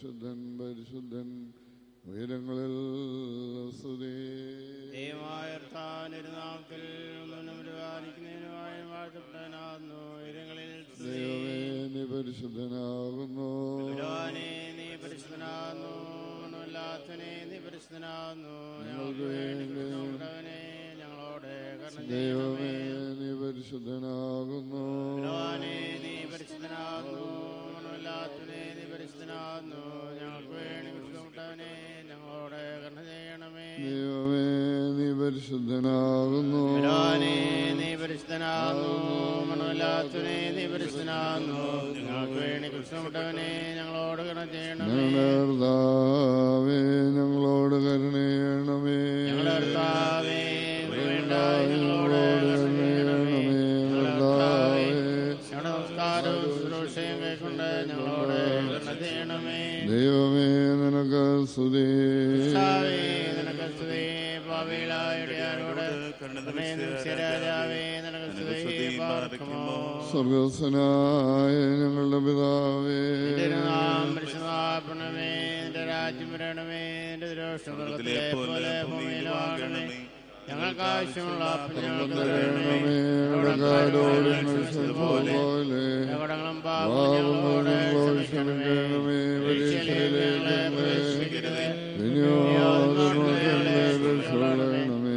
പരിശുദ്ധൻ പരിശുദ്ധൻ ഉയരങ്ങളിൽ സ്തുതി ദൈവമായ നാമത്തിൽ ഒന്നും പരിപാലിക്കുന്നതിനുമായി വാഴ്ത്തപ്പെടാനാകുന്നു ഉയരങ്ങളിൽ സ്തുതി. ദൈവമേ നീ പരിശുദ്ധനാകുന്നു ബലവാനേ, നീ പരിശുദ്ധനാകുന്നു മരണമില്ലാത്തവനേ നീ പരിശുദ്ധനാകുന്നു ഞങ്ങൾക്ക് ഞങ്ങൾക്ക് വേണ്ടി വേണ്ടി കൃഷ്ണമുള്ളവനെ ഞങ്ങളോട് കരുണ ദൈവമേ ചെയ്യണമേ നീ പരിശുദ്ധനാകുന്നു ബലവാനേ, നീ പരിശുദ്ധനാകുന്നു മരണമില്ലാത്തവനേ നീ പരിശുദ്ധനാകുന്നു ഞങ്ങൾക്ക് വേണ്ടി കൃഷ്ണമുള്ളവനെ ഞങ്ങളോട് കരുണ ചെയ്യണമേ ദൈവമേ നീ പരിശുദ്ധനാകുന്നു ബലവാനേ, നീ പരിശുദ്ധനാകുന്നു മണമില്ലാത്തവനെ നീ പരിശുദ്ധനാകുന്നു ഞങ്ങൾക്ക് വേണ്ടി കൃഷ്ണമുട്ടവനെ ഞങ്ങളോട് കരുണ ചെയ്യണമേ ഞങ്ങളുടെ കർത്താവേ ഞങ്ങളോട് കരുണയണമേ ഞങ്ങളുടെ കർത്താവേ വേണ്ട ഞങ്ങളോട് കരുണ ചെയ്യണമേ ഞങ്ങളുടെ കർത്താവേ ഞങ്ങളുടെ നമസ്കാരവും ശുശ്രൂഷയും കൈക്കൊണ്ട് ഞങ്ങളോട് കരുണ ചെയ്യണമേ ദൈവമേ നിനക്ക് സ്തുതി കർത്താവേ, നിനക്ക് സ്തുതി പാപികളായ ആരോട് രാജാവേ നിനക്ക് സ്തുതി പാർക്കുമോ സ്വർഗസ്വനായ ഞങ്ങളുടെ പിതാവേ നിന്റെ നാം പരിശുദ്ധമാക്കണമേ നിന്റെ രാജ്യം വരണമേ നിന്റെ ദുരോഷം സ്വർഗ്ഗത്തിലെ പോലെ ഭൂമിയിലാകണമേ ഞങ്ങൾക്ക് ആവശ്യമുള്ള അപ്പം ഞങ്ങൾക്ക് തരണമേ തരണമേ കടക്കാരോട് പോലെ കടങ്ങളും പാപങ്ങളും ഞങ്ങളോട് പാപങ്ങളോട് ക്ഷമിക്കണമേ ക്ഷമിക്കണമേ പരീക്ഷയിലേക്ക് ഞങ്ങളെ പരീക്ഷയിലേക്ക് പ്രവേശിപ്പിക്കരുതേ വിനിയോഗമേ രക്ഷപ്പെടണമേ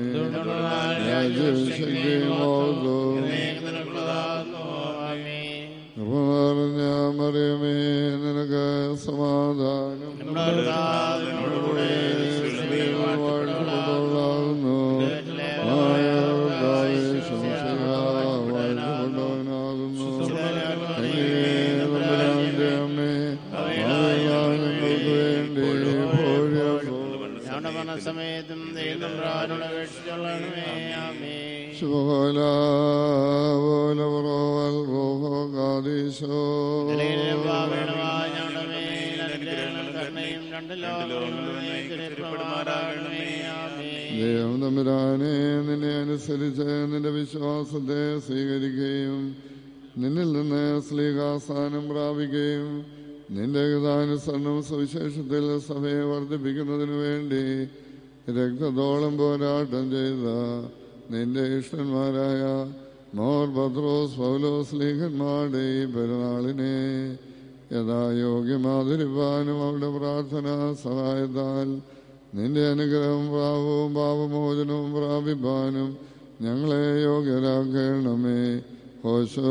രാജശക്തിമാതോ നിനക്കുള്ളതാകുന്നു. ആമേൻ. പറഞ്ഞ മറിയമേ നിനക്ക് സമാധാനം നമ്മുടെ കർത്താവിനോടുകൂടെ സ്ത്രീകൾ വാഴ്ത്തപ്പെട്ടവളാകുന്നു ആയ കർത്താവേ, ശംസിക വാഴ്ത്തപ്പെട്ടവനാകുന്നു കന്യകേ, തമ്പുരാന്റെ അമ്മേ ഞങ്ങൾക്ക് വേണ്ടി എപ്പോഴും ഞങ്ങളുടെ മനസ്സമയത്തും ദൈവം പ്രാണോട് അപേക്ഷിച്ചുള്ളണമേ ആമേ ശുഭകോല പോലെ പുറവൽ റോഹോ കാദീശോ പാവണമായ ഞങ്ങളുടെ മേൽ അനുഗ്രഹങ്ങളും കരുണയും രണ്ട് ലോകങ്ങളുമാറാകണമേ ആമേ ദൈവം തമ്പുരാനെ നിന്നെ അനുസരിച്ച് നിന്റെ വിശ്വാസത്തെ സ്വീകരിക്കുകയും നിന്നിൽ നിന്ന് സ്ലീകാസ്ഥാനം പ്രാപിക്കുകയും നിന്റെ ഗതാനുസരണം സുവിശേഷത്തിൽ സഭയെ വർദ്ധിപ്പിക്കുന്നതിനു വേണ്ടി രക്തത്തോളം പോരാട്ടം ചെയ്ത നിന്റെ ഇഷ്ടന്മാരായ മോർ പത്രോസ് പൗലോസ് ലീഹന്മാരുടെ ഈ പെരുന്നാളിനെ യഥായോഗ്യമാതിരിപ്പാനും അവരുടെ പ്രാർത്ഥന സഹായത്താൽ നിന്റെ അനുഗ്രഹം പ്രാപവും പാപമോചനവും പ്രാപിപ്പാനും ഞങ്ങളെ യോഗ്യരാക്കണമേ ഹോശോ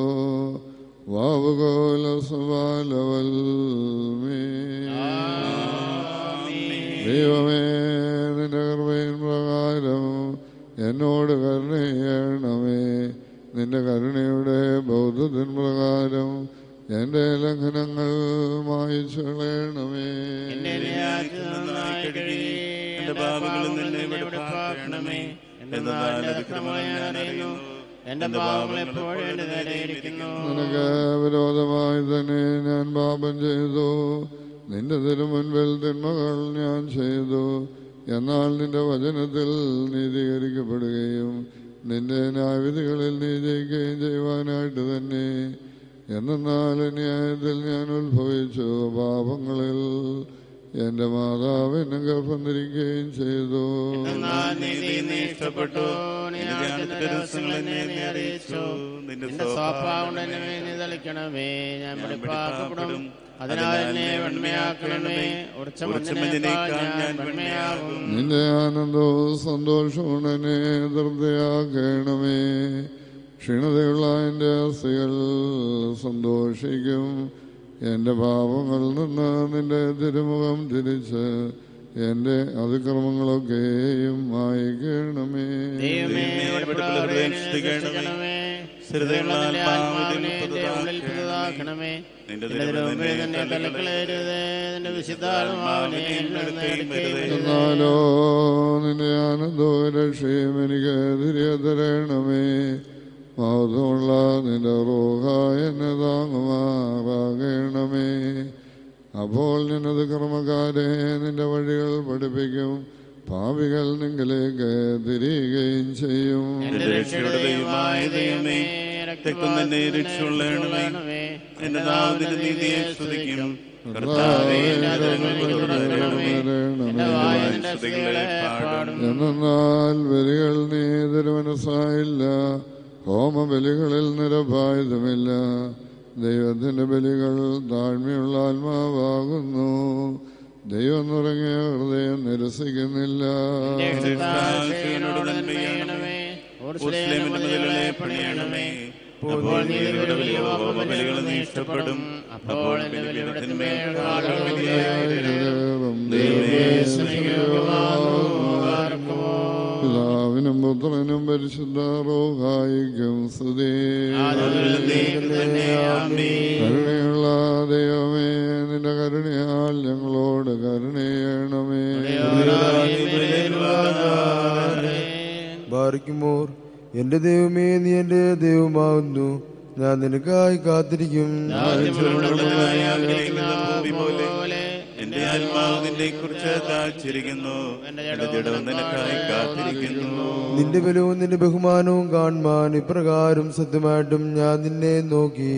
വാവുകോല സുബാലവൽ ദൈവമേ നിന്റെ കൃപയിൻ പ്രകാരം എന്നോട് കരുണ ചെയ്യണമേ നിന്റെ കരുണയുടെ ബൗദ്ധത്തിൻ പ്രകാരം എന്റെ ലംഘനങ്ങൾ മായിച്ചു കളയണമേ എന്റെ രാജ്യം നന്നായി കഴുകി എന്റെ പാപങ്ങളിൽ നിന്ന് വെടിപ്പാക്കണമേ എന്തെന്നാൽ എന്റെ അതിക്രമങ്ങളെ ഞാൻ അറിയുന്നു എന്റെ പാപങ്ങൾ എപ്പോഴും എന്റെ നേരെയിരിക്കുന്നു നിനക്ക് വിരോധമായി തന്നെ ഞാൻ പാപം ചെയ്തു നിന്റെ തിരുമുൻപിൽ തിന്മകൾ ഞാൻ ചെയ്തു എന്നാൽ നിന്റെ വചനത്തിൽ നീതീകരിക്കപ്പെടുകയും നിന്റെ ന്യായവിധികളിൽ നീ ജയിക്കുകയും ചെയ്യുവാനായിട്ട് തന്നെ എന്നാൽ ന്യായത്തിൽ ഞാൻ ഉത്ഭവിച്ചു പാപങ്ങളിൽ എൻ്റെ മാതാവ് എന്നെ ഗർഭം ധരിക്കുകയും ചെയ്തു എന്നാൽ നീതി നീ ഇഷ്ടപ്പെട്ടു നീ ആഴ്ച ദിവസങ്ങൾ എന്നെ നീ അറിയിച്ചു നിന്റെ സ്വഭാവം എന്നെ മേൽ നീ തളിക്കണമേ ഞാൻ വെടിപ്പാക്കപ്പെടും അതിനാൽ എന്നെ വെണ്മയാക്കണമേ ഉറച്ച മഞ്ഞിനേക്കാൾ ഞാൻ വെണ്മയാകും നിന്റെ ആനന്ദവും സന്തോഷവും എന്നെ തൃപ്തിയാക്കണമേ ക്ഷീണതയുള്ള എൻ്റെ അസ്ഥികൾ സന്തോഷിക്കും എൻ്റെ പാപങ്ങളിൽ നിന്ന് നിന്റെ തിരുമുഖം തിരിച്ച് എൻ്റെ അതിക്രമങ്ങളൊക്കെയും മായിക്കണമേ ദൈവമേ വെടിപ്പുള്ളവരെ രക്ഷിക്കണമേ സ്ഥിരതയുള്ള നിന്റെ ആത്മാവിനെ എന്റെ ഉള്ളിൽ പുതുതാക്കണമേ നിന്റെ തിരുമുമ്പിൽ തന്നെ തലക്കളയരുത് നിന്റെ വിശുദ്ധാത്മാവിനെ എടുക്കരുതേ എന്നാലോ നിന്റെ ആനന്ദവും രക്ഷയും എനിക്ക് തിരികെ തരണമേ മഹത്വമുള്ള നിന്റെ റോഹ എന്നെ താങ്ങുമാറാകണമേ അപ്പോൾ നിന്നത് കർമ്മക്കാരെ നിന്റെ വഴികൾ പഠിപ്പിക്കും പാപികൾ നിങ്ങളിലേക്ക് തിരിയുകയും ചെയ്യും എന്റെ രക്ഷയുടെ ദൈവമായ ദൈവമേ രക്തം തന്നെ രക്ഷയുള്ളണമേ എന്റെ നാവിന്റെ നീതിയെ സ്തുതിക്കും കർത്താവേ, എന്റെ അതിരങ്ങൾ എനിക്ക് തുറക്കണമേ. എന്റെ വായ നിന്റെ സ്തുതികളെ പാടും എന്നാൽ ബലികൾ നീ തിരുമനസ്സായില്ല ഹോമബലികളിൽ നിരഭായുധമില്ല ദൈവത്തിന്റെ ബലികൾ താഴ്മയുള്ള ആത്മാവാകുന്നു ദൈവം നിറങ്ങിയ ഹൃദയം നിരസിക്കുന്നില്ല ക്ഷണോട് നന്മയണമേ ഉർസ്ലേമിന്റെ മുതലുകളെ പണിയണമേ അപ്പോൾ നീതിയുടെ വലിയ ഹോമബലികൾ നീ ഇഷ്ടപ്പെടും അപ്പോൾ എന്റെ ബലിയുടെ തിന്മേൽ കാലുകൾ വലിയായിടും. ദൈവമേ, സ്നേഹിക്കുവാനോ ആർക്കുമോ പിതാവിനും പുത്രനും പരിശുദ്ധ റോഹായിക്കും സ്തുതി ആദിമുതൽ നീക്കും തന്നെ ആമേൻ. കരുണയുള്ള ദൈവമേ നിന്റെ കരുണയാൽ ഞങ്ങളോട് കരുണയണമേ ബാറിക്കുമോർ എന്റെ ദൈവമേ നീ എന്റെ ദൈവമാകുന്നു ഞാൻ നിനക്കായി കാത്തിരിക്കും ആദ്യമുള്ളവനായ ആഗ്രഹിക്കുന്ന ഭൂമി പോലെ എന്റെ ആത്മാവ് നിന്നെ കുറിച്ച് താഴ്ചിരിക്കുന്നു എന്റെ ജഡവും നിനക്കായി കാത്തിരിക്കുന്നു നിന്റെ ബലവും നിന്റെ ബഹുമാനവും കാണുവാൻ ഇപ്രകാരം സത്യമായിട്ടും ഞാൻ നിന്നെ നോക്കി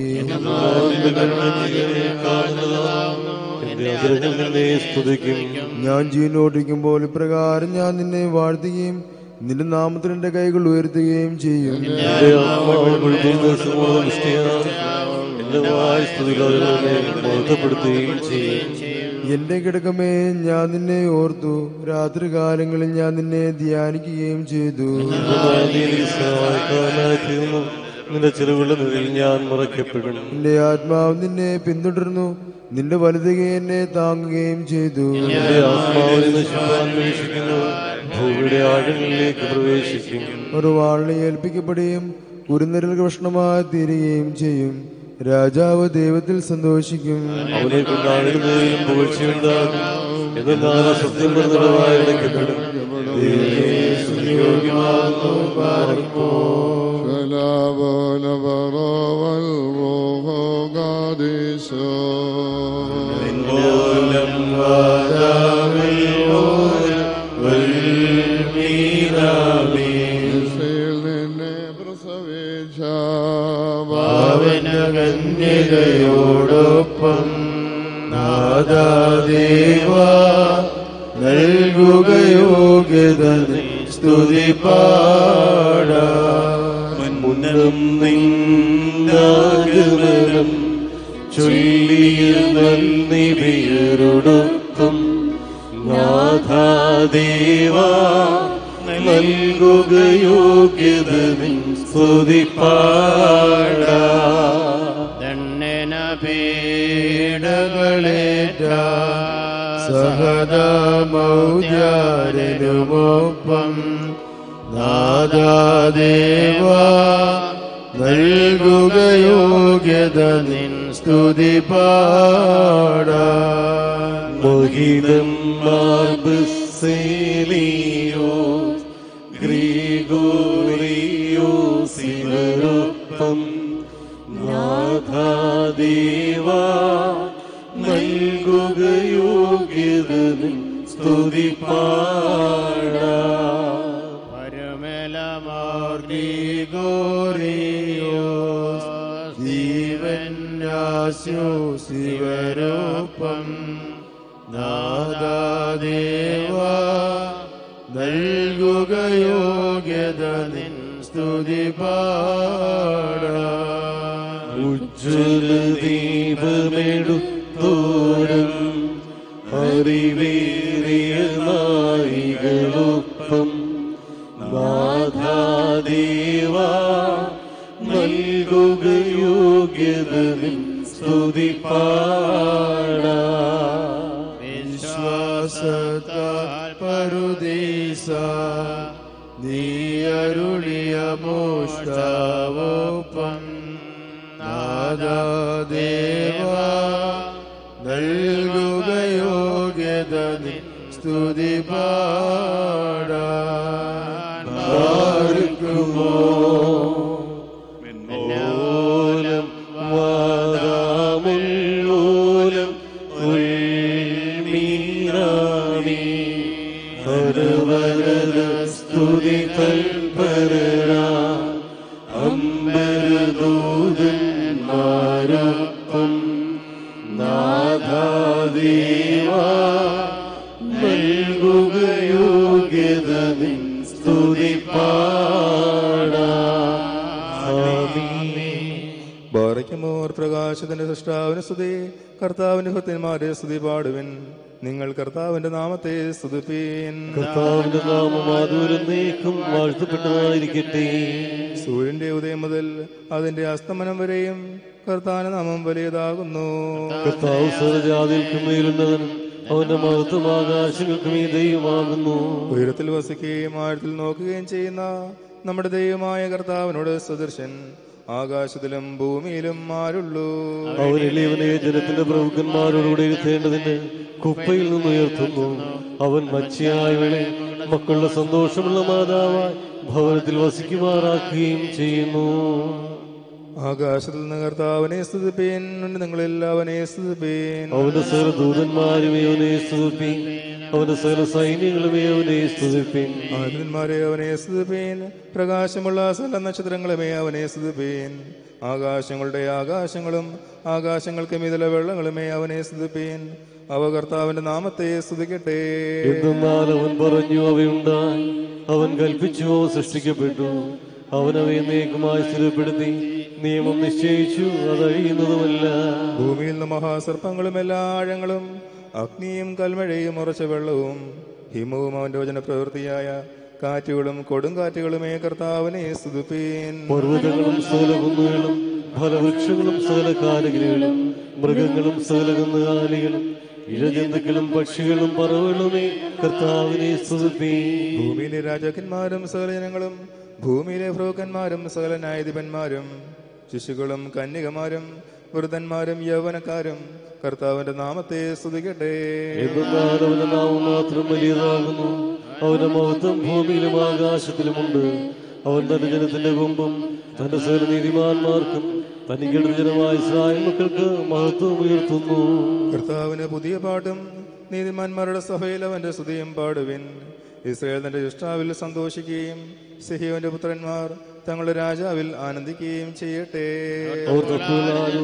ഞാൻ ജീവനോട്ടിരിക്കുമ്പോൾ ഇപ്രകാരം ഞാൻ നിന്നെ വാഴ്ത്തുകയും നിന്റെ നാമത്തിൽ എന്റെ കൈകൾ ഉയർത്തുകയും ചെയ്യും എന്റെ കിടക്കമേ ഞാൻ നിന്നെ ഓർത്തു രാത്രി കാലങ്ങളിൽ ഞാൻ നിന്നെ ധ്യാനിക്കുകയും ചെയ്തു നിന്റെ ചെറുകളുടെ നിഴലിൽ ഞാൻ മറയ്ക്കപ്പെടും എന്റെ ആത്മാവ് നിന്നെ പിന്തുടർന്നു നിന്റെ വലുതുക എന്നെ താങ്ങുകയും ചെയ്തു എന്റെ ആത്മാവിനെ നശിപ്പാൻ അന്വേഷിക്കുന്നു ഭൂമിയുടെ ആഴങ്ങളിലേക്ക് പ്രവേശിക്കും ഒരു വാളിനെ ഏൽപ്പിക്കപ്പെടുകയും കുരുന്നരൽ കഷ്ണമായി തീരുകയും ചെയ്യും രാജാവ് ദൈവത്തിൽ സന്തോഷിക്കും അവനെ കൊണ്ടാടുന്നതിലും പുകഴ്ചയുണ്ടാകും എന്നാൽ സത്യം പറഞ്ഞതായ ഇടയ്ക്കപ്പെടും سلام البرى والروح قادسا ഇസ്രയേൽ നിന്നെ പ്രസവിച്ച കന്യകയോടൊപ്പം നാദാദേവ നൽകുക യോഗ്യത സ്തുതി പാടാ മുന്നം നിന്നാഗമനം ചൊല്ലിയ നന്ദിപിയരോടൊപ്പം നാഥാദേവ നൽകുക യോഗ്യത നിൻ സ്തുതി പാടാ ദണ്ഡന പീഡകളേറ്റ സഹദമൗര്യാരനുമൊപ്പം നാദാദേവ നൽകുക യോഗ്യത നിൻ സ്തുതി പാടാ മഹിതം മാർബസേലിയോ ഗ്രിഗോറിയോ സിവരൊപ്പം നാഥാദേവ നൽകുക യോഗ്യത നിൻ സ്തുതി പാടാ ശിവരൂപം നാദാദേവ നൽകുക യോഗ്യത നിൻ സ്തുതി പാടാ ഉജ്ജ്വല ദീപമെടുത്തോരം അറിവേറിയ നായികളൊപ്പം നാഥാദേവ നൽകുക യോഗ്യത നിൻ സ്തുതി പാടാ വിശ്വാസത്താൽ പരുദീസ നീ അരുളിയ മോഷ്ടാവോപ്പം നാദാദേവ നൽകുക യോഗ്യത നിൻ സ്തുതി പാടാൻ പാർക്കുമോ ഓലം വാദാമുള്ളോലം ഉൾമീറാമി ഹരവരദ സ്തുതി തൽപരര അമ്പരദൂതന്മാരൊപ്പം നാഥാ യുഗയോഗ്യത നിൻ സ്തുതി പാടാമീ ബാറയ്ക്കുമോർ പ്രകാശത്തിന്റെ സൃഷ്ടാവിന് സ്തുതി കർത്താവിന്റെ ഭക്തന്മാരെ സ്തുതി പാടുവിൻ നിങ്ങൾ കർത്താവിന്റെ നാമത്തെ സ്തുതിപ്പീൻ കർത്താവിന്റെ നാമം ആദൂരം നീക്കും വാഴ്ത്തപ്പെട്ടതായിരിക്കട്ടെ സൂര്യന്റെ ഉദയം മുതൽ അതിന്റെ അസ്തമനം വരെയും കർത്താവിന്റെ നാമം വലിയതാകുന്നു കർത്താവ് സർവജാതികൾക്ക് മേലുന്നവൻ അവന്റെ മഹത്വം ആകാശങ്ങൾക്ക് മീതയുമാകുന്നു ഉയരത്തിൽ വസിക്കുകയും ആഴത്തിൽ നോക്കുകയും ചെയ്യുന്ന നമ്മുടെ ദൈവമായ കർത്താവിനോട് സദൃശൻ ആകാശത്തിലും ഭൂമിയിലും ആരുള്ളൂ അവൻ എളിയവനെ ജനത്തിന്റെ പ്രഭുക്കന്മാരോടുകൂടി ഇരുത്തേണ്ടതിന് കുപ്പയിൽ നിന്ന് ഉയർത്തുന്നു അവൻ മച്ചിയായവളെ മക്കളുടെ സന്തോഷമുള്ള മാതാവായി ഭവനത്തിൽ വസിക്കുമാറാക്കുകയും ചെയ്യുന്നു ആകാശത്തിൽ നിന്ന് കർത്താവിനെ സ്തുതിപ്പീൻ നിങ്ങളെല്ലാവനെ സ്തുതിപ്പീൻ അവന്റെ സകല ദൂതന്മാരുമേ അവനെ സ്തുതിപ്പിൻ അവന്റെ സകല സൈന്യങ്ങളുമേ അവനെ സ്തുതിപ്പിൻ ആനന്ദന്മാരെ അവനെ സ്തുതിപ്പീൻ പ്രകാശമുള്ള സകല നക്ഷത്രങ്ങളുമേ അവനെ സ്തുതിപ്പീൻ ആകാശങ്ങളുടെ ആകാശങ്ങളും ആകാശങ്ങൾക്ക് മിതല വെള്ളങ്ങളുമേ അവനെ സ്തുതിപ്പീൻ അവ കർത്താവിന്റെ നാമത്തെ സ്തുതിക്കട്ടെ എന്തെന്നാൽ അവൻ പറഞ്ഞു അവയുണ്ടായി അവൻ കൽപ്പിച്ചു അവ സൃഷ്ടിക്കപ്പെട്ടു അവൻ അവയെ നീക്കമായി സ്ഥിരപ്പെടുത്തി നിയമം നിശ്ചയിച്ചു അതഴിയുന്നതുമല്ല ഭൂമിയിൽ നിന്ന് മഹാസർപ്പങ്ങളും എല്ലാ ആഴങ്ങളും അഗ്നിയും കൽമഴയും ഉറച്ച വെള്ളവും ഹിമവും അവന്റെ വചനപ്രവൃത്തിയായ കാറ്റുകളും കൊടുങ്കാറ്റുകളുമേ കർത്താവിനെ സ്തുതിപ്പീൻ പർവ്വതങ്ങളും സകല കുന്നുകളും ഫലവൃക്ഷങ്ങളും സകല കാലഗിരികളും മൃഗങ്ങളും സകല കന്നുകാലികളും ഇഴജന്തുക്കളും പക്ഷികളും പറവുകളുമേ കർത്താവിനെ സ്തുതിപ്പീ ഭൂമിയിലെ രാജാക്കന്മാരും സകല ജനങ്ങളും ഭൂമിയിലെ ഭ്രോക്കന്മാരും സകല ന്യായാധിപന്മാരും ശിശുക്കളും കന്യകമാരും വൃദ്ധന്മാരും യൗവനക്കാരും കർത്താവിന്റെ നാമത്തെ സ്തുതിക്കട്ടെ എന്തെന്നാൽ അവന്റെ നാമം മാത്രം വലിയതാകുന്നു അവന്റെ മഹത്വം ഭൂമിയിലും ആകാശത്തിലുമുണ്ട് അവൻ തന്റെ ജനത്തിന്റെ കൊമ്പും തന്റെ സകല നീതിമാന്മാർക്കും തനിക്കെടുത്ത ജനമായ ഇസ്രായേൽ മക്കൾക്ക് മഹത്വം ഉയർത്തുന്നു കർത്താവിന് പുതിയ പാട്ടും നീതിമാന്മാരുടെ സഭയിൽ അവന്റെ സ്തുതിയും പാടുവിൻ ഇസ്രായേൽ തന്റെ ഇഷ്ടാവിൽ സന്തോഷിക്കുകയും സിഹിയോന്റെ പുത്രന്മാർ തങ്ങളുടെ രാജാവിൽ ആനന്ദിക്കുകയും ചെയ്യട്ടെ അവർ തപ്പുകളാലും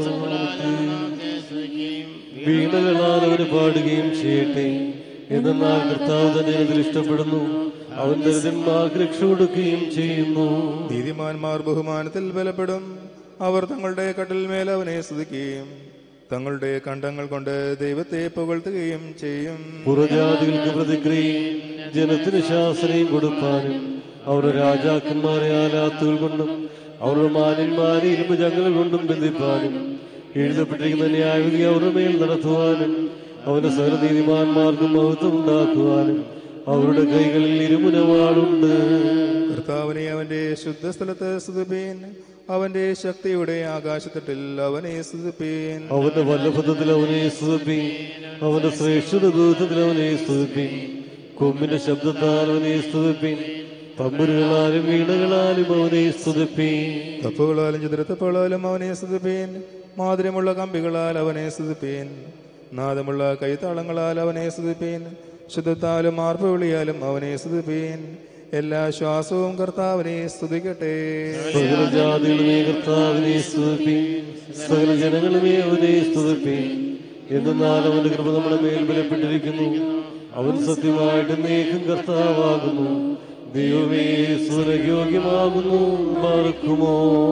വീണകളാൽ അവന് പാടുകയും ചെയ്യട്ടെ എന്നാൽ കർത്താവ് തന്നെ അതിൽ ഇഷ്ടപ്പെടുന്നു അവൻ ദരിദ്രന്മാർക്ക് രക്ഷ കൊടുക്കുകയും ചെയ്യുന്നു നീതിമാന്മാർ ബഹുമാനത്തിൽ ബലപ്പെടും അവർ തങ്ങളുടെ കട്ടിൽമേൽ അവനെ സ്തുതിക്കുകയും തങ്ങളുടെ കണ്ടങ്ങൾ കൊണ്ട് ദൈവത്തെ പുകഴ്ത്തുകയും ചെയ്യും പുറജാതികൾക്ക് പ്രതിക്രിയയും ജനത്തിന് ശാസനയും കൊടുപ്പാനും അവരുടെ രാജാക്കന്മാരെ ആലാത്തുകൾ കൊണ്ടും അവരുടെ മാന്യന്മാരെ ഇരുമ്പ് ചങ്ങല കൊണ്ടും ബന്ധിപ്പാനും എഴുതപ്പെട്ടിരിക്കുന്ന ന്യായവിധി അവരുടെ മേൽ നടത്തുവാനും അവന്റെ സകല നീതിമാന്മാർക്കും മഹത്വം ഉണ്ടാക്കുവാനും അവരുടെ കൈകളിൽ ഇരുമുനവാളുണ്ട് കർത്താവിനെ അവന്റെ ശുദ്ധസ്ഥലത്ത് സ്തുതിപ്പീൻ അവന്റെ ശക്തിയുടെ ആകാശത്തട്ടിൽ അവനെ സ്തുതിപ്പീൻ അവന്റെ വല്ലഭത്തിൽ അവനെ സ്തുതിപ്പി അവന്റെ ശ്രേഷ്ഠ ദൂതത്തിൽ അവനെ സ്തുതിപ്പി കൊമ്പിന്റെ ശബ്ദത്താൽ അവനെ സ്തുതിപ്പി തമ്പുരുകളാലും വീണകളാലും അവനെ സ്തുതിപ്പി തപ്പുകളാലും ചതുരത്തപ്പുകളാലും അവനെ സ്തുതിപ്പീൻ മാധുര്യമുള്ള കമ്പികളാൽ അവനെ സ്തുതിപ്പീൻ നാദമുള്ള കൈത്താളങ്ങളാൽ അവനെ സ്തുതിപ്പീൻ ശുദ്ധത്താലും ആർപ്പുവിളിയാലും അവനെ സ്തുതിപ്പീൻ എല്ലാ ശ്വാസവും കർത്താവിനെ സ്തുതിക്കട്ടെ സകല ജാതികളുമേ കർത്താവിനെ സ്തുതിപ്പി സകല ജനങ്ങളുമേ അവനെ സ്തുതിപ്പി എന്നാൽ അവന്റെ കൃപ നമ്മുടെ മേൽ ബലപ്പെട്ടിരിക്കുന്നു അവൻ സത്യമായിട്ട് നീക്കും കർത്താവാകുന്നു ദൈവമേ സുരയോഗ്യമാകുന്നു മറക്കുമോ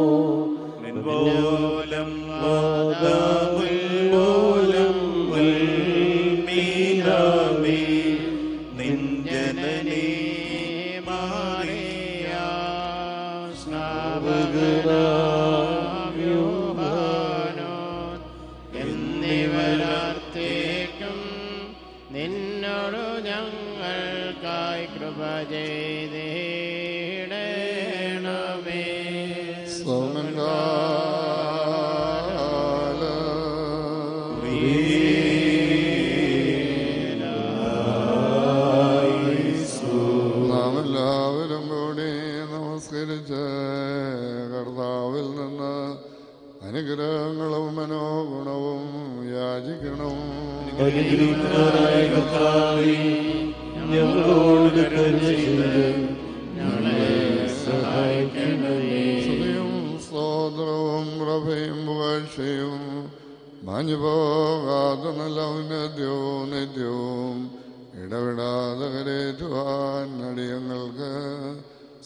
നിൻപോലം മാതാവിൻപോലം വൽമീനാമേ നിൻ ജനനീ മാറിയാ എന്നിവരത്തേക്കും നിന്നോട് ഞങ്ങൾക്കായി കൃപ ചെയ്തേടണമേ നാം എല്ലാവരും കൂടി നമസ്കരിച്ച് കർത്താവിൽ നിന്ന് അനുഗ്രഹങ്ങളും മനോഗുണവും യാചിക്കണം അനുഗ്രഹിക്കുന്നവനായ കർത്താവേ ഞങ്ങളോട് കരുണ ചെയ്ത് ഞങ്ങളെ സഹായിക്കണമേ സ്തുതിയും സ്തോത്രവും പ്രഭയും പുകഴ്ചയും മാഞ്ഞുപോകാത്ത നല്ല ഔന്നത്യവും നിത്യവും ഇടവിടാതെ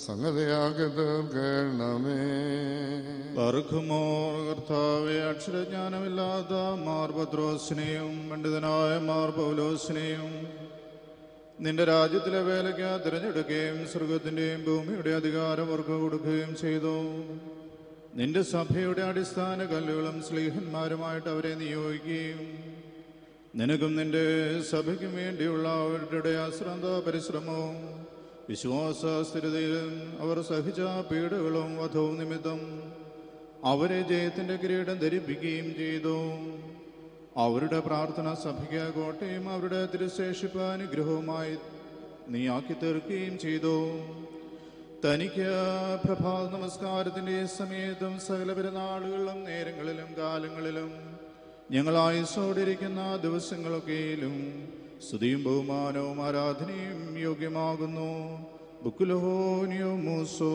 സംഗതിയാക്കി തീർക്കണമേ ബർഖുമോർ കർത്താവെ അക്ഷരജ്ഞാനമില്ലാത്ത മാർ പത്രോസിനെയും പണ്ഡിതനായ മാർ പൗലോസിനെയും നിന്റെ രാജ്യത്തിലെ വേലയ്ക്ക് തിരഞ്ഞെടുക്കുകയും സ്വർഗത്തിന്റെയും ഭൂമിയുടെ അധികാരം അവർക്ക് കൊടുക്കുകയും ചെയ്തു നിന്റെ സഭയുടെ അടിസ്ഥാന കല്ലുകളും സ്ലീഹന്മാരുമായിട്ട് അവരെ നിയോഗിക്കുകയും നിനക്കും നിന്റെ സഭയ്ക്കും വേണ്ടിയുള്ള അവരുടെ അശ്രദ്ധ പരിശ്രമവും വിശ്വാസ സ്ഥിരതയിലും അവർ സഹിച്ച പീഡകളും വധവും നിമിത്തം അവരെ ജയത്തിന്റെ കിരീടം ധരിപ്പിക്കുകയും ചെയ്തു അവരുടെ പ്രാർത്ഥന സഭയ്ക്ക് കോട്ടയും അവരുടെ തിരുശേഷിപ്പ് അനുഗ്രഹവുമായി നീ ആക്കി തീർക്കുകയും ചെയ്തു തനിക്ക് പ്രഭാത നമസ്കാരത്തിന്റെ സമയത്തും സകല പെരുന്നാളുകളിലും നേരങ്ങളിലും കാലങ്ങളിലും ഞങ്ങൾ ആയുസോടിരിക്കുന്ന ദിവസങ്ങളൊക്കെയിലും സ്തുതിയും ബഹുമാനവും ആരാധനയും യോഗ്യമാകുന്നു ബുക്കുലഹോനിയോ മൂസോ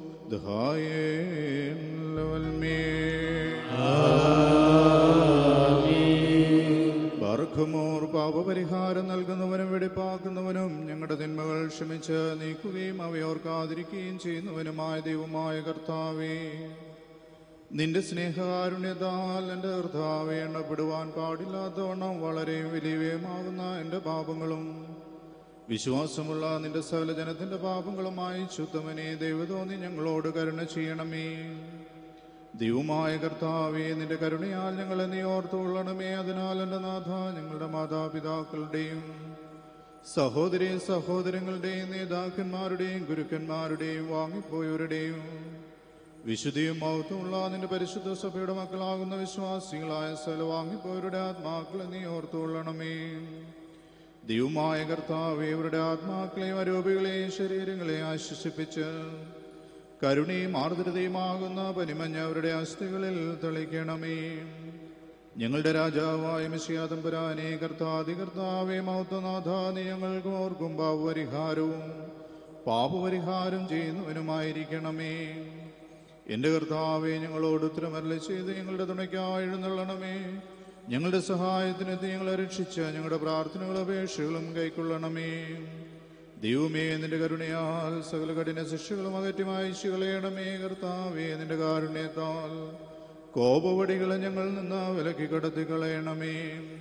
ബർഖമോർ പാപപരിഹാരം നൽകുന്നവനും വെടിപ്പാക്കുന്നവനും ഞങ്ങളുടെ തിന്മകൾ ക്ഷമിച്ച് നീക്കുകയും അവയോർക്കാതിരിക്കുകയും ചെയ്യുന്നവനുമായ ദൈവമായ കർത്താവേ നിന്റെ സ്നേഹകാരുണ്യത്താൽ എൻ്റെ കർത്താവെ എണ്ണപ്പെടുവാൻ പാടില്ലാത്തവണ്ണം വളരെ വലിയവയുമാകുന്ന എൻ്റെ പാപങ്ങളും വിശ്വാസമുള്ള നിന്റെ സകല ജനത്തിന്റെ പാപങ്ങളുമായി ശുദ്ധമനെ ദൈവതോന്നി ഞങ്ങളോട് കരുണ ചെയ്യണമേ ദൈവമായ കർത്താവെ നിന്റെ കരുണയാൽ ഞങ്ങളെ നീ ഓർത്തുകൊള്ളണമേ അതിനാൽ എൻ്റെ നാഥ ഞങ്ങളുടെ മാതാപിതാക്കളുടെയും സഹോദരി സഹോദരങ്ങളുടെയും നേതാക്കന്മാരുടെയും ഗുരുക്കന്മാരുടെയും വാങ്ങിപ്പോയവരുടെയും വിശുദ്ധിയും മഹത്വമുള്ള നിന്റെ പരിശുദ്ധ സഭയുടെ മക്കളാകുന്ന വിശ്വാസികളായ സ്ഥല വാങ്ങിപ്പോയവരുടെ ആത്മാക്കളെ നീ ഓർത്തുകൊള്ളണമേ ദൈവമായ കർത്താവ് ഇവരുടെ ആത്മാക്കളെയും അരൂപികളെയും ശരീരങ്ങളെയും ആശ്വസിപ്പിച്ച് കരുണയും ആർദ്രതയുമാകുന്ന പനിമഞ്ഞ അവരുടെ അസ്ഥികളിൽ തെളിക്കണമേ ഞങ്ങളുടെ രാജാവായ മിശിയാതമ്പുരാനെ കർത്താതി കർത്താവേ മൗത്തനാഥ നീ ഞങ്ങൾക്ക് ഓർക്കും പാപപരിഹാരവും പാപപരിഹാരം ചെയ്യുന്നവനുമായിരിക്കണമേ എന്റെ കർത്താവെ ഞങ്ങളോട് ഉത്തരമരളി ചെയ്ത് ഞങ്ങളുടെ തുണയ്ക്കായി എഴുന്നള്ളണമേ ഞങ്ങളുടെ സഹായത്തിനെത്തി ഞങ്ങളെ രക്ഷിച്ച് ഞങ്ങളുടെ പ്രാർത്ഥനകളും അപേക്ഷകളും കൈക്കൊള്ളണമേ ദൈവമേ നിന്റെ കരുണയാൽ സകല കഠിന ശിക്ഷകളും അകറ്റി മായിച്ചു കളയണമേ കർത്താവേ നിന്റെ കാരുണ്യത്താൽ കോപവടികളെ ഞങ്ങളിൽ നിന്ന് വിലക്കി കടത്തി കളയണമേ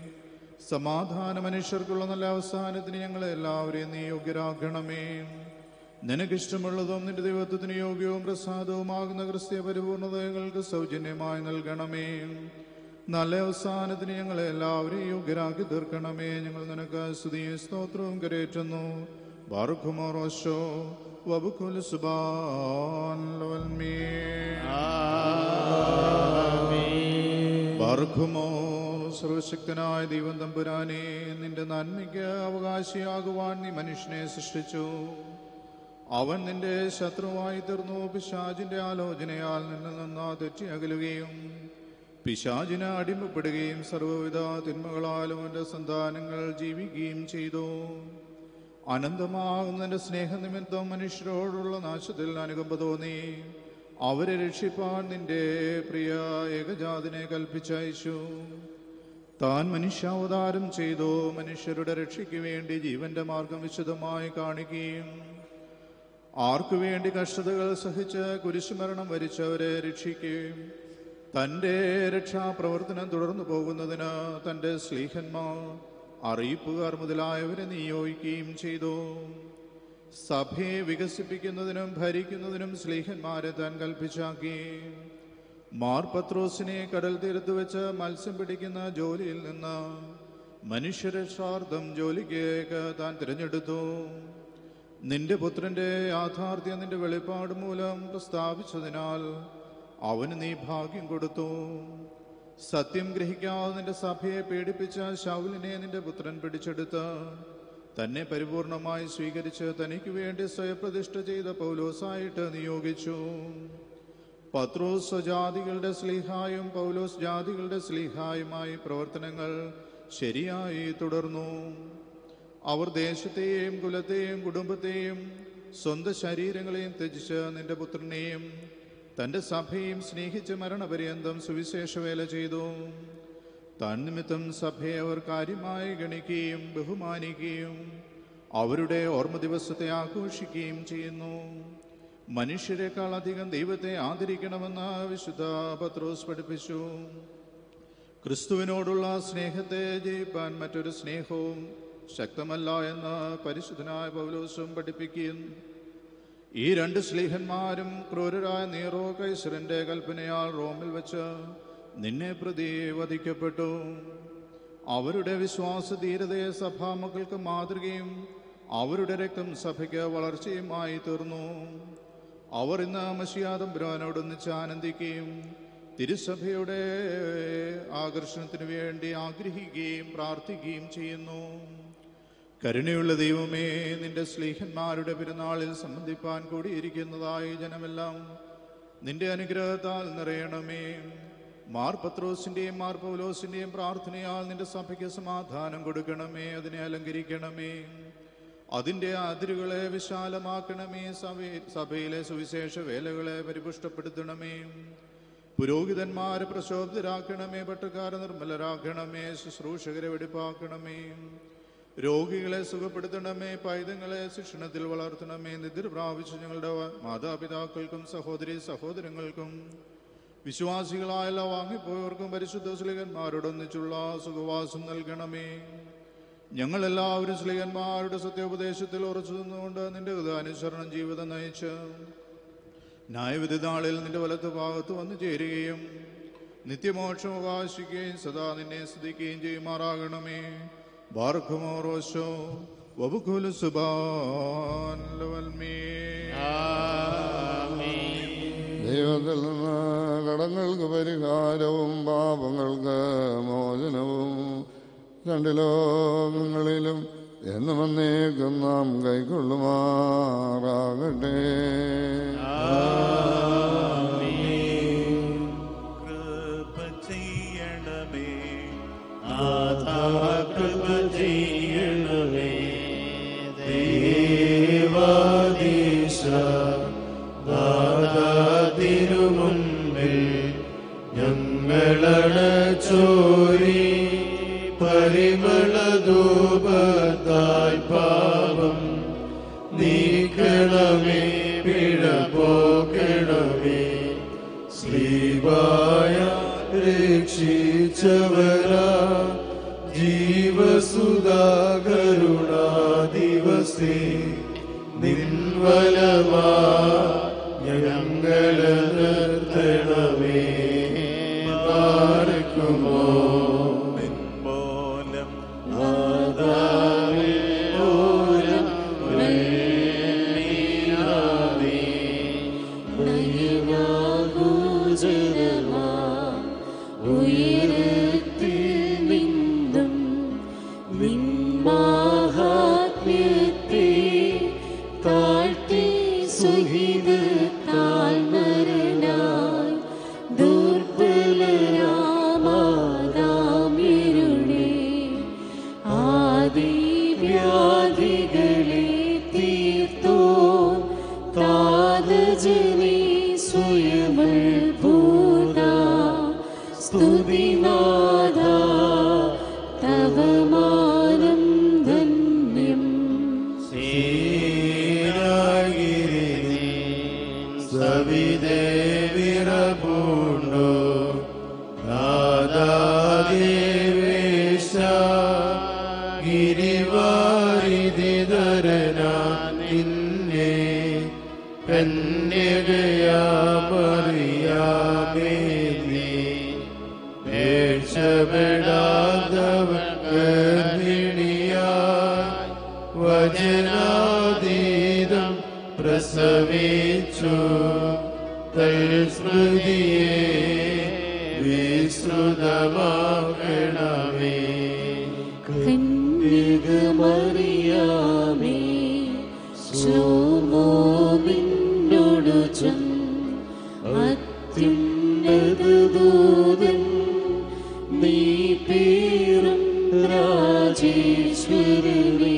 സമാധാന മനുഷ്യർക്കുള്ള നല്ല അവസാനത്തിന് ഞങ്ങളെ എല്ലാവരെയും നീ യോഗ്യരാക്കണമേ നിനക്കിഷ്ടമുള്ളതും നിന്റെ ദൈവത്വത്തിന് യോഗ്യവും പ്രസാദവുമാകുന്ന ക്രിസ്തീയ പരിപൂർണത ഞങ്ങൾക്ക് സൗജന്യമായി നൽകണമേ നല്ല അവസാനത്തിന് ഞങ്ങളെ എല്ലാവരെയും യോഗ്യരാക്കി തീർക്കണമേ ഞങ്ങൾ നിനക്ക് സ്തുതിയും സ്തോത്രവും കരേറ്റുന്നു ബാറുഖുമോറോശോ വബുക്കുൽ സുബാൻ ബാർഖുമോ സർവശക്തനായ ദൈവം തമ്പുരാനെ നിന്റെ നന്മയ്ക്ക് അവകാശിയാകുവാൻ നീ മനുഷ്യനെ സൃഷ്ടിച്ചു അവൻ നിന്റെ ശത്രുവായി തീർന്നു പിശാജിന്റെ ആലോചനയാൽ നിന്ന് നിന്നാ തെറ്റി അകലുകയും പിശാജിന് അടിമപ്പെടുകയും സർവ്വവിധ തിന്മകളാലും അവന്റെ സന്താനങ്ങൾ ജീവിക്കുകയും ചെയ്തു അനന്തമാകുന്നതിന്റെ സ്നേഹനിമിത്തം മനുഷ്യരോടുള്ള നാശത്തിൽ അനുകമ്പ തോന്നി അവരെ രക്ഷിപ്പാൻ നിന്റെ പ്രിയ ഏകജാതിനെ കൽപ്പിച്ചയച്ചു താൻ മനുഷ്യാവതാരം ചെയ്തു മനുഷ്യരുടെ രക്ഷയ്ക്ക് വേണ്ടി ജീവന്റെ മാർഗം വിശദമായി കാണിക്കുകയും ആർക്കു വേണ്ടി കഷ്ടതകൾ സഹിച്ച് കുരിശുമരണം വരിച്ചവരെ രക്ഷിക്കുകയും തൻ്റെ രക്ഷാപ്രവർത്തനം തുടർന്നു പോകുന്നതിന് തൻ്റെ സ്ലീഹന്മാർ അറിയിപ്പുകാർ മുതലായവരെ നിയോഗിക്കുകയും ചെയ്തു സഭയെ വികസിപ്പിക്കുന്നതിനും ഭരിക്കുന്നതിനും സ്ലീഹന്മാരെ താൻ കൽപ്പിച്ചാക്കി മാർ പത്രോസിനെ കടൽ തീരത്ത് വെച്ച് മത്സ്യം പിടിക്കുന്ന ജോലിയിൽ നിന്ന് മനുഷ്യരക്ഷാർത്ഥം ജോലിക്കേക്ക് താൻ തിരഞ്ഞെടുത്തു നിന്റെ പുത്രന്റെ യാഥാർത്ഥ്യം നിന്റെ വെളിപ്പാട് മൂലം പ്രസ്താവിച്ചതിനാൽ അവന് നീ ഭാഗ്യം കൊടുത്തു സത്യം ഗ്രഹിക്കാതെ നിന്റെ സഭയെ പീഡിപ്പിച്ച ശൗലിനെ നിന്റെ പുത്രൻ പിടിച്ചെടുത്ത് തന്നെ പരിപൂർണമായി സ്വീകരിച്ച് തനിക്ക് വേണ്ടി സ്വയപ്രതിഷ്ഠ ചെയ്ത പൗലോസായിട്ട് നിയോഗിച്ചു പത്രോസ് സ്വജാതികളുടെ സ്ലീഹായും പൗലോസ് ജാതികളുടെ സ്ലീഹായുമായി പ്രവർത്തനങ്ങൾ ശരിയായി തുടർന്നു അവർ ദേശത്തെയും കുലത്തെയും കുടുംബത്തെയും സ്വന്തം ശരീരങ്ങളെയും ത്യജിച്ച് നിന്റെ പുത്രനെയും തന്റെ സഭയും സ്നേഹിച്ച് മരണപര്യന്തം സുവിശേഷവേല ചെയ്തു താൻ നിമിത്തം സഭയെ അവർ കാര്യമായി ഗണിക്കുകയും ബഹുമാനിക്കുകയും അവരുടെ ഓർമ്മ ദിവസത്തെ ആഘോഷിക്കുകയും ചെയ്യുന്നു മനുഷ്യരെക്കാൾ അധികം ദൈവത്തെ ആദരിക്കണമെന്ന് വിശുദ്ധ പത്രോസ് പഠിപ്പിച്ചു ക്രിസ്തുവിനോടുള്ള സ്നേഹത്തെ ജയിപ്പാൻ മറ്റൊരു സ്നേഹവും ശക്തമല്ല എന്ന് പരിശുദ്ധനായ പൗലോസും പഠിപ്പിക്കുന്നു ഈ രണ്ട് സ്ലീഹന്മാരും ക്രൂരരായ നീറോ കൈസറിന്റെ കൽപ്പനയാൽ റോമിൽ വെച്ച് നിന്നെ പ്രതി വധിക്കപ്പെട്ടു അവരുടെ വിശ്വാസ ധീരതയെ സഭാമക്കൾക്ക് മാതൃകയും അവരുടെ രക്തം സഭയ്ക്ക് വളർച്ചയുമായി തീർന്നു അവർ ഇന്ന് മഷിയാതമ്പുരാനോടൊന്നിച്ച് ആനന്ദിക്കുകയും തിരുസഭയുടെ ആകർഷണത്തിനു വേണ്ടി ആഗ്രഹിക്കുകയും പ്രാർത്ഥിക്കുകയും ചെയ്യുന്നു കരുണയുള്ള ദൈവമേ നിന്റെ സ്ലീഹന്മാരുടെ പെരുന്നാളിൽ സംബന്ധിപ്പാൻ കൂടിയിരിക്കുന്നതായി ജനമെല്ലാം നിന്റെ അനുഗ്രഹത്താൽ നിറയണമേ മാർ പത്രോസിന്റെയും മാർ പൗലോസിന്റെയും പ്രാർത്ഥനയാൽ നിന്റെ സഭയ്ക്ക് സമാധാനം കൊടുക്കണമേ അതിനെ അലങ്കരിക്കണമേ അതിന്റെ അതിരുകളെ വിശാലമാക്കണമേ സഭ സഭയിലെ സുവിശേഷ വേലകളെ പരിപുഷ്ടപ്പെടുത്തണമേ പുരോഹിതന്മാരെ പ്രശോഭിതരാക്കണമേ പട്ടക്കാരെ നിർമ്മലരാക്കണമേ ശുശ്രൂഷകരെ വെടിപ്പാക്കണമേ രോഗികളെ സുഖപ്പെടുത്തണമേ പൈതങ്ങളെ ശിക്ഷണത്തിൽ വളർത്തണമേ നിദ്ര പ്രാപിച്ച ഞങ്ങളുടെ മാതാപിതാക്കൾക്കും സഹോദരി സഹോദരങ്ങൾക്കും വിശ്വാസികളായ എല്ലാ വാങ്ങിപ്പോയവർക്കും പരിശുദ്ധ സ്ലിഹന്മാരോടൊന്നിച്ചുള്ള സുഖവാസം നൽകണമേ ഞങ്ങളെല്ലാവരും സ്ലിഹന്മാരുടെ സത്യോപദേശത്തിൽ ഉറച്ചു നിന്നുകൊണ്ട് നിന്റെ ഹൃദയാനുസരണം ജീവിതം നയിച്ച് ന്യായവിധി നാളിൽ നിന്റെ വലത്ത് ഭാഗത്ത് വന്നു ചേരുകയും നിത്യമോക്ഷം അവകാശിക്കുകയും സദാ നിന്നെ സ്തുതിക്കുകയും ചെയ്യുമാറാകണമേ ബാർഖമോറോശോ വബുക്കുല സുബാൻ ലവൽമേ ദൈവത്തിൽ നിന്ന് കടങ്ങൾക്ക് പരിഹാരവും പാപങ്ങൾക്ക് മോചനവും രണ്ട് ലോകങ്ങളിലും എന്നും എന്നേക്കും നാം കൈക്കൊള്ളുമാറാകട്ടെ കൃപ ചെയ്യണമേ കൃപ ചെയ്യണമേ തിരുമുൻപിൽ ഞങ്ങളട ചോരി പരിമളധൂപത്താൽ പാപം നീക്കണമേ പിഴ പോക്കണമേ ശ്രീവായ രക്ഷിച്ചവരാ ജീവസുധാകരുണാ ദിവസേ നിൻവലമാ ഞങ്ങളെ നിർത്തണമേ പാർക്കുമോ മൂലം ഉയരത്തിൽ നിന്നും നിന്മാഹാത്മ്യത്തെ താഴ്ത്തി സുഹിതത്താൽ മരണായി ദുർബലരാമാതാമിരുളേ ആദിവ്യാധികളെ തീർത്തോ താതജനീ സ്വയമത്ഭുത സ്തുതിനാഥ തവ മാനം ധന്യം സവിതേ വിറപൂണ്ടോ നാദാദേവേശ ഗിരിവാരിധിധരന നിന്നെ കന്യകയാമറിയാമേ നീ വേഷപ്പെടാതവർ ഗർഭിണിയായി വചനാതീതം പ്രസവിച്ചു തൽസ്മൃതിയെ വിശ്രുതമാക്കണമേ കന്യകമറിയാമേ ശ്ലോമോ നിന്നോടു ചെന്ന് അത്യുന്നതദൂതൻ നീ പേറും രാജേശ്വരനെ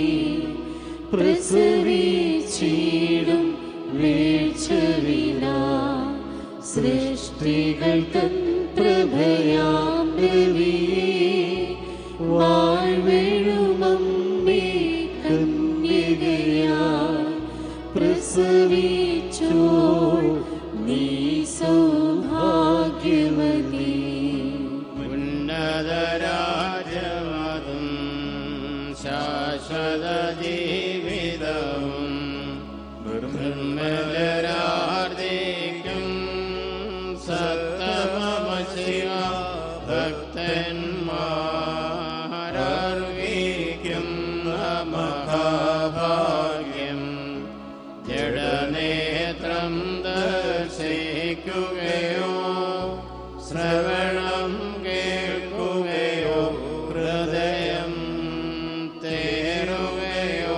പ്രസവിച്ചിടും വീഴ്ചവിന സൃഷ്ടികൾ തൻ പ്രഭയാം രവിയെ വാഴ്വെഴുമമ്മേ കന്യകയായി പ്രസവിച്ചു നീ സൗഭാഗ്യമതി ഉന്നതരാജവതും ശാശ്വത ജീവിതവും നിർമ്മലരാർദ്ദിക്കും സത്തമശിവ ഭക്തന്മാരർവിക്കും മഹാഭാഗ്യം ജഡനേത്രം ദർശിക്കുകയോ ശ്രവണം കേൾക്കുകയോ ഹൃദയം തേറുകയോ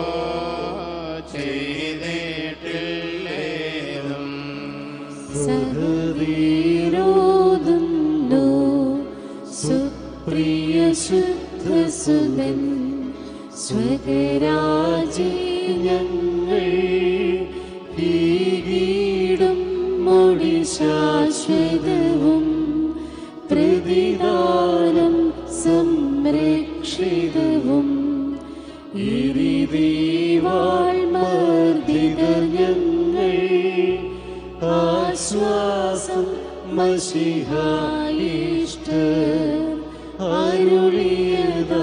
ചെയ്തിട്ടില്ലേതും സഹവീരോതുന്നു സുപ്രിയ ശുദ്ധസുതൻ സ്വകരാജി ഞങ്ങൾ ഭീകീടും മൊഴി ശാശ്വതവും പ്രതിദാനം സംരക്ഷിതവും ഇരിതീവാൾമർദ്ദിതർ ഞങ്ങൾ ആശ്വാസം മഷിഹായിഷ്ട അരുളിയതാ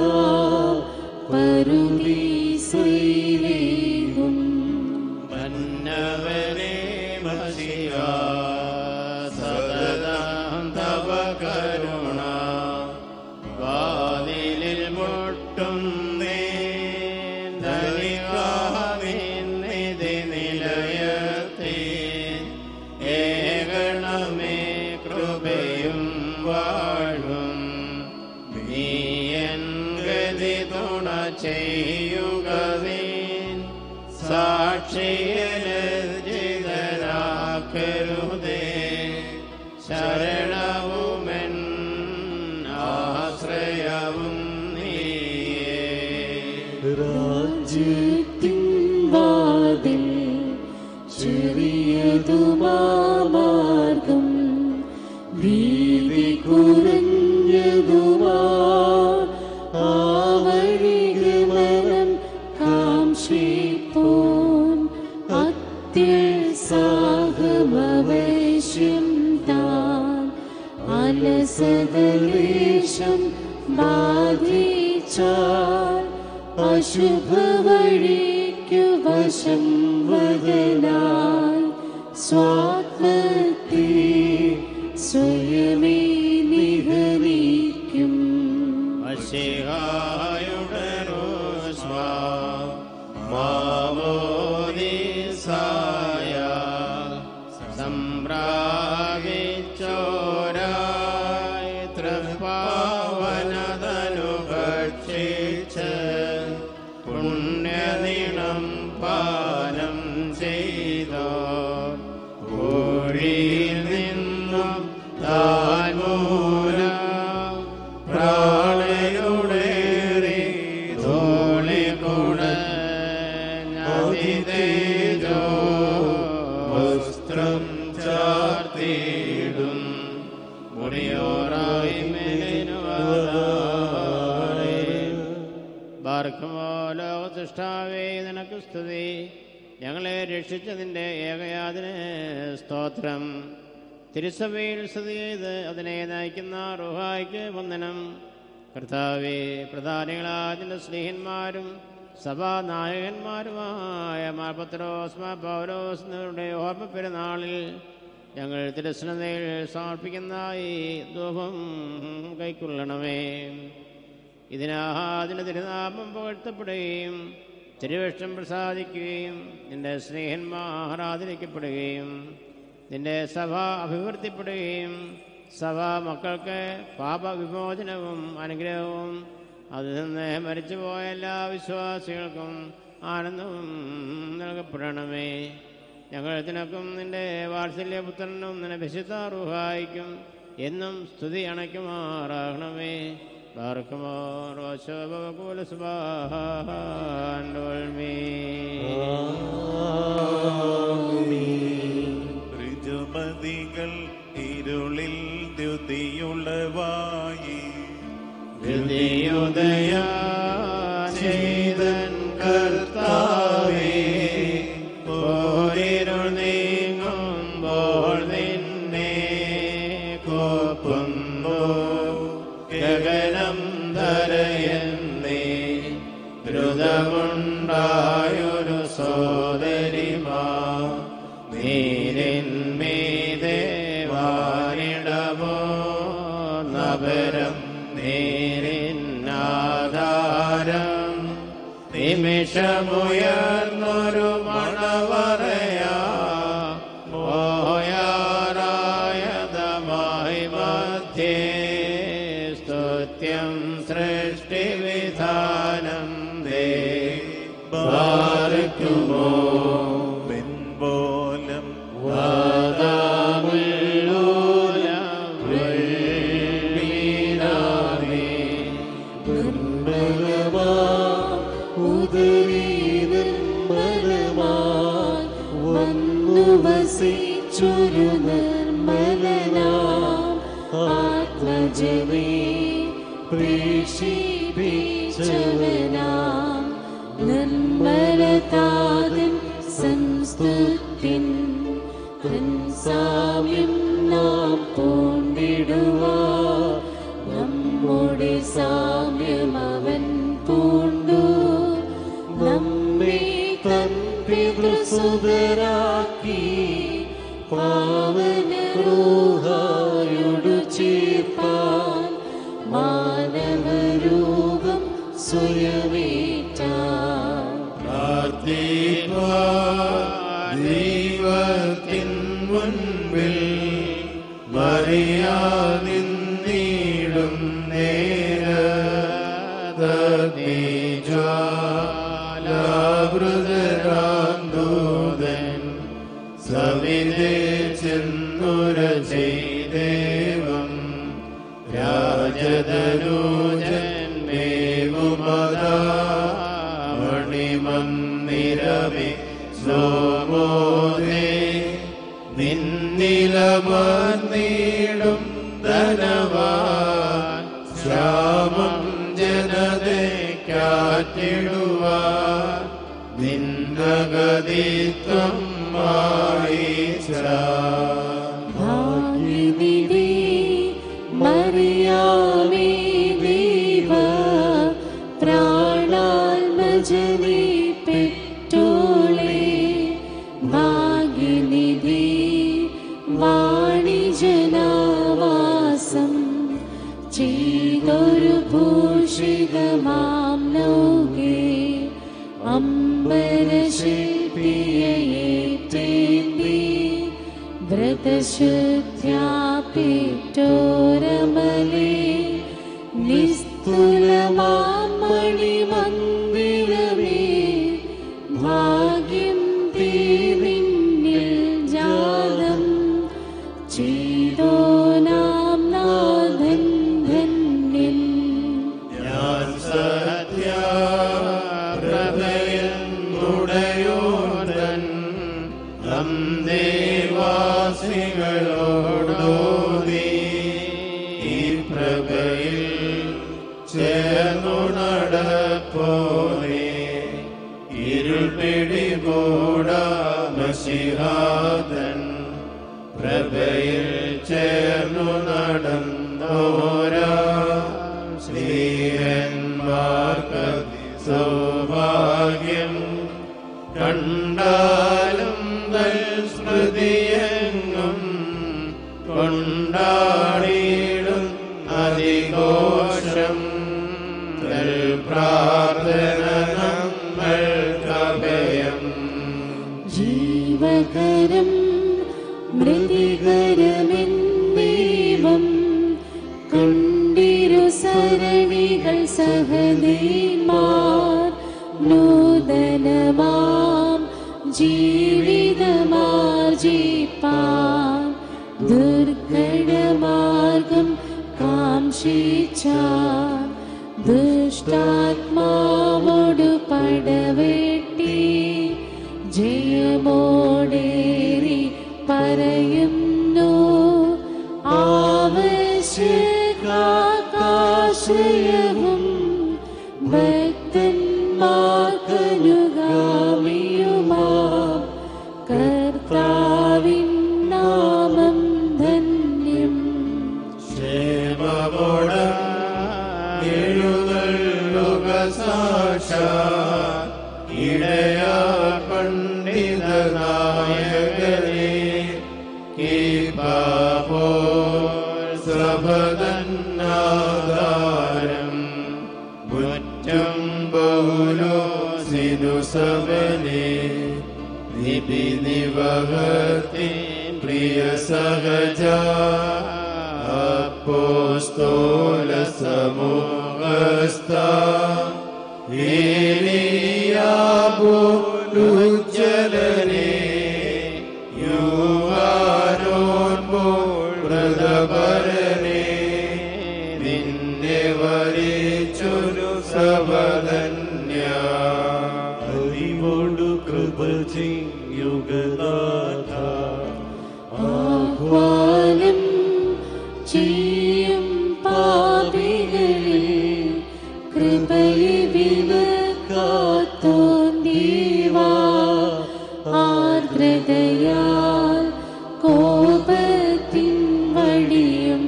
പരുദീസയിലേകും മന്നവനെ മസിയ സതതം തവ കരുണ വാതിലിൽ മുട്ടും നിധി നിലയത്തെ ഏകണമേ കൃപയും വാഴും നീയൻ ഗതി തുണ ചെയ്യുക നീ സാക്ഷിയലജിതരാക്കരുതേ ശരണവുമെൻ ആശ്രയവും നീയേ രാജ്യത്തിൻ വാതിൽ ചെറിയതുമാർഗം വീതി കുറഞ്ഞതുമാ ആവഴികമനം കാംക്ഷിപ്പോൻ അത്യസാഹമവശ്യം താൻ അലസതലേശം ബാധിച്ചാൽ അശുഭവഴിക്കു വശം വദനായി സ്വാത്മത്തെ സ്വയമേ നിഹരിക്കും മഷിഹായുടെ റോസ്മാ മാമോദിസായ സംപ്രാപിച്ചോരായി തൃപ്പാവനതനു ഭക്ഷിച്ച് പുണ്യദിനം പാനം ചെയ്തോ കോഴിയിൽ നിന്നും താൻമൂല പ്രാണയുടേറി തോളിക്കൂടെ തേജോ വസ്ത്രം ചാർത്തിയിടും മുറിയോറായി ബാർക്കുമോ ലോകസൃഷ്ടാവേ നിനക്ക് സ്തുതി ഞങ്ങളെ രക്ഷിച്ചതിൻ്റെ ഏകയാതിന് സ്തോത്രം തിരുസഭയിൽ സ്ഥിതി ചെയ്ത് അതിനെ നയിക്കുന്ന റുഹായ്ക്ക് വന്ദനം കർത്താവെ പ്രധാനികളാതിൻ്റെ സ്നേഹന്മാരും സഭാനായകന്മാരുമായ മാർപത്രോസ് മാ പൗലോസ് എന്നിവരുടെ ഓർമ്മ പെരുന്നാളിൽ ഞങ്ങൾ തിരുസ്നതയിൽ സമർപ്പിക്കുന്ന ഈ ധൂപം കൈക്കൊള്ളണമേ ഇതിനാതിന് തിരുനാമം പുകഴ്ത്തപ്പെടുകയും തിരുവഷ്ടം പ്രസാദിക്കുകയും നിന്റെ സ്നേഹന്മാർ ആദരിക്കപ്പെടുകയും നിന്റെ സഭ അഭിവൃദ്ധിപ്പെടുകയും സഭ മക്കൾക്ക് പാപവിമോചനവും അനുഗ്രഹവും അതിൽ നിന്ന് മരിച്ചുപോയ എല്ലാ വിശ്വാസികൾക്കും ആനന്ദവും നൽകപ്പെടണമേ ഞങ്ങൾ നിനക്കും നിന്റെ വാത്സല്യപുത്രനും നിന്റെ വിശുദ്ധ റുഹായിക്കും എന്നും സ്തുതി അണയ്ക്കുമാറാകണമേ ബാർക്കുമോ റോശോപകൂല ഋജുമതികൾ ഇരുളിൽ ദ്യുതിയുളവായി ചെയ്തൻ കർത്താവേ സോദരിമാ നീരിന്മീതേ വാനിടമോ നഗരം നീരിന്നാധാരം നിമിഷമുയർന്നൊരു മണവറയാ മോയാറായതമായി മധ്യേ സ്തുത്യം സൃഷ്ടിവിധാനം ദേ ബാലക്കുമോ പിൻപോലം വസിച്ചൊരു നിർമ്മലനാം ആത്മജവേ പ്രേഷിപ്പിച്ചവനാം നിർമ്മലതാതൻ സംസ്തുതിൻ തൻ സാമ്യം നാം പൂണ്ടിടുവാ നമ്മുടെ സാമ്യം അവൻ പൂണ്ടു നമ്മെ തൻ പിതൃസുതരാക്കി പാവന റൂഹായോടു ചേർപ്പാൻ മാനവരൂപം സ്വയമേറ്റാൻ ദൈവത്തിൻ മുൻപിൽ മറിയാതിന്നിടും നേരൂതൻ സവിതേ ചെന്നുര ചെയ്ദേവം രാജതനൂജൻ മേവുമതാ മണിമന്ദിരമേ സ്ലോമോദേ നിന്നിലമർന്നീടും ധനവാൻ ശ്യാമം ജനതയ്ക്കാറ്റിടുവാൻ നിന്നഗതിത്വം മായിച്ച ഭാഗ്യനിധി മറിയാമേ ദൈവ പ്രാണാത്മജനേ പെറ്റോളേ ഭാഗ്യനിധി വാണിജനാവാസം ചെയ്തൊരു ഭൂഷിതമാം ലോകേ അമ്പരശില്പിയേറ്റേന്തി വ്രതശുദ്ധ്യാപിറ്റോരമലേ നിസ്തുലമാം മണിമന്ദിരമേ ഭാഗ്യം തീവിന്നിൽ ജാതം ചെയ്തോ നാം നാഥൻ ധന്യൻ ഞാൻ സത്യാപ്രഭയന്നുടയോടൻ അന്തേവാസികളോടോതി ഈ പ്രഭയിൽ ചേർന്നു നടപ്പോനെ ഇരുൾ പിടികൂടാമശിഹാദൻ പ്രഭയിൽ ചേർന്നു നടന്നോരാ ശ്രീഹന്മാർക്ക് സൗഭാഗ്യം കണ്ടാലും തൽ സ്മൃതിയെങ്ങും കൊണ്ടാടിയിടും അതിഘോഷം തൽ പ്രാർത്ഥന നമ്മൾക്കഭയം ജീവകരം മൃതികരമെന്നേവം കണ്ടിരു സരണികൾ സഹനീമാർ നൂതനമാം ജീവിതമാർജിപ്പാൻ ദുർഘടമാർഗം കാംക്ഷിച്ച ദുഷ്ടാത്മാവോടു പടവെട്ടി ജയമോടേറി പറയുന്നു ആവശ്യകാശ്രയവും ഭക്തന്മാർക്കനുഗാമിയുമാ കർത്താവിൻ നാമം ധന്യം ക്ഷേമമോട എഴുതള്ളുക സാക്ഷാ ഇടയാ ലോകനായകനെ കീപ്പാപോ സഭതന്നാധാരം മുറ്റം പൗലോ സിനുസവനെ നിപി നിവഹത്തെ പ്രിയ സഹജ അപ്പോസ്തോല സമൂഹസ്ഥ ഏലിയാബോലുജ്ജലനെ യുവാരോൻ പോൾ വ്രതപരനെ നിന്നെ വരിച്ചൊരു സവധന്യ അറിവോടു കൃപ ചെയ്യുകനാഥ ആഹ്വാനം ചെയ്യും പാപികളിൽ കൃപയെ വിലക്കാത്തോന്തീവാ ആർദ്രതയാൽ കോപത്തിൻ വഴിയും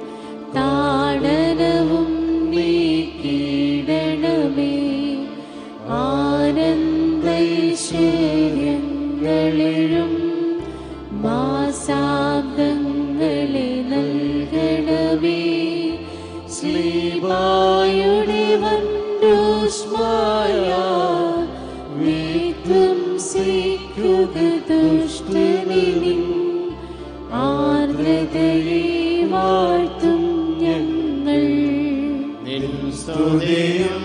താടനവും നീക്കിയിടണമേ ആനന്ദൈശ്വര്യങ്ങളിലും മാസാബ്ദങ്ങളെ നൽകണമേ ശ്രീവായുടെ വണ്ടൂഷ്മായ വിധ്വംസിക്കുക ദുഷ്ടനിൻ ആർദ്രതയെ വാഴ്ത്തും ഞങ്ങൾ നിൻ സ്തുതിയും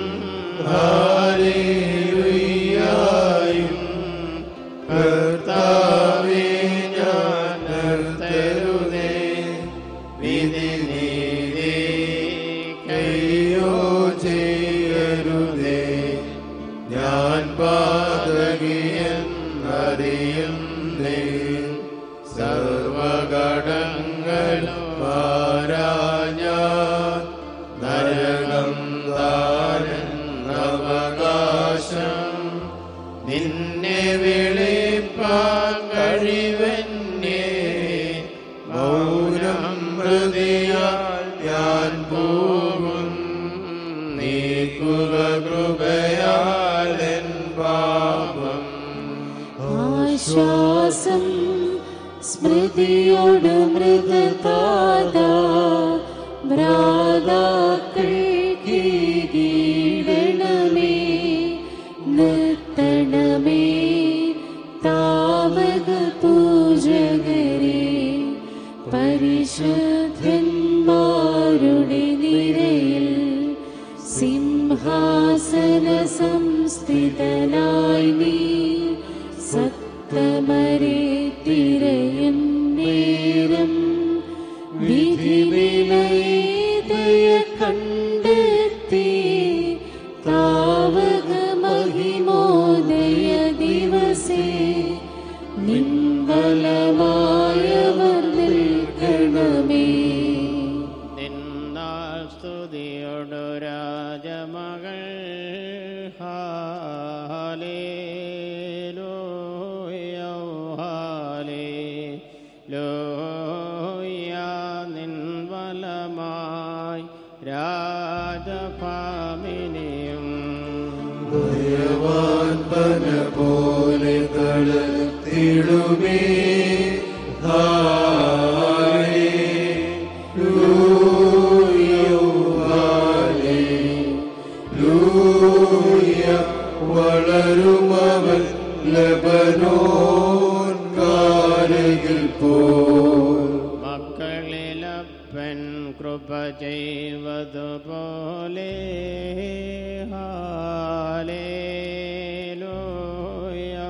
ഹാലേലുയ്യായും കർത്താവേ ഞാൻ നിർത്തരുതേ വിധി നീതി കയ്യോ ചെയ്യരുതേ ഞാൻ പാതകിയെന്നറിയുന്നേ സർവഘടങ്ങളും പാരാഞ്ഞ നരകം താരെന്നവകാശം നിന്നെ വിളിപ്പാൻ കഴിവന്നെ മൗനം ഹൃദയാൽ ഞാൻ പോകും നീക്കുക കൃപയാൽ എൻ പാപം ആശ്വാസം സ്മൃതിയോട് മൃതതാത ഭ്രാതാക്കൾ കീടണമേ നിർത്തണമേ താവക പൂജകരെ പരിശുദ്ധന്മാരുടെ നിരയിൽ സിംഹാസന സംസ്ഥിതനായി നീ സത്തമരെ തിരയും നേരം വിധിവിലയ കണ്ടെത്തി താവക മഹിമോദയ ദിവസേ നിൻബലമായവർ നിൽക്കണമേ നിന്നാൾ സ്തുതിയൊടു രാജമകൾ ഹാലേലൂയ ഹാലേലൂയ നിൻ ബലമായി രാജഭാമിനിയും പോലെ തളത്തിടുമേ വളരുമവൻ ലബനോൻ കാരകിൽ പോ മക്കളിലപ്പൻ കൃപ ചെയ്വതുപോലെ ഹാലേലൂയ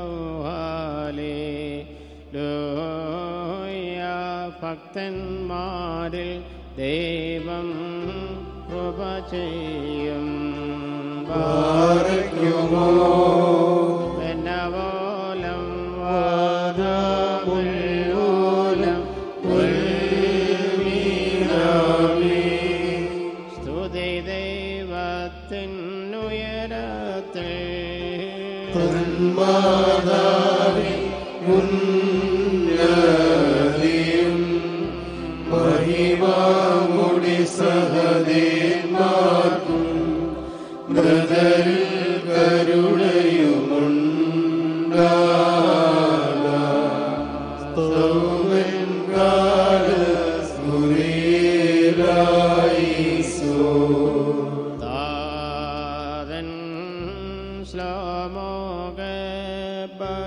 ഹാലേലൂയ ഭക്തന്മാരിൽ ദൈവം കൃപ ചെയ്യും എന്നവോലം വാദമുള്ളോലം സ്തുതി ദൈവത്തിനുയരത്തിൽ മാതാവി ഉന്നതിയും മഹിമാമുടി സഹദേന്മാർക്കും മൃതരിൽ കരുണയുമുണ്ടാ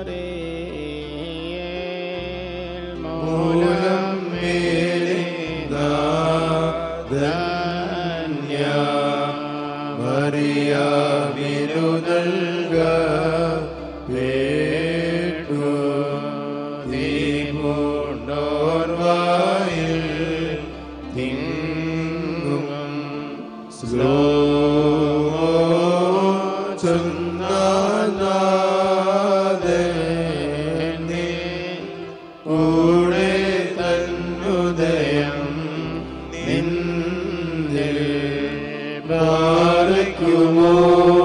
മൂലം മേലെ ധന്യ മറിയാവിനു നൽക പേട്ടു നീ പൂണ്ടോർവായിൽ തിങ്ങും സ്ലോ ചൊന്നാദേ കൂടെ തന്നുദയം നിന്നിൽ പാർക്കുമോ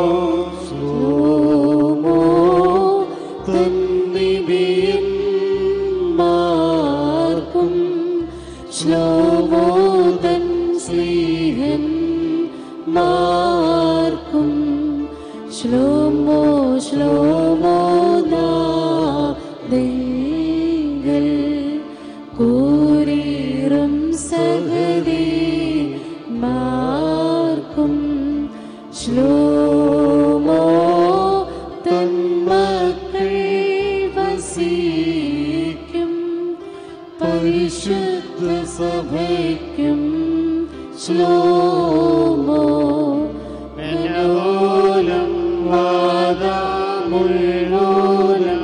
ഓമോ തന്നിബിയന്മാർക്കും ശ്ലോമോദൻ സ്ലീഹൻ മാർക്കും ശ്ലോമോ ശ്ലോമോ നാദങ്ങൾ കൂരീറും സഹദേ മാർക്കും ശ്ലോമോ തന്മക്കൾ വസിക്കും പരിശുദ്ധ സഭയ്ക്കും ശ്ലോമോ മനോലം വാദമുള്ളോലം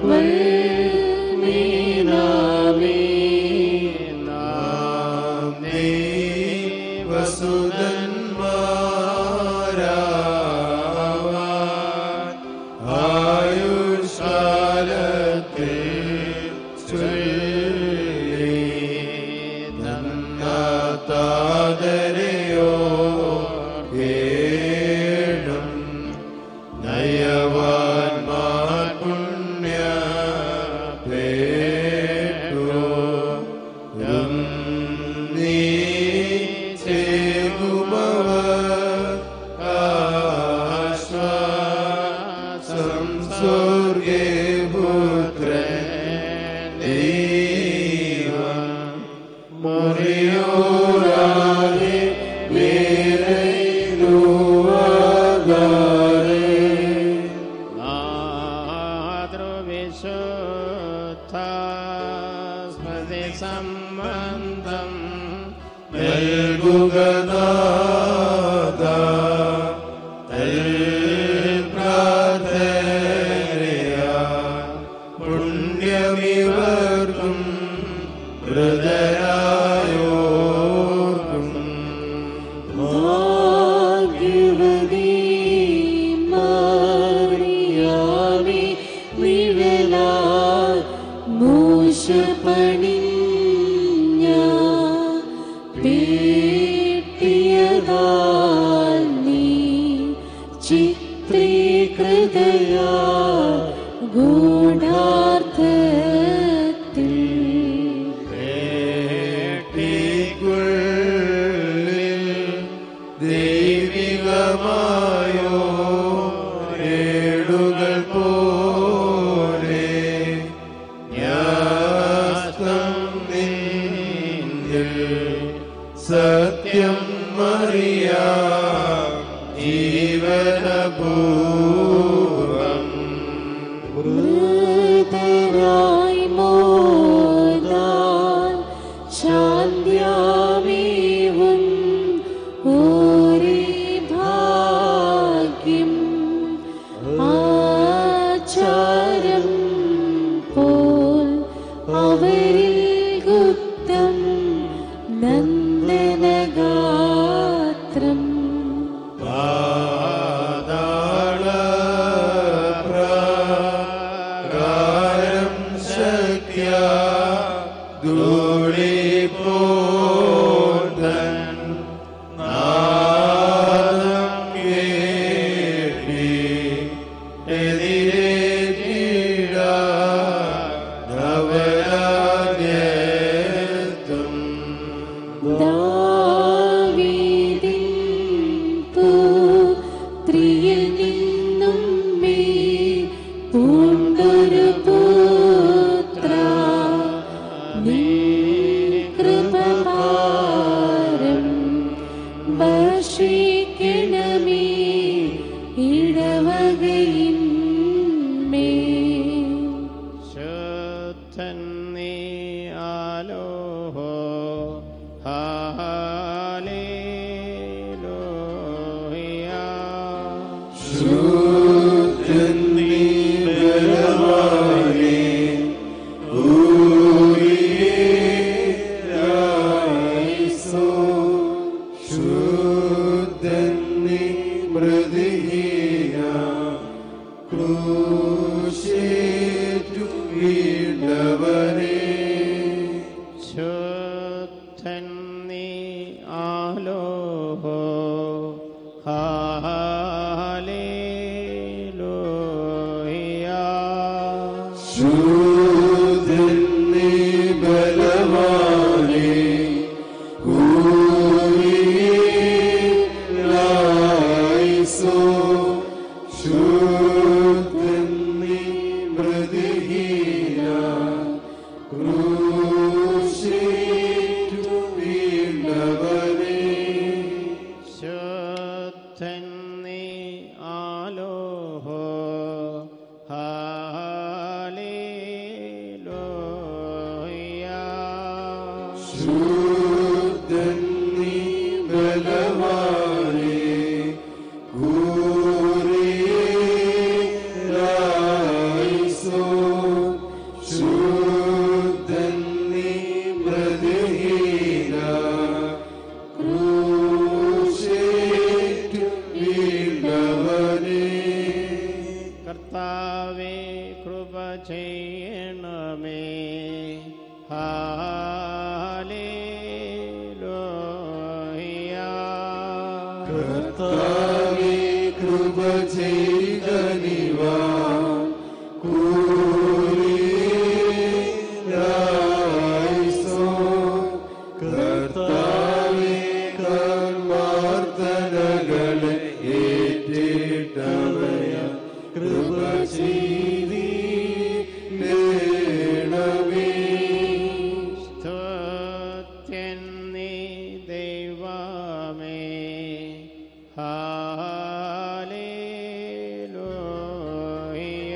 വൽമീനാമേ നാം നീ വസുതന്മാരാവാൻ ആയുഷ്കാലത്തിൽ ചൊല്ലി തന്ന താതരയോ കേടും നയവാൻമാർ പുണ്യ പേട്ടോ നീ ആശ്വാസം സ്വർഗേ പുത്രൻ ദൈവം മുറിയോരാതെ വേലയിലുവാകാതെ മാതൃവിശുദ്ധാസ്മൃതി സംബന്ധം നൽകുക നാഥ പ്രാർത്ഥനയാൽ പുണ്യമിവർക്കും ഹൃദയായോർക്കും ഭാഗ്യവതി മറിയാമേ നിഴലാൽ മൂശപ്പണിഞ്ഞ പേട്ടിയതാൽ നീ ചിത്രീകൃതയാ ഗൂഢാർത്ഥത്തിൽ പേട്ടിക്കുള്ളിൽ ദൈവികമായോ ഏടുകൾ പോലെ ന്യാസ്തം നിന്നിൽ സത്യം അറിയാം ജീവനപൂർവം മൃതരായി മോദാൻ ശാന്ത്യാമേവും ഓരേ ഭാഗ്യം ആചാരം പോൽ അവരിൽ ഗുപ്തം നന്ദനഗാത്രം പാതാള പ്രാകാരം ശക്യ ധൂളിപ്പോതൻ നാദം കേട്ടി എതിരേറ്റിട ധവരാജത്തും ദാവീദിൻ പുത്രിയിൽ നിന്നും മേ പൂണ്ടൊരു പുത്ര നീ കൃപഭാരം വർഷിക്കണമേ ഇടവകയിന്മേൽ ശുദ്ധൻ നീ ആലോഹോ ഹാലേലൂയ ശുദ്ധൻ നീ ബലവാനേ, ഊഴിയായിസോ. ശുദ്ധൻ നീ മൃതിഹീന, ക്രൂശേറ്റു വീണവനേ ശുദ്ധൻ നീ ആലോഹോ ഹാലേലൂയ ശൂദ്രൻ നീ ബലവാനേ, ഊഴിയായിസോ. ശൂദ്രൻ നീ മൃതിഹീന, ക്രൂശേറ്റു വീണവനേ ശുദ്ധൻ നീ ആലോഹോ ഹാലേലൂയ ശൂദ്രൻ നീ ബലവാനേ, ഊഴിയായിസോ. ശൂദ്രൻ നീ മൃതിഹീന, ക്രൂശേറ്റു വീണവനേ കർത്താവേ കൃപ ചെയ്യണമേ ഹാലേലൂയ കർത്താവേ കൃപ ചെയ്തനിവാ കൂലിയായിസോ. കർത്താവേ കർമാർദ്ദനകളെ ഏറ്റിട്ടവയ കൃപ ചെയ്തീണമേ സ്തുത്യൻ നീ ദൈവമേ ഹാലേലൂയ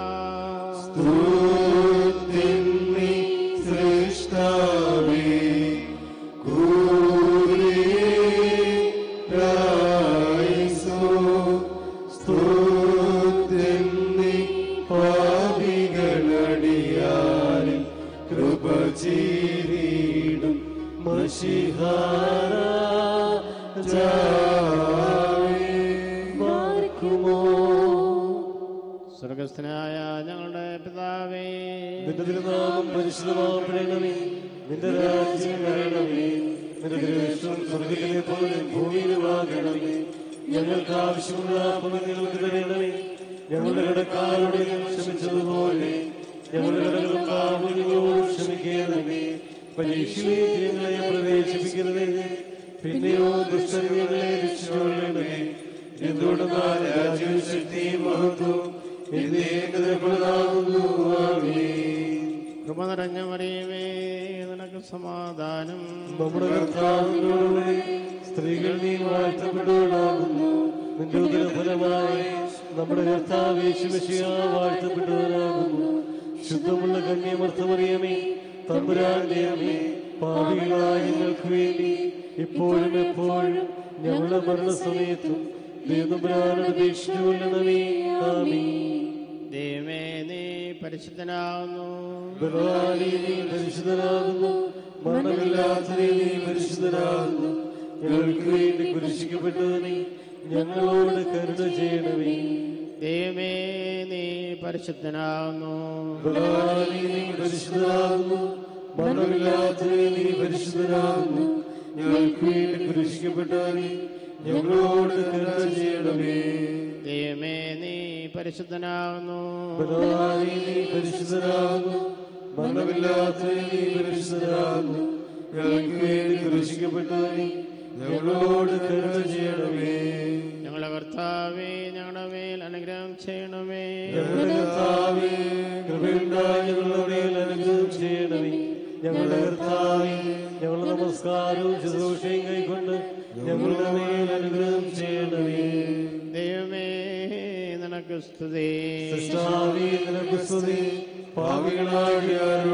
സ്തുതിൻ നീ സൃഷ്ടാവേ, കൂലിയായിസോ. സ്തുതിൻ നീ പാപികളടിയാരിൽ കൃപ ചെയ്തിടും സ്വർഗസ്ഥനായ ഞങ്ങളുടെ പിതാവേ നിന്റെ തിരുനാമം പരിശുദ്ധമാകണമേ നിന്റെ രാജ്യം വരണമേ നിന്റെ തിരുവിഷ്ടം സ്വർഗത്തിലെ പോലെ ഭൂമിയിലുമാകണമേ ഞങ്ങൾക്ക് ആവശ്യമുള്ള അപ്പം ഞങ്ങൾക്ക് തരണമേ ഞങ്ങളുടെ കടക്കാരോട് ഞങ്ങൾ ക്ഷമിച്ചതുപോലെ ഞങ്ങളുടെ കടകളും കാമുകളോട് ക്ഷമിക്കണമേ പരീക്ഷയിലേക്ക് ഞങ്ങളെ പ്രവേശിപ്പിക്കരുതേ പിന്നെയോ ദുഷ്ടൻ ഞങ്ങളെ രക്ഷിച്ചുകൊള്ളണമേ എന്തുകൊണ്ടെന്നാൽ രാജ്യവും ശക്തിയും മഹത്വവും എന്നേക്കതപ്പെടുന്നു ആമേൻ കൃപ നിറഞ്ഞ മറിയമേ നിനക്ക് സമാധാനം നമ്മുടെ കർത്താവിനോടുകൂടി സ്ത്രീകൾ നീ വാഴ്ത്തപ്പെട്ടവരാകുന്നു നിന്റെ ഉദരഫലമായി നമ്മുടെ കർത്താവ് യേശുമിശിഹ വാഴ്ത്തപ്പെട്ടവരാകുന്നു ശുദ്ധമുള്ള കന്യമർത്ഥമറിയമേ തമ്പുരാന്റെ അമ്മേ പാപികളായ ഞങ്ങൾക്ക് വേണ്ടി ഇപ്പോഴും എപ്പോഴും ഞങ്ങളുടെ മരണസമയത്തും ദൈവപുരാണ അപേക്ഷിച്ചു കൊള്ളണമേ ആമീൻ ദൈവമേ നീ പരിശുദ്ധനാകുന്നു ബലവാനേ, നീ പരിശുദ്ധനാകുന്നു മരണമില്ലാത്തവേ നീ പരിശുദ്ധനാകുന്നു ഞങ്ങൾക്ക് വേണ്ടി കുരിശിക്കപ്പെട്ടവനെ ഞങ്ങളോട് കരുണ ചെയ്യണമേ ദൈവമേ നീ പരിശുദ്ധനാകുന്നു ബലവാനേ, നീ പരിശുദ്ധനാകുന്നു മരണമില്ലാത്തവേ നീ പരിശുദ്ധനാകുന്നു ഞങ്ങൾക്ക് വേണ്ടി കുരിശിക്കപ്പെട്ടവനെ ഞങ്ങളോട് കരുണ ചെയ്യണമേ ദൈവമേ നീ പരിശുദ്ധനാകുന്നു ബലവാനേ, നീ പരിശുദ്ധനാകുന്നു മരണമില്ലാത്തവേ നീ പരിശുദ്ധനാകുന്നു ഞങ്ങൾക്ക് വേണ്ടി കുരിശിക്കപ്പെട്ടവനെ ഞങ്ങളോട് കരുണ ചെയ്യണമേ ഞങ്ങളുടെ കർത്താവേ ഞങ്ങളുടെ മേൽ അനുഗ്രഹം ചെയ്യണമേ ഞങ്ങളുടെ കർത്താവേ കൃപയുണ്ടായി ഞങ്ങളുടെ മേൽ അനുഗ്രഹം ചെയ്യണമേ ഞങ്ങളുടെ കർത്താവേ ഞങ്ങളുടെ നമസ്കാരവും ശുശ്രൂഷയും കൈക്കൊണ്ട് ഞങ്ങളുടെ മേൽ അനുഗ്രഹം ചെയ്യണമേ ദൈവമേ നിനക്ക് സ്തുതി സൃഷ്ടാവേ നിനക്ക് സ്തുതി പാവികളായ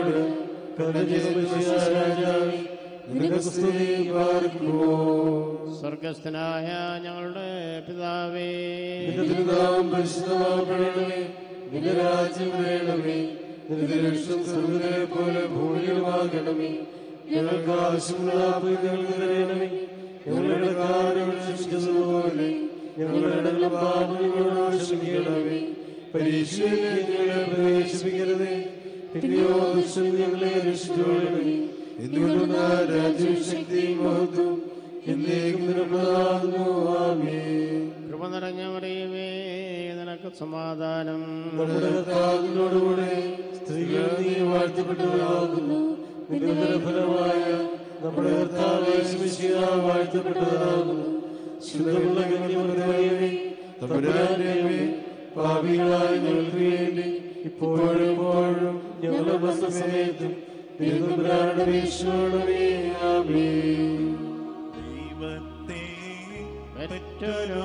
രാജാവേ നിനക്ക് സ്തുതി പാർക്കുമോ സ്വർഗസ്ഥനായ ഞങ്ങളുടെ പിതാവേ നിന്റെ തിരുനാമം പരിശുദ്ധമാക്കണമേ നിന്റെ രാജ്യം വേണമേ നിന്റെ ലക്ഷ്യം സ്വർഗത്തിലെ പോലെ ഭൂമിയിലുമാകണമേ ഞങ്ങൾക്ക് ആവശ്യമുള്ള ആപ്പയിൽ ഞങ്ങൾക്ക് തരണമേ ഞങ്ങളുടെ കാര്യങ്ങൾ ക്ഷമിച്ചതുപോലെ ഞങ്ങളുടെ ഇടങ്ങളും പാപങ്ങളോട് ക്ഷമിക്കണമേ പരീക്ഷയിലേക്ക് ഞങ്ങളെ പ്രവേശിപ്പിക്കരുതേ പിന്നെയോ ദുഷ്ടൻ ഞങ്ങളെ രക്ഷിച്ചുകൊള്ളണമേ എന്തുകൊണ്ടാ രാജ്യവും ശക്തിയും മഹത്വം എന്നേക്കും നിരപ്പതാകുന്നു ആമേൻ കൃപ നിറഞ്ഞ മറിയമേ നിനക്ക് സമാധാനം നമ്മുടെ കർത്താവിനോടുകൂടെ സ്ത്രീകൾ നീ വാഴ്ത്തപ്പെട്ടവരാകുന്നു നിന്റെ ഫലമായ നമ്മുടെ കർത്താവ് ശിശിയ വാഴ്ത്തപ്പെട്ടവരാകുന്നു ശുദ്ധമുള്ള ഗണ്യമേ തമ്പുരാന്റെ പാപികളായ ഞങ്ങൾക്ക് വേണ്ടി ഇപ്പോഴും എപ്പോഴും ഞങ്ങളുടെ മരണസമയത്തും ദൈവങ്ങളുടെ വീക്ഷണമേ ആമേൻ ദൈവത്തെ പെറ്റൊരു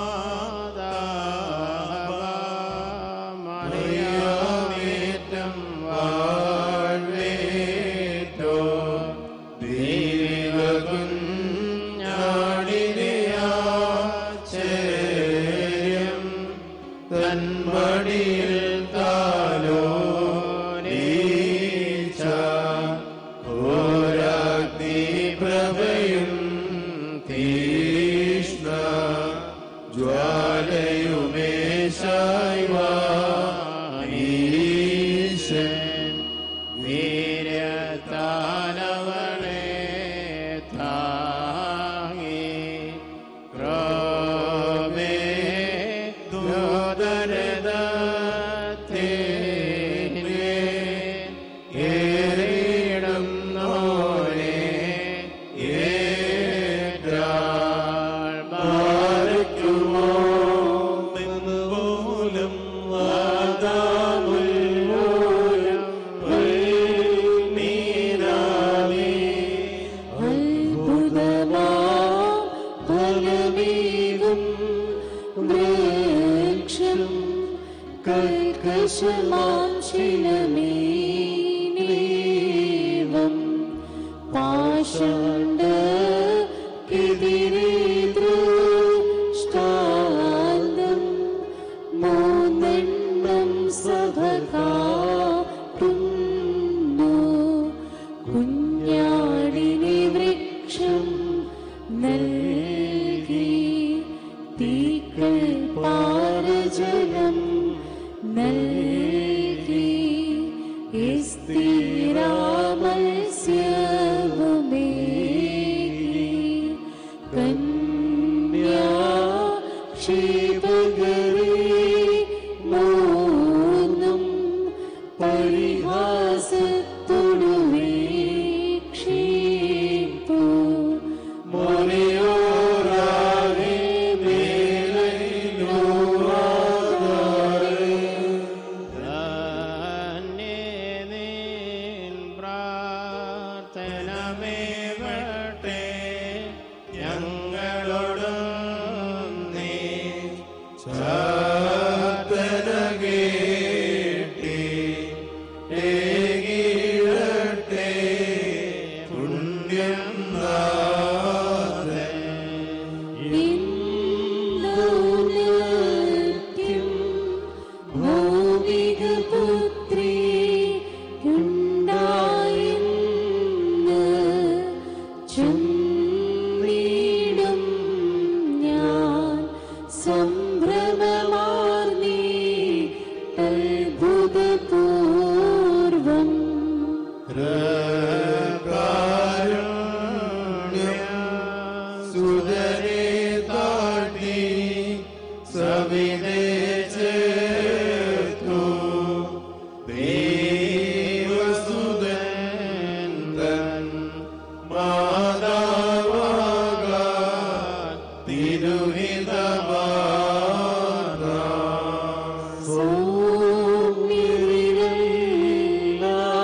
മാതാമറിയാമേറ്റം വാഴ്വേറ്റോ ദൈവിക കുഞ്ഞാടിനെയാശ്ചര്യം തന്മടിയിൽ താലോ നീച്ച ഓരാഗ്നി പ്രഭയും തീഷ്ണ ജ്വാലയുമേശായ്വാശൻ വീരത്താലവളെ താങ്ങി ക്രോമേ ദോദരദത്തിനെ ഏറിയിടും നോനെ ഏറ്റാൾ മാറിക്കുമോ പോലും വാദാമുൽ മൂലം നീരാവേ അത്ഭുതമാ ഫലമേകും വൃക്ഷം കൽക്കശമാം ശിലമേനേവം പാഷാണ്ട എതിരെ ദൃഷ്ടാന്തം മൂന്നെണ്ണം സഭ കാട്ടുന്നു കുഞ്ഞാടിനെ വൃക്ഷം നൽകി തീക്കൾ പാരജലം നൽകി സ്ഥിരാമത്സ്യവുമേകി കന്യാ ക്ഷേപകരേ മൂന്നും പരിഹാസത്തോടു വീക്ഷിപ്പു മോനിയോരാകെ പ്രാർത്ഥനമേവട്ടെ ഞങ്ങളോടും നീ പ്രാർത്ഥന കേട്ടി ഏകീഴട്ടെ പുണ്യം നാഥൻ നിന്ദോനത്യം ഭൗമിക പുത്രി ഉണ്ടായിന്ന് ചൊന്നീടും ഞാൻ സംഭ്രമമാർന്നീ അത്ഭുതപൂർവം സുതരെ താട്ടി സവിതേ ചേർത്തു ദൈവസുതൻ തൻ മാതാവാകാൻ തിരുഹിതമാ സൗമ്യരില്ല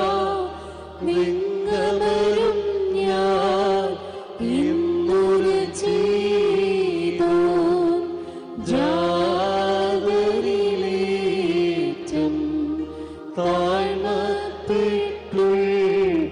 നിങ്ങമരും ഞാൻ ഇന്നുര ചെയ്തോ ജാതരിലേറ്റം താഴ്മപ്പെട്ടുള്ള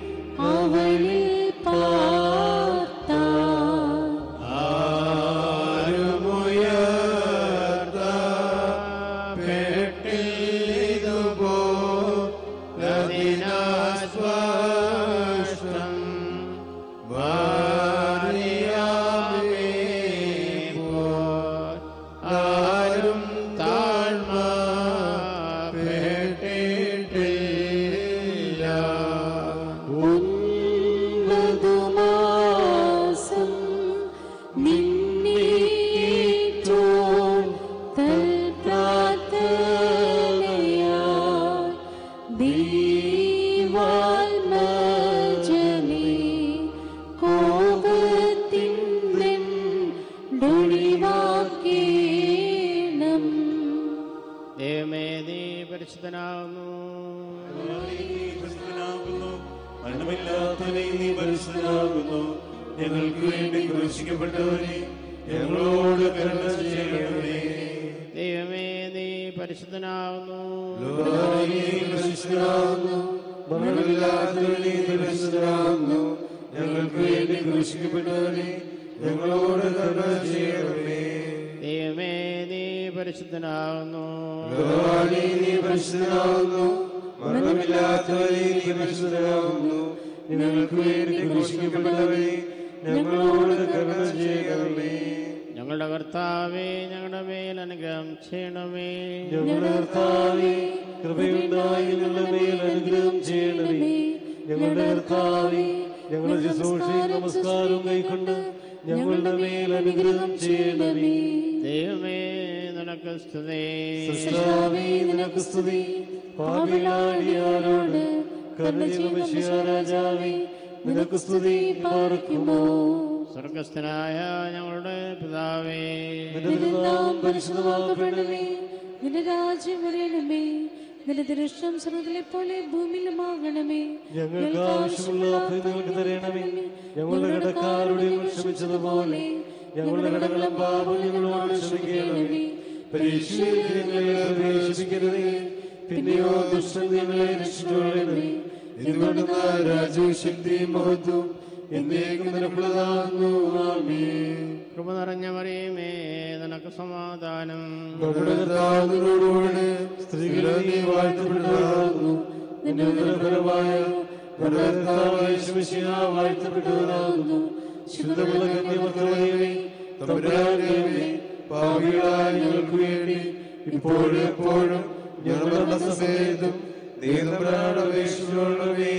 പരിശുദ്ധനാകുന്നു മരണമില്ലാത്തവനെ നീ പരിശുദ്ധനാകുന്നു ഞങ്ങൾക്ക് വേണ്ടി ക്രൂശിക്കപ്പെട്ടവനെ ഞങ്ങളോട് കരുണ ചെയ്യണമേ ദൈവമേ നീ പരിശുദ്ധനാകുന്നു മരണമില്ലാത്തവനെ പരിശുദ്ധനാകുന്നു ഞങ്ങൾക്ക് വേണ്ടി ക്രൂശിക്കപ്പെട്ടവനെ ഞങ്ങളോട് കരുണ ചെയ്യണമേ ദൈവമേ നീ പരിശുദ്ധനാകുന്നു ഭഗവാനേ നീ പരിശുദ്ധനാകുന്നു മരണമില്ലാത്തവനെ നീ പരിശുദ്ധനാകുന്നു ഞങ്ങൾക്ക് വേണ്ടി ക്രൂശിക്കപ്പെട്ടവനെ ഞങ്ങളോട് കരുണ ചെയ്യണമേ ഞങ്ങളുടെ കർത്താവേ ഞങ്ങളുടെ മേൽ അനുഗ്രഹം ചെയ്യണമേ ഞങ്ങളുടെ കർത്താവേ കൃപയുണ്ടായി ഞങ്ങളുടെ മേൽ അനുഗ്രഹം ചെയ്യണമേ ഞങ്ങളുടെ കർത്താവേ ഞങ്ങളുടെ ശുശ്രൂഷയും നമസ്കാരവും കൈക്കൊണ്ട് ഞങ്ങളുടെ മേൽ അനുഗ്രഹം ചെയ്യണമേ ദൈവമേ നിനക്ക് സ്തുതി സൃഷ്ടാവേ നിനക്ക് സ്തുതി പാപിയാടിയാരോട് കരുണ ചെയ്ത രാജാവേ നിനക്ക് സ്തുതി പാർക്കുമോ സ്വർഗസ്ഥനായ ഞങ്ങളുടെ പിതാവേ നിന്റെ നാം പരിശുദ്ധമാകപ്പെടണമേ നിന്റെ രാജ്യം വരണമേ നിന്റെ ദൃഷ്ടം സ്വർഗത്തിലെ പോലെ ഭൂമിയിലുമാകണമേ ഞങ്ങൾക്ക് ആവശ്യമുള്ള അഭയം ഞങ്ങൾക്ക് തരണമേ ഞങ്ങളുടെ കടക്കാരുടെ ക്ഷമിച്ചതുപോലെ ഞങ്ങളുടെ കടകളും പാപം ഞങ്ങളോട് ക്ഷമിക്കണമേ പരീക്ഷയിൽ ഞങ്ങളെ പ്രവേശിപ്പിക്കരുതേ പിന്നെയോ ദുഷ്ടൻ ഞങ്ങളെ രക്ഷിച്ചുകൊള്ളണമേ എന്തുകൊണ്ട് രാജ്യവും ശക്തിയും മഹത്വം എന്നേക്കും നിനക്കുള്ളതാകുന്നു ആമേൻ കൃപ നിറഞ്ഞ മറിയമേ നിനക്ക് സമാധാനം നമ്മുടെ കർത്താവിനോടുകൂടെ സ്ത്രീകളെ നീ വാഴ്ത്തപ്പെട്ടതാകുന്നു നിന്റെ ഉദരഫലമായ നമ്മുടെ കർത്താവായ യേശുമിശിഹ വാഴ്ത്തപ്പെട്ടവനാകുന്നു ശുദ്ധമുള്ള കന്യമക്കളെ തമ്പുരാന്റെ പാപികളായ ഞങ്ങൾക്ക് വേണ്ടി ഇപ്പോഴും എപ്പോഴും ഞങ്ങളുടെ മരണസമയത്തും ദൈവപ്രാണപേക്ഷിച്ചുകൊള്ളണമേ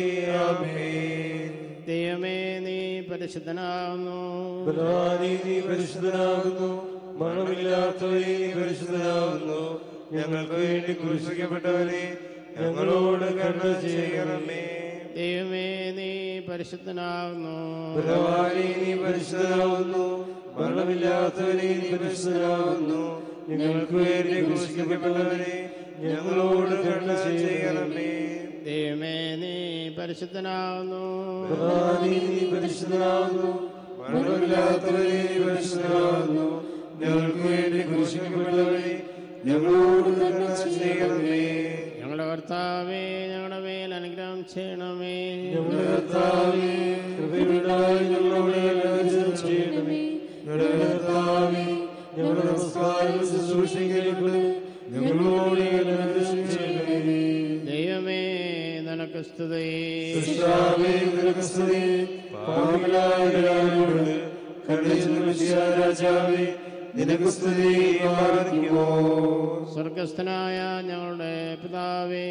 ആമേൻ ദൈവമേ നീ പരിശുദ്ധനാകുന്നു ബലവാനേ, നീ പരിശുദ്ധനാകുന്നു മരണമില്ലാത്തവനെ നീ പരിശുദ്ധനാകുന്നു ഞങ്ങൾക്ക് വേണ്ടി ക്രൂശിക്കപ്പെട്ടവനെ ഞങ്ങളോട് കരുണ ചെയ്യണമേ ദൈവമേ നീ പരിശുദ്ധനാകുന്നു ഭഗവാനെ നീ പരിശുദ്ധനാകുന്നു മരണമില്ലാത്തവനെ നീ പരിശുദ്ധനാകുന്നു ഞങ്ങൾക്ക് വേണ്ടി ക്രൂശിക്കപ്പെട്ടവനെ ഞങ്ങളോട് കരുണ ചെയ്യണമേ ദൈവമേ നീ പരിശുദ്ധനാകുന്നു ബലവാനേ, നീ പരിശുദ്ധനാകുന്നു മരണമില്ലാത്തവനെ നീ പരിശുദ്ധനാകുന്നു ഞങ്ങൾക്ക് വേണ്ടി ക്രൂശിക്കപ്പെട്ടവനെ ഞങ്ങളോട് കരുണ ചെയ്യണമേ ഞങ്ങളുടെ കർത്താവേ ഞങ്ങളുടെ മേൽ അനുഗ്രഹം ചെയ്യണമേ ഞങ്ങളുടെ കർത്താവേ കൃപയുണ്ടായി ഞങ്ങളോട് അനുഗ്രഹം ചെയ്യണമേ ഞങ്ങളുടെ കർത്താവേ ഞങ്ങളുടെ നമസ്കാരം ശുശ്രൂഷിക്കരുത് ഞങ്ങളോട് അനുഗ്രഹം ചെയ്യണമേ ദൈവമേ നിനക്ക് സ്തുതി കർത്താവേ, നിനക്ക് സ്തുതി. പാപികളായ ഞങ്ങളോട് കരുണ ചെയ്ത രാജാവേ നിനക്ക് സ്തുതി ആരാധിക്കുമോ സ്വർഗസ്ഥനായ ഞങ്ങളുടെ പിതാവേ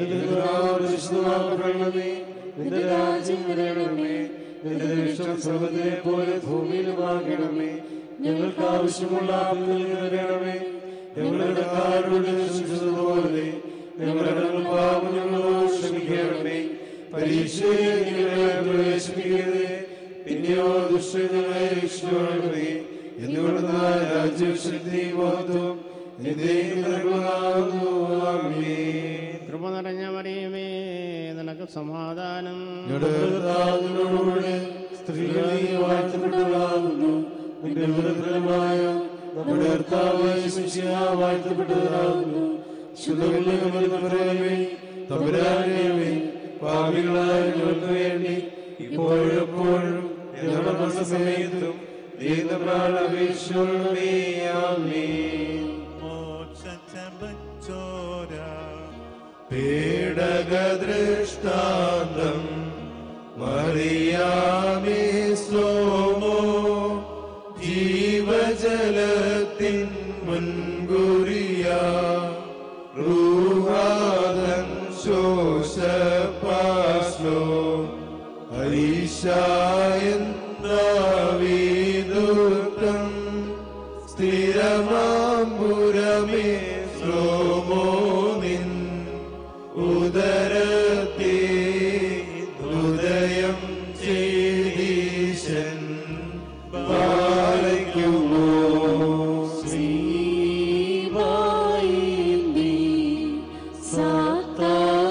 പരിശുദ്ധമാക്കപ്പെടണമേ നിന്റെ രാജ്യം വരണമേ നിന്റെ ഇഷ്ടം സ്വർഗത്തിലെ പോലെ ഭൂമിയിലുമാകണമേ ഞങ്ങൾക്ക് ആവശ്യമുള്ള ആപത്തുകൾ തരണമേ ഞങ്ങളുടെ കാരോട് ക്ഷമിച്ചതുപോലെ ഞങ്ങളുടെ കടങ്ങൾ പാപം ഞങ്ങളോട് ക്ഷമിക്കണമേ പരീക്ഷയെ ഞങ്ങളെ പ്രവേശിപ്പിക്കരുതേ പിന്നെയോ ദുഷ്ടങ്ങളെ രക്ഷിക്കണമേ എന്തുകൊണ്ട് രാജ്യശക്തി മഹത്വം എന്നേക്കും നിനക്കുള്ളതാകുന്നു. ആമേൻ. കൃപ നിറഞ്ഞ മറിയമേ നിനക്ക് സമാധാനം ഞങ്ങളുടെ കർത്താവിനോടുകൂടെ സ്ത്രീകളെ വാഴ്ത്തപ്പെട്ടവരാകുന്നു നിന്റെ ഉദരഫലമായ നമ്മുടെ കർത്താവ് യേശുമിശിഹ വാഴ്ത്തപ്പെട്ടവരാകുന്നു ശുദ്ധമുള്ള കമലപുരമേ തമ്പുരാനേ പാപികളായ ഞങ്ങൾക്ക് വേണ്ടി ഇപ്പോഴും എപ്പോഴും ഞങ്ങളുടെ മരണസമയത്തും ദീർഘപ്രാണപേക്ഷണമേ ആമേൻ മോക്ഷച്ചോര പേടകദൃഷ്ടാന്തം മറിയാമേ സ്ലോമോ ജീവജലത്തിൻ മുൻകുറിയ റൂഹാദൻ ശോഷപാശ്ലോ ഐശായന്താവീദുക്തം സ്ഥിരമാമ്പുരമേ ശ്ലോമോ നിൻ ഉദരത്തെ ഹൃദയം ചെയ്തീശൻ പാലിക്കുമോ ശ്രീവായി സാത്താ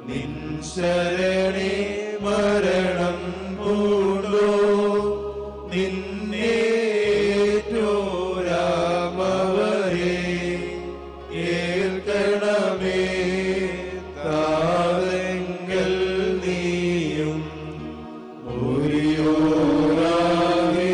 നിൻ ശരണേ മരണം പൂണ്ടോ നിന്നെ രാമവരെ ഏൽക്കണമേ താരങ്ങൾ നീയും ഒരിയോരാകെ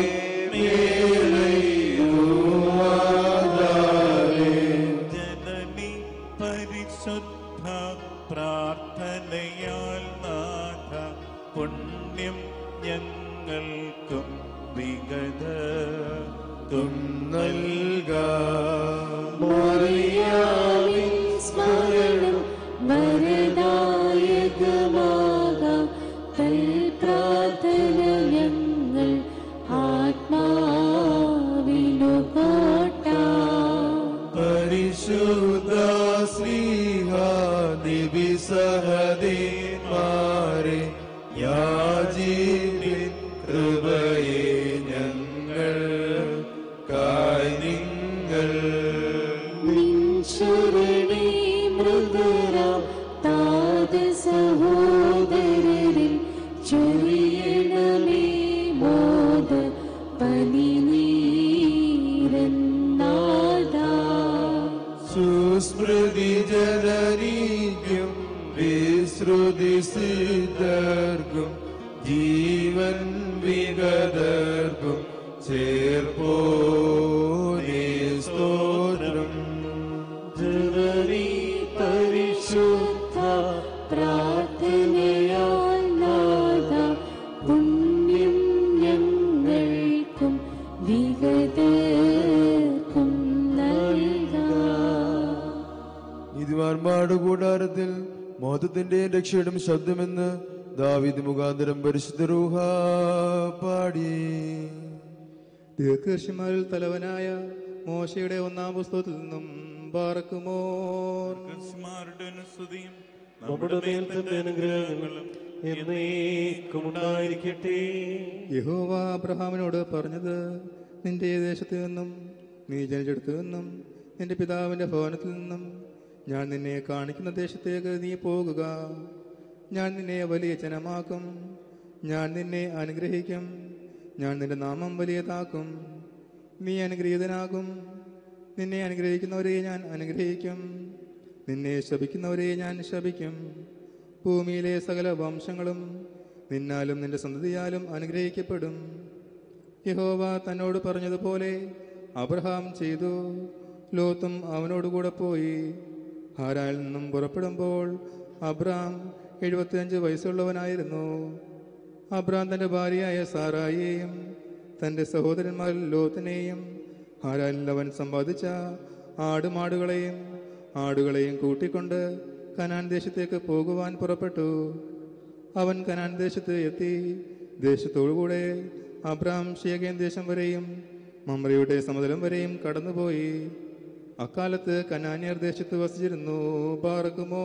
മേലയുവാതാരേ ജനനി പരിശുദ്ധ പ്രാർത്ഥനയാൽ നാഥ പുണ്യം ഞങ്ങൾക്കും വിഗത മറിയാവിൻ സ്മരണം വരദായകമാകാം തൽപ്രാർത്ഥന ഞങ്ങൾ ആത്മാവിനു കോട്ട പരിശുദ്ധ ശ്രീഹ ദിവി സഹദേമാരെ യാചിപ്പിൻ കൃപയെ ഞങ്ങൾ കായ് നിങ്ങൾ നിൻ ശരണേ മൃദുരാം താത സഹോദരരിൽ ചൊരിയണമേ മോദ പനിനീരന്നാദാ സുസ്മൃതി ജനനീക്കും വിശ്രുതി സിദ്ധർക്കും ജീവൻ വിഗതർക്കും ചേർപ്പോനേ സ്തോത്രം ജനനി പരിശുദ്ധ പ്രാർത്ഥനയാൽ നാഥ പുണ്യം ഞങ്ങൾക്കും വിഗതർക്കും നൽകാം നീതിമാന്മാരുടെ കൂടാരത്തിൽ മോഹത്തിന്റെ രക്ഷയുടെ ശബ്ദമെന്ന് ദാവിദ് മുഖാന്തരം പരിശുദ്ധ റൂഹ പാടി ദീർഘർഷിമാരിൽ തലവനായ മോശയുടെ ഒന്നാം പുസ്തകത്തിൽ നിന്നും പാറക്കുമോ സ്മാരുടെ സ്തുതിയും നമ്മുടെ മേൽ തന്റെ അനുഗ്രഹങ്ങളും എന്നേക്കും ഉണ്ടായിരിക്കട്ടെ യഹോവ അബ്രഹാമിനോട് പറഞ്ഞത് നിന്റെ ദേശത്ത് നിന്നും നീ ജനിച്ചെടുത്തു നിന്നും നിന്റെ പിതാവിന്റെ ഭവനത്തിൽ നിന്നും ഞാൻ നിന്നെ കാണിക്കുന്ന ദേശത്തേക്ക് നീ പോകുക ഞാൻ നിന്നെ വലിയ ജനമാക്കും ഞാൻ നിന്നെ അനുഗ്രഹിക്കും ഞാൻ നിന്റെ നാമം വലിയതാക്കും നീ അനുഗ്രഹീതനാകും നിന്നെ അനുഗ്രഹിക്കുന്നവരെ ഞാൻ അനുഗ്രഹിക്കും നിന്നെ ശപിക്കുന്നവരെ ഞാൻ ശപിക്കും ഭൂമിയിലെ സകല വംശങ്ങളും നിന്നാലും നിന്റെ സന്തതിയാലും അനുഗ്രഹിക്കപ്പെടും യഹോവ തന്നോട് പറഞ്ഞതുപോലെ അബ്രഹാം ചെയ്തു ലോത്തും അവനോടുകൂടെ പോയി ഹാരാനിൽ നിന്നും പുറപ്പെടുമ്പോൾ അബ്രാം എഴുപത്തിയഞ്ച് വയസ്സുള്ളവനായിരുന്നു അബ്രാം തന്റെ ഭാര്യയായ സാറായിയെയും തന്റെ സഹോദരന്മാരിൽ ലോത്തിനെയും ഹാരാനിൽ അവൻ സമ്പാദിച്ച ആടുമാടുകളെയും ആടുകളെയും കൂട്ടിക്കൊണ്ട് കനാൻ ദേശത്തേക്ക് പോകുവാൻ പുറപ്പെട്ടു അവൻ കനാൻ ദേശത്ത് എത്തി ദേശത്തോടുകൂടെ അബ്രാം ഷേഖേൻ ദേശം വരെയും മമ്രയുടെ സമതലം വരെയും കടന്നുപോയി അക്കാലത്ത് കനാന്യർ ദേശത്ത് വസിച്ചിരുന്നു പാറക്കുമോ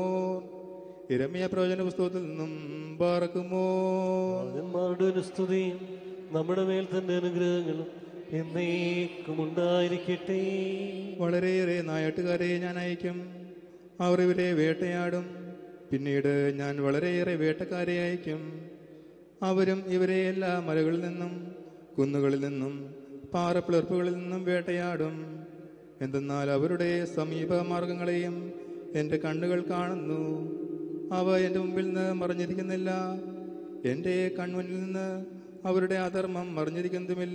ഇരമ്യ പ്രവചന പുസ്തകത്തിൽ നിന്നും പാറക്കുമോ രാജന്മാരുടെ ഒരു സ്തുതിയും നമ്മുടെ മേൽ തന്റെ അനുഗ്രഹങ്ങളും എന്നേക്കും ഉണ്ടായിരിക്കട്ടെ വളരെയേറെ നായാട്ടുകാരെ ഞാൻ അയക്കും അവർ ഇവരെ വേട്ടയാടും പിന്നീട് ഞാൻ വളരെയേറെ വേട്ടക്കാരെ അയക്കും അവരും ഇവരെ എല്ലാ മലകളിൽ നിന്നും കുന്നുകളിൽ നിന്നും പാറപ്പിളർപ്പുകളിൽ നിന്നും വേട്ടയാടും എന്തെന്നാൽ അവരുടെ സമീപ മാർഗങ്ങളെയും എൻ്റെ കണ്ണുകൾ കാണുന്നു അവ എൻ്റെ മുമ്പിൽ നിന്ന് മറഞ്ഞിരിക്കുന്നില്ല എൻ്റെ കൺമുന്നിൽ നിന്ന് അവരുടെ അധർമ്മം മറിഞ്ഞിരിക്കുന്നതുമില്ല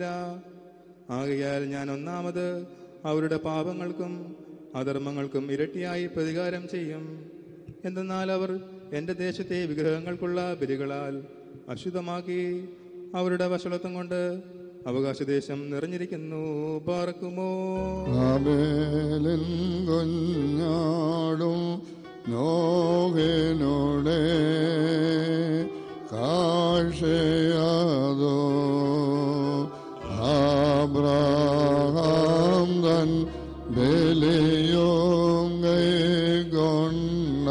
ആകയാൽ ഞാൻ ഒന്നാമത് അവരുടെ പാപങ്ങൾക്കും അധർമ്മങ്ങൾക്കും ഇരട്ടിയായി പ്രതികാരം ചെയ്യും എന്തെന്നാൽ അവർ എൻ്റെ ദേശത്തെ വിഗ്രഹങ്ങൾക്കുള്ള ബലികളാൽ അശുദ്ധമാക്കി അവരുടെ വഷളത്വം കൊണ്ട് അവകാശദേശം നിറഞ്ഞിരിക്കുന്നു പാർക്കുമോ ആബേലിൻ കുഞ്ഞാടും നോഹനോടെ കാഴ്ചയാതോ ആബ്രഹാം തൻ ബലിയും കൈകൊണ്ട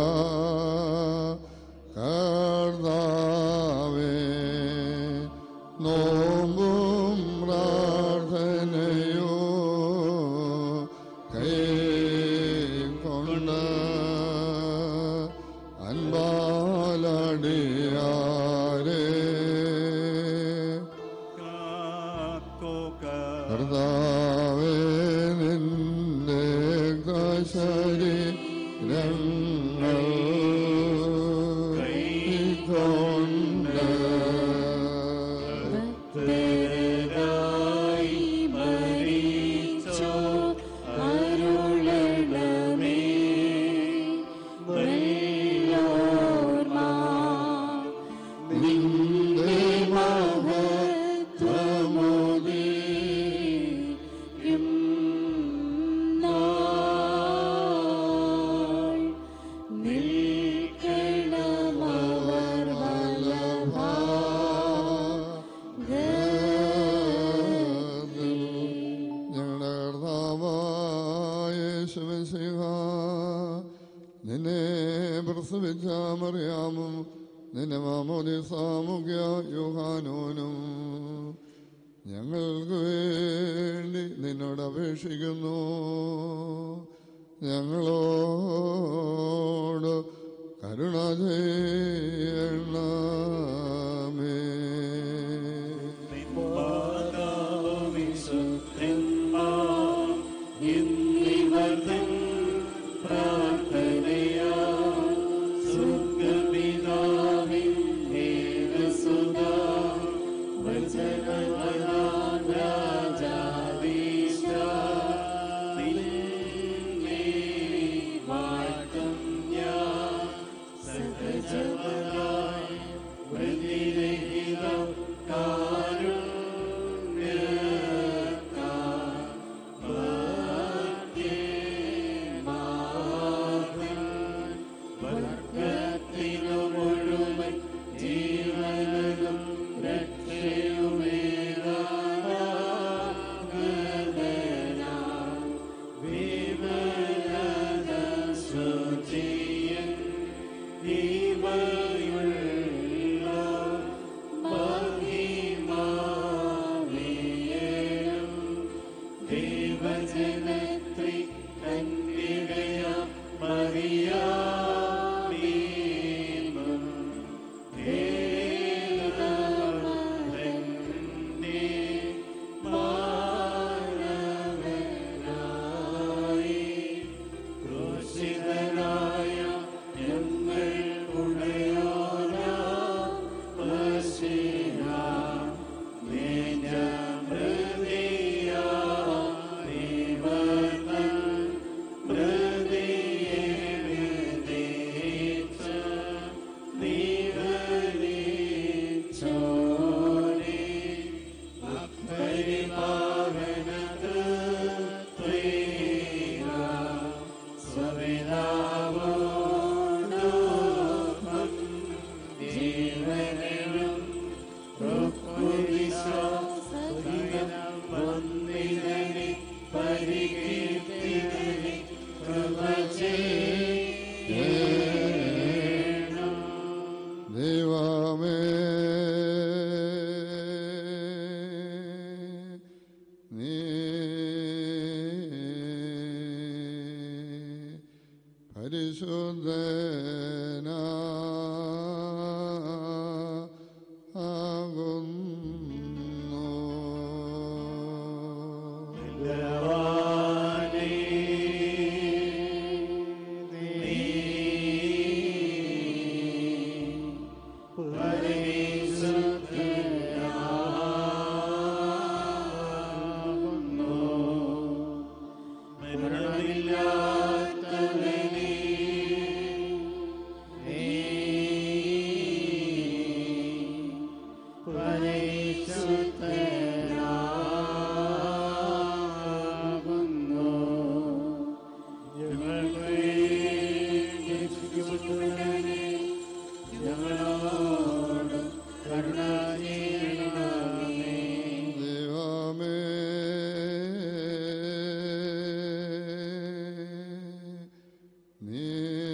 കർത്താവേ നോമ്പും പ്രാർത്ഥനയോ കൈകൊണ്ട കർത്താവേ നിന്റെ ശരീരങ്ങൾ കൊണ്ട് ഭക്തരായി മരിച്ചോ അരുളണമേ നല്ലോർമ്മ നിന്റെ മഹത്വമോദിക്കും നാൾ നിൽക്കണമവർ വലഭാ ഞങ്ങളുടെ കർത്താവായ യേശുമിശിഹ, നിന്നെ പ്രസവിച്ച മറിയാമും നിന്നെ മാമോദി സാമുഖ്യ യോഹാനോനും ഞങ്ങൾക്ക് വേണ്ടി നിന്നോട് അപേക്ഷിക്കുന്നു ഞങ്ങളോട് കരുണ ചെയ്യണമേ ഇന്നിവർദ്ധൻ പ്രാർത്ഥനയാ സുഖപിതാവിൻ ഏകസുത വചനവനാം രാജാധീശ നിന്നെ വാഴ്ത്തും ഞാൻ സഹജപരായി പ്രതിരഹിത വർഗത്തിനു മുഴുവൻ ജീവനും രക്ഷയുമേറാം വിമലത ശുചിയൻ ദീപയുള്ള മഹിമാവിയേഴും ദൈവജനത്രി കന്യകയ മറിയാമീന്നും ദേവമഹന്നെ മാനവനായി ക്രൂശിതനായ ഞങ്ങൾ ഉടയോരാ മശിഹ നിജമൃതിയാ നിവർത്തൻ മൃതിയെ വിധിച്ച നിവരിച്ചോനെ പരിപാവനത് ത്രീക സ്വവിനാവോടൊപ്പം ജീവനും ൃശ്വാസനം വന്ദിതനെ പരികീർത്തിതനെ കൃപ ചെയ്യണം ദൈവമേ നീ പരിശുദ്ധന ഭഗവാനേ, നീ പരിശുദ്ധനാകുന്നു. മരണമില്ലാത്തവനേ, നീ പരിശുദ്ധനാകുന്നു. ഞങ്ങൾക്ക് വേണ്ടി രക്ഷിക്കപ്പെട്ടവനെ ഞങ്ങളോട് കരുണ ചെയ്യണമേ ദൈവമേ നീ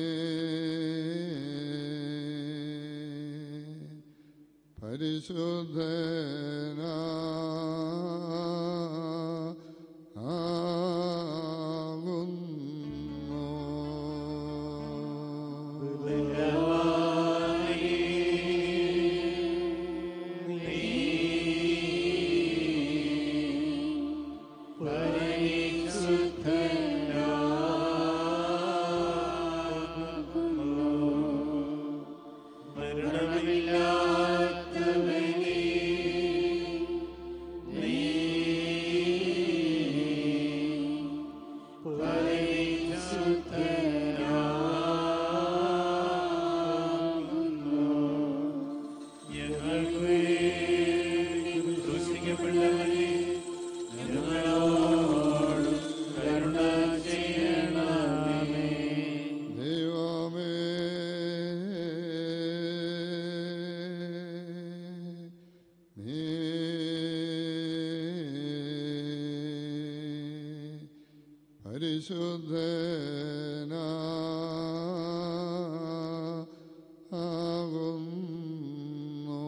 പരിശുദ്ധന ആകുന്നു ഭഗവാനേ പരിശുദ്ധന ആകുന്നു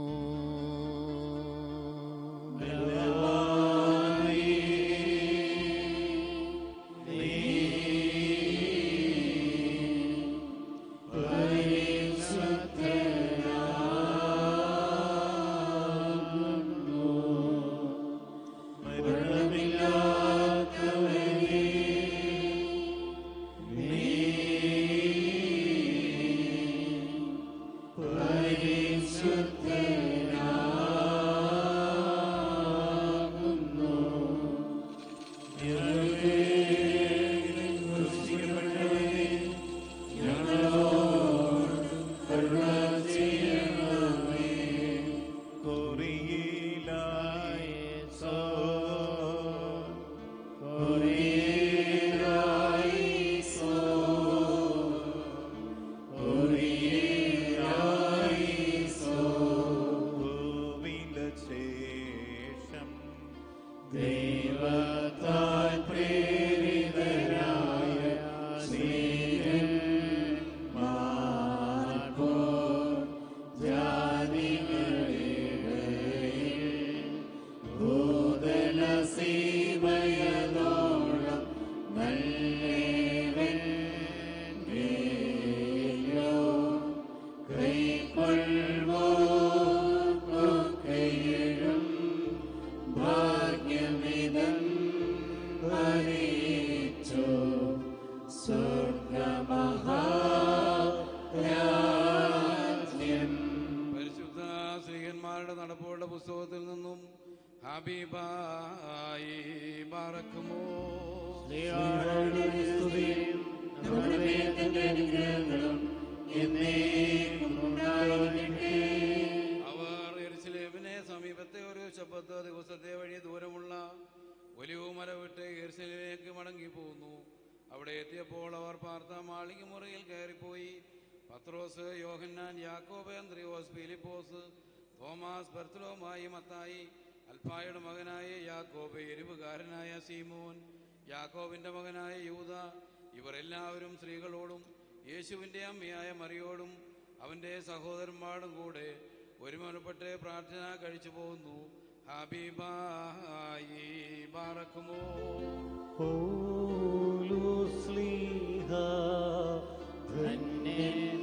ശേഷം ദൈവത്താൽ പ്രേരിതരായ സ്നേഹന്മാർക്കോ ജാതികളിടയിൽ ഭൂതല സീമയതോളം നല്ലേവൻ മേലോ കൈക്കൊള്ളുവോ കൊക്കയിലും ഭാഗ്യമിതം അറിയിച്ചു സ്വർഗമഹാരാജ്യം പരിശുദ്ധ സ്ത്രീകന്മാരുടെ നടപ്പുകളുടെ പുസ്തകത്തിൽ നിന്നും ഹബീബായി മറക്കുമോ സ്തുതിയും നമ്മുടെ ദൈവത്തിന്റെ അനുഗ്രഹങ്ങളും എന്നേക്കും ഉണ്ടായിരിക്കട്ടെ അവർ എരുസലേമിനെ സമീപത്തെ ഒരു ശബ്ദത്ത് ദിവസത്തെ വഴി ദൂരമുള്ള ഒലിവുമല വിട്ട് എരുസലേമിലേക്ക് മടങ്ങി പോകുന്നു അവിടെ എത്തിയപ്പോൾ അവർ പാർത്ത മാളിക മുറിയിൽ കയറിപ്പോയി പത്രോസ് യോഹന്നാൻ യാക്കോബ് അന്ത്രിയോസ് ഫിലിപ്പോസ് തോമാസ് ബർത്തലോമായി മത്തായി അൽഫായുടെ മകനായ യാക്കോബ് എരിവുകാരനായ സീമോൻ യാക്കോബിന്റെ മകനായ യൂത ഇവർ എല്ലാവരും സ്ത്രീകളോടും യേശുവിൻ്റെ അമ്മയായ മറിയോടും അവൻ്റെ സഹോദരന്മാരും കൂടെ ഒരുമനപ്പെട്ട് പ്രാർത്ഥന കഴിച്ചു പോകുന്നു ഹബീബായി ബാറക്കുമോ പൗലോസ്ലീഹ ധന്യൻ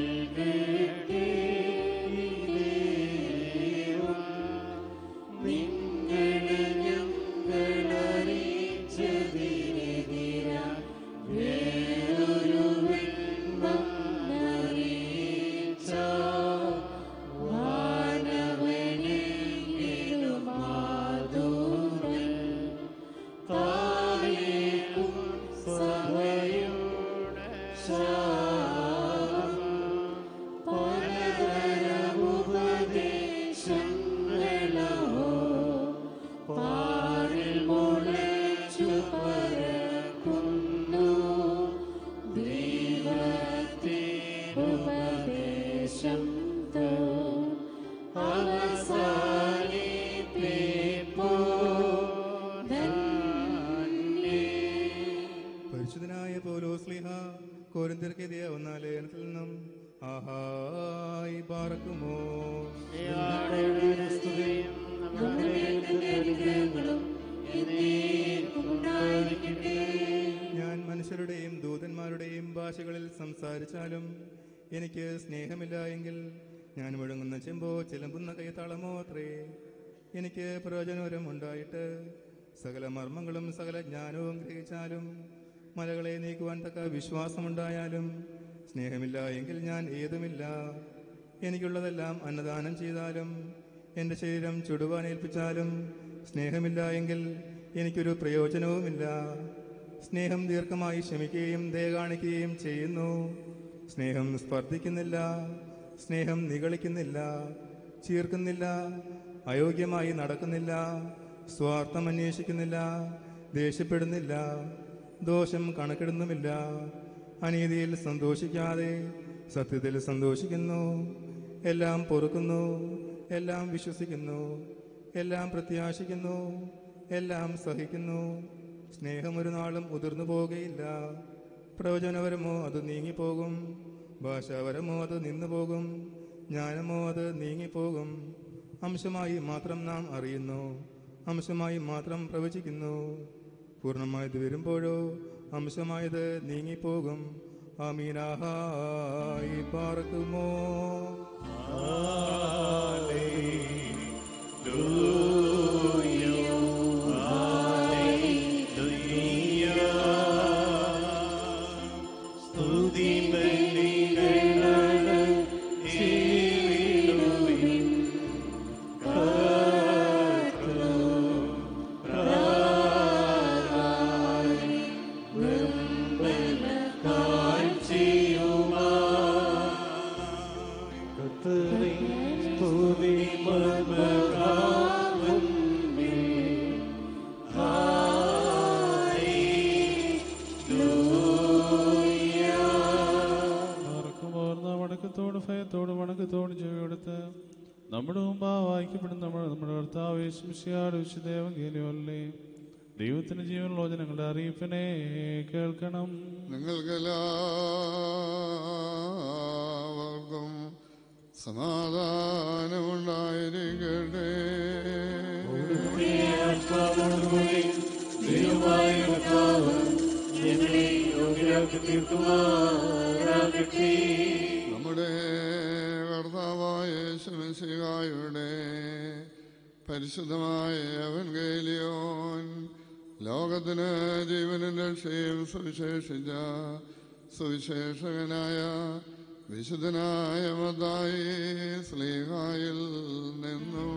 ചൊൽകേട്ടീരേവം നിങ്ങളെ ഞങ്ങളറിയിച്ചതിനെതിര വേറൊരു വെണ്മം അറിയിച്ച വാനവനെങ്കിലും മാതൂരൻ താഴേക്കും സഭയുടെ ശാപം പലതരമുപദേശങ്ങളോ പാരിൽ മുളച്ചു പരക്കുന്നു ദൈവത്തിനുപദേശം തോ അവസാനിപ്പോ ധന്യേ പരിശുദ്ധനായ പൗലോസ്ലിഹ കോരിന്തിർക്കെതിയ ഒന്നാം ലേഖനത്തിൽ നിന്നും ആഹായി പാറക്കുമോ ദൈവങ്ങളുടെ സ്തുതിയും നമ്മുടെ ദൈവത്തിന്റെ അനുഗ്രഹങ്ങളും എന്നേക്കും ഉണ്ടായിരിക്കട്ടെ ഞാൻ മനുഷ്യരുടെയും ദൂതന്മാരുടെയും ഭാഷകളിൽ സംസാരിച്ചാലും എനിക്ക് സ്നേഹമില്ല എങ്കിൽ ഞാൻ മുഴങ്ങുന്ന ചെമ്പോ ചിലമ്പുന്ന കൈത്താളമോ അത്രേ എനിക്ക് പ്രയോജനവരം ഉണ്ടായിട്ട് സകല മർമ്മങ്ങളും സകല ജ്ഞാനവും ഗ്രഹിച്ചാലും മലകളെ നീക്കുവാൻ തക്ക വിശ്വാസമുണ്ടായാലും സ്നേഹമില്ല എങ്കിൽ ഞാൻ ഏതുമില്ല എനിക്കുള്ളതെല്ലാം അന്നദാനം ചെയ്താലും എൻ്റെ ശരീരം ചുടുവാൻ ഏൽപ്പിച്ചാലും സ്നേഹമില്ല എങ്കിൽ എനിക്കൊരു പ്രയോജനവുമില്ല സ്നേഹം ദീർഘമായി ക്ഷമിക്കുകയും ദയ കാണിക്കുകയും ചെയ്യുന്നു സ്നേഹം സ്പർദ്ധിക്കുന്നില്ല സ്നേഹം നിഗളിക്കുന്നില്ല ചീർക്കുന്നില്ല അയോഗ്യമായി നടക്കുന്നില്ല സ്വാർത്ഥം അന്വേഷിക്കുന്നില്ല ദേഷ്യപ്പെടുന്നില്ല ദോഷം കണക്കിടുന്നുമില്ല അനീതിയിൽ സന്തോഷിക്കാതെ സത്യത്തിൽ സന്തോഷിക്കുന്നു എല്ലാം പൊറുക്കുന്നു എല്ലാം വിശ്വസിക്കുന്നു എല്ലാം പ്രത്യാശിക്കുന്നു എല്ലാം സഹിക്കുന്നു സ്നേഹം ഒരു നാളും ഉതിർന്നു പോകുകയില്ല പ്രവചനപരമോ അത് നീങ്ങിപ്പോകും ഭാഷാപരമോ അത് നിന്നു പോകും ജ്ഞാനമോ അത് നീങ്ങിപ്പോകും അംശമായി മാത്രം നാം അറിയുന്നു അംശമായി മാത്രം പ്രവചിക്കുന്നു പൂർണ്ണമായത് വരുമ്പോഴോ അംശമായത് നീങ്ങിപ്പോകും അമീനാഹായി പാർക്കുമോ സ്തുതി ബലികളാണ് ജീവിടുവിൻ. കർത്തൃ പ്രാകാരി വെമ്പൽ കാഴ്ചയുമായി കർത്തനെ സ്തുതി മർമ്മകാമുന്നിൽ ആർക്കുമോർന്ന വണക്കത്തോട് ഭയത്തോട് വണക്കത്തോട് ചെവിയെടുത്ത് നമ്മുടെ മുമ്പാ വായിക്കപ്പെടുന്ന നമ്മുടെ നമ്മുടെ കർത്താവ് യേശുമിശിഹാട് വിശുദ്ധേവങ്കേലിയല്ലേ ദൈവത്തിന് ജീവനുള്ള ജനങ്ങളുടെ അറിയിപ്പിനെ കേൾക്കണം നിങ്ങൾക്കെല്ലാവർക്കും സമാധാനമുണ്ടായിരിക്കട്ടെ നമ്മുടെ കർത്താവായ യേശുമിശിഹായുടെ പരിശുദ്ധമായ അവൻഗേലിയോൻ ലോകത്തിന് ജീവനും രക്ഷയും സുവിശേഷിച്ച സുവിശേഷകനായ വിശുദ്ധനായ മതായി സ്ലീഹായിൽ നിന്നും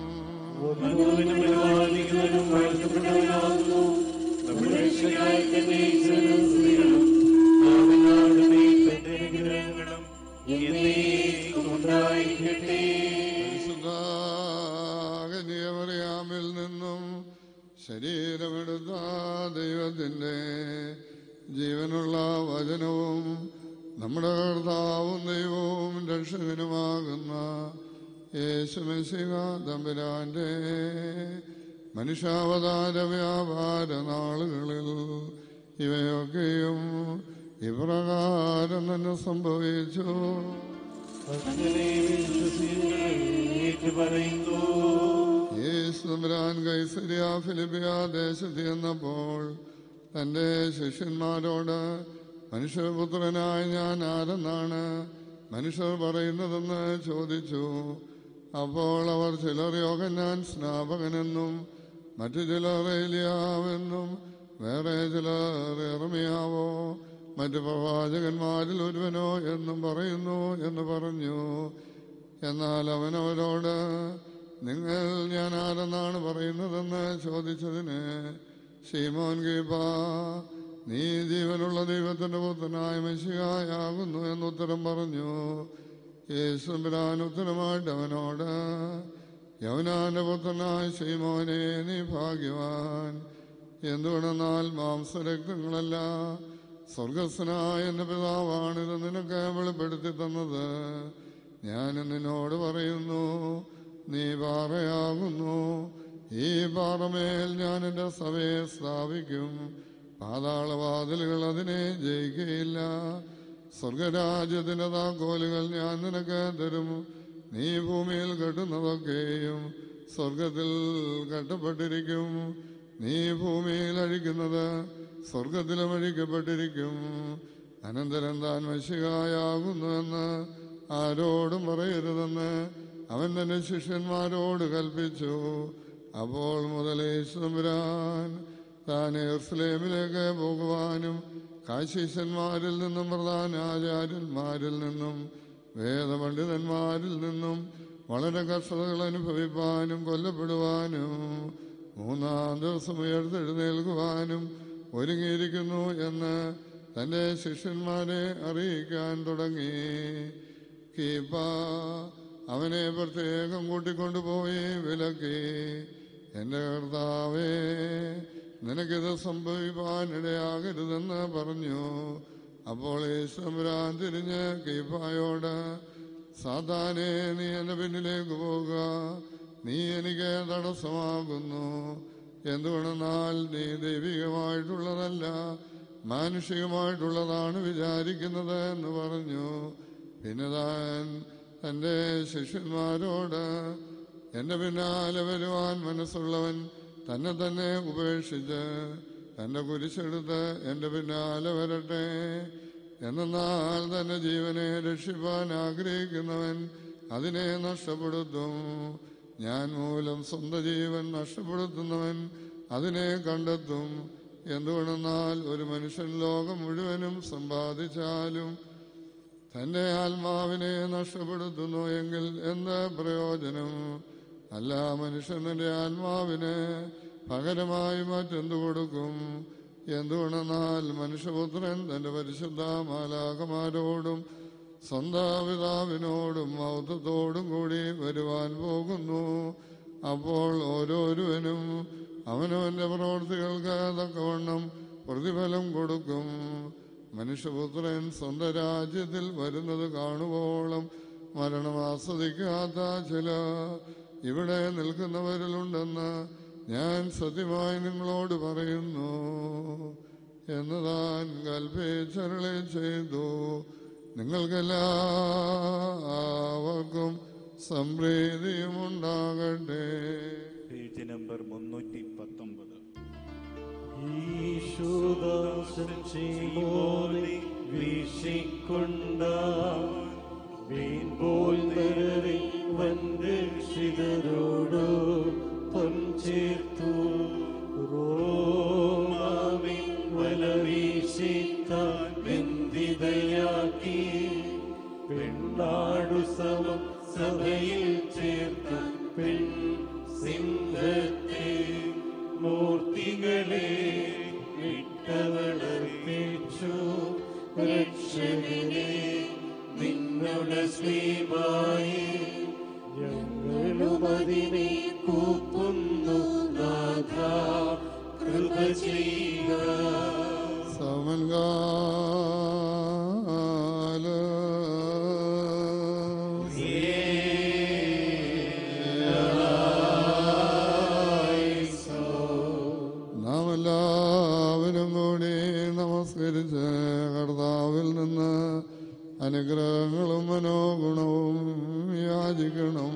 പരിശുദ്ധാകന്യമറിയാമിൽ നിന്നും ശരീരമെടുത്ത ദൈവത്തിൻ്റെ ജീവനുള്ള വചനവും നമ്മുടെ കർത്താവും ദൈവവും രക്ഷകനുമാകുന്ന യേശുമെശിക തമ്പുരാന്റെ മനുഷ്യാവതാര വ്യാപാര നാളുകളിൽ ഇവയൊക്കെയും ഇപ്രകാരം തന്നെ സംഭവിച്ചു യേശുരാൻ കൈസരിയ ഫിലിപ്പിയ ദേശത്ത് ചെന്നപ്പോൾ തൻ്റെ ശിഷ്യന്മാരോട് മനുഷ്യപുത്രനായ ഞാൻ ആരെന്നാണ് മനുഷ്യർ പറയുന്നതെന്ന് ചോദിച്ചു അപ്പോൾ അവർ ചിലർ യോഗന്നാൻ സ്നാപകനെന്നും മറ്റു ചിലർ ഏലിയാവെന്നും വേറെ ചിലർ ഇറമിയാവോ മറ്റു പ്രവാചകന്മാരിൽ ഒരുവനോ എന്നും പറയുന്നു എന്ന് പറഞ്ഞു എന്നാൽ അവൻ അവരോട് നിങ്ങൾ ഞാൻ ആരെന്നാണ് പറയുന്നതെന്ന് ചോദിച്ചതിന് ഷീമോൻ ഗീപ നീ ജീവനുള്ള ദൈവത്തിന്റെ പുത്രനായ മെസ്സിയായാകുന്നു എന്നുത്തരം പറഞ്ഞു യേശുബിരാൻ ഉത്തരമായിട്ട് അവനോട് യവനാന്റെ പുത്രനായ ഷീമോനെ നീ ഭാഗ്യവാൻ എന്തുകൊണ്ടെന്നാൽ മാംസരക്തങ്ങളല്ല സ്വർഗസ്വനായ എൻ്റെ പിതാവാണിത് നിനക്ക് വെളിപ്പെടുത്തി തന്നത് ഞാൻ നിന്നോട് പറയുന്നു നീ പാറയാകുന്നു ഈ പാറമേൽ ഞാൻ എൻ്റെ സഭയെ സ്ഥാപിക്കും പാതാളവാതിലുകൾ അതിനെ ജയിക്കുകയില്ല സ്വർഗരാജ്യത്തിൻ്റെ താക്കോലുകൾ ഞാൻ നിനക്ക് തരും നീ ഭൂമിയിൽ കെട്ടുന്നതൊക്കെയും സ്വർഗത്തിൽ കെട്ടപ്പെട്ടിരിക്കും നീ ഭൂമിയിൽ അഴിക്കുന്നത് സ്വർഗത്തിലും അഴിക്കപ്പെട്ടിരിക്കും അനന്തരം താൻ വശികായാകുന്നുവെന്ന് ആരോടും പറയരുതെന്ന് അവൻ തന്റെ ശിഷ്യന്മാരോട് കൽപ്പിച്ചു അപ്പോൾ മുതൽ യേശുരാൻ താൻ എർസ്ലേമിലേക്ക് പോകുവാനും കാശീശന്മാരിൽ നിന്നും പ്രധാന ആചാര്യന്മാരിൽ നിന്നും വേദപണ്ഡിതന്മാരിൽ നിന്നും വളരെ കഷ്ടതകൾ അനുഭവിപ്പാനും കൊല്ലപ്പെടുവാനും മൂന്നാം ദിവസം ഉയർത്തെഴുന്നേൽക്കുവാനും ഒരുങ്ങിയിരിക്കുന്നു എന്ന് തൻ്റെ ശിഷ്യന്മാരെ അറിയിക്കാൻ തുടങ്ങി കീപ്പ അവനെ പ്രത്യേകം കൂട്ടിക്കൊണ്ടുപോയി വിലക്കി എൻ്റെ കർത്താവേ നിനക്കിത് സംഭവിപ്പാൻ ഇടയാകരുതെന്ന് പറഞ്ഞു അപ്പോൾ യേശുരാൻ തിരിഞ്ഞ് കീപ്പായോട് സാധാനെ നീ എൻ്റെ പിന്നിലേക്ക് പോവുക നീ എനിക്ക് തടസ്സമാകുന്നു എന്തുകൊണ്ടെന്നാൽ നീ ദൈവികമായിട്ടുള്ളതല്ല മാനുഷികമായിട്ടുള്ളതാണ് വിചാരിക്കുന്നത് എന്ന് പറഞ്ഞു പിന്നെ താൻ തൻ്റെ ശിഷ്യന്മാരോട് എൻ്റെ പിന്നാലെ വരുവാൻ മനസ്സുള്ളവൻ തന്നെ തന്നെ ഉപേക്ഷിച്ച് തൻ്റെ കുരിശെടുത്ത് എൻ്റെ പിന്നാലെ വരട്ടെ എന്നാൽ തന്റെ ജീവനെ രക്ഷിപ്പാൻ ആഗ്രഹിക്കുന്നവൻ അതിനെ നഷ്ടപ്പെടുത്തും ഞാൻ മൂലം സ്വന്തം ജീവൻ നഷ്ടപ്പെടുത്തുന്നവൻ അതിനെ കണ്ടെത്തും എന്തുകൊണ്ടെന്നാൽ ഒരു മനുഷ്യൻ ലോകം മുഴുവനും സമ്പാദിച്ചാലും തന്റെ ആത്മാവിനെ നഷ്ടപ്പെടുത്തുന്നു എങ്കിൽ എന്ത് പ്രയോജനം അല്ല മനുഷ്യൻ തന്റെ ആത്മാവിന് പകരമായി മറ്റെന്തു കൊടുക്കും എന്തുകൊണ്ടെന്നാൽ മനുഷ്യപുത്രൻ തന്റെ പരിശുദ്ധ മാലാകമാരോടും സ്വന്തം പിതാവിനോടും മൗത്തത്തോടും കൂടി വരുവാൻ പോകുന്നു അപ്പോൾ ഓരോരുവനും അവനവന്റെ പ്രവർത്തികൾക്ക് തക്കവണ്ണം പ്രതിഫലം കൊടുക്കും മനുഷ്യപുത്രൻ സ്വന്തം രാജ്യത്തിൽ വരുന്നത് കാണുവോളം മരണം ആസ്വദിക്കാത്ത ചില ഇവിടെ നിൽക്കുന്നവരിലുണ്ടെന്ന് ഞാൻ സത്യമായി നിങ്ങളോട് പറയുന്നു എന്ന് താൻ കൽപ്പിച്ചരളെ ചെയ്തു നിങ്ങൾക്കെല്ലാവർക്കും സംപ്രീതിയും ഉണ്ടാകട്ടെ പേജ് നമ്പർ മുന്നൂറ്റി പത്തൊമ്പത് ഈശോദാസൻ ചീമോനെ വീശിക്കൊണ്ട വീൺപോൽ നിററി വൻരക്ഷിതരോട് പഞ്ചേർത്തു റോമാവി വല വീശിത്താൻ ബന്ധിതയാക്കി പെണ്ണാടു സമം സഭയിൽ ചേർത്ത പെൺ സിംഹത്തെ മൂർത്തികളെ വിട്ടവളർപ്പിച്ചു രക്ഷകനെ നിന്നുടെ ശ്രീമായി ഞങ്ങളും അതിനെ കൂപ്പുന്നു നാഥ കൃപ ചെയ്യുക സമൻകാല നാം എല്ലാവരും കൂടി നമസ്കരിച്ച് കർത്താവിൽ നിന്ന് അനുഗ്രഹങ്ങളും മനോഗുണവും യാചിക്കണം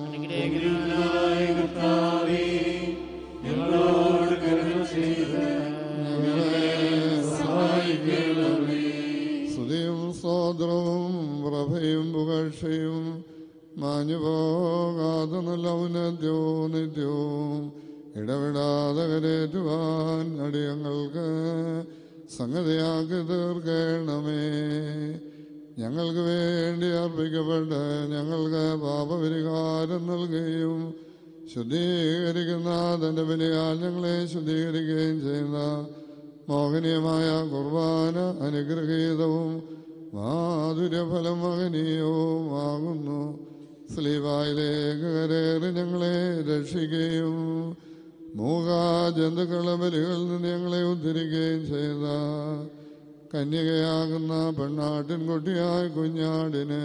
ഞങ്ങളോട് കരുണ ചെയ്ത് ഞങ്ങളെ സഹായിക്കണമേ സ്തുതിയും സ്തോത്രവും പ്രഭയും പുകഴ്ചയും മാഞ്ഞു പോകാതെ നല്ല ഔന്നത്യവും നിത്യവും ഇടവിടാതെ കരേറ്റുവാൻ അടിയങ്ങൾക്ക് സംഗതിയാക്കി തീർക്കണമേ ഞങ്ങൾക്ക് വേണ്ടി അർപ്പിക്കപ്പെട്ട് ഞങ്ങൾക്ക് പാപപരിഹാരം നൽകുകയും ശുദ്ധീകരിക്കുന്ന തന്റെ ബലിയാൽ ഞങ്ങളെ ശുദ്ധീകരിക്കുകയും ചെയ്യുന്ന മോഹനീയമായ കുർബാന അനുഗ്രഹീതവും മാധുര്യഫലം മഹനീയവും ആകുന്നു സ്ലീവായിലേക്ക് കരേറി ഞങ്ങളെ രക്ഷിക്കുകയും മൂക ജന്തുക്കളുടെ ബലികളിൽ നിന്ന് ഞങ്ങളെ ഉദ്ധരിക്കുകയും ചെയ്ത കന്യകയാകുന്ന പെണ്ണാട്ടിൻകുട്ടിയായ കുഞ്ഞാടിന്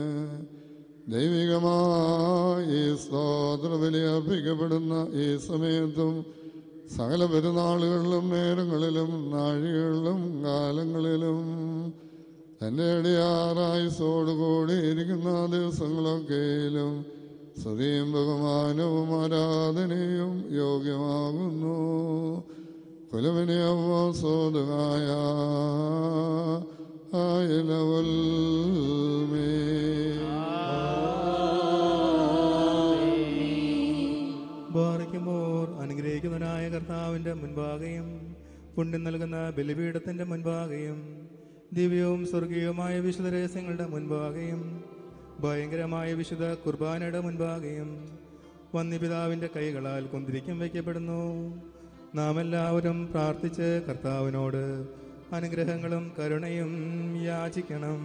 ദൈവികമായി ഈ സ്തോത്ര ബലി അർപ്പിക്കപ്പെടുന്ന ഈ സമയത്തും സകല പെരുന്നാളുകളിലും നേരങ്ങളിലും നാഴികളിലും കാലങ്ങളിലും തൻ്റെ അടിയാറായുസോടുകൂടി ഇരിക്കുന്ന ദിവസങ്ങളൊക്കെയിലും സ്തുതിയും ബഹുമാനവും ആരാധനയും യോഗ്യമാകുന്നു കുലവിനിയോസുകായ ആയലവൽമേ ബാറിക്കുമോർ അനുഗ്രഹിക്കുന്നവനായ കർത്താവിൻ്റെ മുൻപാകെയും പുണ്യം നൽകുന്ന ബലിപീഠത്തിൻ്റെ മുൻപാകെയും ദിവ്യവും സ്വർഗീയവുമായ വിശുദ്ധ രഹസ്യങ്ങളുടെ മുൻപാകെയും ഭയങ്കരമായ വിശുദ്ധ കുർബാനയുടെ മുൻപാകെയും വന്യപിതാവിൻ്റെ കൈകളാൽ കുന്തിരിക്കും വയ്ക്കപ്പെടുന്നു നാം എല്ലാവരും പ്രാർത്ഥിച്ച് കർത്താവിനോട് അനുഗ്രഹങ്ങളും കരുണയും യാചിക്കണം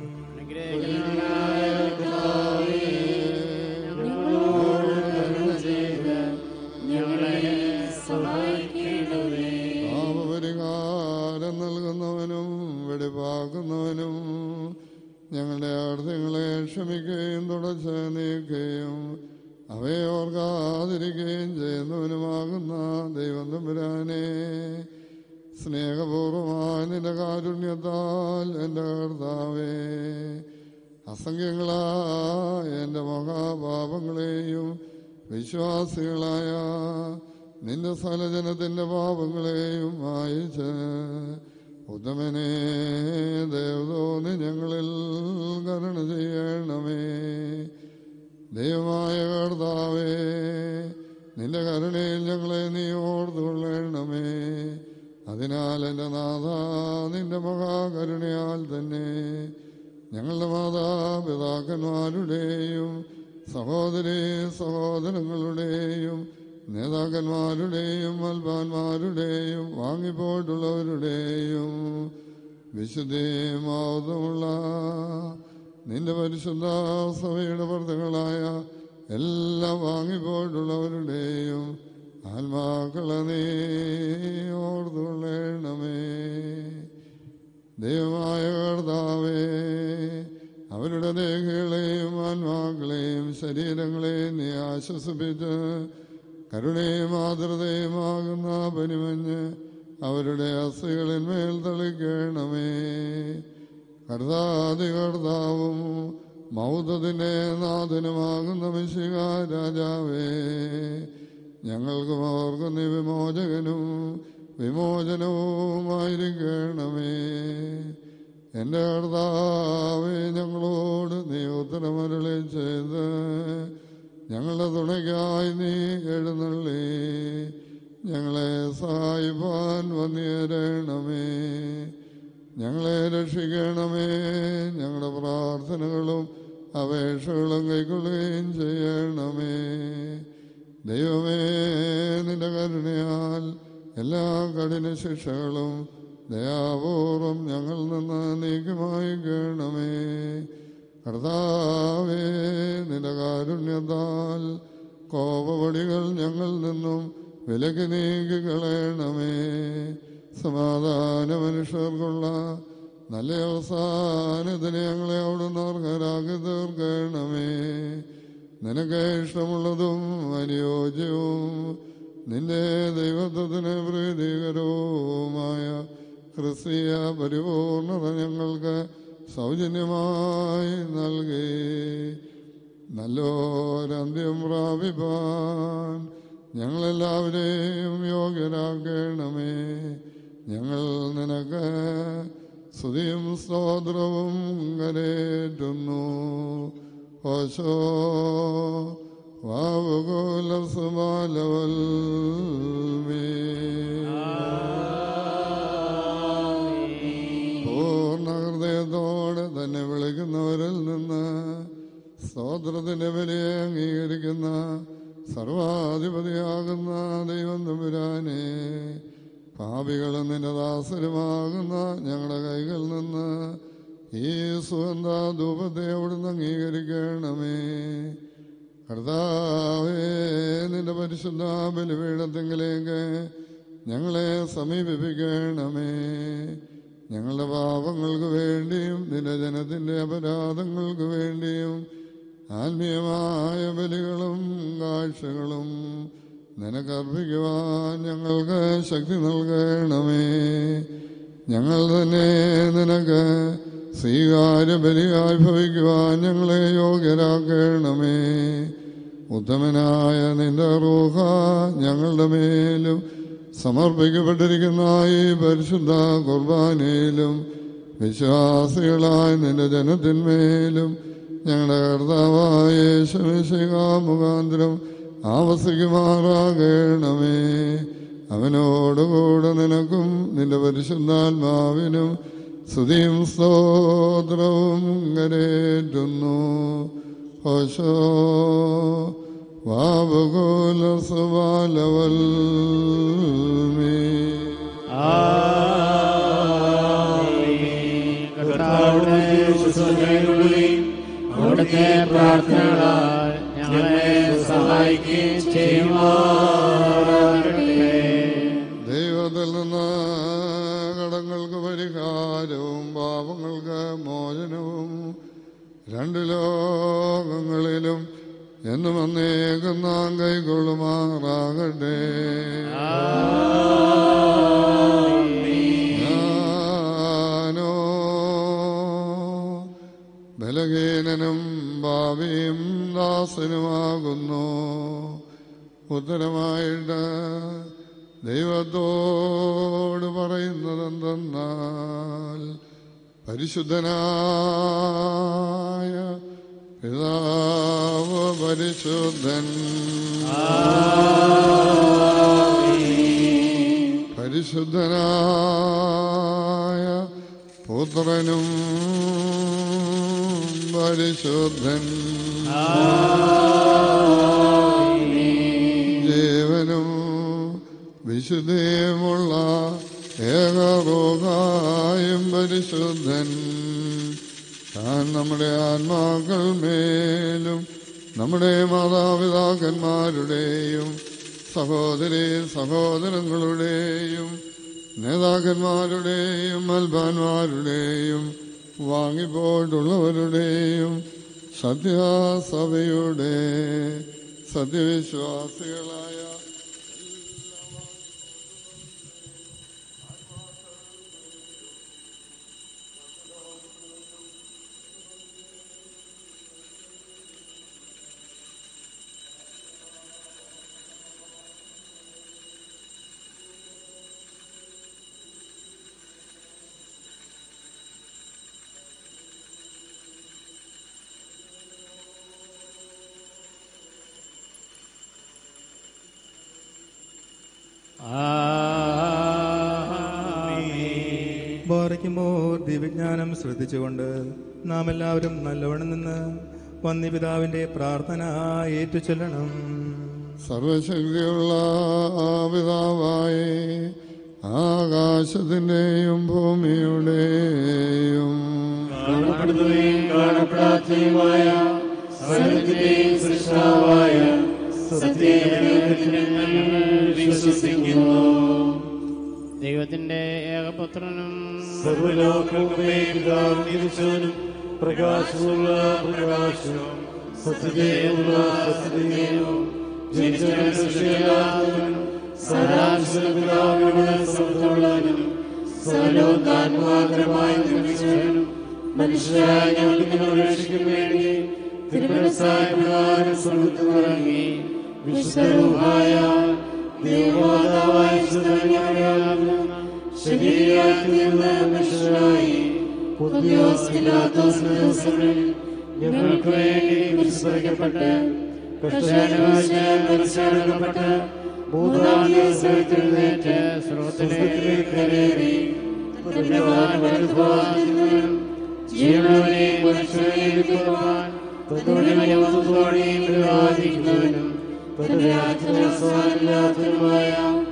ഞങ്ങളെ സഹായിക്കണമേ പാപപരിഹാരം നൽകുന്നവനും വെടിപ്പാക്കുന്നവനും ഞങ്ങളുടെ അർത്ഥങ്ങളെ ക്ഷമിക്കുകയും തുടച്ച് നീക്കുകയും അവയെ ഓർക്കാതിരിക്കുകയും ചെയ്യുന്നവനുമാകുന്ന ദൈവം തമ്പുരാനെ സ്നേഹപൂർവമായ നിന്റെ കാരുണ്യത്താൽ എൻ്റെ കർത്താവേ അസംഖ്യങ്ങളായ എൻ്റെ മഹാപാപങ്ങളെയും വിശ്വാസികളായ നിന്റെ സ്ഥലജനത്തിൻ്റെ പാപങ്ങളെയും വായിച്ച് ഉത്തമനെ ദേവതോന്ന് ഞങ്ങളിൽ കരുണ ചെയ്യണമേ ദൈവമായ കർത്താവേ നിന്റെ കരുണയിൽ ഞങ്ങളെ നീ ഓർത്തുകൊള്ളണമേ അതിനാൽ എൻ്റെ നാഥ നിന്റെ മഹാകരുണയാൽ തന്നെ ഞങ്ങളുടെ മാതാപിതാക്കന്മാരുടെയും സഹോദരി സഹോദരങ്ങളുടെയും നേതാക്കന്മാരുടെയും അൽപാന്മാരുടെയും വാങ്ങിപ്പോയിട്ടുള്ളവരുടെയും വിശുദ്ധിമാവുതമുള്ള നിന്റെ പരിശുദ്ധ സഭയുടെ വർദ്ധങ്ങളായ എല്ലാ വാങ്ങിപ്പോയിട്ടുള്ളവരുടെയും ആത്മാക്കളെ നീ ഓർത്തുകൊള്ളണമേ ദൈവമായ കർത്താവേ അവരുടെ ദേഹികളെയും ആത്മാക്കളെയും ശരീരങ്ങളെയും നീ ആശ്വസിപ്പിച്ച് കരുണയും ആർദ്രതയുമാകുന്ന പനിമഞ്ഞ് അവരുടെ അസ്ഥികളിന്മേൽ തളിക്കണമേ കർത്താതി കർത്താവും മൗതത്തിൻ്റെ നാഥനുമാകുന്ന മിശിക രാജാവേ ഞങ്ങൾക്കും അവർക്കും നീ വിമോചകനും വിമോചനവുമായിരിക്കണമേ എൻ്റെ കർത്താവേ ഞങ്ങളോട് നീ ഉത്തരമരളി ചെയ്ത് ഞങ്ങളുടെ തുണയ്ക്കായി നീ എഴുന്നള്ളി ഞങ്ങളെ സഹായിപ്പാൻ വന്നിയരണമേ ഞങ്ങളെ രക്ഷിക്കണമേ ഞങ്ങളുടെ പ്രാർത്ഥനകളും അപേക്ഷകളും കൈക്കൊള്ളുകയും ചെയ്യണമേ ദൈവമേ നിന്റെ കരുണയാൽ എല്ലാ കഠിന ശിക്ഷകളും ദയാപൂർവം ഞങ്ങൾ നിന്ന് നീക്കമായി കേണമേ കർത്താവേ നിന്റെ കാരുണ്യത്താൽ കോപവടികൾ ഞങ്ങൾ നിന്നും വിലക്ക് നീക്കി കളയണമേ സമാധാന മനുഷ്യർക്കുള്ള നല്ല അവസാനത്തിന് ഞങ്ങളെ അവിടുന്ന് അർഹരാക്കി തീർക്കണമേ നിനക്ക് ഇഷ്ടമുള്ളതും അനുയോജ്യവും നിന്റെ ദൈവത്വത്തിന് പ്രീതികരവുമായ ക്രിസ്തീയ പരിപൂർണത ഞങ്ങൾക്ക് സൗജന്യമായി നൽകി നല്ലൊരന്ത്യം പ്രാപിപ്പാൻ ഞങ്ങളെല്ലാവരെയും യോഗ്യരാക്കണമേ ഞങ്ങൾ നിനക്ക് സ്തുതിയും സ്തോത്രവും കരേറ്റുന്നു ഓശോ വാവുകുലസുമാലവൽ പൂർണ്ണ ഹൃദയത്തോടെ തന്നെ വിളിക്കുന്നവരിൽ നിന്ന് സ്തോത്രത്തിന്റെ വിലയെ അംഗീകരിക്കുന്ന സർവാധിപതിയാകുന്ന ദൈവം തമ്പുരാനെ പാപികളും നിന്റെ ദാസരുമാകുന്ന ഞങ്ങളുടെ കൈകളിൽ നിന്ന് ഈ സുഗന്ധ ധൂപത്തെ അവിടുന്ന് അംഗീകരിക്കണമേ കർത്താവേ നിന്റെ പരിശുദ്ധ ബലിപീഠത്തെങ്കിലേക്ക് ഞങ്ങളെ സമീപിപ്പിക്കണമേ ഞങ്ങളുടെ പാപങ്ങൾക്ക് വേണ്ടിയും നിന്റെ ജനത്തിൻ്റെ അപരാധങ്ങൾക്ക് വേണ്ടിയും ആത്മീയമായ ബലികളും കാഴ്ചകളും നിനക്കർപ്പിക്കുവാൻ ഞങ്ങൾക്ക് ശക്തി നൽകണമേ ഞങ്ങൾ തന്നെ നിനക്ക് സ്വീകാര്യ ബലിയായി ഭവിക്കുവാൻ ഞങ്ങളെ യോഗ്യരാക്കണമേ ഉത്തമനായ നിന്റെ റൂഹ ഞങ്ങളുടെ മേലും സമർപ്പിക്കപ്പെട്ടിരിക്കുന്ന ഈ പരിശുദ്ധ കുർബാനയിലും വിശ്വാസികളായ നിന്റെ ജനത്തിന്മേലും ഞങ്ങളുടെ കർത്താവായ ശമിശിക മുഖാന്തരം ആവസിക്കുമാറാകണമേ അവനോടുകൂടെ നിനക്കും നിന്റെ പരിശുദ്ധാത്മാവിനും സ്തുതിയും സ്തോത്രവും കരേറ്റുന്നു ഹോശോ വാബുകുല സുബാലവൽ കർത്താവിന്റെ ശുശ്രൂഷയിലൂടെയും അവിടുത്തെ പ്രാർത്ഥനകളാൽ ഞങ്ങളെ സഹായിക്കുകയും ചെയ്യുമാറാകട്ടെ ദൈവത്തിൽ നിന്ന് കടങ്ങൾക്ക് പരിഹാരവും പാപങ്ങൾക്ക് മോചനവും രണ്ട് ലോകങ്ങളിലും എന്നും അന്നേകം നാം കൈകൊള്ളുമാറാകട്ടെ ഞാനോ ബലഹീനനും ഭാവിയും ദാസനുമാകുന്നു ഉത്തരമായിട്ട് ദൈവത്തോട് പറയുന്നതെന്തെന്നാൽ പരിശുദ്ധനായ പിതാവ് പരിശുദ്ധൻ പരിശുദ്ധനായ പുത്രനും പരിശുദ്ധൻ ജീവനും വിശുദ്ധിയുമുള്ള ഏകറോഗായും പരിശുദ്ധൻ താൻ നമ്മുടെ ആത്മാക്കൾ മേലും നമ്മുടെ മാതാപിതാക്കന്മാരുടെയും സഹോദരി സഹോദരങ്ങളുടെയും നേതാക്കന്മാരുടെയും അൽബാന്മാരുടെയും വാങ്ങിപ്പോയിട്ടുള്ളവരുടെയും സത്യസഭയുടെ സത്യവിശ്വാസികളായ ബാറയ്ക്കുമ്പോൾ ദിവ്യജ്ഞാനം ശ്രദ്ധിച്ചുകൊണ്ട് നാം എല്ലാവരും നല്ലവണ്ണം നിന്ന് വന്യപിതാവിന്റെ പ്രാർത്ഥന ഏറ്റുചൊല്ലണം സർവശക്തിയുള്ള പിതാവായി ആകാശത്തിന്റെയും ഭൂമിയുടെയും കാണപ്പെടുന്നവയും കാണപ്പെടാത്തതുമായ സകലത്തിന്റെയും സൃഷ്ടാവായ സത്യദൈവത്തിൽ ഞങ്ങൾ വിശ്വസിക്കുന്നു ദൈവത്തിന്റെ ഏകപുത്രനും സർവലോകങ്ങൾക്കുമേ പിതാവ് നിരിച്ചവനും പ്രകാശമുള്ള പ്രകാശവും സത്യതയുള്ള സത്യതയും ജനിച്ചവനും സൃഷ്ടിയില്ലാത്തവനും സാരാംശം പിതാവിനോട് സമത്തുള്ളവനും സകലവും താൻ മാത്രമായി നിർമ്മിച്ചവനും മനുഷ്യരായ ഞങ്ങൾക്ക് ഞങ്ങൾ രക്ഷിക്കും വേണ്ടി തിരുമനസായ പ്രകാരം സ്വർഗത്തിൽ ഇറങ്ങി വിശുദ്ധരൂഹായ ദൈവമാതാവായ ശുദ്ധന്യാകുന്ന ശരീരത്തിൽ നിന്ന് മനുഷ്യരായി പുതിയോസ് പിലാത്തോസ് ദിവസങ്ങളിൽ ഞങ്ങൾക്ക് വേണ്ടി കുരിശിക്കപ്പെട്ട് കഷ്ടാനുഭവിച്ച് മനസ്സിലാക്കപ്പെട്ട് മൂന്നാം ദിവസം എഴുന്നേറ്റ് സ്രോതത്തിലേക്ക് കയറി ജീവനവനെ മനുഷ്യനെ തന്നോടെയും പ്രതിപാദിക്കുന്നവനും തന്റെ രാജ്യവാസമില്ലാത്തതുമായ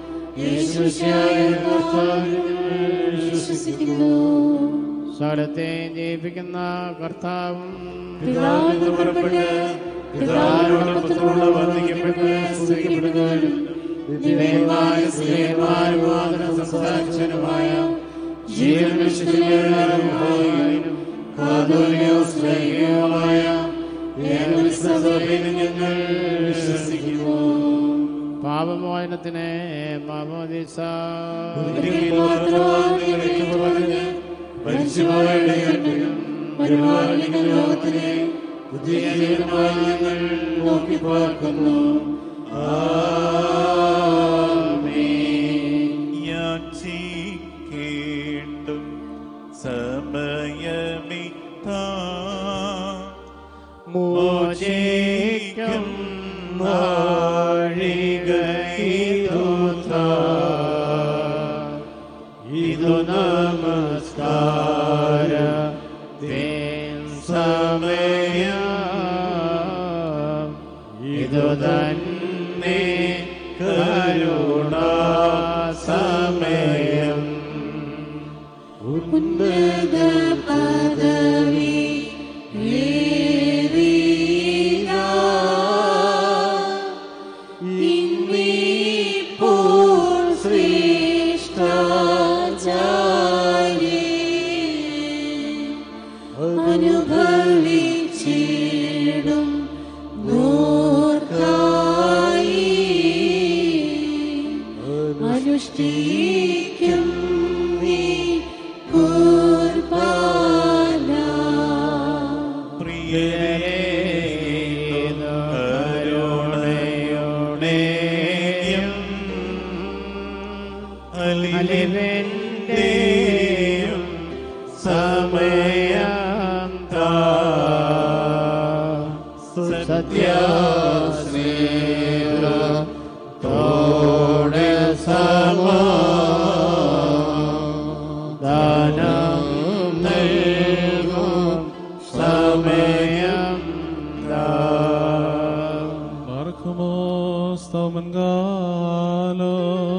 വിശ്വസിക്കുന്നു സകലത്തെ ജയിപ്പിക്കുന്ന കർത്താവും പിതാവിൽ നിന്ന് പുറപ്പെട്ട് പിതാവിനോട് പുത്രനോട് വന്ദിക്കപ്പെട്ട് സ്തുതിക്കപ്പെടുന്നവനും ദിവ്യന്മാരും സ്ത്രീയന്മാരും ആദരം സംസാരിച്ചവനുമായ ജീവൻ വിശുദ്ധിയും കാതോലികവുമായ ഏകവിശ്വാസത്തിൽ ഞങ്ങൾ വിശ്വസിക്കുന്നു പാപമോചനത്തിന് മാമോദിസ ലോകത്തിനെ ബുദ്ധിജീവനമായി ഞങ്ങൾ നോക്കി പാർക്കുന്നു യാചിക്കേണ്ടും സമയമിതാ മോചിക്കും ഇതു നമസ്കാര സമയ ഇതു തന്നെ കരുണാ സമയം ഉന്നത പദവി ഏറിയ ഇന്നിപ്പോൾ ശ്രേഷ്ഠാചാര്യേ അനുഭവിച്ചിടും നോ സ്നേഹത്തോടെ സമാധാനം നൽകും സമയം Marcamo Stomangalo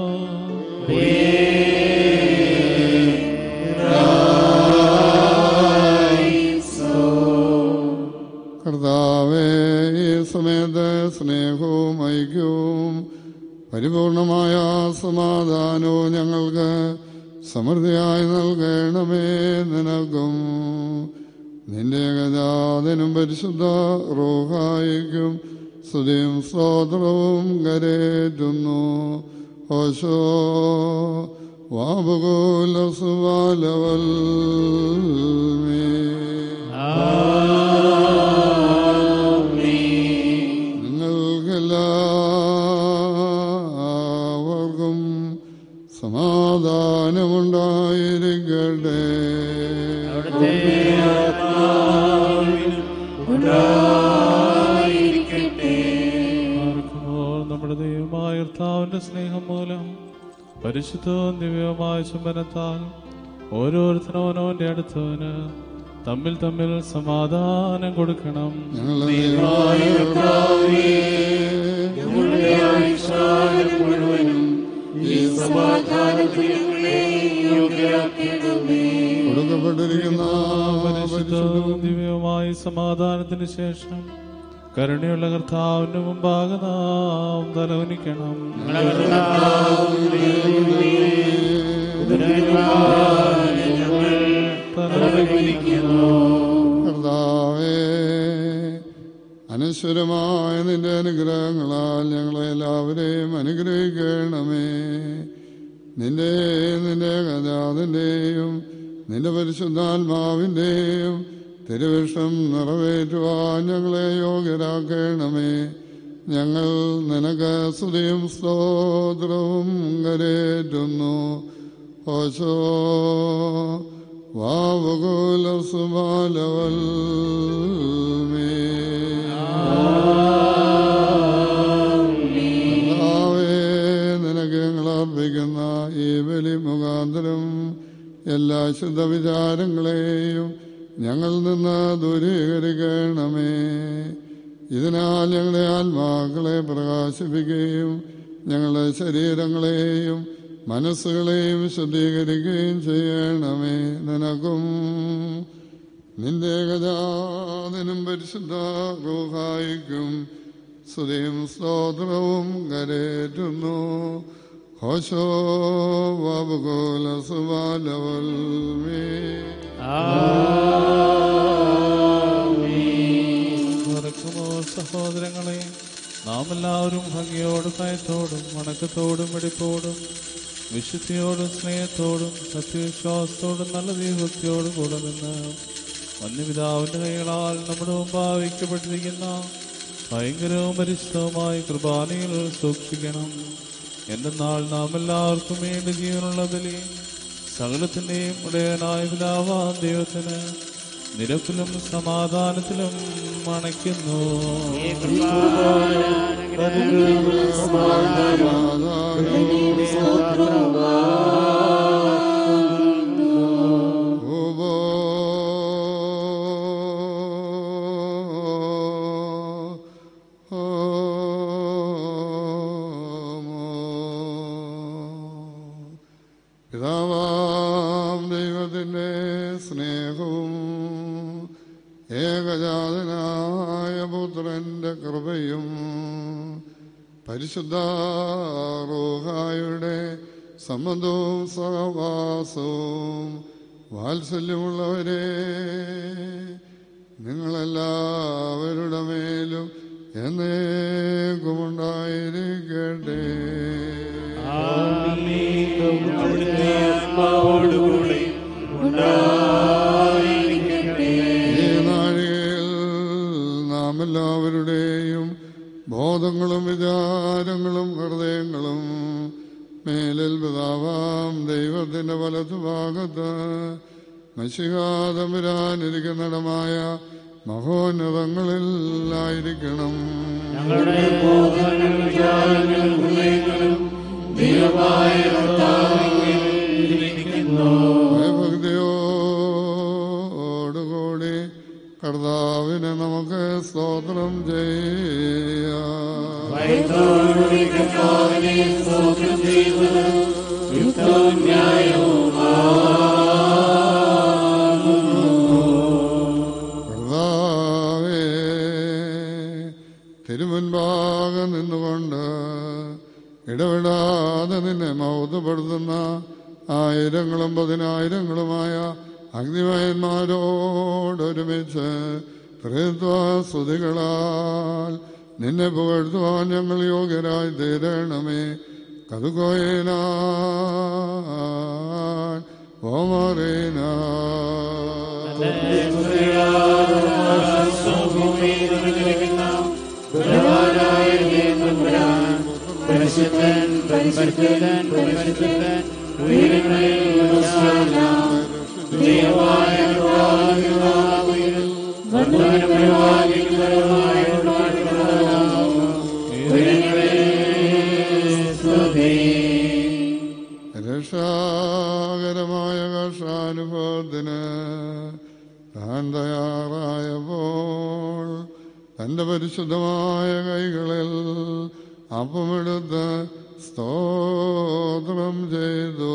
കർത്താവേ ഈ സമയത്ത് സ്നേഹവും ഐക്യവും പരിപൂർണമായ സമാധാനവും ഞങ്ങൾക്ക് സമൃദ്ധിയായി നൽകണമേ നിനക്കും നിന്റെ ഗജാതിനും പരിശുദ്ധ റോഹായിക്കും സ്തുതിയും സ്തോത്രവും കരേറ്റുന്നു ഓശോ വാപകുല സുബാലവൽ നിങ്ങൾക്കെല്ലാവർക്കും സമാധാനമുണ്ടായിരിക്കട്ടെ പാർക്കുമ്പോൾ നമ്മുടെ ദൈവമായ കർത്താവിന്റെ സ്നേഹം മൂലം പരിശുദ്ധവും ദിവ്യവുമായ ചുംബനത്താൽ ഓരോരുത്തരും അവനവന്റെ അടുത്തവന് തമ്മിൽ തമ്മിൽ സമാധാനം കൊടുക്കണം കൊടുക്കപ്പെട്ടിരിക്കുന്ന പരിശുദ്ധവും ദിവ്യവുമായ സമാധാനത്തിന് ശേഷം കരുണയുള്ള കർത്താവിന്റെ മുമ്പാകെ നാം തലവനിക്കണം കർത്താവേ അനശ്വരമായ നിന്റെ അനുഗ്രഹങ്ങളാൽ ഞങ്ങളെ എല്ലാവരെയും അനുഗ്രഹിക്കണമേ നിന്റെ നിന്റെ ഗജാതിൻ്റെയും നിന്റെ പരിശുദ്ധാത്മാവിൻ്റെയും തിരുവിഷം നിറവേറ്റുവാൻ ഞങ്ങളെ യോഗ്യരാക്കണമേ ഞങ്ങൾ നിനക്ക് സ്തുതിയും സ്തോത്രവും കരേറ്റുന്നു ഓശോ വാവകുല സുബാലവൽ നിനക്ക് ഞങ്ങൾ അർപ്പിക്കുന്ന ഈ ബലി മുഖാന്തരം എല്ലാ ശുദ്ധ വിചാരങ്ങളെയും ഞങ്ങൾ നിന്ന് ദൂരീകരിക്കണമേ ഇതിനാൽ ഞങ്ങളുടെ ആത്മാക്കളെ പ്രകാശിപ്പിക്കുകയും ഞങ്ങളുടെ ശരീരങ്ങളെയും മനസ്സുകളെയും ശുദ്ധീകരിക്കുകയും ചെയ്യണമേ നിനക്കും നിന്റെ ഗജാതിനും പരിശുദ്ധ റൂഹായിക്കും സ്തുതിയും സ്തോത്രവും കരേറ്റുന്നു ഹോശോ വാബുകോല സുബാലവൽ മറക്കുമോ സഹോദരങ്ങളെ നാം എല്ലാവരും ഭംഗിയോടും ഭയത്തോടും വണക്കത്തോടും വെടിപ്പോടും വിശുദ്ധിയോടും സ്നേഹത്തോടും സത്യവിശ്വാസത്തോടും നല്ല ദൈവത്തോടും കൂടെ നിന്ന് വന്യപിതാവിന്റെ കൈകളാൽ നമ്മുടെ മുമ്പാവിക്കപ്പെട്ടിരിക്കുന്ന ഭയങ്കരവും പരിശുദ്ധവുമായ കുർബാനയിൽ സൂക്ഷിക്കണം എന്തെന്നാൽ നാം എല്ലാവർക്കും വേണ്ടി ജീവനുള്ള ബലി സകലത്തിന്റെയും ഉടയനായ പിതാവാം ദൈവത്തിന് നിരപ്പിലും സമാധാനത്തിലും അണയ്ക്കുന്നു പിതാവാം ദൈവത്തിൻ്റെ സ്നേഹവും ഏകജാതനായ പുത്രന്റെ കൃപയും പരിശുദ്ധ റൂഹായുടെ സംബന്ധവും സഹവാസവും വാത്സല്യമുള്ളവരെ നിങ്ങളെല്ലാവരുടെ മേലും എന്നേക്കുമുണ്ടായിരിക്കട്ടെ ഈ നാഴികയിൽ നാം എല്ലാവരുടെയും ബോധങ്ങളും വിചാരങ്ങളും ഹൃദയങ്ങളും മേലിൽ പിതാവാം ദൈവത്തിന്റെ വലതുഭാഗത്ത് നശികാതം വരാനിരിക്കുന്നിടമായ മഹോന്നതങ്ങളിലായിരിക്കണം ഞങ്ങളുടെ ബോധങ്ങളും വിചാരങ്ങളും ഹൃദയങ്ങളും ദൈവമായ കർത്താവിൽ ഇരിക്കുന്നു ഭയഭക്തിയോടുകൂടി കർത്താവിനെ നമുക്ക് സ്തോത്രം ചെയ്യാം ഭയത്തോടുകൂടി കർത്താവിനെ സ്തോത്രം ചെയ്യുന്നത് യുക്തവും കർത്താവേ തിരുമുൻപാകെ നിന്നുകൊണ്ട് ഇടപെടാതെ നിന്നെ മൗതപ്പെടുത്തുന്ന ആയിരങ്ങളും പതിനായിരങ്ങളുമായ അഗ്നിമയന്മാരോടൊരുമിച്ച് ത്രിത്വസ്തുതികളാൽ നിന്നെ പുകഴ്ത്തുവാൻ ഞങ്ങൾ യോഗ്യരായി തീരണമേ കതുകോയനാൻ ഓമറേനാ പരിശുദ്ധൻ പരിശുദ്ധൻ പരിശുദ്ധൻ ഉയരങ്ങളിൽ ഉയർന്നവനാം. ദൈവമായ കർത്താവിൽ വർദ്ധനപരമായിരിക്കുന്നവരുമായ പാട്ടുകളാം. ഉയരങ്ങളിൽ സ്തുതി. രക്ഷാകരമായ കർഷാനുഭവത്തിന് താൻ തയ്യാറായപ്പോൾ തൻ്റെ പരിശുദ്ധമായ കൈകളിൽ അപ്പമെടുത്ത് സ്തോത്രം ചെയ്തു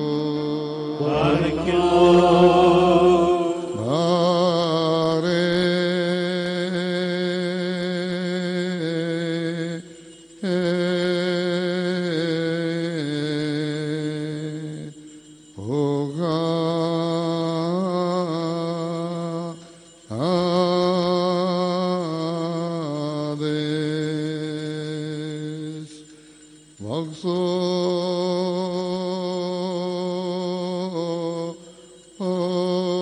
ഭാരേ Hades, Voxo,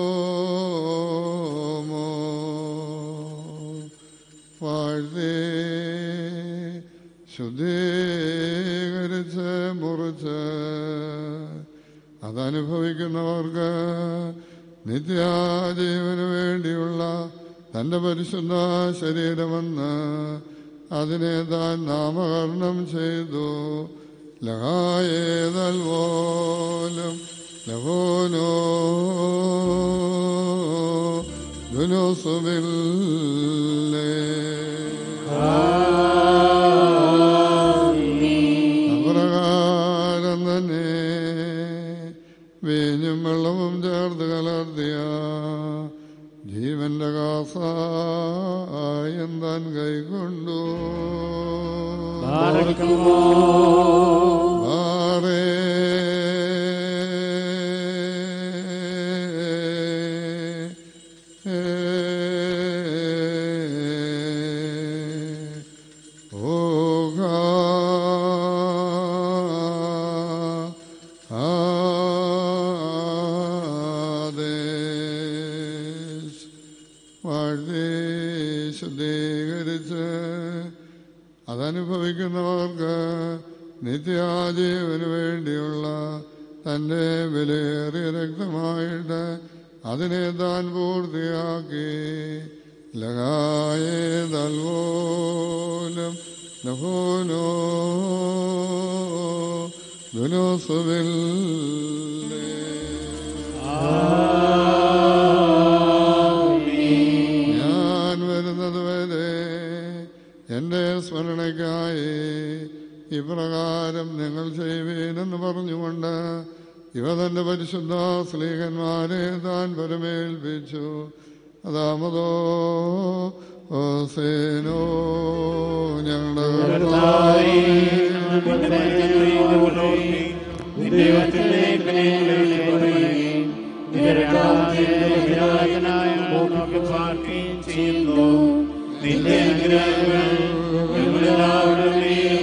Homo, വാഴ്ത്തി ശുദ്ധീകരിച്ച് മുറിച്ച് അതനുഭവിക്കുന്നവർക്ക് നിത്യാജീവന് വേണ്ടിയുള്ള തൻ്റെ പരിശുദ്ധ ശരീരമെന്ന് അതിനെ താൻ നാമകരണം ചെയ്തു ലഹായേതൽ പോലും ലഹോനോ ദുനോസുമില്ലേ അപ്രകാരം തന്നെ വീഞ്ഞും വെള്ളവും ചേർത്ത് കലർത്തിയ ജീവന്റെ കാസായം താൻ കൈക്കൊണ്ടു ആറേ വാഴ്ത്തി ശുദ്ധീകരിച്ച് അതനുഭവിക്കുന്നവർക്ക് നിത്യാജീവന് വേണ്ടിയുള്ള തൻ്റെ വിലയേറിയ രക്തമായിട്ട് അതിനെ താൻ പൂർത്തിയാക്കി ലകായേ തൽവോലം ലഹോനോ ദുനോസുവിൽ ഞാൻ വരുന്നത് വരെ എൻ്റെ സ്മരണയ്ക്കായി ഇപ്രകാരം നിങ്ങൾ ചെയ്യുവീനെന്ന് പറഞ്ഞുകൊണ്ട് ഇവ തന്റെ പരിശുദ്ധ സ്ലീഹന്മാരെ താൻ പരമേൽപ്പിച്ചു അതാമതോ ഓസേനോ ഞങ്ങളുടെ കർത്താവേ, നിന്റെ അനുഗ്രഹങ്ങൾ ഞങ്ങളെല്ലാവരുടെ മേൽ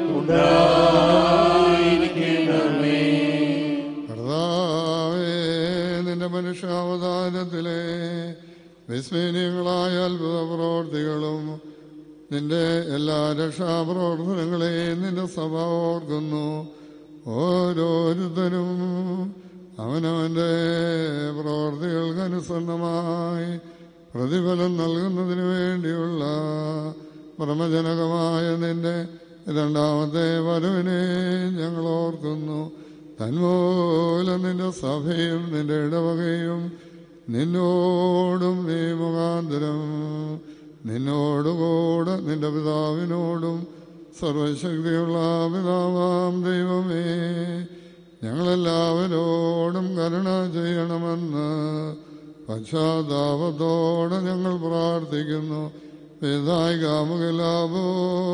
ഉണ്ടായിരിക്കണമേ കർത്താവേ നിന്റെ മനുഷ്യാവതാരത്തിലെ വിസ്മയനീയങ്ങളായ അത്ഭുത പ്രവർത്തികളും നിന്റെ എല്ലാ രക്ഷാപ്രവർത്തനങ്ങളെയും നിന്റെ സഭ ഓർക്കുന്നു ഓരോരുത്തരും അവനവൻ്റെ പ്രവർത്തികൾക്കനുസൃതമായി പ്രതിഫലം നൽകുന്നതിന് വേണ്ടിയുള്ള പ്രമജനകമായ നിന്റെ രണ്ടാമത്തെ വരവിനെ ഞങ്ങൾ ഓർക്കുന്നു തന്മൂലം നിന്റെ സഭയും നിന്റെ ഇടവകയും നിന്നോടും നീ മുഖാന്തരം നിന്നോടുകൂടെ നിന്റെ പിതാവിനോടും സർവശക്തിയുള്ള പിതാവാം ദൈവമേ ഞങ്ങളെല്ലാവരോടും കരുണ ചെയ്യണമെന്ന് പശ്ചാത്താപത്തോടെ ഞങ്ങൾ പ്രാർത്ഥിക്കുന്നു വേദായികാമുകലാഭോ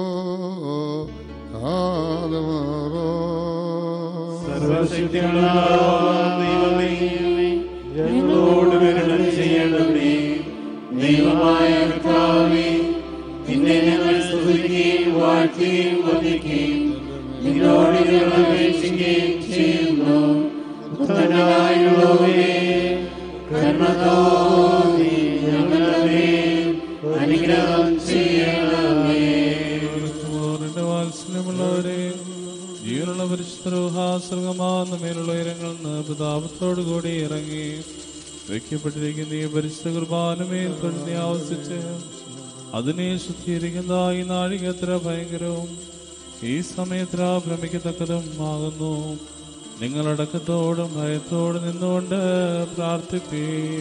ആദമാറോ സർവശക്തിയുള്ള ദൈവമേ ഞങ്ങളോട് കരുണ ചെയ്യണമേ ദൈവമായ കർത്താവേ നിന്നെ ഞങ്ങൾ സ്തുതിക്കുകയും വാഴ്ത്തുകയും വന്ദിക്കുകയും നിന്നോട് ഞങ്ങൾ അപേക്ഷിക്കുകയും ചെയ്യുന്നു ഉത്തരനായുള്ളവേ കരുണ തോന്നി ഞങ്ങളുടെ മേൽ അനുഗ്രഹം ചെയ്യണമേ ക്രിസ്തുവിന്റെ വാത്സല്യമുള്ളവരെ ജീവനുള്ള പരിശുദ്ധരോഹാസർഗമാകുന്ന മേലുള്ള ഉയരങ്ങളിൽ നിന്ന് പ്രതാപത്തോടു കൂടി ഇറങ്ങി വയ്ക്കപ്പെട്ടിരിക്കുന്ന ഈ പരിശുദ്ധ കുർബാനമേൽ തൊഴിൽ ആവസിച്ച് അതിനെ ശുദ്ധീകരിക്കുന്ന ഈ നാഴിക എത്ര ഭയങ്കരവും ഈ സമയത്ര ഭ്രമിക്കത്തക്കതും ആകുന്നു നിങ്ങളടക്കത്തോടും ഭയത്തോടും നിന്നുകൊണ്ട് പ്രാർത്ഥിപ്പീ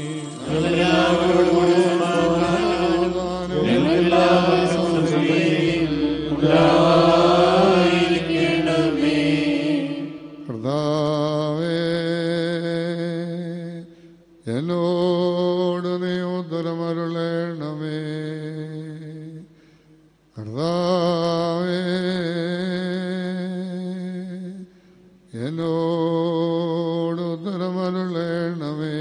കർത്താവേ എന്നോട് നീ ഉത്തരമരുളേണമേ കർത്താവേ എന്നോട് ഉത്തരമരുളേണമേ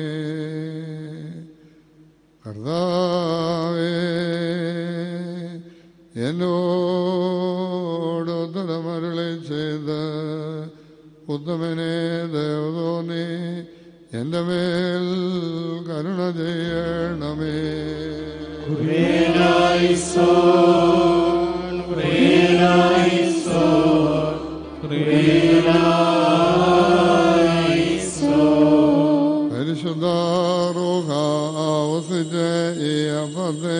കർത്താവേ എന്നോട് ഉത്തരമരുളി ചെയ്ത് ഉത്തമനെ ദേവതോന്നി എൻ്റെ മേൽ കരുണ ചെയ്യണമേ പരിശുദ്ധ റൂഹ ആവസിച്ച ഈ അപ്പത്തെ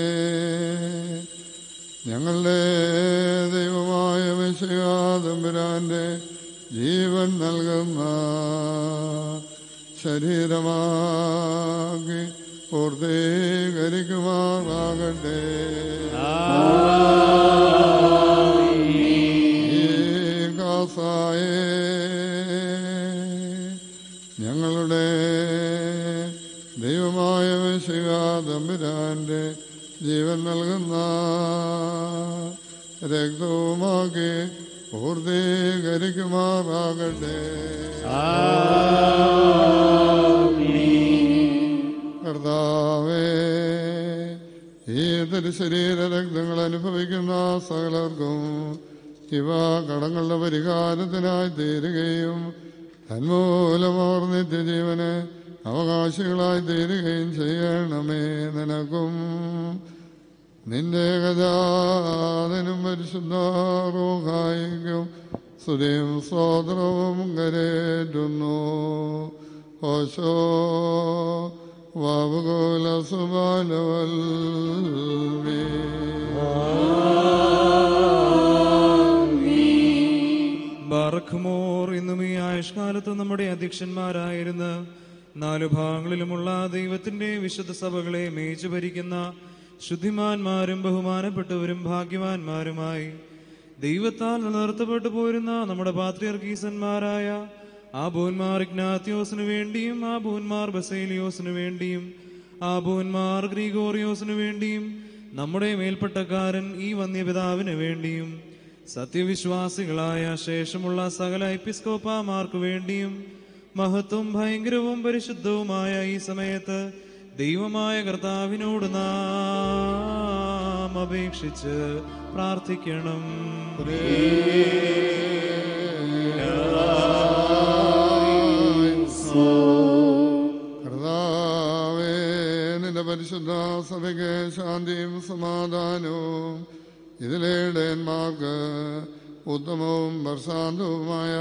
ഞങ്ങളുടെ ദൈവമായ വിശയാതമ്പുരാന്റെ ജീവൻ നൽകുന്ന ശരീരമാക്കി പൂർത്തീകരിക്കുമാറാകട്ടെ ഈ കാസായേ ഞങ്ങളുടെ ദൈവമായ വിശയാതമ്പുരാന്റെ ജീവൻ നൽകുന്ന രക്തവുമാക്കി പൂർത്തീകരിക്കുമാറാകട്ടെ കർത്താവേ ഈ തിരുശരീര രക്തങ്ങൾ അനുഭവിക്കുന്ന സകലർക്കും ഇവ കടങ്ങളുടെ പരിഹാരത്തിനായി തീരുകയും തന്മൂലം അവർ നിത്യജീവന് അവകാശികളായി തീരുകയും ചെയ്യണമേ നിനക്കും നിന്റെ ഗജാതനും പരിശുദ്ധാറോഹായിക്കും സ്തുതിയും സ്തോത്രവും കരേറ്റുന്നു ഓശോ വാവുകോല സുബാലവൽമേ ബാറഖ്മോർ ഇന്നും ഈ ആയുഷ്കാലത്ത് നമ്മുടെ അധ്യക്ഷന്മാരായിരുന്ന നാലു ഭാഗങ്ങളിലുമുള്ള ദൈവത്തിന്റെ വിശുദ്ധ സഭകളെ മേച്ചു ഭരിക്കുന്ന ശുദ്ധിമാന്മാരും ബഹുമാനപ്പെട്ടവരും ഭാഗ്യവാന്മാരുമായി ദൈവത്താൽ നിലനിർത്തപ്പെട്ടു പോരുന്ന നമ്മുടെ പാത്രിയർക്കീസന്മാരായ ആ ബോന്മാർ ഇഗ്നാത്യോസിനു വേണ്ടിയും ആ ബോന്മാർ ബസേലിയോസിനു വേണ്ടിയും ആ ബോന്മാർ ഗ്രീഗോറിയോസിനു വേണ്ടിയും നമ്മുടെ മേൽപ്പെട്ടക്കാരൻ ഈ വന്യപിതാവിന് വേണ്ടിയും സത്യവിശ്വാസികളായ ശേഷമുള്ള സകല എപ്പിസ്കോപ്പാമാർക്കു വേണ്ടിയും മഹത്വം ഭയങ്കരവും പരിശുദ്ധവുമായ ഈ സമയത്ത് ദൈവമായ കർത്താവിനോട് നാം അപേക്ഷിച്ച് പ്രാർത്ഥിക്കണം കർത്താവേ നിന്റെ പരിശുദ്ധ സഭയ്ക്ക് ശാന്തിയും സമാധാനവും ഇതിലെ ഇടയന്മാർക്ക് ഉത്തമവും പ്രശാന്തവുമായ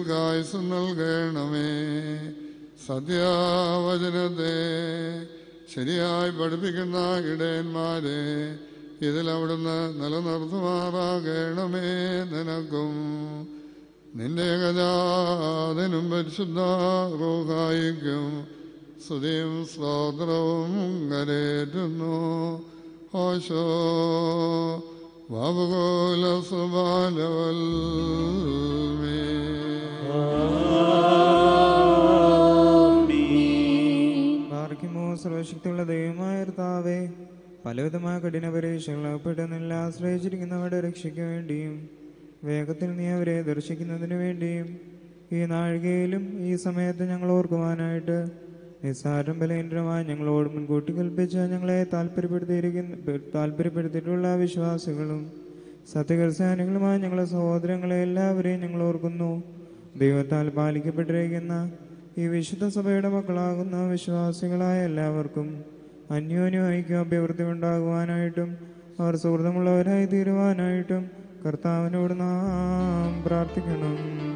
ദീർഘായുസ് നൽകണമേ സത്യാവചനത്തെ ശരിയായി പഠിപ്പിക്കുന്ന ഇടയന്മാരെ ഇതിൽ അവിടുന്ന് നിലനിർത്തുമാറാകണമേ നിനക്കും നിന്റെ ഗജാതിനും പരിശുദ്ധ റൂഹായിക്കും സ്തുതിയും സ്തോത്രവും കരേറ്റുന്നു ഓശോ ബാബുകോല പാർക്കുമോ സർവശക്തിയുള്ള ദൈവമായ കർത്താവേ പലവിധമായ കഠിന പരീക്ഷകൾ അകപ്പെട്ടെന്നില്ല ആശ്രയിച്ചിരിക്കുന്നവരുടെ രക്ഷയ്ക്ക് വേണ്ടിയും വേഗത്തിൽ നീ അവരെ ദർശിക്കുന്നതിന് വേണ്ടിയും ഈ നാഴികയിലും ഈ സമയത്ത് ഞങ്ങൾ ഓർക്കുവാനായിട്ട് നിസ്സാരം ബലഹീനമായി ഞങ്ങളോട് മുൻകൂട്ടി കൽപ്പിച്ച ഞങ്ങളെ താല്പര്യപ്പെടുത്തിയിരിക്കുന്ന താല്പര്യപ്പെടുത്തിയിട്ടുള്ള വിശ്വാസികളും സത്യക്രിസ്ത്യാനികളുമായ ഞങ്ങളുടെ സഹോദരങ്ങളെ എല്ലാവരെയും ഞങ്ങൾ ഓർക്കുന്നു ദൈവത്താൽ പാലിക്കപ്പെട്ടിരിക്കുന്ന ഈ വിശുദ്ധ സഭയുടെ മക്കളാകുന്ന വിശ്വാസികളായ എല്ലാവർക്കും അന്യോന്യം ഐക്യം അഭിവൃദ്ധി ഉണ്ടാകുവാനായിട്ടും അവർ സുഹൃതമുള്ളവരായി തീരുവാനായിട്ടും കർത്താവിനോട് നാം പ്രാർത്ഥിക്കണം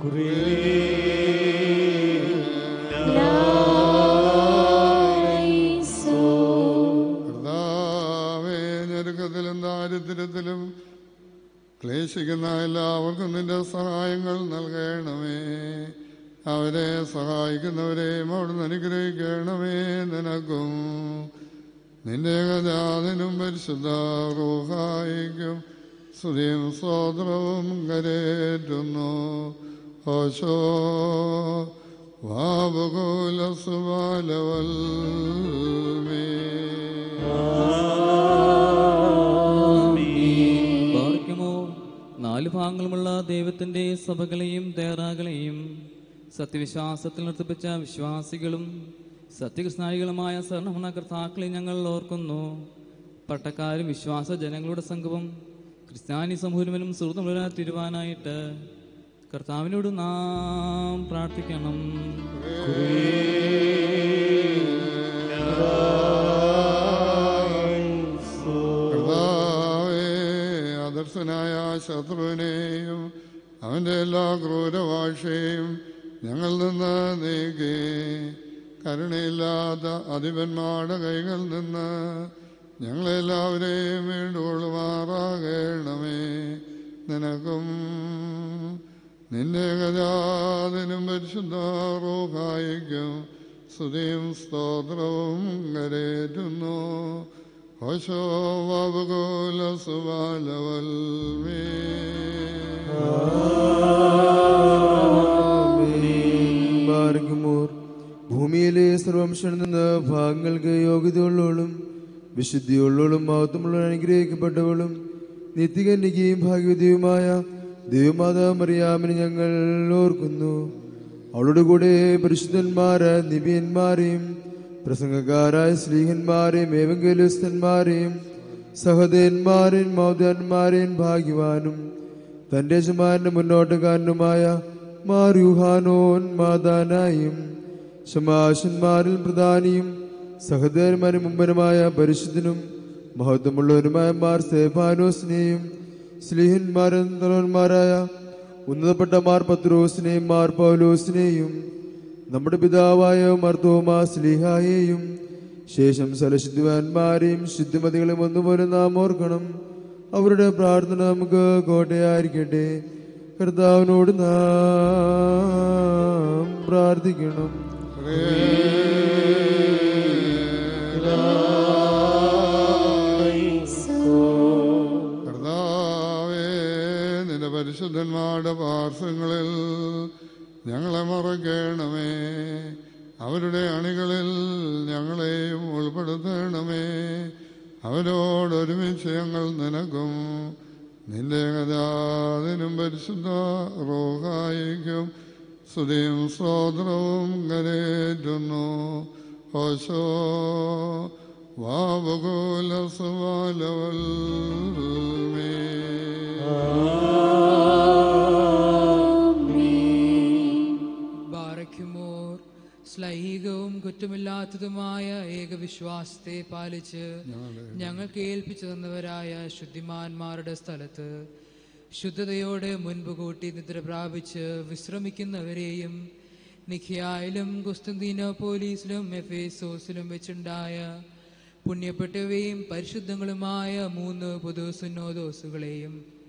കർത്താവേ ഞെരുക്കത്തിലും ദാരിദ്ര്യത്തിലും ക്ലേശിക്കുന്ന എല്ലാവർക്കും നിന്റെ സഹായങ്ങൾ നൽകണമേ അവരെ സഹായിക്കുന്നവരെയും അവിടുന്ന് അനുഗ്രഹിക്കണമേ നിനക്കും നിന്റെ ഗജാതിനും പരിശുദ്ധ റൂഹായിക്കും സ്തുതിയും സ്തോത്രവും കരേറ്റുന്നു ഓശോ വാബകുല പാർക്കുമോ നാല് ഭാഗങ്ങളുമുള്ള ദൈവത്തിന്റെ സഭകളെയും തേറാകളെയും സത്യവിശ്വാസത്തിൽ നിർത്തിപ്പിച്ച വിശ്വാസികളും സത്യകൃഷ്ണായികളുമായ സർണഭണ കർത്താക്കളെ ഞങ്ങൾ ഓർക്കുന്നു പട്ടക്കാരും വിശ്വാസ ജനങ്ങളുടെ സംഘവും ക്രിസ്ത്യാനി സമൂഹത്തിലും സുഹൃത്തുമുള്ള തിരുവാനായിട്ട് കർത്താവിനോട് നാം പ്രാർത്ഥിക്കണം കർത്താവേ ആദർശനായ ശത്രുവിനെയും അവൻ്റെ എല്ലാ ക്രൂരഭാഷയും ഞങ്ങൾ നിന്ന് നീക്കി കരുണയില്ലാത്ത അധിപന്മാരുടെ കൈകളിൽ നിന്ന് ഞങ്ങളെല്ലാവരെയും വീണ്ടുകൊള്ളുമാറാകണമേ നിനക്കും നിന്റെ ഗജാതിനും പരിശുദ്ധ റൂഹായിക്കും സ്തുതിയും സ്തോത്രവും കരേറ്റുന്നു ഹോശോ വാബുകോല സുബാലവൽമേ മാർഗമോർ ഭൂമിയിലെ സർവംശനിൽ നിന്ന് ഭാഗങ്ങൾക്ക് യോഗ്യതയുള്ളവളും വിശുദ്ധിയുള്ളവളും മഹത്വമുള്ള അനുഗ്രഹിക്കപ്പെട്ടവളും നിത്യകന്യകയും ഭാഗ്യവതിയുമായ ദൈവമാതാവ് മറിയാമിനെ ഞങ്ങൾ ഓർക്കുന്നു അവളുടെ കൂടെ പരിശുദ്ധന്മാരായ നിബിയന്മാരെയും പ്രസംഗക്കാരായ സ്ലീഹന്മാരെയും ഏവങ്കലുസ്ഥന്മാരെയും സഹോദയന്മാരെയും മൗദന്മാരെയും ഭാഗ്യവാനും തന്റെ യജമാന്റെ മുന്നോട്ടുകാരനുമായ മാരുഹാനോൻ മാതാനായും ശമാശന്മാരിൽ പ്രധാനിയും സഹോദരന്മാരും മുമ്പനുമായ പരിശുദ്ധനും മഹത്വമുള്ളവരുമായ മാർ സേഫാനോസിനെയും സ്ലീഹന്മാരും തലവന്മാരായ ഉന്നതപ്പെട്ട മാർ പത്രോസിനെയും മാർ പൗലോസിനെയും നമ്മുടെ പിതാവായ മർത്തോമാ സ്ലിഹായെയും ശേഷം സലശുദ്ധിവാന്മാരെയും ശുദ്ധിമതികളെയും ഒന്നുപോലെ നാം ഓർക്കണം അവരുടെ പ്രാർത്ഥന നമുക്ക് കോട്ടയായിരിക്കട്ടെ കർത്താവിനോട് നാം പ്രാർത്ഥിക്കണം കർത്താവേ നിന്റെ പരിശുദ്ധന്മാരുടെ പാർശ്വങ്ങളിൽ ഞങ്ങളെ മറക്കണമേ അവരുടെ അണികളിൽ ഞങ്ങളെയും ഉൾപ്പെടുത്തണമേ അവരോടൊരുമിച്ച് ഞങ്ങൾ നിനക്കും നിന്റെ ഗതാതിനും പരിശുദ്ധ റോഹായിക്കും സ്തുതിയും സ്തോത്രവും കരേറ്റുന്നു ഓശോ വാബകുല ബാറയ്ക്കുമോർ ശ്ലൈഹികവും കുറ്റമില്ലാത്തതുമായ ഏകവിശ്വാസത്തെ പാലിച്ച് ഞങ്ങൾക്ക് ഏൽപ്പിച്ചു തന്നവരായ ശുദ്ധിമാന്മാരുടെ സ്ഥലത്ത് ശുദ്ധതയോടെ മുൻപ് കൂട്ടി നിദ്ര പ്രാപിച്ച് വിശ്രമിക്കുന്നവരെയും നിഖിയായിലും കുസ്തന്തീനോ പോലീസിലും എഫേസോസിലും വെച്ചുണ്ടായ പുണ്യപ്പെട്ടവയും പരിശുദ്ധങ്ങളുമായ മൂന്ന് പൊതു സുന്നോദോസുകളെയും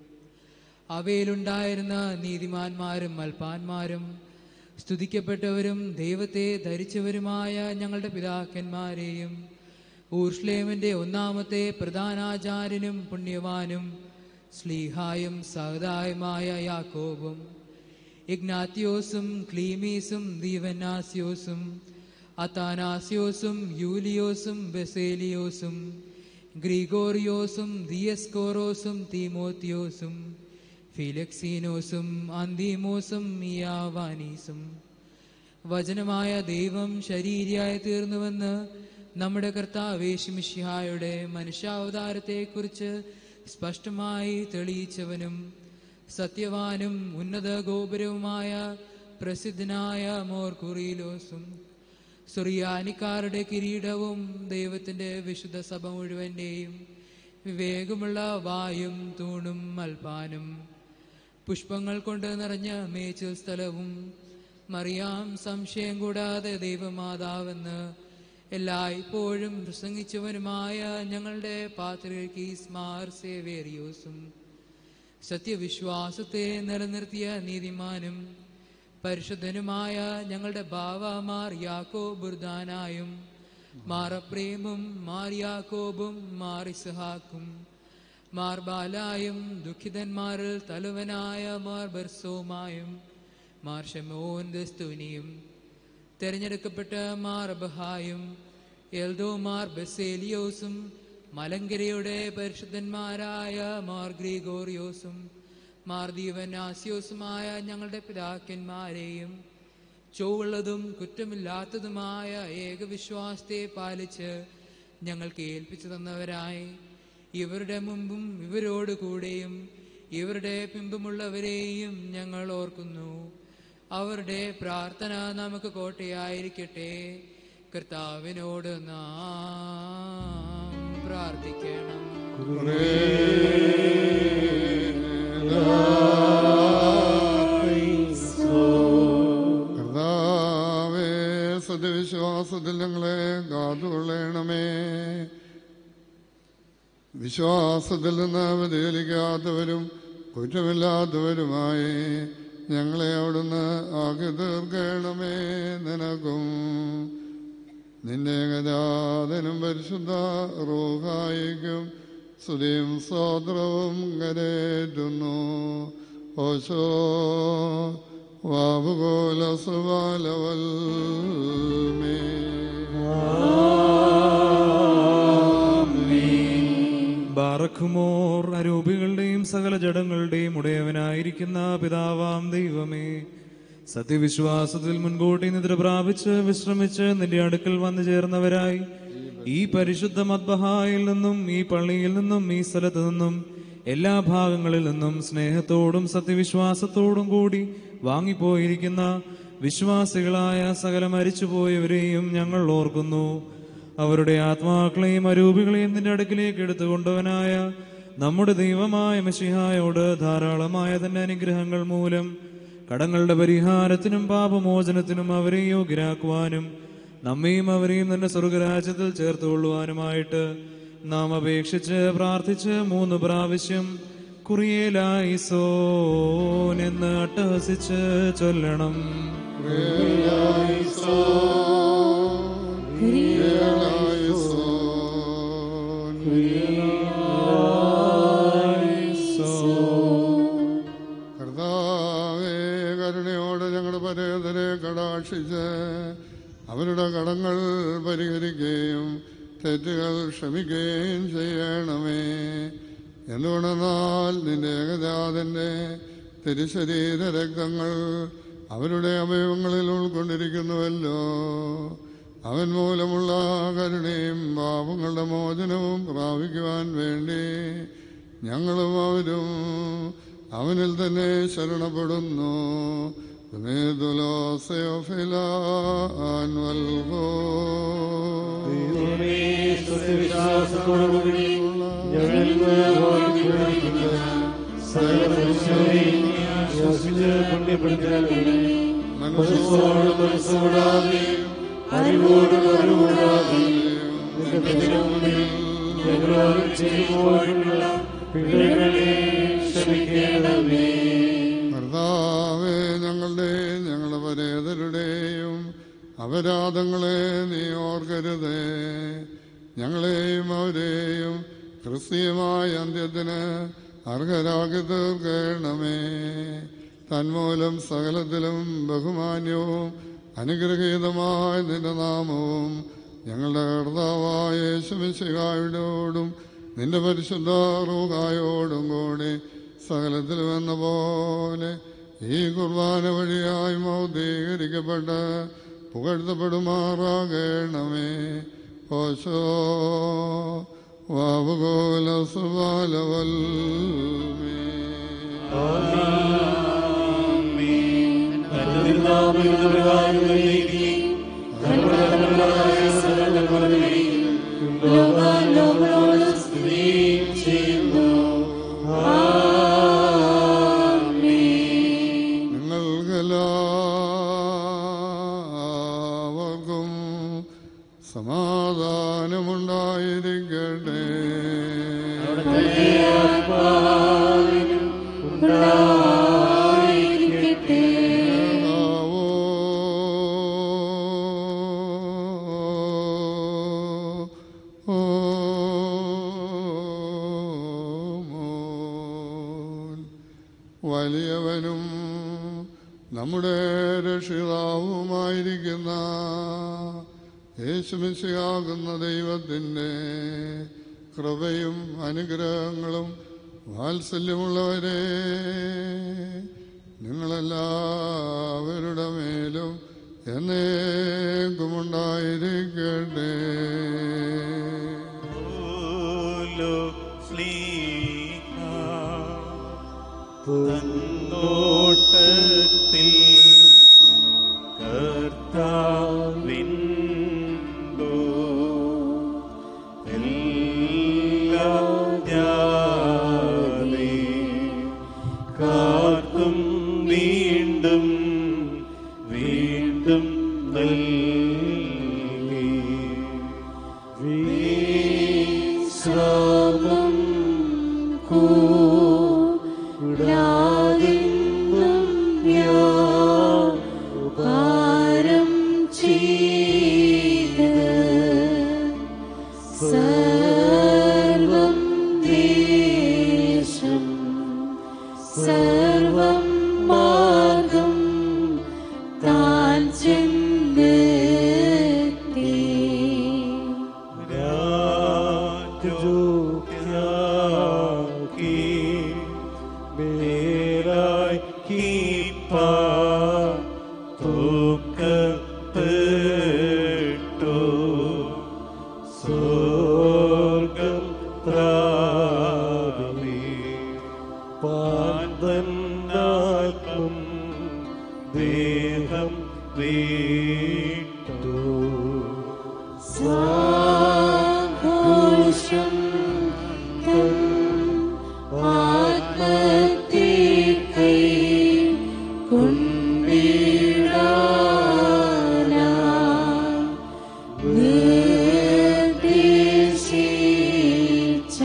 അവയിലുണ്ടായിരുന്ന നീതിമാന്മാരും അൽപ്പാന്മാരും സ്തുതിക്കപ്പെട്ടവരും ദൈവത്തെ ധരിച്ചവരുമായ ഞങ്ങളുടെ പിതാക്കന്മാരെയും ഊർഷ്ലേമിന്റെ ഒന്നാമത്തെ പ്രധാനാചാര്യനും പുണ്യവാനും സ്ലീഹായും സഹതായുമായ യാക്കോബും ഇഗ്നാത്യോസും ക്ലീമീസും ദീവനാസ്യോസും അത്താനാസ്യോസും യൂലിയോസും ബെസേലിയോസും ഗ്രിഗോറിയോസും ദിയസ്കോറോസും തീമോത്തിയോസും ഫിലക്സീനോസും അന്തീമോസും മിയാവാനീസും വചനമായ ദൈവം ശരീരിയായി തീർന്നുവെന്ന് നമ്മുടെ കർത്താവേശുമിഷിഹായുടെ മനുഷ്യാവതാരത്തെക്കുറിച്ച് സ്പഷ്ടമായി തെളിയിച്ചവനും സത്യവാനും ഉന്നത ഗോപുരവുമായ പ്രസിദ്ധനായ മോർക്കുറിയിലോസും സുറിയാനിക്കാരുടെ കിരീടവും ദൈവത്തിന്റെ വിശുദ്ധ സഭ മുഴുവന്റെയും വിവേകമുള്ള വായും തൂണും അൽപ്പാനും പുഷ്പങ്ങൾ കൊണ്ട് നിറഞ്ഞ മേച്ചിൽ സ്ഥലവും മറിയാം സംശയം കൂടാതെ ദൈവമാതാവെന്ന് എല്ലായ്പ്പോഴും പ്രസംഗിച്ചവനുമായ ഞങ്ങളുടെ പാത്രീസ്മാർ സേവേറിയോസും സത്യവിശ്വാസത്തെ നിലനിർത്തിയ നീതിമാനും പരിശുദ്ധനുമായ ഞങ്ങളുടെ ബാവമാർ യാക്കോ ബുർദാനായും മാറപ്രേമും മാർ യാക്കോബും മാർ ഇസ്ഹാക്കും മാർ ബാലായും ദുഃഖിതന്മാരിൽ തലവനായ മാർ ബർസോമായും മാർ ഷമോൻ ദസ്തുനിയും തെരഞ്ഞെടുക്കപ്പെട്ട മാർ ബഹായും എൽദോ മാർ ബസേലിയോസും മലങ്കരയുടെ പരിശുദ്ധന്മാരായ മാർ ഗ്രിഗോറിയോസും മാർ ദീവനാസ്യോസുമായ ഞങ്ങളുടെ പിതാക്കന്മാരെയും ചൊവ്വുള്ളതും കുറ്റമില്ലാത്തതുമായ ഏകവിശ്വാസത്തെ പാലിച്ച് ഞങ്ങൾക്ക് ഏൽപ്പിച്ചു തന്നവരായി ഇവരുടെ മുമ്പും ഇവരോട് കൂടെയും ഇവരുടെ പിമ്പുമുള്ളവരെയും ഞങ്ങൾ ഓർക്കുന്നു അവരുടെ പ്രാർത്ഥന നമുക്ക് കോട്ടയായിരിക്കട്ടെ കർത്താവിനോട് നാം പ്രാർത്ഥിക്കണം കർത്താവേ സത്യവിശ്വാസത്തിൽ ഞങ്ങളെ കാത്തുകൊള്ളണമേ വിശ്വാസത്തിൽ നിന്ന് വ്യതിചലിക്കാത്തവരും കുറ്റമില്ലാത്തവരുമായി ഞങ്ങളെ അവിടുന്ന് ആക്കി തീർക്കണമേ നിനക്കും നിന്റെ ഗജാതനും പരിശുദ്ധ റൂഹായിക്കും സ്തുതിയും സ്തോത്രവും കരേറ്റുന്നു ഓശോ വാവുകോല സുബാലവൽമേ ബാറഖുമോർ അരൂപികളുടെയും സകല ജഡങ്ങളുടെയും ഉടയവനായിരിക്കുന്ന പിതാവാം ദൈവമേ സത്യവിശ്വാസത്തിൽ മുൻകൂട്ടി നിദ്ര പ്രാപിച്ച് വിശ്രമിച്ച് നിന്റെ അടുക്കൽ വന്നു ചേർന്നവരായി ഈ പരിശുദ്ധ മദ്ബഹായിൽ നിന്നും ഈ പള്ളിയിൽ നിന്നും ഈ സ്ഥലത്തു നിന്നും എല്ലാ ഭാഗങ്ങളിൽ നിന്നും സ്നേഹത്തോടും സത്യവിശ്വാസത്തോടും കൂടി വാങ്ങിപ്പോയിരിക്കുന്ന വിശ്വാസികളായ സകല മരിച്ചുപോയവരെയും ഞങ്ങൾ ഓർക്കുന്നു അവരുടെ ആത്മാക്കളെയും അരൂപികളെയും നിന്റെ അടുക്കിലേക്ക് എടുത്തുകൊണ്ടവനായ നമ്മുടെ ദൈവമായ മെഷിഹായോട് ധാരാളമായ തന്റെ അനുഗ്രഹങ്ങൾ മൂലം കടങ്ങളുടെ പരിഹാരത്തിനും പാപമോചനത്തിനും അവരെ യോഗ്യരാക്കുവാനും നമ്മയും അവരെയും തന്നെ സ്വർഗരാജ്യത്തിൽ ചേർത്തുകൊള്ളുവാനുമായിട്ട് നാം അപേക്ഷിച്ച് പ്രാർത്ഥിച്ച് മൂന്ന് പ്രാവശ്യം കുറിയേലായിസോൻ എന്ന് അട്ടഹസിച്ച് ചൊല്ലണം കർത്താവേ കരുണയോടെ ഞങ്ങളുടെ പരേതരെ കടാക്ഷിച്ച് അവരുടെ കടങ്ങൾ പരിഹരിക്കുകയും തെറ്റുകൾ ക്ഷമിക്കുകയും ചെയ്യണമേ എന്തുകൊണ്ടെന്നാൽ നിന്റെ ഏകജാതന്റെ തിരുശരീര രക്തങ്ങൾ അവരുടെ അവയവങ്ങളിൽ ഉൾക്കൊണ്ടിരിക്കുന്നുവല്ലോ അവൻ മൂലമുള്ള കരുണയും പാപങ്ങളുടെ മോചനവും പ്രാപിക്കുവാൻ വേണ്ടി ഞങ്ങളും അവരും അവനിൽ തന്നെ ശരണപ്പെടുന്നു സത്യവിശ്വാസത്തോടുകൂടി ഞങ്ങൾക്ക് ബോധിപ്പിക്കുന്ന സകല മനുഷ്യരെയും വിശ്വസിച്ച് പുണ്യപ്പെടുത്തണമേ മനസ്സോട് മനസ്സോടാതെ അറിവോട് അറിവോടാതെ നിന്റെ തിരുമുമ്പിൽ ഞങ്ങളോട് ചെയ്യുമ്പോഴുള്ള പിഴകളെ ക്ഷമിക്കണമേ കർത്താവേ ഞങ്ങളുടെയും ഞങ്ങളുടെ പരേതരുടെയും അപരാധങ്ങളെ നീ ഓർക്കരുതേ ഞങ്ങളെയും അവരെയും ക്രിസ്തീയമായ അന്ത്യത്തിന് അർഹരാക്കി തീർക്കണമേ തന്മൂലം സകലത്തിലും ബഹുമാന്യവും അനുഗ്രഹീതമായ നിന്റെ നാമവും ഞങ്ങളുടെ കർത്താവായ യേശുമിശിഹായോടും നിന്റെ പരിശുദ്ധ റൂഹായോടും കൂടി സകലത്തിലും എന്ന പോലെ ഈ കുർബാന വഴിയായി മൗദീകരിക്കപ്പെട്ട് പുകഴ്ത്തപ്പെടുമാറാകണമേ ഓശോ വാവുകോല സുബാലവൽമേ നിങ്ങൾക്കെല്ലാവർക്കും സമാധാനമുണ്ടായിരിക്കട്ടെ കർത്താവോ, ഓ, മോൻ. വലിയവനും നമ്മുടെ രക്ഷിതാവുമായിരിക്കുന്ന യേശുമിശിയാകുന്ന ദൈവത്തിൻ്റെ കൃപയും അനുഗ്രഹങ്ങളും വാത്സല്യമുള്ളവരെ നിങ്ങളെല്ലാവരുടെ മേലും എന്നേക്കുമുണ്ടായിരിക്കട്ടെ ഓലോ സ്ലീഹ തന്നോട്ടത്തിൽ കർത്താവിൻതോ എല്ലാ ജാതി കാർക്കും വീണ്ടും വീണ്ടും നൽകി വിശ്രാമം കൂടാതെന്നും വ്യാപാരം ചെയ്ത് സർവം ദേശം സർവം മാർഗം താൻ ചെന്നെത്തി രാജോക്യാക്കി മേലായി കീപ്പാ തൂക്കപ്പെട്ടു സ്വർഗം പ്രാപി പാന്തന്നാൽക്കും ദേഹം വീട്ടു സാഘോഷം തൻ ആത്മത്തെ കൈ കൊണ്ടിടാനായി നിർദ്ദേശിച്ച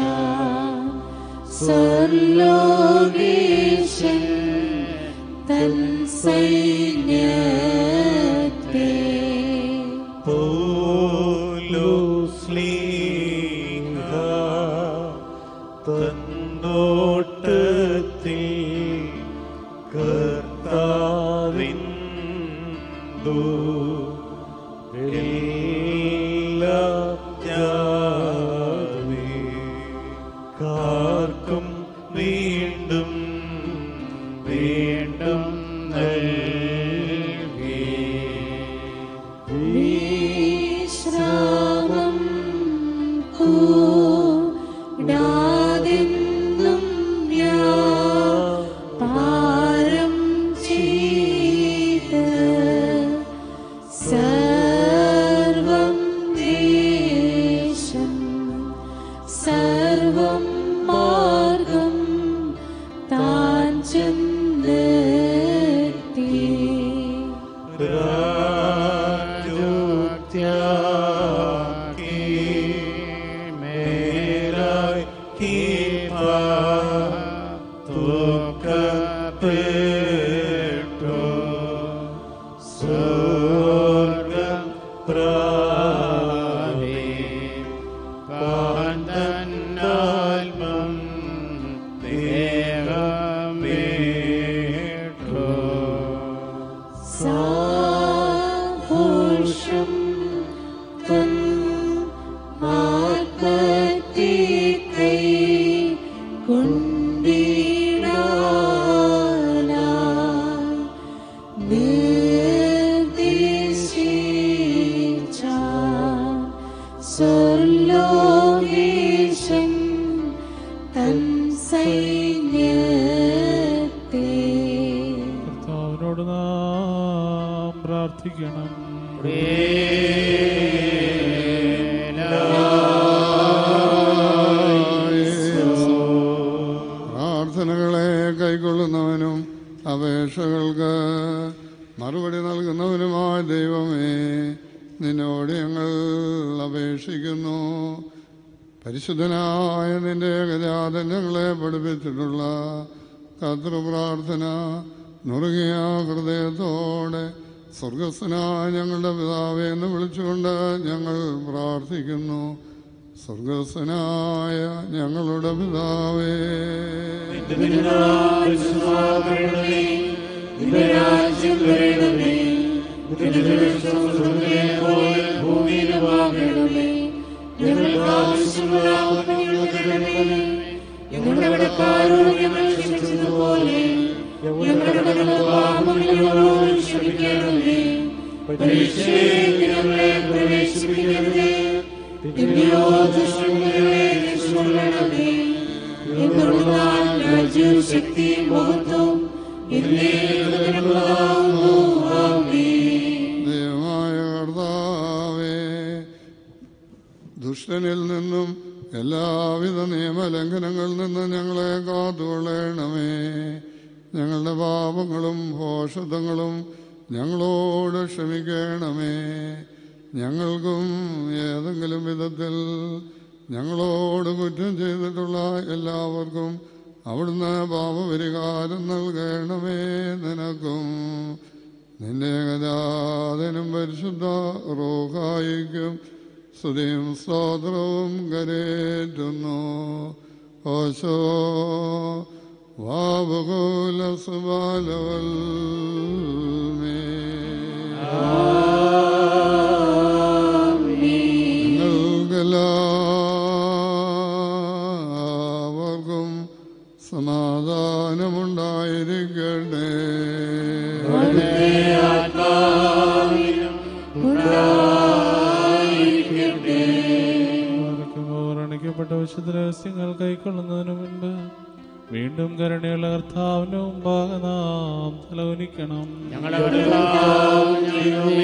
സർലോകേശൻ തൻ സൈന്യത്തെ പൗലോസ്ലീഹ തന്നോട്ടത്തിൽ കർത്താവിന്ദു എല്ലാ ജാതി കാർക്കും വീണ്ടും വീണ്ടും നൽകി വിശ്രാമം കൂടാതെന്നും വ്യാപാരം ചെയ്ത് സർവം ദേശം സർവം മാർഗം തൂക്കപ്പെട്ടു സ്വർഗം പ്രാപി പാന്തന്നാൽമം ദേഹമേറ്റു സാഘോഷം തൻ ആത്മത്തെ കൈ കൊണ്ടിടാനാ നിർദ്ദേശിച്ച സ്വർലോകേശൻ തൻ സൈന്യത്തെ കർത്താവിനോട് നാം പ്രാർത്ഥിക്കണം പ്രാർത്ഥനകളെ കൈക്കൊള്ളുന്നവനും അപേക്ഷകൾക്ക് മറുപടി നൽകുന്നവനുമായ ദൈവമേ നിന്നോട് ഞങ്ങൾ അപേക്ഷിക്കുന്നു പരിശുദ്ധനായ നിന്റെ ഏകജാതൻ ഞങ്ങളെ പഠിപ്പിച്ചിട്ടുള്ള കർത്തൃപ്രാർത്ഥന നുറുകിയ ഹൃദയത്തോടെ സ്വർഗസ്വനായ ഞങ്ങളുടെ പിതാവെ എന്ന് വിളിച്ചുകൊണ്ട് ഞങ്ങൾ പ്രാർത്ഥിക്കുന്നു സ്വർഗസ്വനായ ഞങ്ങളുടെ പിതാവേ നിന്റെ രാജ്യം വരണമേ നിന്റെ തിരുവിഷ്ടമേ പോലെ ഭൂമിയിലുമാകണമേ ഞങ്ങൾക്ക് ആവശ്യമുള്ള ആഹാരം ഞങ്ങൾക്ക് തരണമേ ഞങ്ങളുടെ കടക്കാരോട് ഞങ്ങൾ ക്ഷമിച്ചതുപോലെ ഞങ്ങളുടെ കടങ്ങളുടെ പാപങ്ങൾ ഞങ്ങളോട് ക്ഷമിക്കണമേ പരീക്ഷയിലേക്ക് ഞങ്ങളെ പ്രവേശിപ്പിക്കരുതേ പിന്നെയോ ദുഷ്ടങ്ങളെ രക്ഷിക്കണമേ എന്തുകൊണ്ടാൽ രാജ്യവും ശക്തിയും മഹത്വവും എന്നേക്കുള്ളതാകുന്നു. ആമേൻ. ദൈവമായ കർത്താവേ ദുഷ്ടനിൽ നിന്നും എല്ലാവിധ നിയമലംഘനങ്ങളിൽ നിന്നും ഞങ്ങളെ കാത്തുകൊള്ളണമേ ഞങ്ങളുടെ പാപങ്ങളും ഭോഷത്വങ്ങളും ഞങ്ങളോട് ക്ഷമിക്കണമേ ഞങ്ങൾക്കും ഏതെങ്കിലും വിധത്തിൽ ഞങ്ങളോട് കുറ്റം ചെയ്തിട്ടുള്ള എല്ലാവർക്കും അവിടുന്ന് പാപപരിഹാരം നൽകണമേ നിനക്കും നിന്റെ ഗജാതനും പരിശുദ്ധ റോഹായിക്കും സ്തുതിയും സ്തോത്രവും കരേറ്റുന്നു ഓശോ വാബുകൂല സുബാലവൽമേ നിങ്ങൾക്കെല്ലാവർക്കും സമാധാനമുണ്ടായിരിക്കട്ടെ വർണ്ണിക്കപ്പെട്ട വിശുദ്ധ രഹസ്യങ്ങൾ കൈക്കൊള്ളുന്നതിന് മുൻപ് വീണ്ടും കരുണയുള്ള കർത്താവിന് മുമ്പാകെ നാം തലകുനിക്കണം ഞങ്ങളുടെ കർത്താവ് ഞങ്ങളുടെ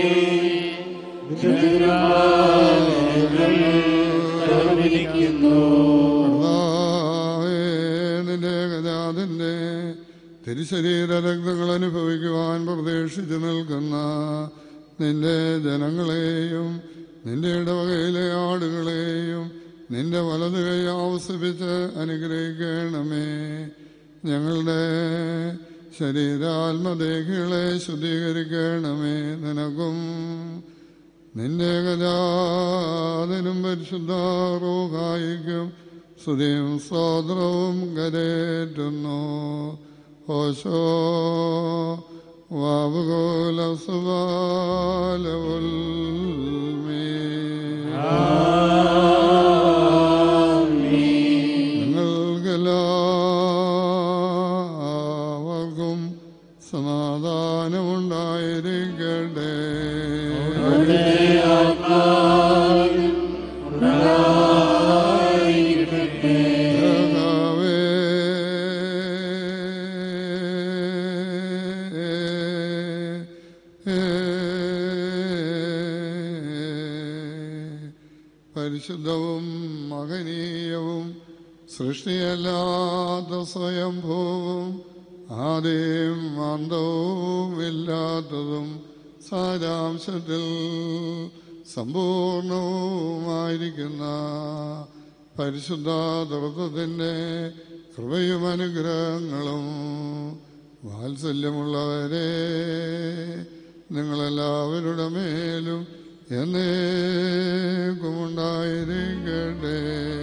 കർത്താവേ, നിന്റെ ഗജാതിന്റെ തിരുശരീര രക്തങ്ങൾ അനുഭവിക്കുവാൻ പ്രതീക്ഷിച്ചു നിൽക്കുന്ന നിന്റെ ജനങ്ങളെയും നിന്റെ ഇടവകയിലെ ആടുകളെയും നിന്റെ വലത് കൈ ആവസിപ്പിച്ച് അനുഗ്രഹിക്കണമേ ഞങ്ങളുടെ ശരീരാത്മദേഹികളെ ശുദ്ധീകരിക്കണമേ നിനക്കും നിന്റെ ഗജാതനും പരിശുദ്ധ റോഹായിക്കും സ്തുതിയും സ്തോത്രവും കരേറ്റുന്നു ഓശോ വാവുകോല സുബാലവുൽമേ നിങ്ങൾക്കെല്ലാവർക്കും സമാധാനമുണ്ടായിരിക്കട്ടെ കർത്താവേ, പരിശുദ്ധവും മഹനീയവും സൃഷ്ടിയല്ലാത്ത സ്വയംഭൂവും ആദ്യം അന്തവും ഇല്ലാത്തതും സാരാംശത്തിൽ സമ്പൂർണവുമായിരിക്കുന്ന പരിശുദ്ധ തൃത്വത്തിൻ്റെ കൃപയും അനുഗ്രഹങ്ങളും വാത്സല്യമുള്ളവരെ നിങ്ങളെല്ലാവരുടെ മേലും എന്നേക്കുമുണ്ടായിരിക്കട്ടെ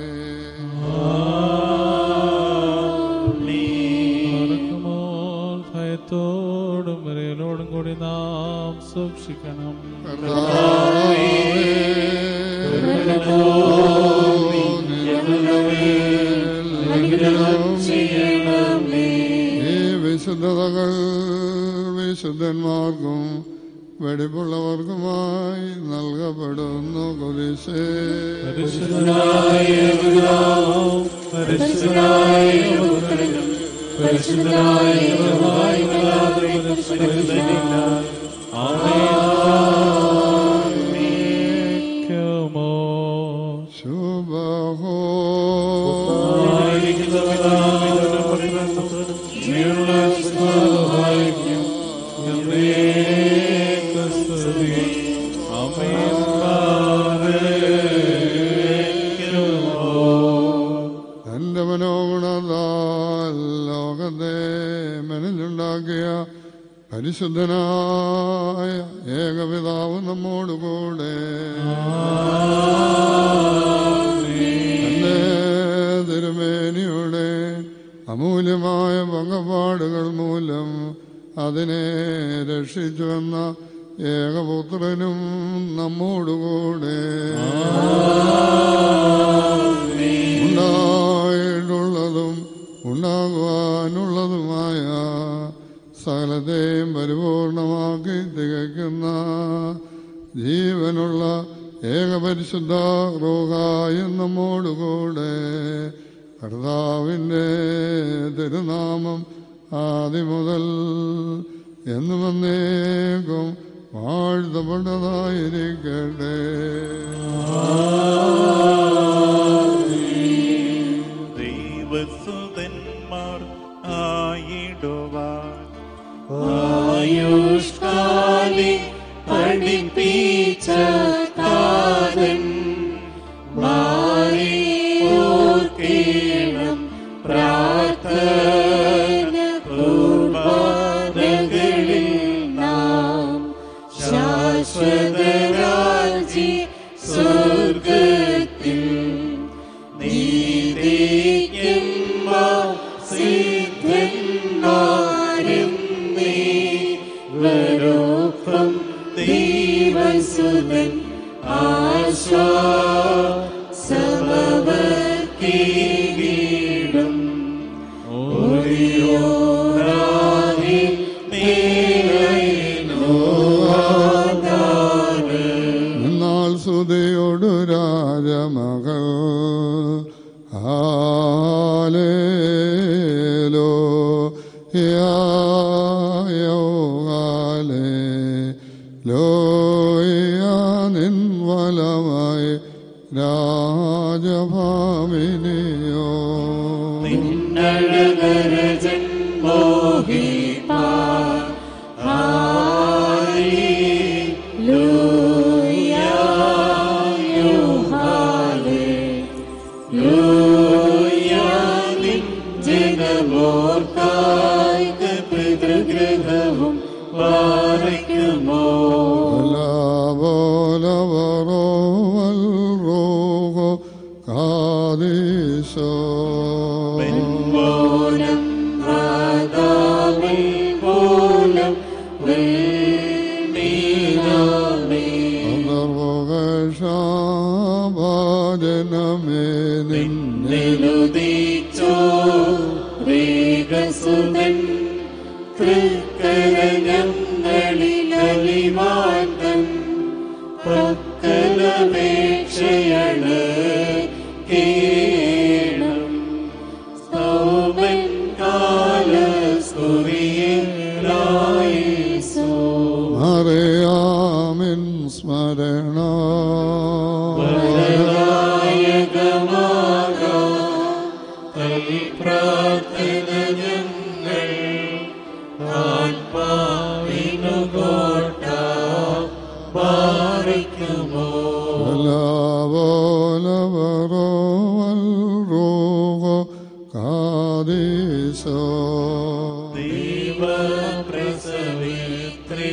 മറക്കുമ്പോൾ ഭയത്തോടും വിറയലോടും കൂടി നാം സൂക്ഷിക്കണം ഈ വിശുദ്ധതകൾ വിശുദ്ധന്മാർക്കും വെടിപ്പുള്ളവർക്കുമായി നൽകപ്പെടുന്നു കുരിശേ പരിശുദ്ധനായ പിതാവും പരിശുദ്ധനായ പുത്രനും പരിശുദ്ധനായ ദൈവവുമായുള്ളവരെ പരിശുദ്ധനില്ല. ശുഭഹോ ആയിരിക്കുന്ന പിതാവിനോട് പുത്രനും ജീവനുള്ള വിശുദ്ധാത്മാവുമായിരിക്കും. എന്നേക്കും സ്തുതി. ആമേൻ. തന്റെ മനോഗുണതാൽ ലോകത്തെ മെനഞ്ഞുണ്ടാക്കിയ പരിശുദ്ധനായ ഏകപിതാവ് നമ്മോടുകൂടെ തന്റെ തിരുമേനിയുടെ അമൂല്യമായ പങ്കപാടുകൾ മൂലം അതിനെ രക്ഷിച്ചുവെന്ന ഏകപുത്രനും നമ്മോടുകൂടെ ഉണ്ടായിട്ടുള്ളതും ഉണ്ടാകുവാനുള്ളതുമായ സകലത്തെയും പരിപൂർണമാക്കി തികയ്ക്കുന്ന ജീവനുള്ള ഏകപരിശുദ്ധ റോഗായും നമ്മോടുകൂടെ കർത്താവിൻ്റെ തിരുനാമം ആദ്യം മുതൽ എന്നും എന്നേക്കും വാഴ്ത്തപ്പെട്ടതായിരിക്കട്ടെ ദൈവസുതന്മാർ ആയിടുവാൻ ആയുഷ്കാലി പഠിപ്പിച്ച താതൻ മാറി ഓർക്കേണം പ്രാർത്ഥന കുർബാനകളിൽ നാം ശാശ്വതരാജി സ്വർഗത്തിൽ നീതിക്കും സിദ്ധന്മാരും നീവരോപ്പം ദൈവസുതൻ ആശ്വാസമവർക്കീടും ഒരിയോരാതി എന്നാൽ സുതയോടു രാജമകൾ ഹാലേലോ യായോ ഹാലേ ലോയാനിൻ വലമായി രാജഭാമിനിയോ നഴകരജൻ മോഹിപ്പാ പിതൃഗ്രഹവും പാലിക്കുമോ ലാബോലവറോ വൽറോഹോ കാദീശോ പോലം ആദാമിൽ പോലം വെണ്ണീനാമേ സർവകഷാഭാജനമേ നിന്നെ നിലുദിച്ചോ വേഗസുതൻ തൃക്കരഞ്ഞങ്ങളിലലിവാന്തൻ പക്കലപേക്ഷയാണ് കേണം സ്തോമൻ കാലസ്കുറിയലായിസോ അറിയാമിൻ സ്മരണ പ്രാർത്ഥന ഞങ്ങൾ ആത്മാവിനുകോട്ട ദൈവപ്രസവിത്രീ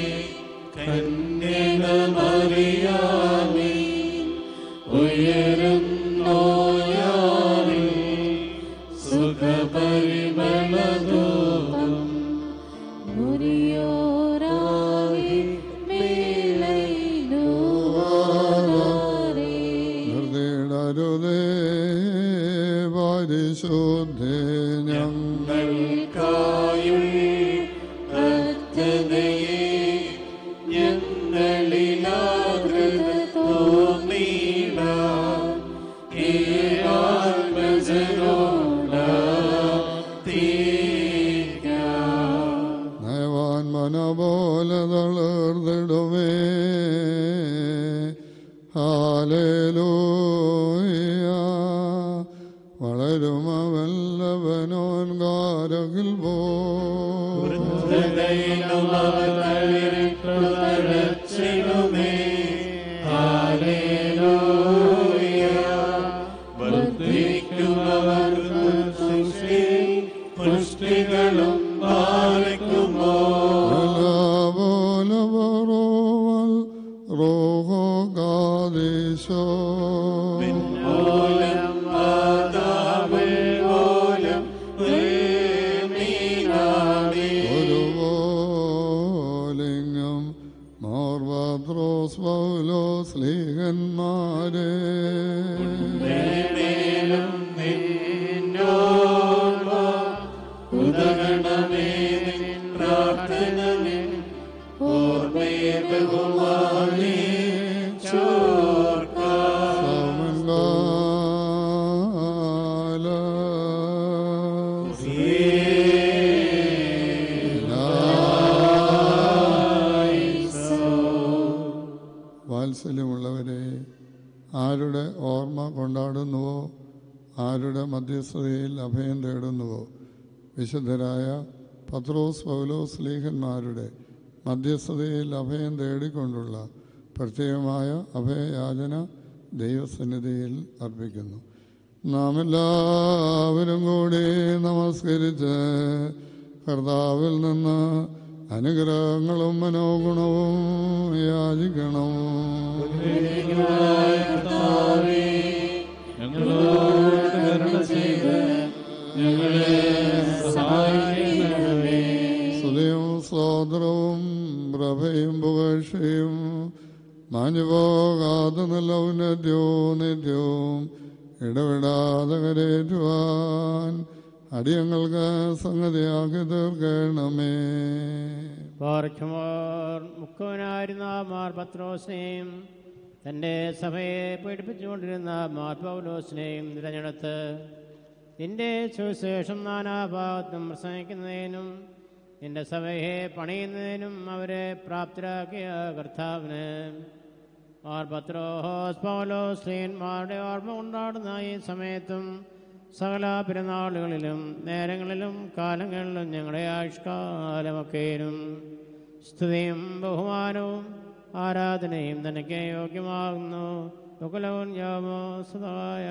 കന്യകമറിയാമേ ഉയരുന്നോയാമേ സുഖപരിമളധൂപം മുറിയോരായി മേലൈനോരേ ഹൃദയടരുതേ പരിശുദ്ധേ ഞങ്ങൾ കായുൾ കർത്തനയെ ഞങ്ങളിലാകൃത തോന്നീട ആത്മജനോട നയവാൻ മനപോലെ തളർന്നിടുമേ ഹാലേലൂയ വളരും അവല്ലവനോൻ കാരകിൽ പോ ഹൃദയിലുമേ ഹാലേലൂയ വർദ്ധിക്കുന്നവർ സൃഷ്ടി പുഷ്ടികളും പാലിക്കുമോ പോലെ പറോവൽ റോഹോ കാദേശോ ഓലം ആദാമിൽ ഓലം മീനാമേ ഒരു പോലിംഗം മോർവാദ്രോസ് പൗലോസ് ലീഹന്മാരെ മേലും നിന്നോർമ്മ ഉദകണമേ നിൻ പ്രാർത്ഥന നിൻ ഓർമ്മയെ ബഹുമാനി ചോർക്കാം വാത്സല്യമുള്ളവരെ ആരുടെ ഓർമ്മ കൊണ്ടാടുന്നുവോ ആരുടെ മധ്യസ്ഥതയിൽ അഭയം തേടുന്നുവോ വിശുദ്ധരായ പത്രോസ് പൗലോസ് ലീഹന്മാരുടെ മധ്യസ്ഥതയിൽ അഭയം തേടിക്കൊണ്ടുള്ള പ്രത്യേകമായ അഭയയാചന ദൈവസന്നിധിയിൽ അർപ്പിക്കുന്നു നാം എല്ലാവരും കൂടി നമസ്കരിച്ച് കർത്താവിൽ നിന്ന് അനുഗ്രഹങ്ങളും മനോഗുണവും യാചിക്കണം സ്തുതിയും സ്തോത്രവും പ്രഭയും പുകഴ്ചയും മാഞ്ഞുപോകാതെ നല്ല ഉന്നത്യവും നിത്യവും ഇടവിടാതെ കരേറ്റുവാൻ അടിയങ്ങൾക്ക് സംഗതിയാക്കി തീർക്കണമേ പാർക്കുമോർ മുക്കുവനായിരുന്ന മാർ പത്രോസിനെയും തൻ്റെ സഭയെ പീഡിപ്പിച്ചുകൊണ്ടിരുന്ന മാർ പൗലോസിനെയും തിരഞ്ഞെടുത്ത് നിന്റെ സുവിശേഷം നാനാഭാഗത്തും പ്രസംഗിക്കുന്നതിനും നിന്റെ സഭയെ പണിയുന്നതിനും അവരെ പ്രാപ്തരാക്കിയ കർത്താവിന് മാർ പത്രോഹോസ് പൗലോസ് സ്ത്രീയന്മാരുടെ ഓർമ്മ കൊണ്ടാടുന്ന ഈ സമയത്തും സകല പെരുന്നാളുകളിലും നേരങ്ങളിലും കാലങ്ങളിലും ഞങ്ങളുടെ ആയുഷ്കാലമൊക്കെയും സ്തുതിയും ബഹുമാനവും ആരാധനയും തനിക്ക് യോഗ്യമാകുന്നു തുകലവും യാമോ സദായ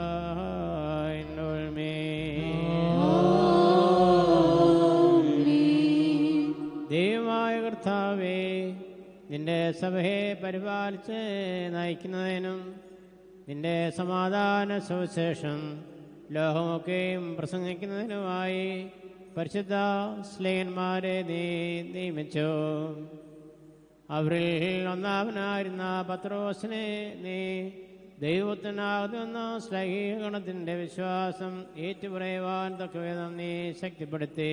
ദൈവമായ കർത്താവേ നിന്റെ സഭയെ പരിപാലിച്ച് നയിക്കുന്നതിനും നിന്റെ സമാധാന സുവിശേഷം ലോകമൊക്കെയും പ്രസംഗിക്കുന്നതിനുമായി പരിശുദ്ധ സ്ലേയന്മാരെ നീ നിയമിച്ചു അവരിൽ ഒന്നാമനായിരുന്ന പത്രോസിനെ നീ ദൈവത്തിനാകുന്ന ശ്ലൈകണത്തിൻ്റെ വിശ്വാസം ഏറ്റുപറയുവാൻ തക്കവിധം നീ ശക്തിപ്പെടുത്തി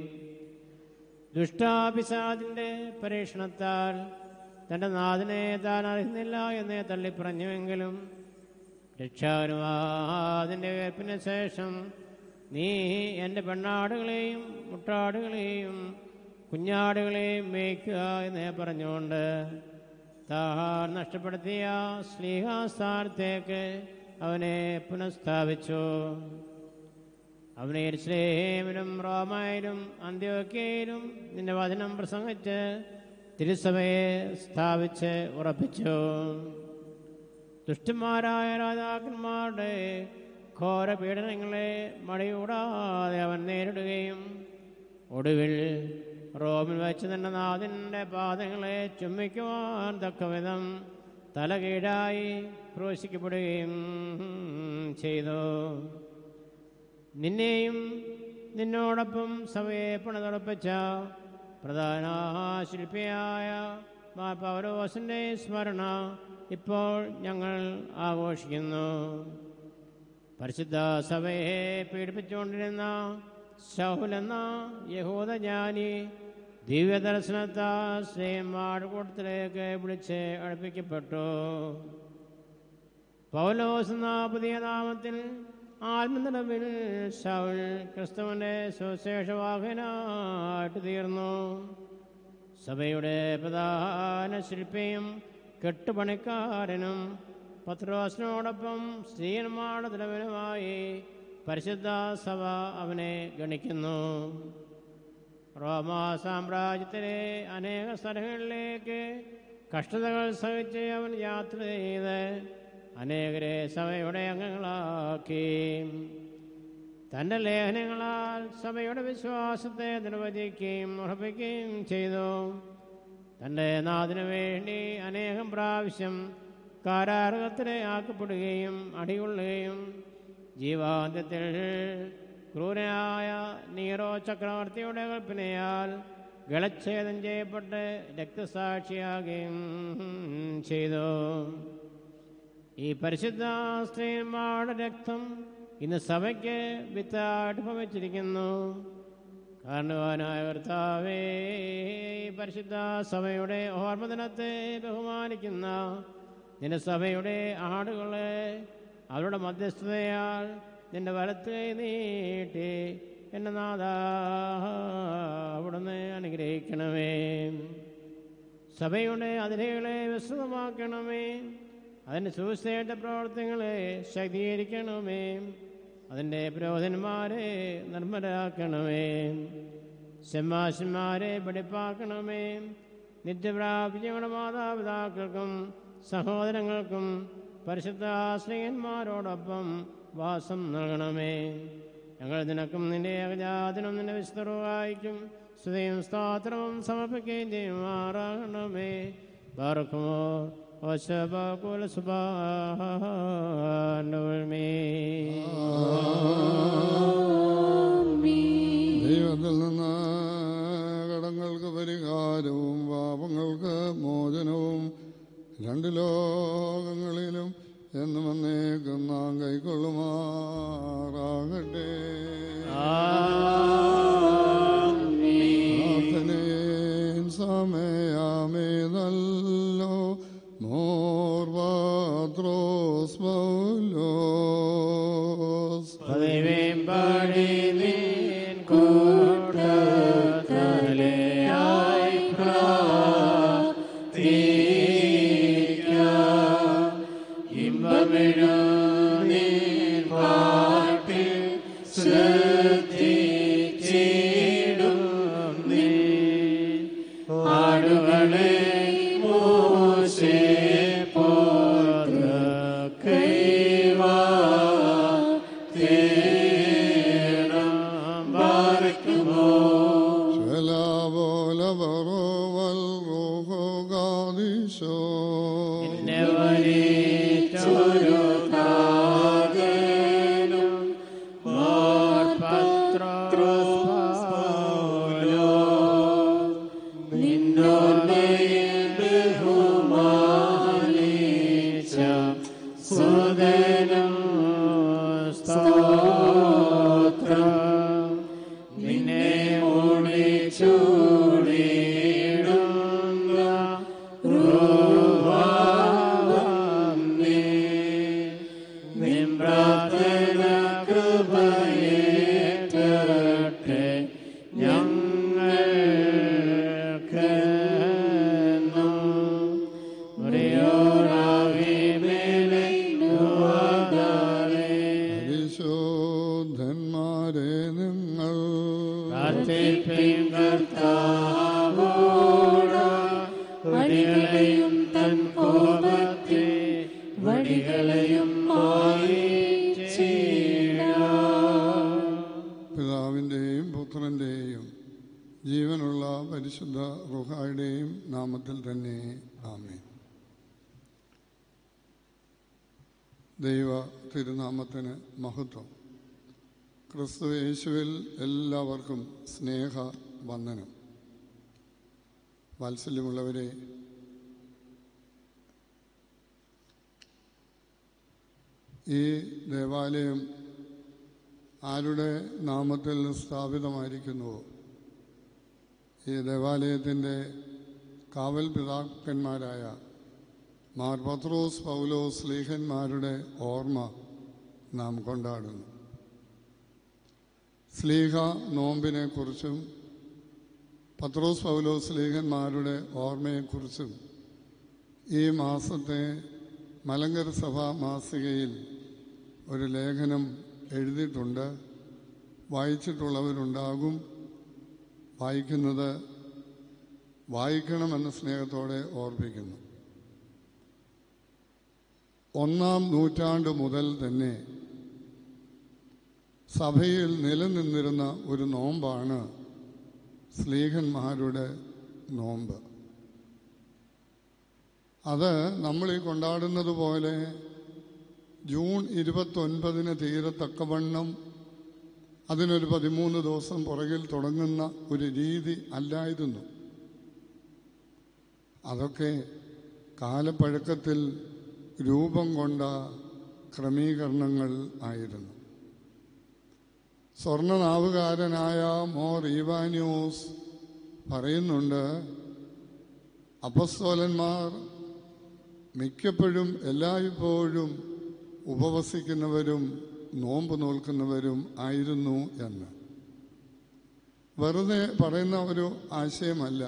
ദുഷ്ടാപിശാദിൻ്റെ പരീക്ഷണത്താൽ തൻ്റെ നാഥനെ താൻ അറിയുന്നില്ല എന്ന് തള്ളിപ്പറഞ്ഞുവെങ്കിലും രക്ഷാനുവാദിൻ്റെ കേൾപ്പിന് ശേഷം നീ എൻ്റെ പെണ്ണാടുകളെയും മുട്ടാടുകളെയും കുഞ്ഞാടുകളെയും മേയ്ക്കുക എന്ന് പറഞ്ഞുകൊണ്ട് താൻ നഷ്ടപ്പെടുത്തിയ സ്ലീഹാസ്ഥാനത്തേക്ക് അവനെ പുനഃസ്ഥാപിച്ചു അവനെ എരിശ്ലേമിലും റോമായിലും അന്ത്യോക്കയിലും നിന്റെ വചനം പ്രസംഗിച്ച് തിരുസഭയെ സ്ഥാപിച്ച് ഉറപ്പിച്ചു ദുഷ്ടന്മാരായ രാജാക്കന്മാരുടെ ഘോര പീഡനങ്ങളെ മടികൂടാതെ അവൻ നേരിടുകയും ഒടുവിൽ റോമിൽ വെച്ച് തന്നെ നാഥൻ്റെ പാദങ്ങളെ ചുംബിക്കുവാൻ തക്കവിധം തല കീഴായി ക്രൂശിക്കപ്പെടുകയും ചെയ്തു നിന്നെയും നിന്നോടൊപ്പം സഭയെ പണിതുറപ്പിച്ച പ്രധാന ശില്പിയായ മാർ പൗലോസിൻ്റെ സ്മരണ ഇപ്പോൾ ഞങ്ങൾ ആഘോഷിക്കുന്നു പരിശുദ്ധ സഭയെ പീഡിപ്പിച്ചുകൊണ്ടിരുന്ന ശൗലെന്ന യഹൂദജ്ഞാനി ദിവ്യദർശനത്താൽ സ്നേഹമാടുകൂട്ടത്തിലേക്ക് വിളിച്ച് അടുപ്പിക്കപ്പെട്ടു പൗലോസ് എന്ന പുതിയ നാമത്തിൽ ആത്മനിലവിൽ ശൗൽ ക്രിസ്തുവിൻ്റെ സുശേഷവാഹനായിട്ട് തീർന്നു സഭയുടെ പ്രധാന ശില്പിയും കെട്ടുപണിക്കാരനും പത്രോസിനോടൊപ്പം സ്ത്രീയന്മാരുടെ തലവനുമായി പരിശുദ്ധ സഭ അവനെ ഗണിക്കുന്നു റോമാ സാമ്രാജ്യത്തിലെ അനേക സ്ഥലങ്ങളിലേക്ക് കഷ്ടതകൾ സഹിച്ച് അവൻ യാത്ര ചെയ്ത് അനേകരെ സഭയുടെ അംഗങ്ങളാക്കി തൻ്റെ ലേഖനങ്ങളാൽ സഭയുടെ വിശ്വാസത്തെ നിർവചിക്കുകയും ഉറപ്പിക്കുകയും ചെയ്തു തൻ്റെ നാദിനു വേണ്ടി അനേകം പ്രാവശ്യം കാരാഗ്രഹത്തിന് ആക്കപ്പെടുകയും അടികൊള്ളുകയും ജീവാന്ത്യത്തിൽ ക്രൂരനായ നീറോ ചക്രവർത്തിയുടെ കൽപ്പനയാൽ ഗളച്ഛേദം ചെയ്യപ്പെട്ട് രക്തസാക്ഷിയാകുകയും ചെയ്തു ഈ പരിശുദ്ധ സ്ത്രീന്മാരുടെ രക്തം ഇന്ന് സഭയ്ക്ക് വിത്തായിട്ട് ഭവിച്ചിരിക്കുന്നു കാരണവാനായ കർത്താവേ ഈ പരിശുദ്ധ സഭയുടെ ഓർമ്മദിനത്തെ ബഹുമാനിക്കുന്ന നിന്റെ സഭയുടെ ആടുകളെ അവരുടെ മധ്യസ്ഥതയാൽ നിന്റെ വലത്ത് കൈ നീട്ടി എന്നെ നാഥ അവിടുന്ന് അനുഗ്രഹിക്കണമേ സഭയുടെ അതിരുകളെ വിശദമാക്കണമേ അതിൻ്റെ സുവിശേഷ പ്രവർത്തനങ്ങളെ ശക്തീകരിക്കണമേ അതിൻ്റെ പുരോഹിതന്മാരെ നിർമ്മലാക്കണമേ ശമാശന്മാരെ വെടിപ്പാക്കണമേ നിത്യപ്രാപ്തിയുടെ മാതാപിതാക്കൾക്കും സഹോദരങ്ങൾക്കും പരിശുദ്ധ സ്നേഹന്മാരോടൊപ്പം വാസം നൽകണമേ ഞങ്ങൾ നിനക്കും നിന്റെ ഏകജാതനും നിന്റെ വിശുദ്ധറുവായിക്കും സ്തുതിയും സ്തോത്രവും സമർപ്പിക്കുകയും ചെയ്യുമാറാകണമേ പാർക്കുമോ وسبق سبحان ദൈവത്തിൽ നിന്ന് കടങ്ങൾക്ക് പരിഹാരവും പാപങ്ങൾക്ക് മോചനവും രണ്ട് ലോകങ്ങളിലും എന്നും എന്നേക്കും നാം കൈക്കൊള്ളുമാറാകട്ടെ പ്രാർത്ഥനയും സമയാമേ നല്ലോ മോർവാത്രോസ് പൗലോസ് പതിവേം പാടി നീൻ കൂട്ടത്തലയായി പ്രാർത്ഥിക്കാം ഇമ്പമിഴും നീൻ പാട്ടിൽ ശ്രദ്ധിച്ചിടും നീ ആടുകളെ മോശേ പോത്ര കൈവാ തേണം പാർക്കുമോ ശലാബോലവറോവൽ റോഹോഗാദിശോ എന്നെ വലിച്ചൊരു താകനും മോർപത്രോസ്പാലോ നിന്നോർമ്മയിൽ ബഹുമാനിച്ച സുതനും സ്തോത്രം നിന്നെ ഓടിച്ചൂടിയിടുന്ന രൂപം നീ നിൻ പ്രാർത്ഥന കൃപയേറ്റട്ടെ ഞങ്ങൾക്കെന്നും മുറിയോറാവി മേലെ പരിശോധന്മാരെ നിങ്ങൾ പ്രാർത്ഥിപ്പിൻ കർത്താവോട് വടികളെയും തൻ കോപത്തെ വടികളെയും മായിച്ചിടണമേ പിതാവിൻ്റെയും ജീവനുള്ള പരിശുദ്ധ റുഹായുടെയും നാമത്തിൽ തന്നെ ആമേ ദൈവ തിരുനാമത്തിന് മഹത്വം ക്രിസ്തു യേശുവിൽ എല്ലാവർക്കും സ്നേഹ വന്ദനം വാത്സല്യമുള്ളവരെ ഈ ദേവാലയം ആരുടെ നാമത്തിൽ സ്ഥാപിതമായിരിക്കുന്നുവോ ഈ ദേവാലയത്തിൻ്റെ കാവൽ പിതാക്കന്മാരായ മാർ പത്രോസ് പൗലോസ് സ്ലീഹന്മാരുടെ ഓർമ്മ നാം കൊണ്ടാടുന്നു സ്ലീഹ നോമ്പിനെക്കുറിച്ചും പത്രോസ് പൗലോസ് സ്ലീഹന്മാരുടെ ഓർമ്മയെക്കുറിച്ചും ഈ മാസത്തെ മലങ്കര സഭ മാസികയിൽ ഒരു ലേഖനം എഴുതിയിട്ടുണ്ട് വായിച്ചിട്ടുള്ളവരുണ്ടാകും വായിക്കുന്നത് വായിക്കണമെന്ന സ്നേഹത്തോടെ ഓർപ്പിക്കുന്നു ഒന്നാം നൂറ്റാണ്ട് മുതൽ തന്നെ സഭയിൽ നിലനിന്നിരുന്ന ഒരു നോമ്പാണ് സ്ലീഹന്മാരുടെ നോമ്പ് അത് നമ്മൾ ഈ കൊണ്ടാടുന്നത് പോലെ ജൂൺ ഇരുപത്തൊൻപതിന് തീരത്തക്കവണ്ണം അതിനൊരു പതിമൂന്ന് ദിവസം പുറകിൽ തുടങ്ങുന്ന ഒരു രീതി അല്ലായിരുന്നു അതൊക്കെ കാലപ്പഴക്കത്തിൽ രൂപം കൊണ്ട ക്രമീകരണങ്ങൾ ആയിരുന്നു സ്വർണനാവുകാരനായ മോർ ഈവാന്യൂസ് പറയുന്നുണ്ട് അപസ്തോലന്മാർ മിക്കപ്പോഴും എല്ലായ്പ്പോഴും ഉപവസിക്കുന്നവരും നോമ്പ് നോൽക്കുന്നവരും ആയിരുന്നു എന്ന് വെറുതെ പറയുന്ന ഒരു ആശയമല്ല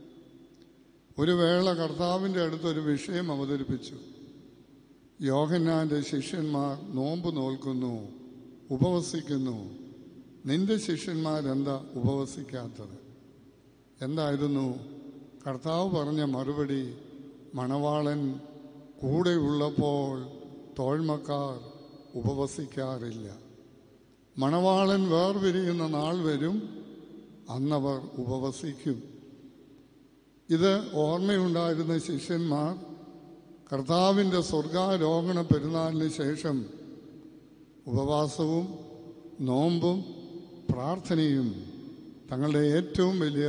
ഒരു വേള കർത്താവിൻ്റെ അടുത്തൊരു വിഷയം അവതരിപ്പിച്ചു യോഹന്നാൻ്റെ ശിഷ്യന്മാർ നോമ്പ് നോൽക്കുന്നു ഉപവസിക്കുന്നു നിന്റെ ശിഷ്യന്മാരെന്താ ഉപവസിക്കാത്തത് എന്തായിരുന്നു കർത്താവ് പറഞ്ഞ മറുപടി മണവാളൻ കൂടെയുള്ളപ്പോൾ തോഴ്മക്കാർ ഉപവസിക്കാറില്ല മണവാളൻ വേർപിരിയുന്ന നാൾ വരും അന്നവർ ഉപവസിക്കും ഇത് ഓർമ്മയുണ്ടായിരുന്ന ശിഷ്യന്മാർ കർത്താവിൻ്റെ സ്വർഗാരോഹണ പെരുന്നാളിന് ശേഷം ഉപവാസവും നോമ്പും പ്രാർത്ഥനയും തങ്ങളുടെ ഏറ്റവും വലിയ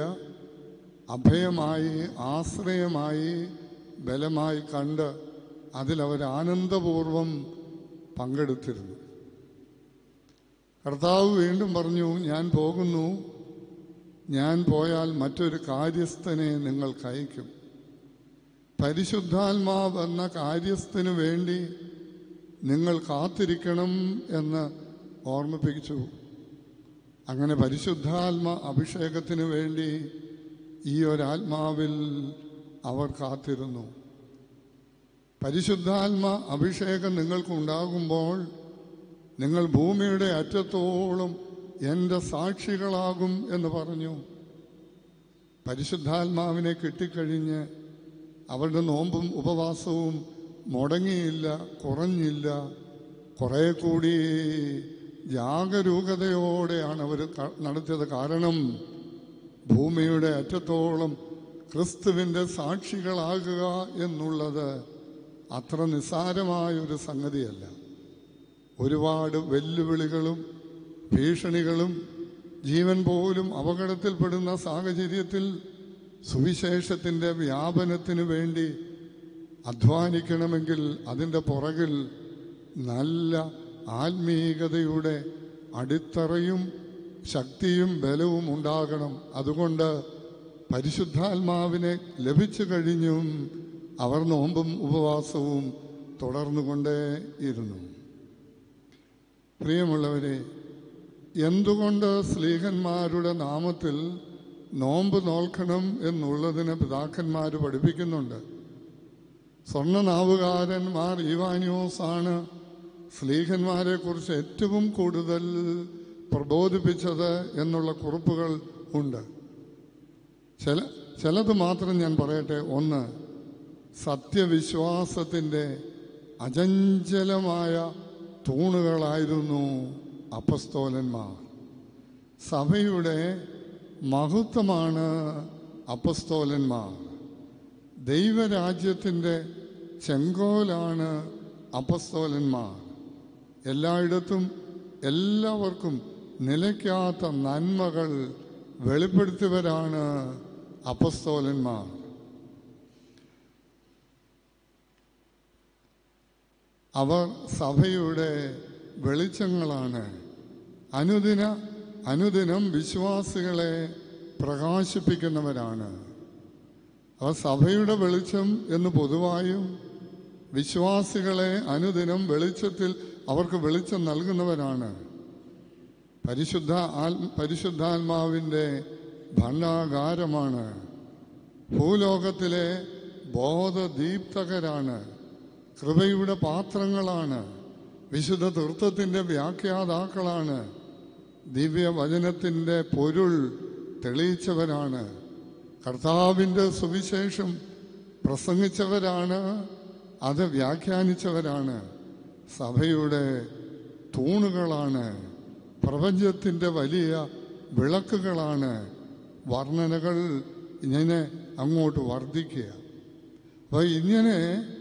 അഭയമായി ആശ്രയമായി ബലമായി കണ്ട് അതിലവർ ആനന്ദപൂർവം പങ്കെടുത്തിരുന്നു കർത്താവ് വീണ്ടും പറഞ്ഞു ഞാൻ പോകുന്നു ഞാൻ പോയാൽ മറ്റൊരു കാര്യസ്ഥനെ നിങ്ങൾക്ക് അയക്കും പരിശുദ്ധാത്മാവ് എന്ന കാര്യസ്ഥന് വേണ്ടി നിങ്ങൾ കാത്തിരിക്കണം എന്ന് ഓർമ്മിപ്പിച്ചു അങ്ങനെ പരിശുദ്ധാത്മ അഭിഷേകത്തിന് വേണ്ടി ഈ ഒരാത്മാവിൽ അവർ കാത്തിരുന്നു പരിശുദ്ധാത്മ അഭിഷേകം നിങ്ങൾക്കുണ്ടാകുമ്പോൾ നിങ്ങൾ ഭൂമിയുടെ അറ്റത്തോളം എൻ്റെ സാക്ഷികളാകും എന്ന് പറഞ്ഞു പരിശുദ്ധാത്മാവിനെ കിട്ടിക്കഴിഞ്ഞ് അവരുടെ നോമ്പും ഉപവാസവും മുടങ്ങിയില്ല കുറഞ്ഞില്ല കുറേ കൂടി ജാഗരൂകതയോടെയാണ് അവർ നടത്തിയത് കാരണം ഭൂമിയുടെ അറ്റത്തോളം ക്രിസ്തുവിൻ്റെ സാക്ഷികളാകുക എന്നുള്ളത് അത്ര നിസ്സാരമായ ഒരു സംഗതിയല്ല ഒരുപാട് വെല്ലുവിളികളും ഭീഷണികളും ജീവൻ പോലും അപകടത്തിൽപ്പെടുന്ന സാഹചര്യത്തിൽ സുവിശേഷത്തിൻ്റെ വ്യാപനത്തിന് വേണ്ടി അധ്വാനിക്കണമെങ്കിൽ അതിൻ്റെ പുറകിൽ നല്ല ആത്മീകതയുടെ അടിത്തറയും ശക്തിയും ബലവും ഉണ്ടാകണം അതുകൊണ്ട് പരിശുദ്ധാത്മാവിനെ ലഭിച്ചു കഴിഞ്ഞും അവർ നോമ്പും ഉപവാസവും തുടർന്നുകൊണ്ടേ ഇരുന്നു പ്രിയമുള്ളവരെ എന്തുകൊണ്ട് സ്ലീഹന്മാരുടെ നാമത്തിൽ നോമ്പ് നോൽക്കണം എന്നുള്ളതിന് പിതാക്കന്മാർ പഠിപ്പിക്കുന്നുണ്ട് സ്വർണ്ണനാവുകാരന്മാർ ഈവാനിയോസാണ് സ്ലീഹന്മാരെ കുറിച്ച് ഏറ്റവും കൂടുതൽ പ്രബോധിപ്പിച്ചത് എന്നുള്ള കുറിപ്പുകൾ ഉണ്ട് ചില ചിലത് മാത്രം ഞാൻ പറയട്ടെ ഒന്ന് സത്യവിശ്വാസത്തിൻ്റെ അചഞ്ചലമായ തൂണുകളായിരുന്നു അപ്പസ്തോലന്മാർ സഭയുടെ മഹത്വമാണ് അപ്പസ്തോലന്മാർ ദൈവരാജ്യത്തിൻ്റെ ചെങ്കോലാണ് അപ്പസ്തോലന്മാർ എല്ലായിടത്തും എല്ലാവർക്കും നിലയ്ക്കാത്ത നന്മകൾ വെളിപ്പെടുത്തിയവരാണ് അപ്പസ്തോലന്മാർ അവർ സഭയുടെ വെളിച്ചങ്ങളാണ് അനുദിന അനുദിനം വിശ്വാസികളെ പ്രകാശിപ്പിക്കുന്നവരാണ് അവർ സഭയുടെ വെളിച്ചം എന്ന് പൊതുവായും വിശ്വാസികളെ അനുദിനം വെളിച്ചത്തിൽ അവർക്ക് വെളിച്ചം നൽകുന്നവരാണ് പരിശുദ്ധ ആൽ പരിശുദ്ധാത്മാവിൻ്റെ ഭണ്ഡാകാരമാണ് ഭൂലോകത്തിലെ ബോധദീപ്തകരാണ് കൃപയുടെ പാത്രങ്ങളാണ് വിശുദ്ധ തൃത്വത്തിൻ്റെ വ്യാഖ്യാതാക്കളാണ് ദിവ്യവചനത്തിൻ്റെ പൊരുൾ തെളിയിച്ചവരാണ് കർത്താവിൻ്റെ സുവിശേഷം പ്രസംഗിച്ചവരാണ് അത് വ്യാഖ്യാനിച്ചവരാണ് സഭയുടെ തൂണുകളാണ് പ്രപഞ്ചത്തിൻ്റെ വലിയ വിളക്കുകളാണ് വർണ്ണനകൾ ഇങ്ങനെ അങ്ങോട്ട് വർദ്ധിക്കുക അപ്പോൾ ഇങ്ങനെ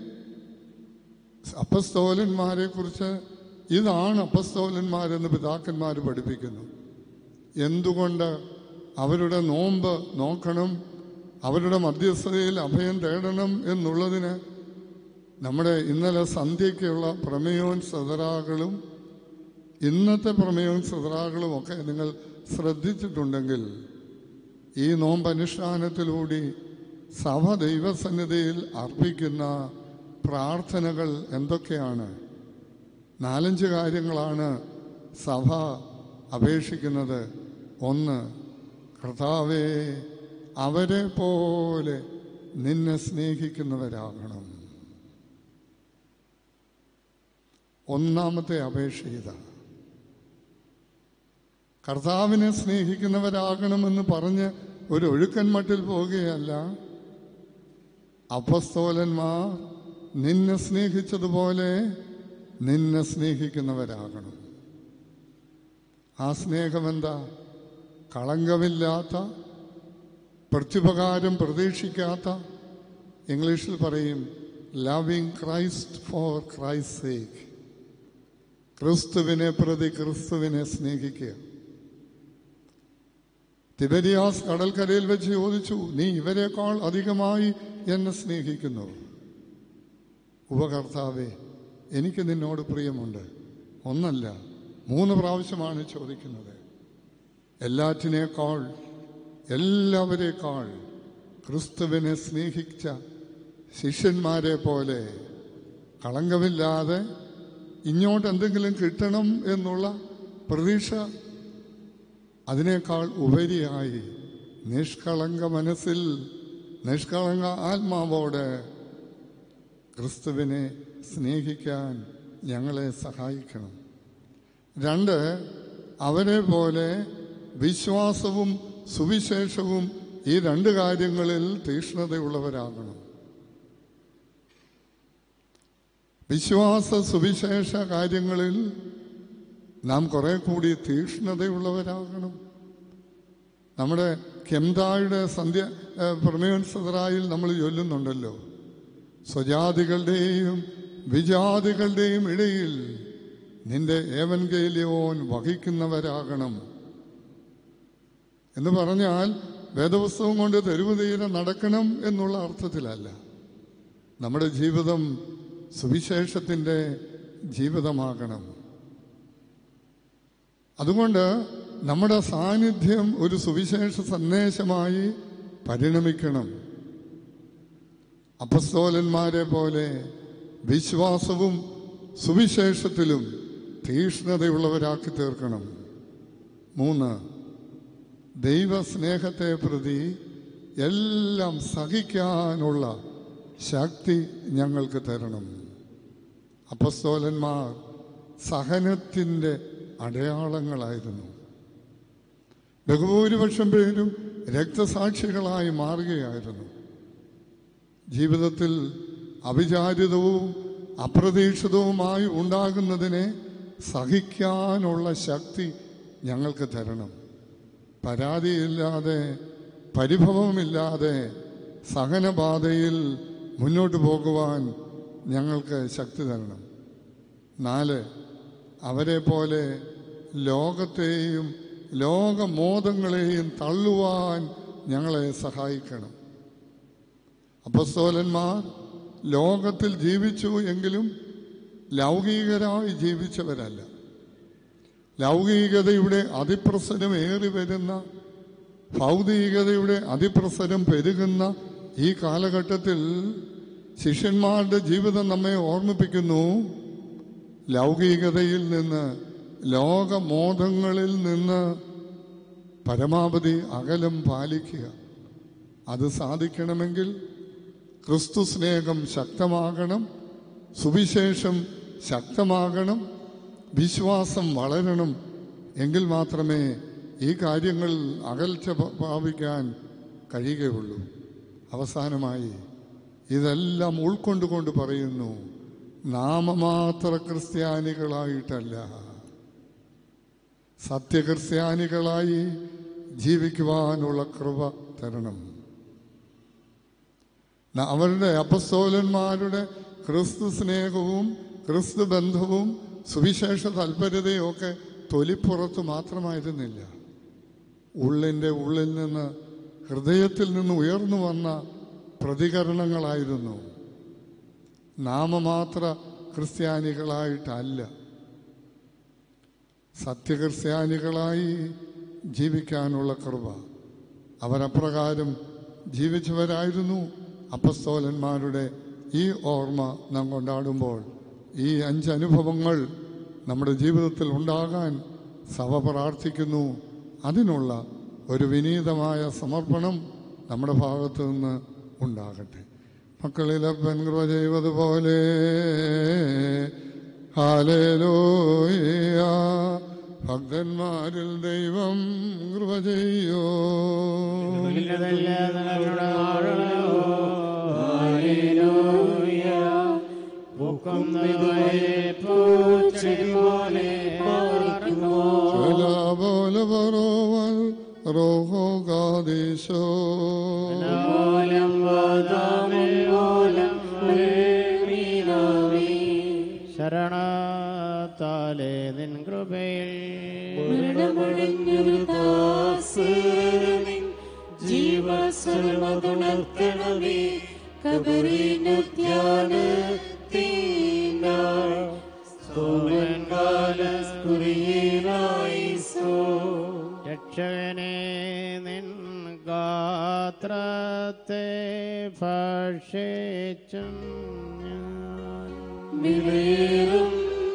അപ്പസ്തോലന്മാരെ കുറിച്ച് ഇതാണ് അപ്പസ്തോലന്മാരെന്ന് പിതാക്കന്മാർ പഠിപ്പിക്കുന്നു എന്തുകൊണ്ട് അവരുടെ നോമ്പ് നോക്കണം അവരുടെ മധ്യസ്ഥതയിൽ അഭയം തേടണം എന്നുള്ളതിന് നമ്മുടെ ഇന്നലെ സന്ധ്യയ്ക്കുള്ള പ്രമേയവും സദറാകളും ഇന്നത്തെ പ്രമേയവും സദറാകളും ഒക്കെ നിങ്ങൾ ശ്രദ്ധിച്ചിട്ടുണ്ടെങ്കിൽ ഈ നോമ്പ് അനുഷ്ഠാനത്തിലൂടെ സഭ ദൈവസന്നിധിയിൽ അർപ്പിക്കുന്ന പ്രാർത്ഥനകൾ എന്തൊക്കെയാണ് നാലഞ്ച് കാര്യങ്ങളാണ് സഭ അപേക്ഷിക്കുന്നത് ഒന്ന് കർത്താവേ അവരെ പോലെ നിന്നെ സ്നേഹിക്കുന്നവരാകണം ഒന്നാമത്തെ അപേക്ഷ ഇതാ കർത്താവിനെ സ്നേഹിക്കുന്നവരാകണമെന്ന് പറഞ്ഞ് ഒരു ഒഴുക്കൻ മട്ടിൽ പോവുകയല്ല അപസ്തോലന്മാർ നിന്നെ സ്നേഹിച്ചതുപോലെ നിന്നെ സ്നേഹിക്കുന്നവരാകണം ആ സ്നേഹമെന്താ കളങ്കമില്ലാത്ത പ്രത്യുപകാരം പ്രതീക്ഷിക്കാത്ത ഇംഗ്ലീഷിൽ പറയും loving Christ for Christ sake ക്രിസ്തുവിനെ പ്രതി ക്രിസ്തുവിനെ സ്നേഹിക്കുക തിബരിയാസ് കടൽക്കരയിൽ വെച്ച് ചോദിച്ചു നീ ഇവരെക്കാൾ അധികമായി എന്നെ സ്നേഹിക്കുന്നു ഉപകർത്താവേ എനിക്ക് നിന്നോട് പ്രിയമുണ്ട് ഒന്നല്ല മൂന്ന് പ്രാവശ്യമാണ് ചോദിക്കുന്നത് എല്ലാറ്റിനേക്കാൾ എല്ലാവരേക്കാൾ ക്രിസ്തുവിനെ സ്നേഹിച്ച ശിഷ്യന്മാരെ പോലെ കളങ്കമില്ലാതെ ഇങ്ങോട്ട് എന്തെങ്കിലും കിട്ടണം എന്നുള്ള പ്രതീക്ഷ അതിനേക്കാൾ ഉപരിയായി നിഷ്കളങ്ക മനസ്സിൽ നിഷ്കളങ്ക ആത്മാവോടെ ക്രിസ്തുവിനെ സ്നേഹിക്കാൻ ഞങ്ങളെ സഹായിക്കണം രണ്ട് അവരെ പോലെ വിശ്വാസവും സുവിശേഷവും ഈ രണ്ട് കാര്യങ്ങളിൽ തീക്ഷ്ണതയുള്ളവരാകണം വിശ്വാസ സുവിശേഷ കാര്യങ്ങളിൽ നാം കുറെ കൂടി തീക്ഷ്ണതയുള്ളവരാകണം നമ്മുടെ കെംതായുടെ സന്ധ്യ പ്രമേയൻ സദറായിൽ നമ്മൾ ചൊല്ലുന്നുണ്ടല്ലോ സ്വജാതികളുടെയും വിജാതികളുടെയും ഇടയിൽ നിന്റെ ഏവൻഗേലിയോൻ വഹിക്കുന്നവരാകണം എന്ന് പറഞ്ഞാൽ വേദപുസ്തകം കൊണ്ട് തെരുവ് തീരെ നടക്കണം എന്നുള്ള അർത്ഥത്തിലല്ല നമ്മുടെ ജീവിതം സുവിശേഷത്തിൻ്റെ ജീവിതമാകണം അതുകൊണ്ട് നമ്മുടെ സാന്നിധ്യം ഒരു സുവിശേഷ സന്ദേശമായി പരിണമിക്കണം അപസ്തോലന്മാരെ പോലെ വിശ്വാസവും സുവിശേഷത്തിലും തീക്ഷ്ണതയുള്ളവരാക്കി തീർക്കണം മൂന്ന് ദൈവസ്നേഹത്തെ പ്രതി എല്ലാം സഹിക്കാനുള്ള ശക്തി ഞങ്ങൾക്ക് തരണം അപസ്തോലന്മാർ സഹനത്തിൻ്റെ അടയാളങ്ങളായിരുന്നു ബഹുഭൂരിപക്ഷം പേരും രക്തസാക്ഷികളായി മാറുകയായിരുന്നു ജീവിതത്തിൽ അവിചാരിതവും അപ്രതീക്ഷിതവുമായി ഉണ്ടാകുന്നതിനെ സഹിക്കാനുള്ള ശക്തി ഞങ്ങൾക്ക് തരണം പരാതിയില്ലാതെ പരിഭവമില്ലാതെ സഹനപാതയിൽ മുന്നോട്ട് പോകുവാൻ ഞങ്ങൾക്ക് ശക്തി തരണം നാല് അവരെ പോലെ ലോകത്തെയും ലോകമോദങ്ങളെയും തള്ളുവാൻ ഞങ്ങളെ സഹായിക്കണം അപ്പസ്തോലന്മാർ ലോകത്തിൽ ജീവിച്ചു എങ്കിലും ലൗകികരായി ജീവിച്ചവരല്ല ലൗകികതയുടെ അതിപ്രസരം ഏറി വരുന്ന ഭൗതികതയുടെ അതിപ്രസരം പെരുകുന്ന ഈ കാലഘട്ടത്തിൽ ശിഷ്യന്മാരുടെ ജീവിതം നമ്മെ ഓർമ്മിപ്പിക്കുന്നു ലൗകികതയിൽ നിന്ന് ലോകമോദങ്ങളിൽ നിന്ന് പരമാവധി അകലം പാലിക്കുക അത് സാധിക്കണമെങ്കിൽ ക്രിസ്തു സ്നേഹം ശക്തമാകണം സുവിശേഷം ശക്തമാകണം വിശ്വാസം വളരണം എങ്കിൽ മാത്രമേ ഈ കാര്യങ്ങൾ അകൽച്ച പ- പ്രാപിക്കാൻ കഴിയുകയുള്ളൂ അവസാനമായി ഇതെല്ലാം ഉൾക്കൊണ്ടുകൊണ്ട് പറയുന്നു നാമമാത്ര ക്രിസ്ത്യാനികളായിട്ടല്ല സത്യക്രിസ്ത്യാനികളായി ജീവിക്കുവാനുള്ള കൃപ തരണം ന- അവരുടെ അപസ്തോലന്മാരുടെ ക്രിസ്തു സ്നേഹവും ക്രിസ്തു ബന്ധവും സുവിശേഷ താല്പര്യതയും ഒക്കെ തൊലിപ്പുറത്ത് മാത്രമായിരുന്നില്ല ഉള്ളിൻ്റെ ഉള്ളിൽ നിന്ന് ഹൃദയത്തിൽ നിന്ന് ഉയർന്നു വന്ന പ്രതികരണങ്ങളായിരുന്നു നാമമാത്ര ക്രിസ്ത്യാനികളായിട്ടല്ല സത്യക്രിസ്ത്യാനികളായി ജീവിക്കാനുള്ള കൃപ അവരപ്രകാരം ജീവിച്ചവരായിരുന്നു അപ്പസ്തോലന്മാരുടെ ഈ ഓർമ്മ നാം കൊണ്ടാടുമ്പോൾ ഈ അഞ്ച് അനുഭവങ്ങൾ നമ്മുടെ ജീവിതത്തിൽ ഉണ്ടാകാൻ സഭ പ്രാർത്ഥിക്കുന്നു അതിനുള്ള ഒരു വിനീതമായ സമർപ്പണം നമ്മുടെ ഭാഗത്തു നിന്ന് ഉണ്ടാകട്ടെ മക്കളിലപ്പൻ കൃപ ചെയ്തതുപോലെ ഹാലേലൂയ ഭക്തന്മാരിൽ ദൈവം കൃപ ചെയ്യോ പോലെ പറോവൽ റോഹോ കാദേശോ ശരണത്താലേ നിൻ കൃപയിൽ മരണമടഞ്ഞൊരു ദാസനിൻ ജീവസർവതുണർത്തണമേ കബറിനുദ്യാനത്തിനാൾ സ്തോമൻകാലസ്കുറിയിലായിസോ രക്ഷകനെ നിൻ ഗാത്രത്തെ ഭക്ഷിച്ചും ഞാൻ വിളേറും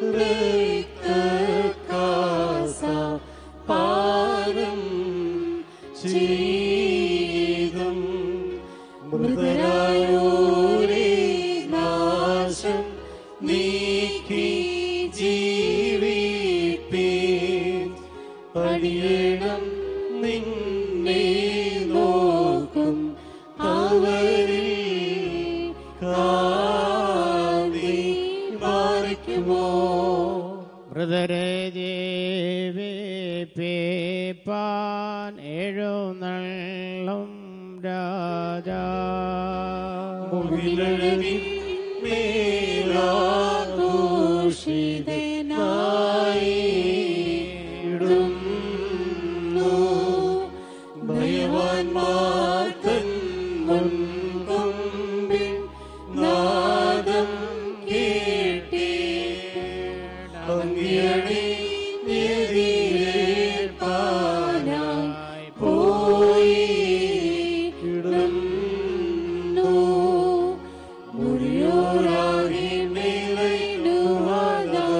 രക്തക്കാസ പാനം ചെയ്തും മൃതരായോരേ നാശം നീക്കി ജീവിപ്പേ അടിയണം നിന്നെ നോക്കും അവരിൽ കാന്തി പാലിക്കുമോ മൃതരെ ജീവിപ്പിപ്പാൻ എഴുന്നള്ളും രാജാ മുകിലഴകിൻ മേലാഘോഷിതനായിടുന്നു ഭയവാൻമാർ തൻ മുൻകൊമ്പിൽ നാദം കേട്ടേ അങ്ങിയണി എതിരേൽപ്പാനായി പോയി കിടന്നു മുറിയോരാകി മേലൈനുവാനാ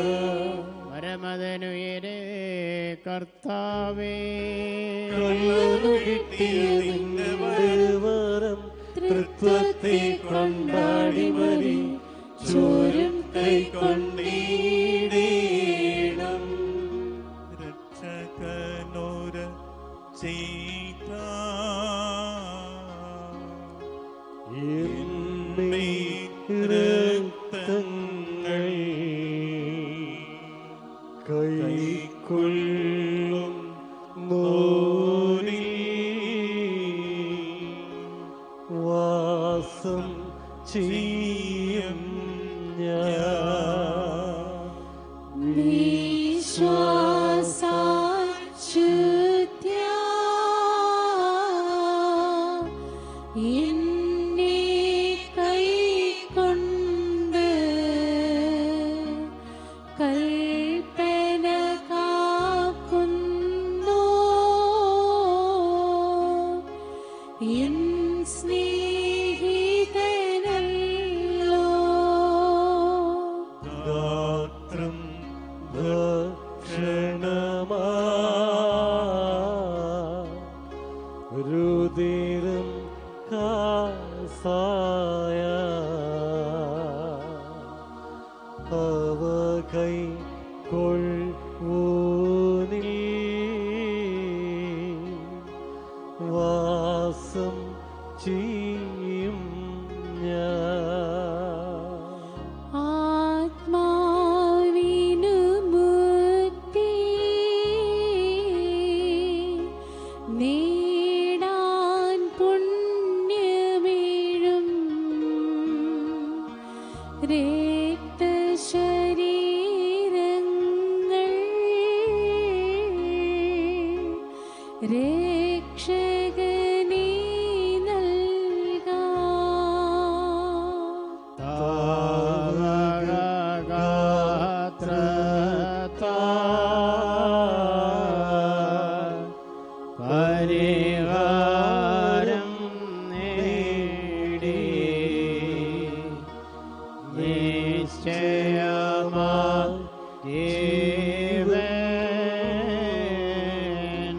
പരമതനുയരെ കർത്താവേ കിട്ടിയതിന്റെ വരം തൃത്വത്തെ കൊണ്ടാടി മരി ചോരും കൈക്കൊണ്ടീടേണം രക്ഷകനോര ചെയ്ത എന്നെ രക്തങ്ങൾ കൈക്കൊള്ളും നോ ചെയ്യും ഞാൻ വിശ്വാസാശുദ്ധ്യാ എന്നെ കൈക്കൊണ്ട് കൽപ്പന കാക്കുന്നു എൻ സ്നേഹിതനല്ലോ ഗാത്രം ഭക്ഷണമാ രുതിരം കാസായ അവ കൈ കൊള്ളൂനിൽ വാസം ചെയ്യും ഞാൻ ആത്മാവിനു മുക്തി നേടാൻ പുണ്യമേഴും രക്തശരീരങ്ങൾ രക്ഷകനേ നൽകാം പരിവാരം നേടി നിശ്ചയമാ ജീവൻ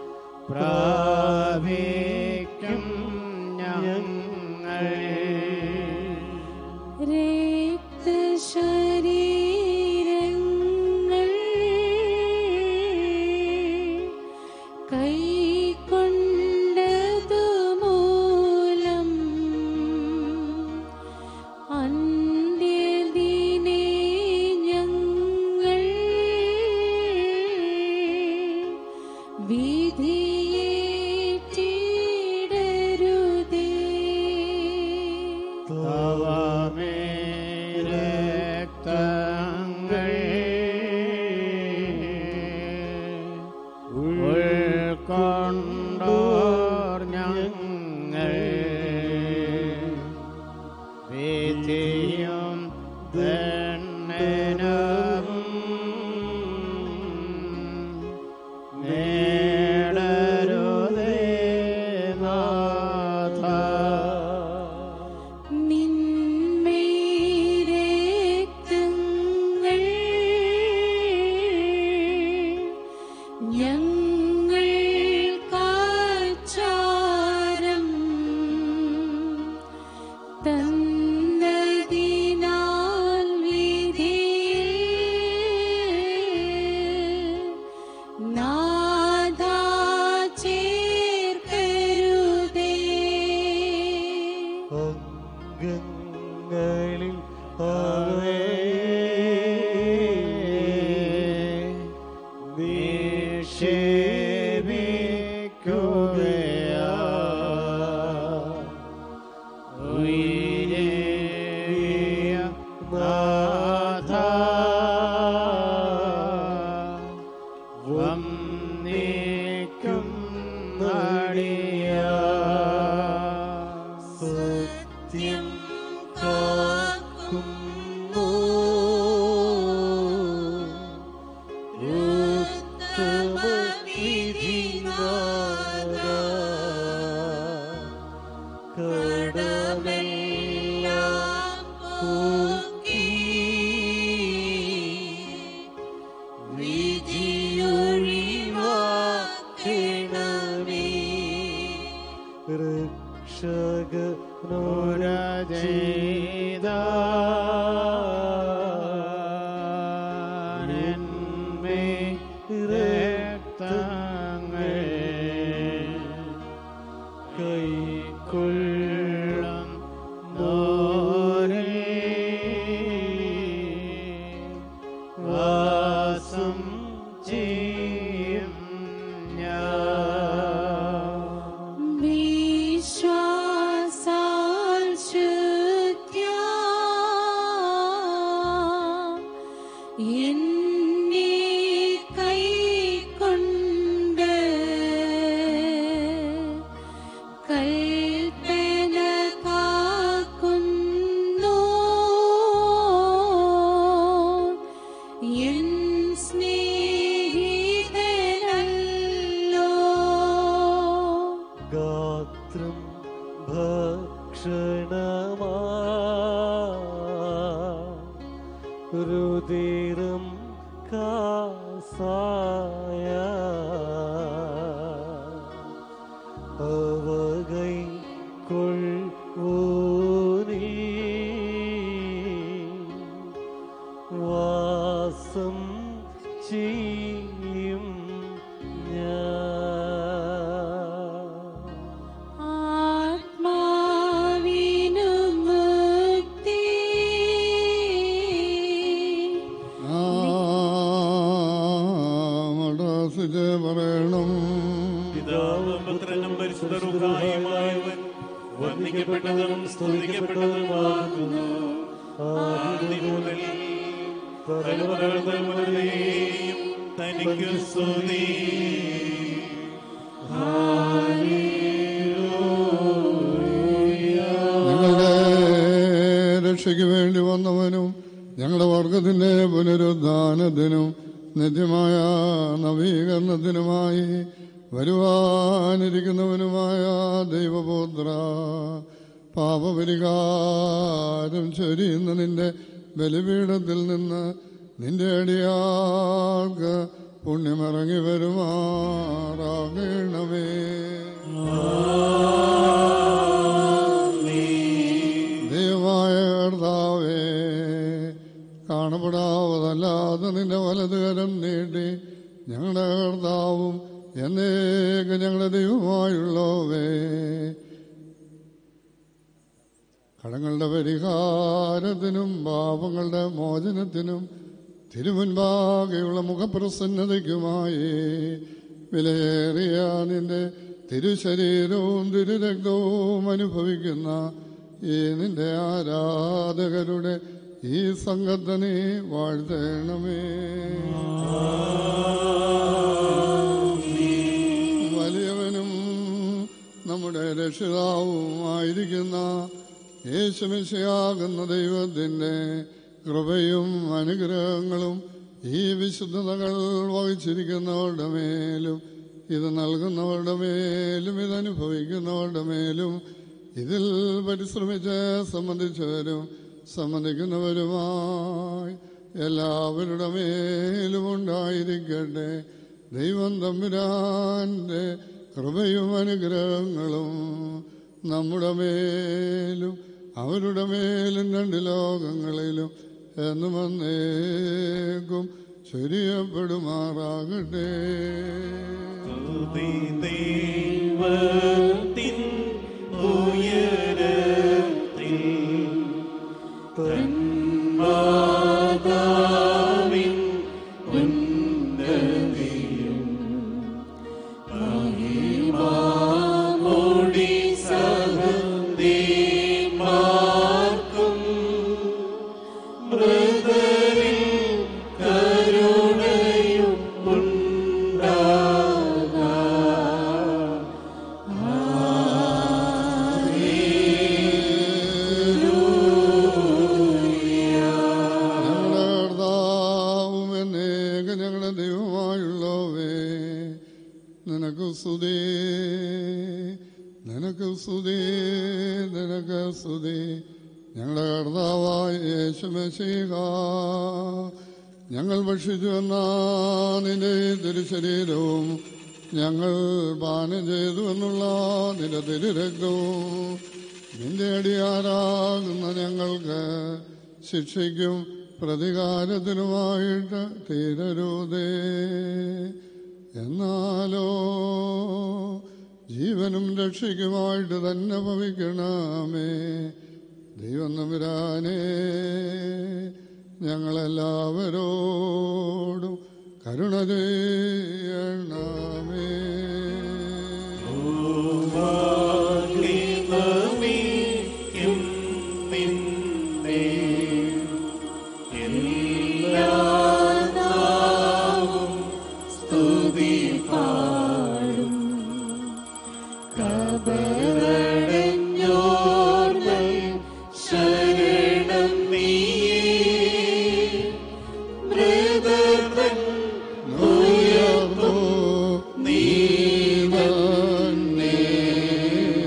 പ്രാപിക്കും ഞങ്ങൾ രക്തശരീരങ്ങൾ കൈക്കൊണ്ടതു മൂലം അന്ത്യദിനെ ഞങ്ങൾ വിധിയേറ്റിടരുതേ തവമേരക്തങ്ങൾ ഉൾക്കൊണ്ടോർ ഞങ്ങൾ വിധിയും ദണ്ഡനവും നേടരുതേ നാഥ നിന്മേരക്തങ്ങൾ ഞങ്ങൾ കാച്ചാരം തന്നതിനാൽ വിധിയിൽ നാഥാ ചേർക്കരുതേ അംഗങ്ങളിൽ അവേ നിക്ഷേപിക്കുകയാ ഉയരേറിയ നാഥ വന്നേക്കും നടിയാ സത്യം കാക്കുന്നു ഉത്തമവിധിനാഥ കടമെല്ലാം പോക്കി വിധിയൊഴിവാക്കണമേ രക്ഷകനോര ചെയ്ത രക്തങ്ങൾ കൈക്കൊള്ളും നോരേ വാസം ചെയ്യും ഞാൻ വിശ്വാസാൽ ശുദ്ധ മാത്രം ഭക്ഷണമാ രുതിരം കാസായ അവകൈ കൊള്ളൂരി വാസം ചെയ്യും ഞാൻ ആത്മാവിനു മുക്തി മദ്രാസിച്ച് പറയണം പിതാവും പുത്രനും പരിശുദ്ധ റുഹായുമായവൻ വന്ദിക്കപ്പെട്ടതും സ്തുതിക്കപ്പെട്ടതുമാകുന്നു ആദ്യം മുതൽ തലമുറകൾ തലമുറയും തനിക്ക് സ്തുതി ഞങ്ങളുടെ രക്ഷയ്ക്ക് വേണ്ടി വന്നവനും ഞങ്ങളുടെ വർഗത്തിന്റെ പുനരുദ്ധാനത്തിനും നിത്യമായ നവീകരണത്തിനുമായി വരുവാനിരിക്കുന്നവനുമായ ദൈവപുത്ര പാപപരിഹാരം ചൊരിയുന്ന നിന്റെ ബലിപീഠത്തിൽ നിന്ന് നിന്റെ അടിയാൾക്ക് പുണ്യമിറങ്ങി വരുമാറാകണമേ ദൈവമായ കർത്താവേ കാണപ്പെടാവതല്ലാതെ നിന്റെ വലതുകരം നീട്ടി ഞങ്ങളുടെ കർത്താവും എന്നേക്ക് ഞങ്ങളുടെ ദൈവമായുള്ളവേ കടങ്ങളുടെ പരിഹാരത്തിനും പാപങ്ങളുടെ മോചനത്തിനും തിരുമുൻപാകെയുള്ള മുഖപ്രസന്നതയ്ക്കുമായി വിലയേറിയ നിന്റെ തിരുശരീരവും തിരുരക്തവും അനുഭവിക്കുന്ന ഈ നിന്റെ ആരാധകരുടെ ഈ സംഘത്തെ നീ വാഴ്ത്തണമേ വലിയവനും നമ്മുടെ രക്ഷിതാവുമായിരിക്കുന്ന യേശുമിശയാകുന്ന ദൈവത്തിൻ്റെ കൃപയും അനുഗ്രഹങ്ങളും ഈ വിശുദ്ധതകൾ വഹിച്ചിരിക്കുന്നവരുടെ മേലും ഇത് നൽകുന്നവരുടെ മേലും ഇത് അനുഭവിക്കുന്നവരുടെ മേലും ഇതിൽ പരിശ്രമിച്ച് സംബന്ധിച്ചവരും സംബന്ധിക്കുന്നവരുമായി എല്ലാവരുടെ മേലും ഉണ്ടായിരിക്കട്ടെ ദൈവം തമ്പുരാൻ്റെ കൃപയും അനുഗ്രഹങ്ങളും നമ്മുടെ മേലും അവരുടെ മേലും രണ്ട് ലോകങ്ങളിലും എന്നും എന്നേക്കും ചൊരിയപ്പെടുമാറാകട്ടെ ദൈവത്തിൻ ഉയരത്തിൽ തന്മാതാവിൻ ഉന്നതിയും മഹിമാമോടി സഹന്ദീന്മാർക്കും മൃതരിൽ കരുണയും ഞങ്ങളുടെ കർത്താവും എന്നേക ഞങ്ങളുടെ ദൈവമായുള്ളവേ നിനക്ക് സ്തുതി നിനക്ക് സ്തുതി നിനക്ക് സ്തുതി ഞങ്ങളുടെ കർത്താവായ യേശുമശീഹ ഞങ്ങൾ ഭക്ഷിച്ചു വന്ന നിന്റെ തിരുശരീരവും ഞങ്ങൾ പാനം ചെയ്തു എന്നുള്ള നിന്റെ തിരുരക്തവും നിന്റെ അടിയാരാകുന്ന ഞങ്ങൾക്ക് ശിക്ഷയ്ക്കും പ്രതികാരത്തിനുമായിട്ട് തീരരുതേ എന്നാലോ ജീവനും രക്ഷയ്ക്കുമായിട്ട് തന്നെ ഭവിക്കണമേ ദൈവം നമ്പുരാനേ ഞങ്ങളെല്ലാവരോടും കരുണ ചെയ്യണമേ നമിക്കും നിന്നെ എല്ലാ നാവും സ്തുതി പാടും കബറടഞ്ഞോർമ്മൽ ശരണം നീയേ മൃതർത്തൻ ഉയർന്നു നീ തന്നെ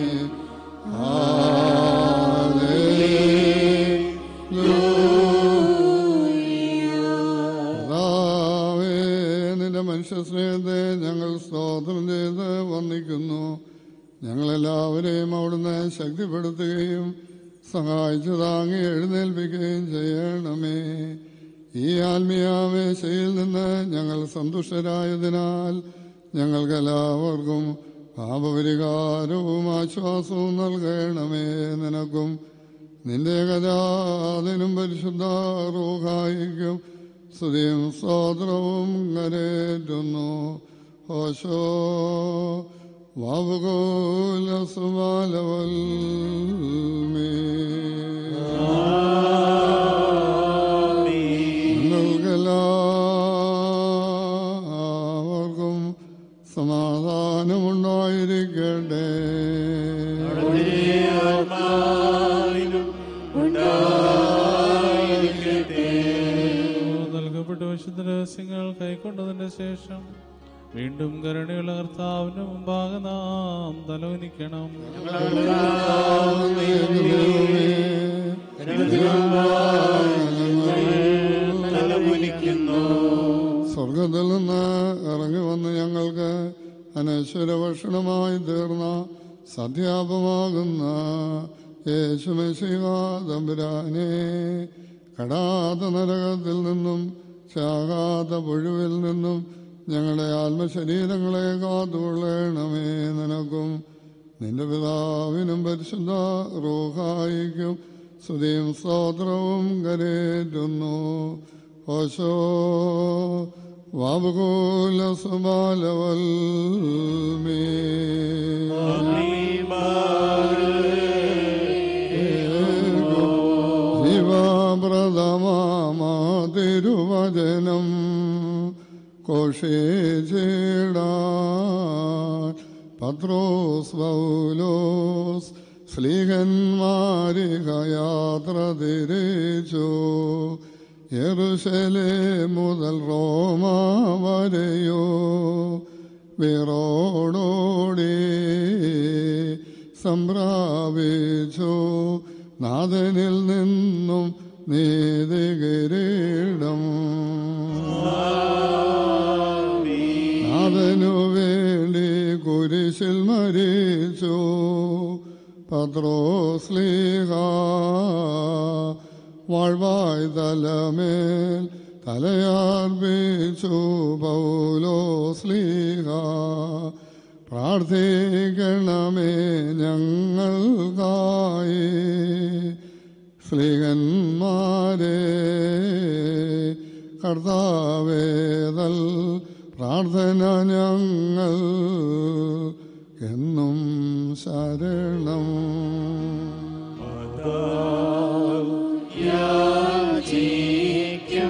ഞങ്ങളെല്ലാവരെയും അവിടുന്ന് ശക്തിപ്പെടുത്തുകയും സഹായിച്ചു താങ്ങി എഴുന്നേൽപ്പിക്കുകയും ചെയ്യണമേ ഈ ആത്മീയാവേശയിൽ നിന്ന് ഞങ്ങൾ സന്തുഷ്ടരായതിനാൽ ഞങ്ങൾക്കെല്ലാവർക്കും പാപപരിഹാരവും ആശ്വാസവും നൽകണമേ നിനക്കും നിന്റെ ഗജാതിനും പരിശുദ്ധ റൂഹായിക്കും സ്തുതിയും സ്തോത്രവും കരേറ്റുന്നു ഓശോ വാവുകോല സുമാലവൽമേ നിങ്ങൾക്കെല്ലാവർക്കും സമാധാനമുണ്ടായിരിക്കട്ടെ നൽകപ്പെട്ട വിശുദ്ധ രഹസ്യങ്ങൾ കൈക്കൊണ്ടതിന് ശേഷം വീണ്ടും കരുണയുള്ള കർത്താവിന് മുമ്പാകെ നാം തലവനിക്കണം സ്വർഗത്തിൽ നിന്ന് ഇറങ്ങി വന്ന് ഞങ്ങൾക്ക് അനശ്വര ഭക്ഷണമായി തീർന്ന സത്യാപമാകുന്ന യേശുമശിഹ തമ്പുരാനെ കടാത നരകത്തിൽ നിന്നും ചാകാത്ത പുഴുവിൽ നിന്നും ഞങ്ങളുടെ ആത്മശരീരങ്ങളെ കാത്തുകൊള്ളണമേ നിനക്കും നിന്റെ പിതാവിനും പരിശുദ്ധ റൂഹായിക്കും സ്തുതിയും സ്തോത്രവും കരേറ്റുന്നു ഓശോ വാബുകൂല സുബാലവൽമേ ശിവപ്രദമാ തിരുവചനം കോഷേചേടാ പത്രോസ് പൗലോസ് സ്ലീഹന്മാരിക യാത്ര തിരിച്ചു യെറുശലേ മുതൽ റോമ വരെയോ വിറോടോടി സംപ്രാപിച്ചു നാഥനിൽ നിന്നും നീതികിരീടം നാഥനു വേണ്ടി കുരിശിൽ മരിച്ചു പത്രോസ്ലീഹ വാഴ്വായ് തലമേൽ തലയാർപ്പിച്ചു പൗലോസ്ലീഹ പ്രാർത്ഥിക്കണമേ ഞങ്ങൾക്കായി സ്ലീഹന്മാരെ കർത്താവേതൽ പ്രാർത്ഥന ഞങ്ങൾ എന്നും ശരണം യാചിക്കും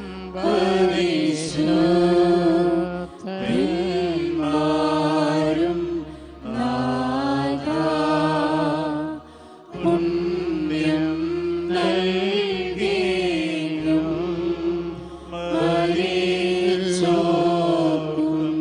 പരിശുദ്ധന്മാരും നാഥാ, പുണ്യം നൽകിയും മരിച്ചോർക്കും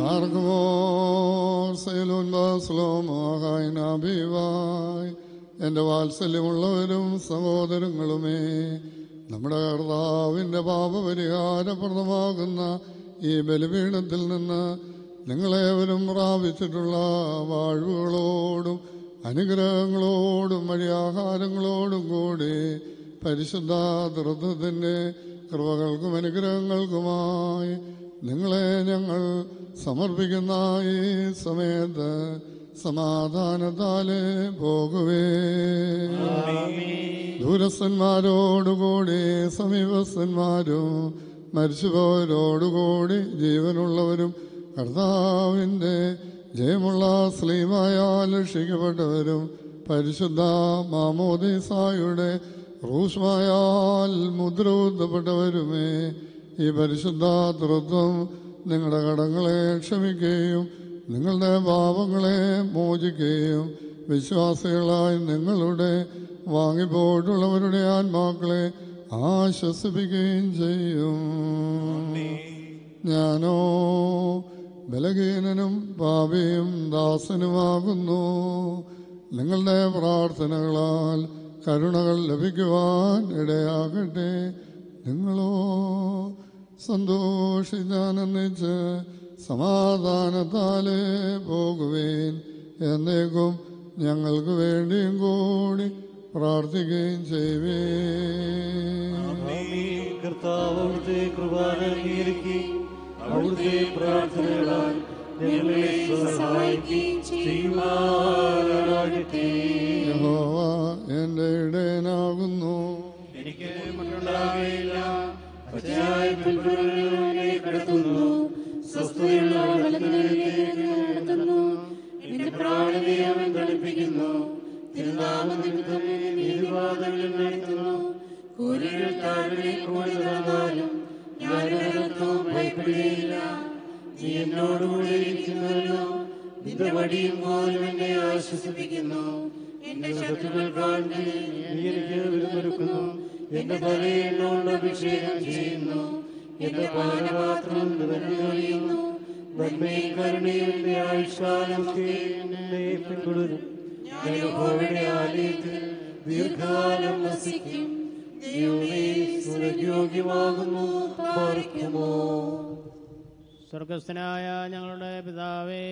എൻ്റെ വാത്സല്യമുള്ളവരും സഹോദരങ്ങളുമേ നമ്മുടെ കർത്താവിൻ്റെ പാപപരിഹാരപ്രദമാകുന്ന ഈ ബലിപീഠത്തിൽ നിന്ന് നിങ്ങളേവരും പ്രാപിച്ചിട്ടുള്ള വാഴ്വുകളോടും അനുഗ്രഹങ്ങളോടും വഴിയാഹാരങ്ങളോടും കൂടി പരിശുദ്ധ തൃത്വത്തിൻ്റെ കൃപകൾക്കും അനുഗ്രഹങ്ങൾക്കുമായി നിങ്ങളെ ഞങ്ങൾ സമർപ്പിക്കുന്ന ഈ സമയത്ത് സമാധാനത്താലെ പോകുവേ ദൂരസ്ഥന്മാരോടുകൂടി സമീപസ്ഥന്മാരും മരിച്ചുപോയവരോടുകൂടി ജീവനുള്ളവരും കർത്താവിൻ്റെ ജയമുള്ള സ്ലീമായാൽ രക്ഷിക്കപ്പെട്ടവരും പരിശുദ്ധ മാമോദിസായുടെ റൂഷ്മായാൽ മുദ്രകുത്തപ്പെട്ടവരുമേ ഈ പരിശുദ്ധ തൃത്വം നിങ്ങളുടെ കടങ്ങളെ ക്ഷമിക്കുകയും നിങ്ങളുടെ പാപങ്ങളെ മോചിക്കുകയും വിശ്വാസികളായി നിങ്ങളുടെ വാങ്ങിപ്പോയിട്ടുള്ളവരുടെ ആത്മാക്കളെ ആശ്വസിപ്പിക്കുകയും ചെയ്യും ഞാനോ ബലഹീനനും പാപിയും ദാസനുമാകുന്നു നിങ്ങളുടെ പ്രാർത്ഥനകളാൽ കരുണകൾ ലഭിക്കുവാൻ ഇടയാകട്ടെ നിങ്ങളോ സന്തോഷിച്ചാനന്ദിച്ച് സമാധാനത്താലെ പോകുവേൻ എന്നേക്കും ഞങ്ങൾക്ക് വേണ്ടിയും കൂടി പ്രാർത്ഥിക്കുകയും ചെയ്യുവേ ആമീൻ. കർത്താവ് അവിടുത്തെ കൃപാന അംഗീകരിക്കുകയും അവിടുത്തെ പ്രാർത്ഥനകളാൽ ഞങ്ങളെ സഹായിക്കുകയും ചെയ്യുമാറാകട്ടെ യഹോവ എൻ്റെ ഇടയനാകുന്നു എനിക്ക് മറ്റുണ്ടാകില്ല പച്ചയായ പുൽപ്പുറങ്ങളിലൂടെ കിടത്തുന്നു സ്വസ്ഥതയുള്ള വലതുകളിലേക്ക് നടത്തുന്നു എന്റെ പ്രാണനെ അവൻ തണുപ്പിക്കുന്നു തിരുനാമനിമിത്തം നീതിപാതകളിൽ നടത്തുന്നു കൂലികൾ താഴെ കൂടി നടന്നാലും ഞാനൊരിടത്തും ഭയപ്പെടുകയില്ല നീ എന്നോടുകൂടെ ഇരിക്കുന്നല്ലോ നിന്റെ വടിയും പോലും എന്നെ ആശ്വസിപ്പിക്കുന്നു എന്റെ ശത്രുക്കൾ കാണുകയും നീ എനിക്ക് വിരുന്നൊരുക്കുന്നു എന്റെ തലയെ എന്നോട് അഭിഷേകം ചെയ്യുന്നു എന്റെ പാനപാത്രം നിറഞ്ഞു കഴിയുന്നു നന്മയും കരുണയും എന്റെ ആയുഷ്കാലമൊക്കെ എന്നെ പിന്തുടരും ഞാൻ യഹോവയുടെ ആലയത്തിൽ ദീർഘകാലം വസിക്കും ദൈവമേ സുരയോഗ്യമാകുന്നു പാർക്കുമോ സ്വർഗസ്ഥനായ ഞങ്ങളുടെ പിതാവേ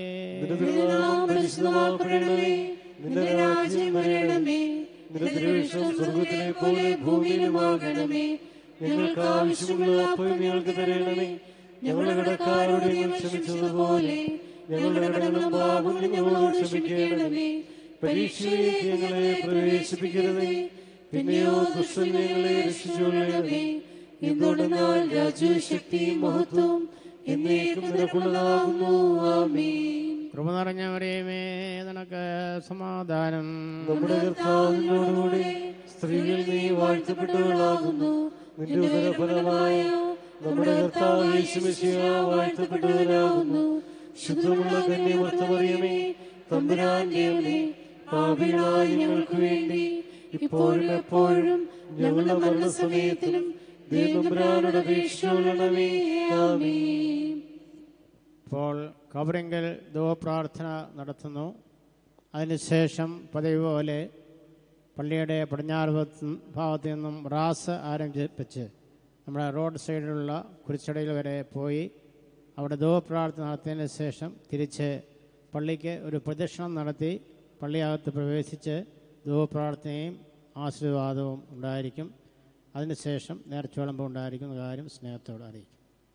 പരിശുദ്ധമാക്കണമേ നിന്റെ രാജ്യം വരണമേ നിന്റെ തിരുവിഷ്ടം സ്വർഗത്തിലെ പോലെ ഭൂമിയിലുമാകണമേ ഞങ്ങൾക്ക് ആവശ്യമുള്ള അപ്പോൾ ഞങ്ങൾക്ക് തരണമേ ഞങ്ങളുടെ കടക്കാരോട് ഞങ്ങൾ ക്ഷമിച്ചതുപോലെ ഞങ്ങളുടെ കടകളും പാപം ഞങ്ങളോട് ക്ഷമിക്കണമേ പരീക്ഷയിലേക്ക് ഞങ്ങളെ പ്രവേശിപ്പിക്കരുതേ പിന്നെയോ ദുഷ്ടൻ ഞങ്ങളെ രക്ഷിച്ചുകൊള്ളണമേ എന്തുകൊണ്ടെന്നാൽ രാജ്യവും ശക്തിയും മഹത്വവും എന്നേക്കും നിനക്കുള്ളതാകുന്നു ആമീൻ കൃപ നിറഞ്ഞവരെയുമേ നിനക്ക് സമാധാനം നമ്മുടെ കർത്താവിനോടുകൂടി സ്ത്രീകൾ നീ വാഴ്ത്തപ്പെട്ടവളാകുന്നു നിന്റെ ഉദരഫലമായ നമ്മുടെ കർത്താവ് യേശുമിശിഹ വാഴ്ത്തപ്പെട്ടവനാകുന്നു ശുദ്ധമുള്ള കന്യമർത്തമറിയമേ തമ്പുരാന്റെ അമ്മേ പാപികളായ ഞങ്ങൾക്ക് വേണ്ടി ഇപ്പോഴും എപ്പോഴും ഞങ്ങളുടെ മരണസമയത്തിലും ദൈവംബ്രാനുടെ അപേക്ഷിച്ചുകൊള്ളണമേ ആമീൻ ഇപ്പോൾ കബറിങ്കൽ ധൂവപ്രാർത്ഥന നടത്തുന്നു അതിനുശേഷം പതിവ് പോലെ പള്ളിയുടെ പടിഞ്ഞാറ് ഭാഗത്ത് ഭാഗത്തു നിന്നും റാസ് ആരംഭിച്ച് നമ്മുടെ റോഡ് സൈഡിലുള്ള കുരിച്ചടയിൽ വരെ പോയി അവിടെ ധൂവപ്രാർത്ഥന നടത്തിയതിന് ശേഷം തിരിച്ച് പള്ളിക്ക് ഒരു പ്രദക്ഷിണം നടത്തി പള്ളിയകത്ത് പ്രവേശിച്ച് ധൂവപ്രാർത്ഥനയും ആശീർവാദവും ഉണ്ടായിരിക്കും അതിനുശേഷം നേർച്ച വിളമ്പം ഉണ്ടായിരിക്കുന്ന കാര്യം സ്നേഹത്തോടെ അറിയിക്കും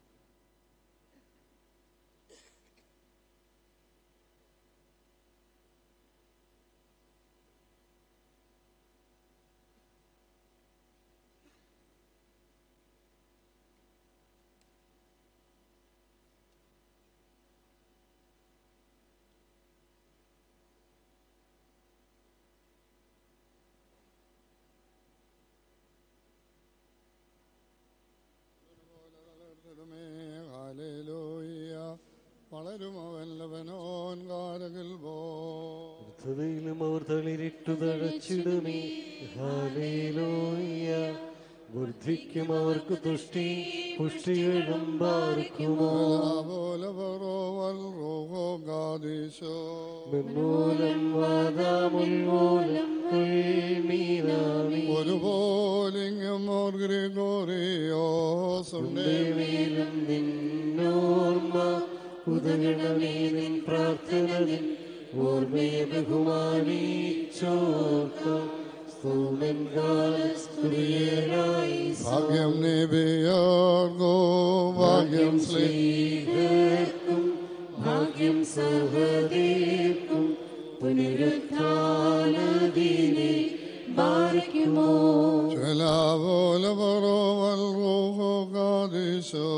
ഹല്ലേലൂയ വളരും അവൻ ലബനോൻ കാരകിൽ പോ ും അവർ തളിരിട്ടു തഴച്ചിടുമേ ഹാലേലൂയ ബുദ്ധിക്കും അവർക്ക് തുഷ്ടി പുഷ്ടികളും പാർക്കുമോ പോലെ പറോവൽ റോഹോ ഗാദീശോ നിർമൂലം വാദാമുൽമൂലം ഉൾമീനാമി ഒരുപോലിങ്ങും ഓർ ഗ്രിഗോറിയോസുണ്ടേ മേലും നിന്നോർമ്മ ഉദകണമേ നിൻ പ്രാർത്ഥന നിൻ ഓർമ്മയെ ബഹുമാനിച്ചോർക്കാം സ്തോമൻ കാലസ്തുതിയനായി ഭാഗ്യം നിബിയോർഗോ ഭാഗ്യം ശ്രീ സ്ത്രീകർക്കും ഭാഗ്യം സഹദീർക്കും പുനരുത്ഥാനദീനെ ബാധിക്കുമോ പോലെ പറോവൽ റോഹോ ഗാദീശോ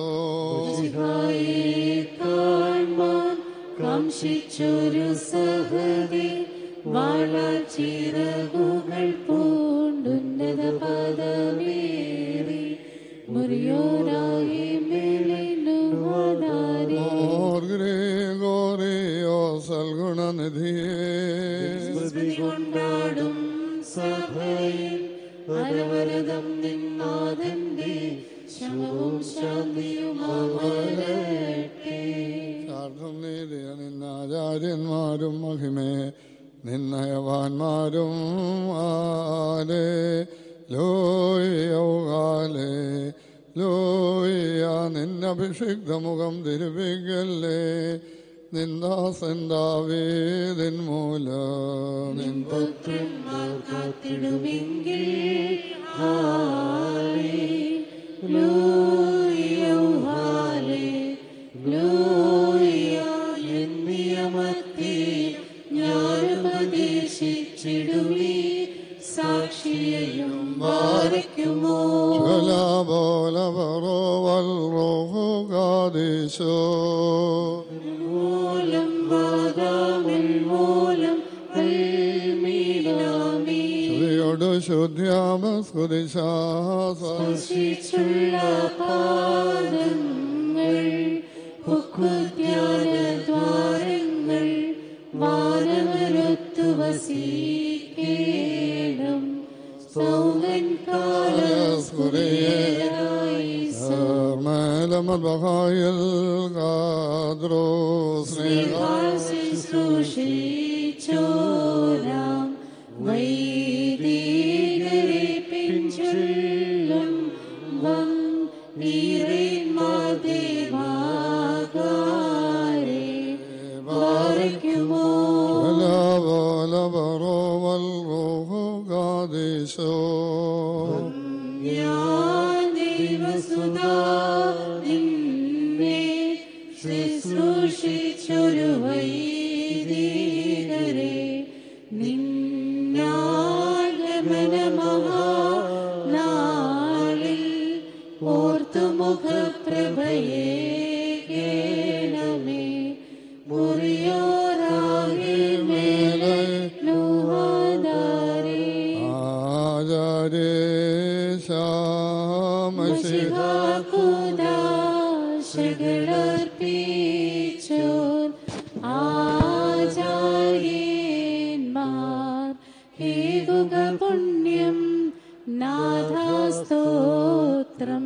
കാൺമാൻ കാംക്ഷിച്ചൊരു സഹതി വാളച്ചിറകുകൾ പൂണ്ടുന്നത പദമേറി മുറിയോരായി മേലിടുവാനാരേ ഓർ ഗ്രിഗോറിയോസൽ ഗുണനിധിയേ സ്മൃതി കൊണ്ടാടും സഭയിൽ അനവരതം നിന്നാഥന്റെ ശമവും ശാന്തിയുമാവരട്ടെ ശാർദ്ധം നീതിയ നിന്നാചാര്യന്മാരും മഹിമേ നിന്നയവാന്മാരും ആലേ ലോയൗകാലേ ലോയ നിന്നഭിഷിക്ത മുഖം തിരുപ്പിക്കല്ലേ നിന്ദാസന്താവേദൻ മൂലം പുത്രന്മാർ കാത്തിടുമെങ്കിൽ നിയമത്തെ ഞാനുപദേശിച്ചിടുമേ സാക്ഷിയെയും വാരയ്ക്കുമോ മൂലം വാദാമിൽ മൂലം അൽമീനാമേ സ്പർശിച്ചുള്ള പാദങ്ങൾ ദ്വാരങ്ങൾ വാനവരൊത്തു വസീകേണം സൗമൻ കാലസ്കുരേരായി ശുശ്രൂഷിച്ചോരാം വൈദികരെ പിഞ്ചൊല്ലും വം വീരന്മാർ ദേവാകാരെ വാരയ്ക്കുമോ ഞാൻ ദൈവസുതാ നിന്നെ ശുശ്രൂഷിച്ചൊരു വൈദികരെ നിന്നാഗമനമഹാനാളിൽ ഓർത്തുമുഖപ്രഭയെ കേണമേ മുറിയോറാകെ മേലെ നുഹാദാരേ ശകളർപ്പിച്ചോർ ആചാര്യന്മാർ ഹേകുക പുണ്യം നാഥാസ്തോത്രം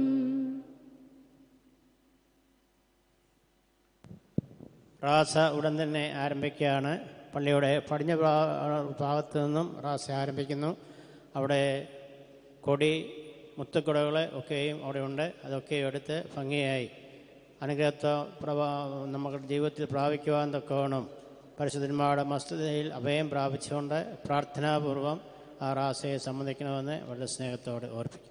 റാസ ഉടൻ തന്നെ ആരംഭിക്കുകയാണ് പള്ളിയുടെ പടിഞ്ഞ ഭാ- ഭാഗത്തു നിന്നും റാസ ആരംഭിക്കുന്നു അവിടെ കൊടി മുത്തുക്കുടകൾ ഒക്കെയും അവിടെ ഉണ്ട് അതൊക്കെ എടുത്ത് ഭംഗിയായി അനുഗ്രഹത്തെ പ്രഭാ നമ്മുടെ ജീവിതത്തിൽ പ്രാപിക്കുവാൻ തക്കവണ്ണം പരിശുദ്ധന്മാരുടെ മസ്തുതയിൽ അഭയം പ്രാപിച്ചുകൊണ്ട് പ്രാർത്ഥനാപൂർവം ആ റാസയെ സംബന്ധിക്കണമെന്ന് വളരെ സ്നേഹത്തോടെ ഓർപ്പിക്കുന്നു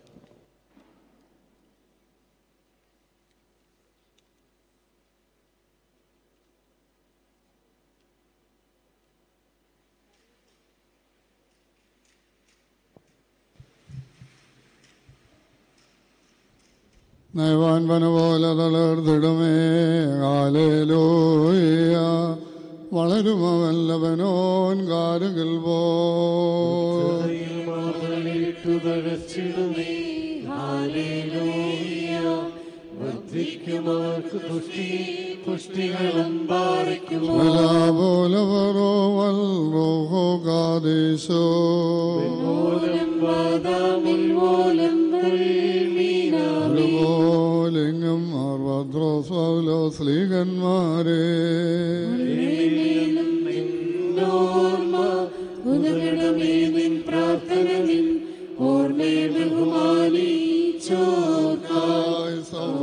നയവാൻ വന പോലെ തളർന്നിടുമേ ഹാലേലൂയ വളരുമവല്ലവനോൻ കാരുകിൽ പോ വർദ്ധിക്കുമവർക്ക് പുഷ്ടി പുഷ്ടികളും പാറിക്കുമോ മൂലം വാദാമിൽ മൂലം മീനാമി ലിംഗം ആർഭദ്രോസ്വലോ സ്ലീഹന്മാരെ ഓർമ്മ ഉദകണമേ നിൻ പ്രാർത്ഥന നിൻ ഓർമ്മയെ ബഹുമാനിച്ചോർക്കായി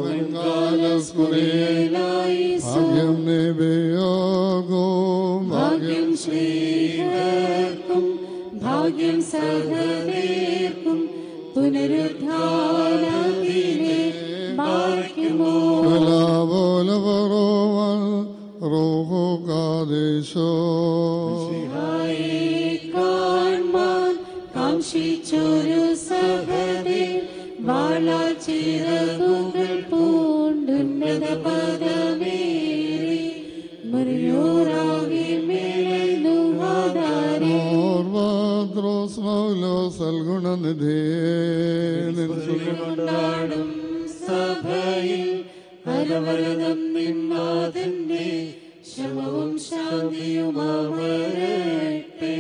ഭാഗ്യം നിബിയോഗവും ഭാഗ്യം ശ്രീഹർക്കും ഭാഗ്യം സഹദേർക്കും പുനരുദ്ധാനത്തിനെ പാർക്കുമോ റോഹോ കാദേശോ കാൺമാൻ കാംക്ഷിച്ചൊരു സഹദേ വാളാ ചിറകുകൾ പൂണ്ടുന്നത പദമേറി മുറിയോറാകെ മേലെന്നു ആധാരേ ഓർവാദ്രോസ് മൗലോ സൽഗുണനിധേ കൊണ്ടാടും സഭയിൽ അരവരതം നിന്നാഥന്റെ ശമവും ശാന്തിയുമാവരട്ടെ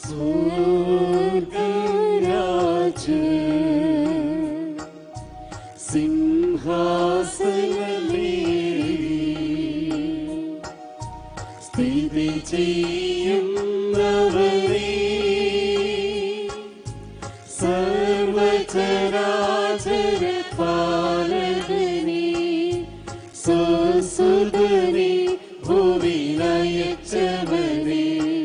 സ്വർഗരാജ സിംഹാസനമേറി സ്ഥിതി ചെയ്യുന്നവരേ സർവചരാചര പാലകനേ സ്വസുതനേ ഭൂവിലയച്ചവനേ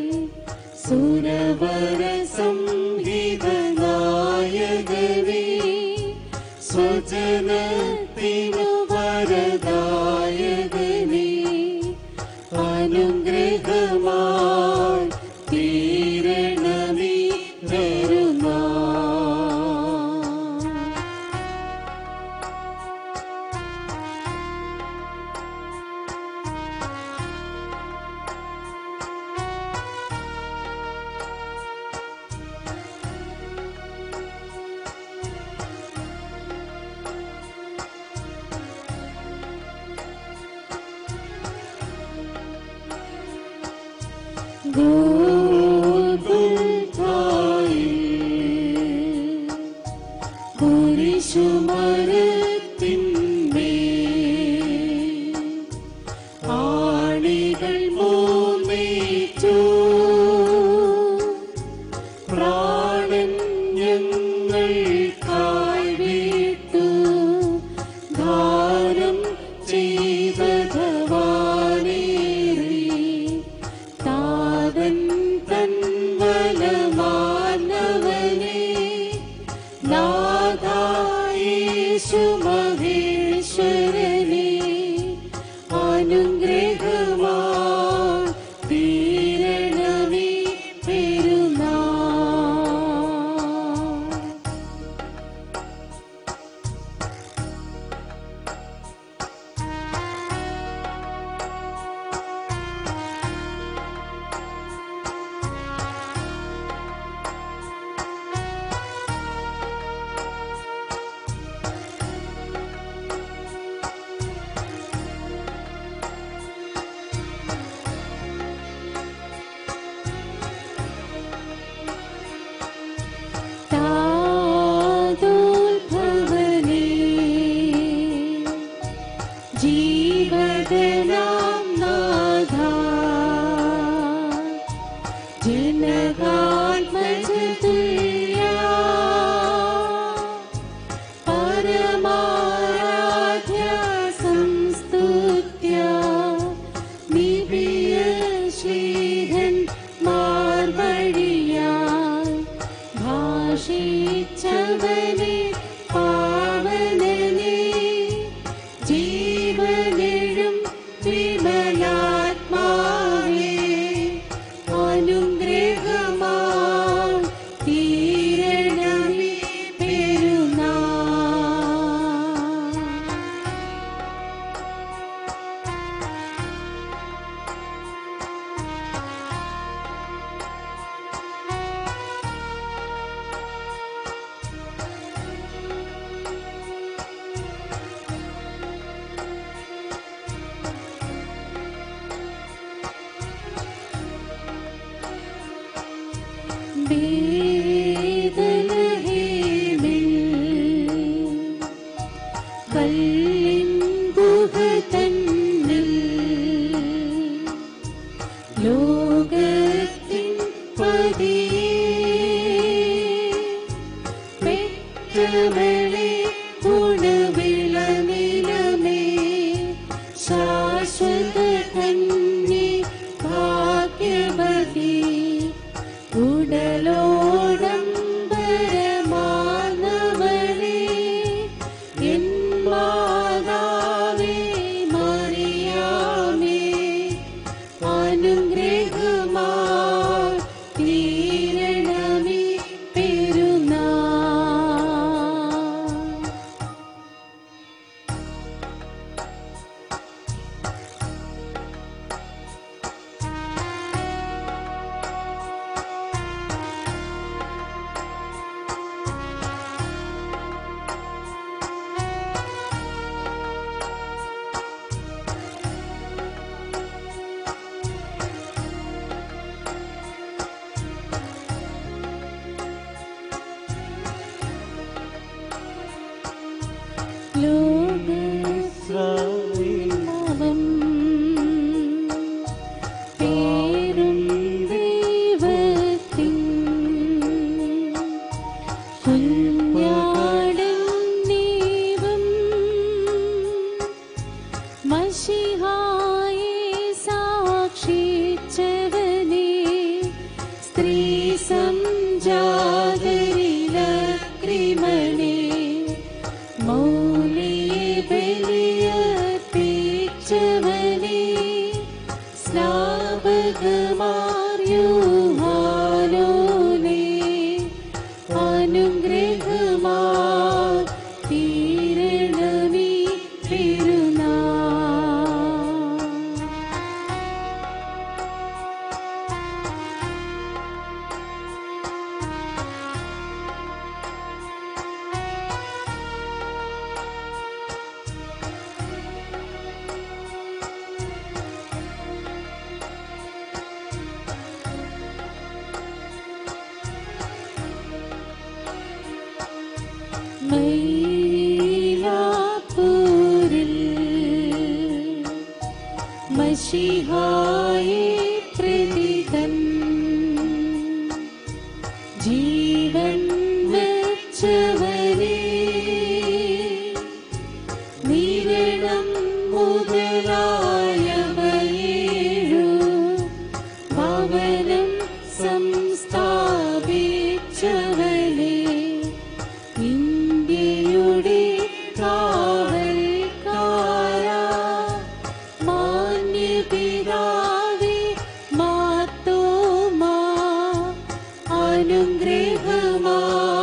സുരവര സംഹിത നായകനേ സ്വജനത്തിനു വരദായകനേ അനുഗ്രഹമായി തീരണമേ പെരുമാ ആണികൾ മൂന്നേറ്റു പ്രാണൻ ഞങ്ങൾക്കായി വിട്ടു ദാനം ചെയ്തവാനേറി താതൻ തൻ വലമാനവനെ നാഥായേശു മഹേശ്വരനെ അനുഗ്രഹമാ തീരണമേ പെരുന്നാ താതോത്ഭവനേ ജീവദനാം നാഥ ജനകാത്മജതുല്യ പരമാരാധ്യ സംസ്തുത്യ നിബിയ ശ്രീധൻ മാർവഴിയായി ഭാഷിച്ചവനെ പാവനനെ ജീവനെഴും വിമലാത്മാവേ അനുഗ്രഹമാ തീരണമേ പെരുന്നാ കല്ലിൻ ഗുഹ തന്നിൽ ലോകത്തിൻ പതിയെ പെറ്റവളെ ഗുണവിള നിലമേ ശാശ്വത കന്നി ഭാഗ്യവതി ഉടലോടംബരമാനവളെ എൻ മാതാവേ മറിയാമേ അനുഗ്രഹമാ തീരണമേ പെരുന്നാ ജാഗരിലക്രിമണേ മൗലിയെ ബലിയർപ്പിച്ചവനേ സ്നാപകമാര്യൂഹാനോനേ അനുഗ്രഹമാ തീരണമീ പെരുന്നാൾ മൈലാപ്പൂരിൽ മഷിഹായെ പ്രതിതൻ ജീവൻ വെച്ചവനെ നിരണം മുതലായവയേഴു ഭവനം സംസ്ഥാപിച്ചവനെ ഇന്ത്യയുടെ കാവൽക്കാര മാന്യപിതാവേ മാത്തോമാ അനുഗ്രഹമാ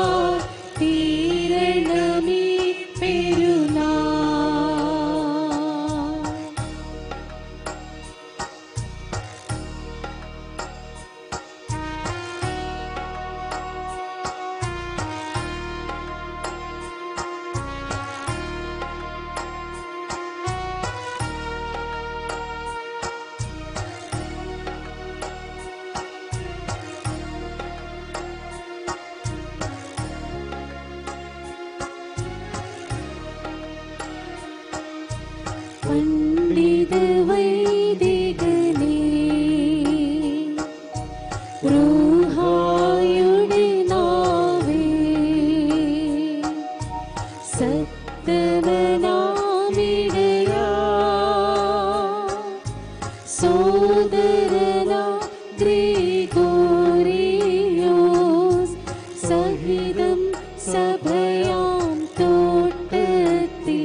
തീരണമീ പെരുന്നാൾ പണ്ഡിത വൈദികനേ റൂഹായുടെ നാവേ സത്തമനാമിടയാ സോദരന ഗ്രിഗോറിയോസ് സഹിതം സഭയാം തോട്ടത്തിൽ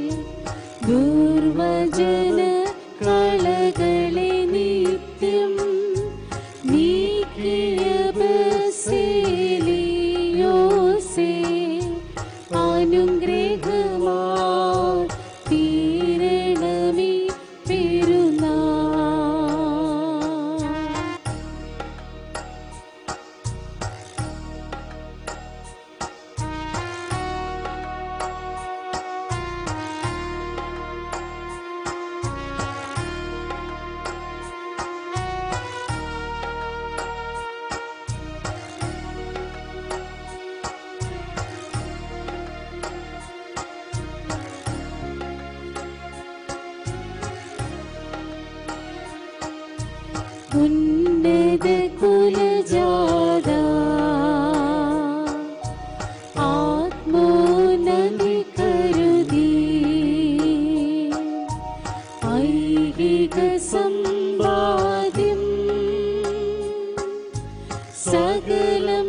ദുർവചന കളകളെ നിത്യം നീക്കിയ ബസേലിയോസേ അനുഗ്രഹമാ തീരണമീ പെരുന്നാൾ ഉന്നത കുലജാത ആത്മോന്നതി കരുതി ഐഹിക സമ്പാദ്യം സകലം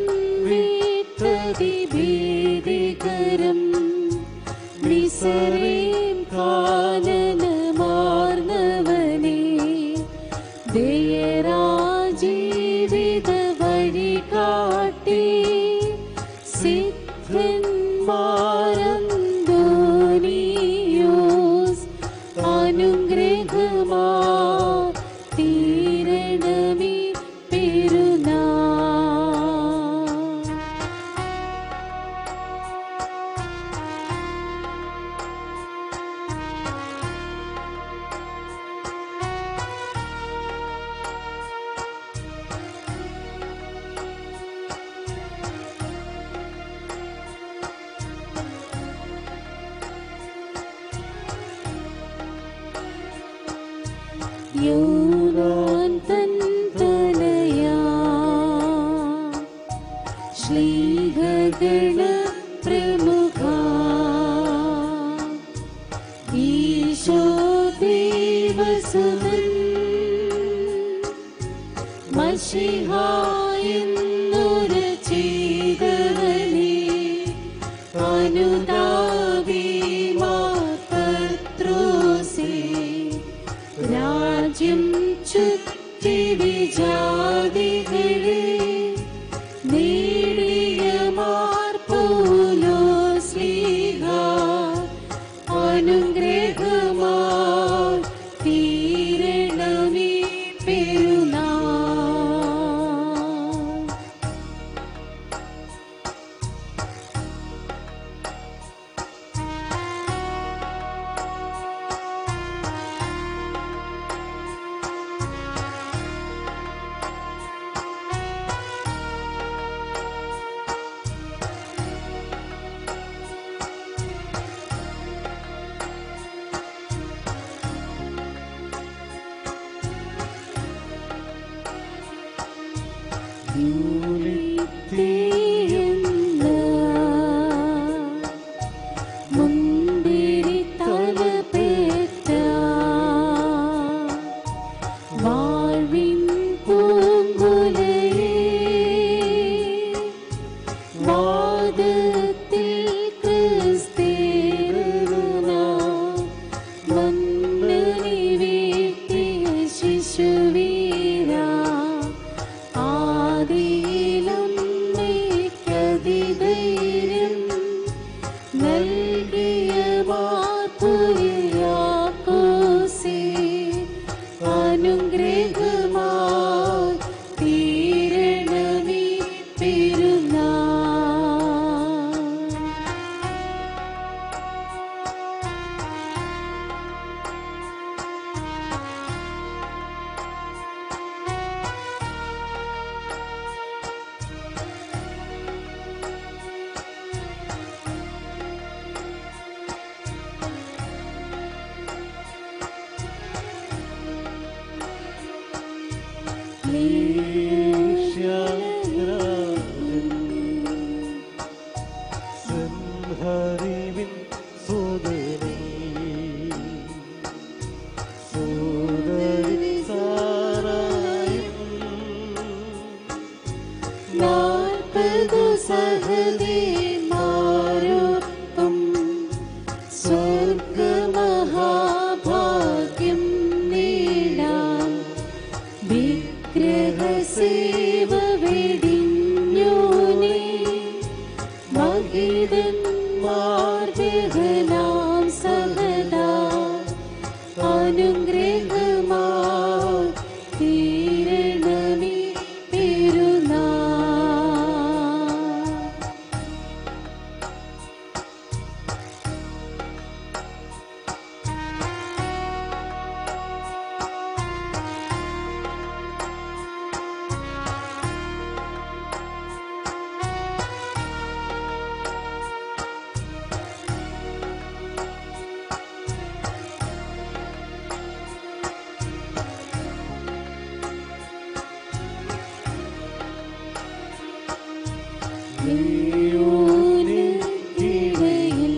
വീട്ടതിഭേദികരം നിസരേം കാനനമാർന്നവനേ ദയരാജീവിത വഴി കാട്ടി സിദ്ധന്മാരന്തോനിയോസ് അനുഗ്രഹമാ തീരണമീ പെരുന്നാൾ യോനാൻ തൻ തനയാ ശ്ലീഹഗണ പ്രമുഖ ഈശോ ദേവസുതൻ മഷിഹായെന്നൊരു ചേ മുന്തിരി തലപേറ്റ വാഴ്വിൻ പൂങ്കുലയേ വാദത്തിൽ ക്രിസ്തീരന മന്നനി വീട്ടിയ ശിശുവീരാ ആദിയിലമ്മയ്ക്കതിധൈര്യം നൽകിയ മാതുരിയാക്കോസേ അനുഗ്രഹമായി തീരണമേ പെരുന്നാൾ ഹരിവിൻ സോദരി സോദരി സാറായും നാൽപ്പതു സഹദേന്മാരോടൊപ്പം സ്വർഗമഹാഭാഗ്യം നേടാം വിഗ്രഹസേവ വെടിഞ്ഞോനെ മഹിതന്മാർ ജഹനാം സഹദാ അനുഗ്രഹമാ തീരണമേ പെരുന്നാൾ നീയോന് ഇടയിൽ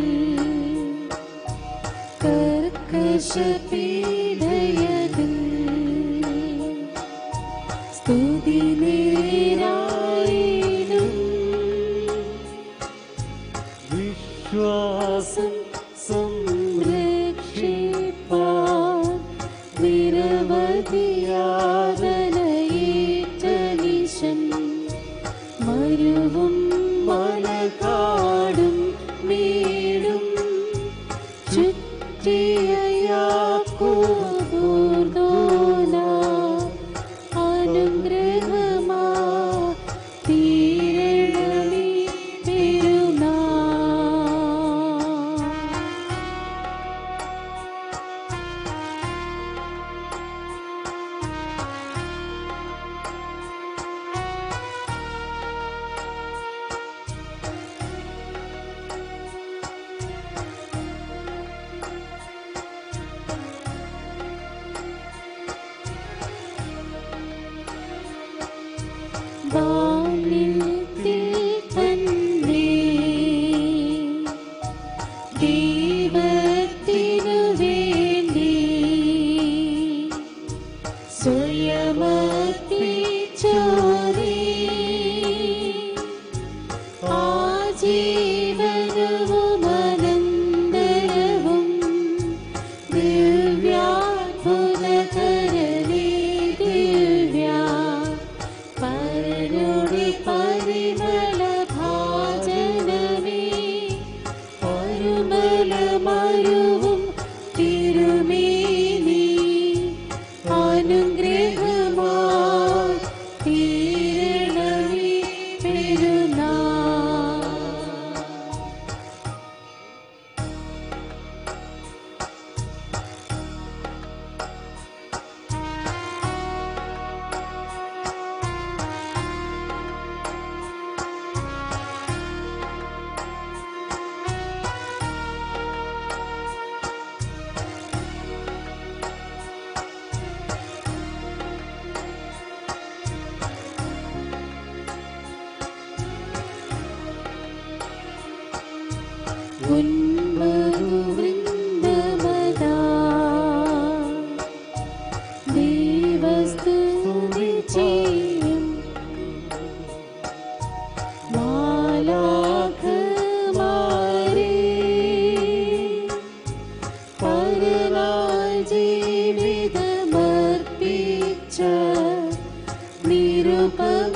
കർക്കശപീഡയതിൽ സ്തുതി നേരായിടും വിശ്വാസം സംരക്ഷിപ്പാൻ നിരവധിയാതനയേറ്റനിശൻ മരുവും മലകാടും മേടും ചുറ്റിയയാക്കൂർദോല അനുഗ്രഹമാ തീരണമേ പെരുന്നാൾ ഉന്മകുവൃന്ദമതാ ദൈവസ്തുതി ചെയ്യും മാലാഖമാരേ പരനാൾ ജീവിതമർപ്പിച്ച നിരുപമ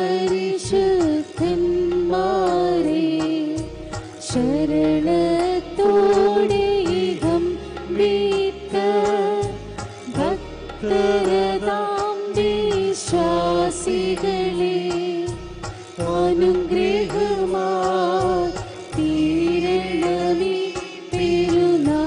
പരിശുദ്ധന്മാരെ ശരണത്തോടെ ഇഹം വീട്ട ഭക്തരതാം വിശ്വാസികളെ അനുഗ്രഹമാ തീരണമേ പെരുന്നാൾ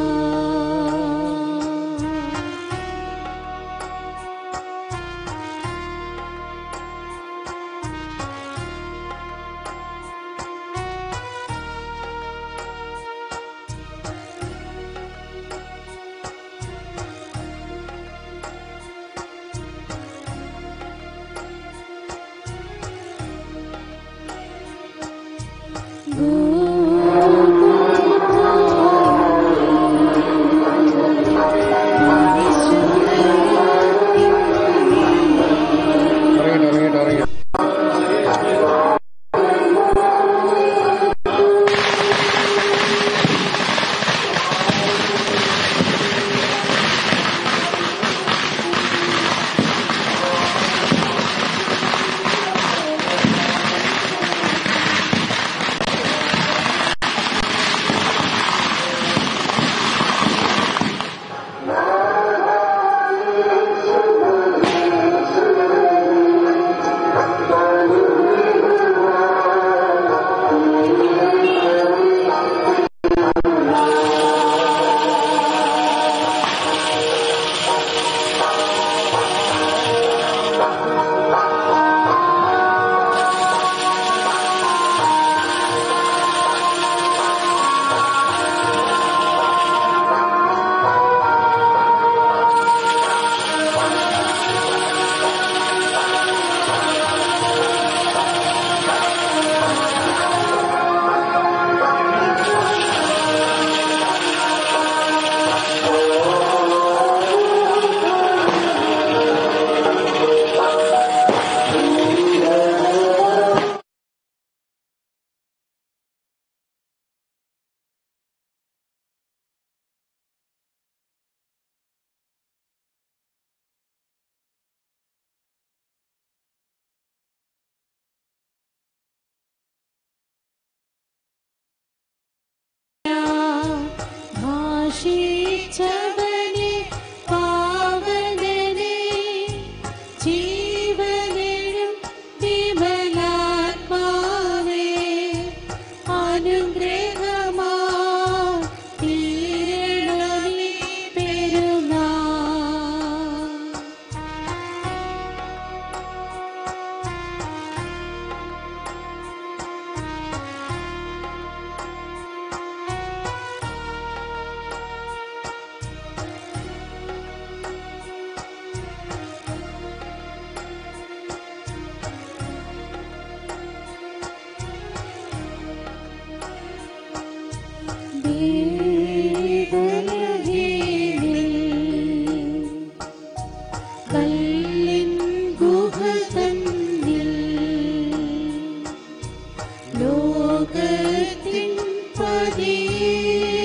ഭാഷിച്ചവനെ പാവനനെ ജീവനെഴും വിമലാത്മാവേ അനുഗ്രഹമാ തീരണമേ പെരുന്നാൾ കല്ലിൻ ഗുഹ തന്നിൽ ലോകത്തിൻ പതിയെ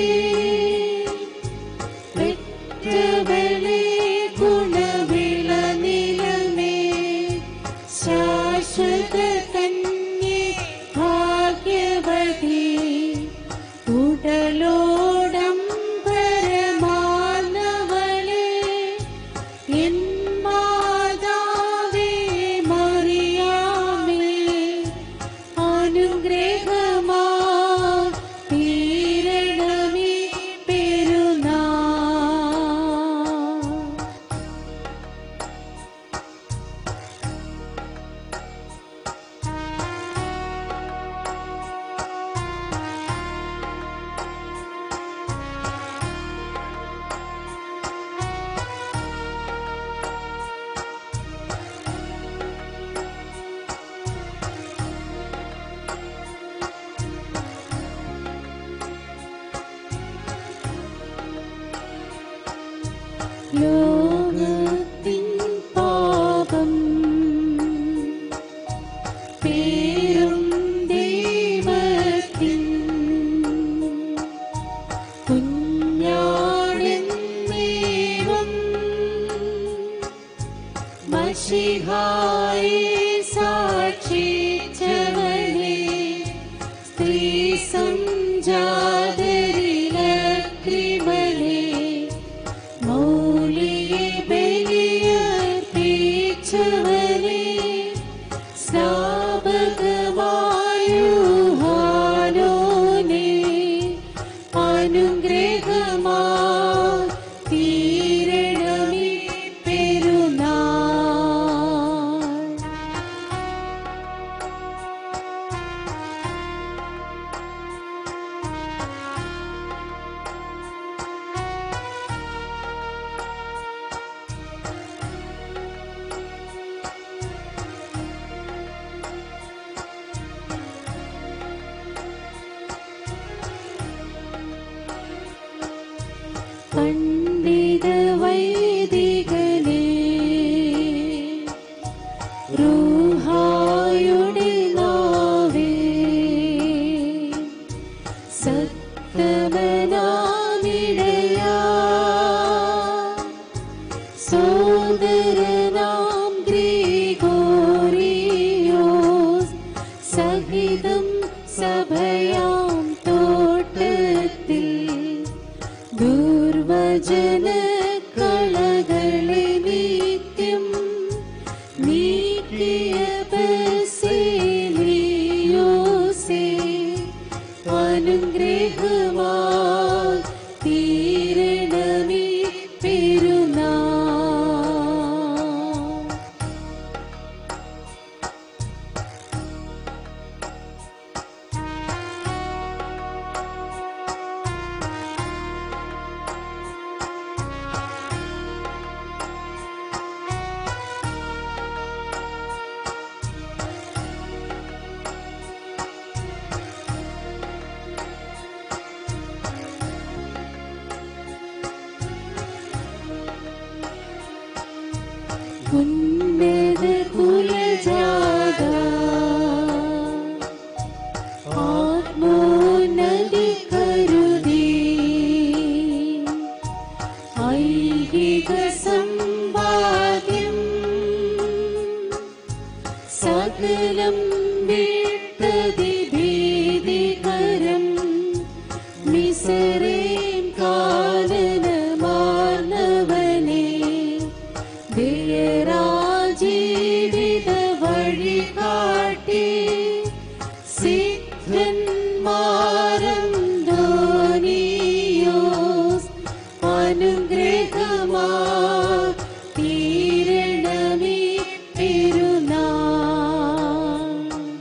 പെറ്റവളെ ഗുണവിള നിലമേ ശാശ്വത കന്യെ ഭാഗ്യവതി ഉടലോ പേരും ദൈവത്തിൻ കുഞ്ഞാണെന്നേവം മഷിഹായെ സാക്ഷിച്ചവനെ സ്ത്രീ സംജാതരിലക്രിമനെ മൗലിയെ ബലിയർപ്പിച്ചവനെ സ്നാപകമായുഹാനോനെ അനുഗ്രഹമാ തീരണമി പെരുന്നാൾ പണ്ഡിത വൈദികനെ റൂഹായുടെ നാവേ സത്തമനാമിടയാ സോദരനാം ഗ്രിഗോറിയോസ് സഹിതം സഭയാം തോട്ടത്തിൽ ദുർവചന കളകളെ നിത്യം നീക്കിയ ബസേലിയോസേ അനുഗ്രഹമാ തീരണമേ പെരുന്നാൾ ഉന്നത കുലജാത ആത്മോന്നതി കരുതി ഐഹിക സമ്പാദ്യം സകലം വിട്ടതി ഭീതികരം മിസറേം കാലനമാർന്നവനെ ധീരാജീവിത വഴി കാട്ടി സിദ്ധന്മാരം ധോനിയോസ് അനുഗ്രഹമാ തീരണമേ പെരുന്നാൾ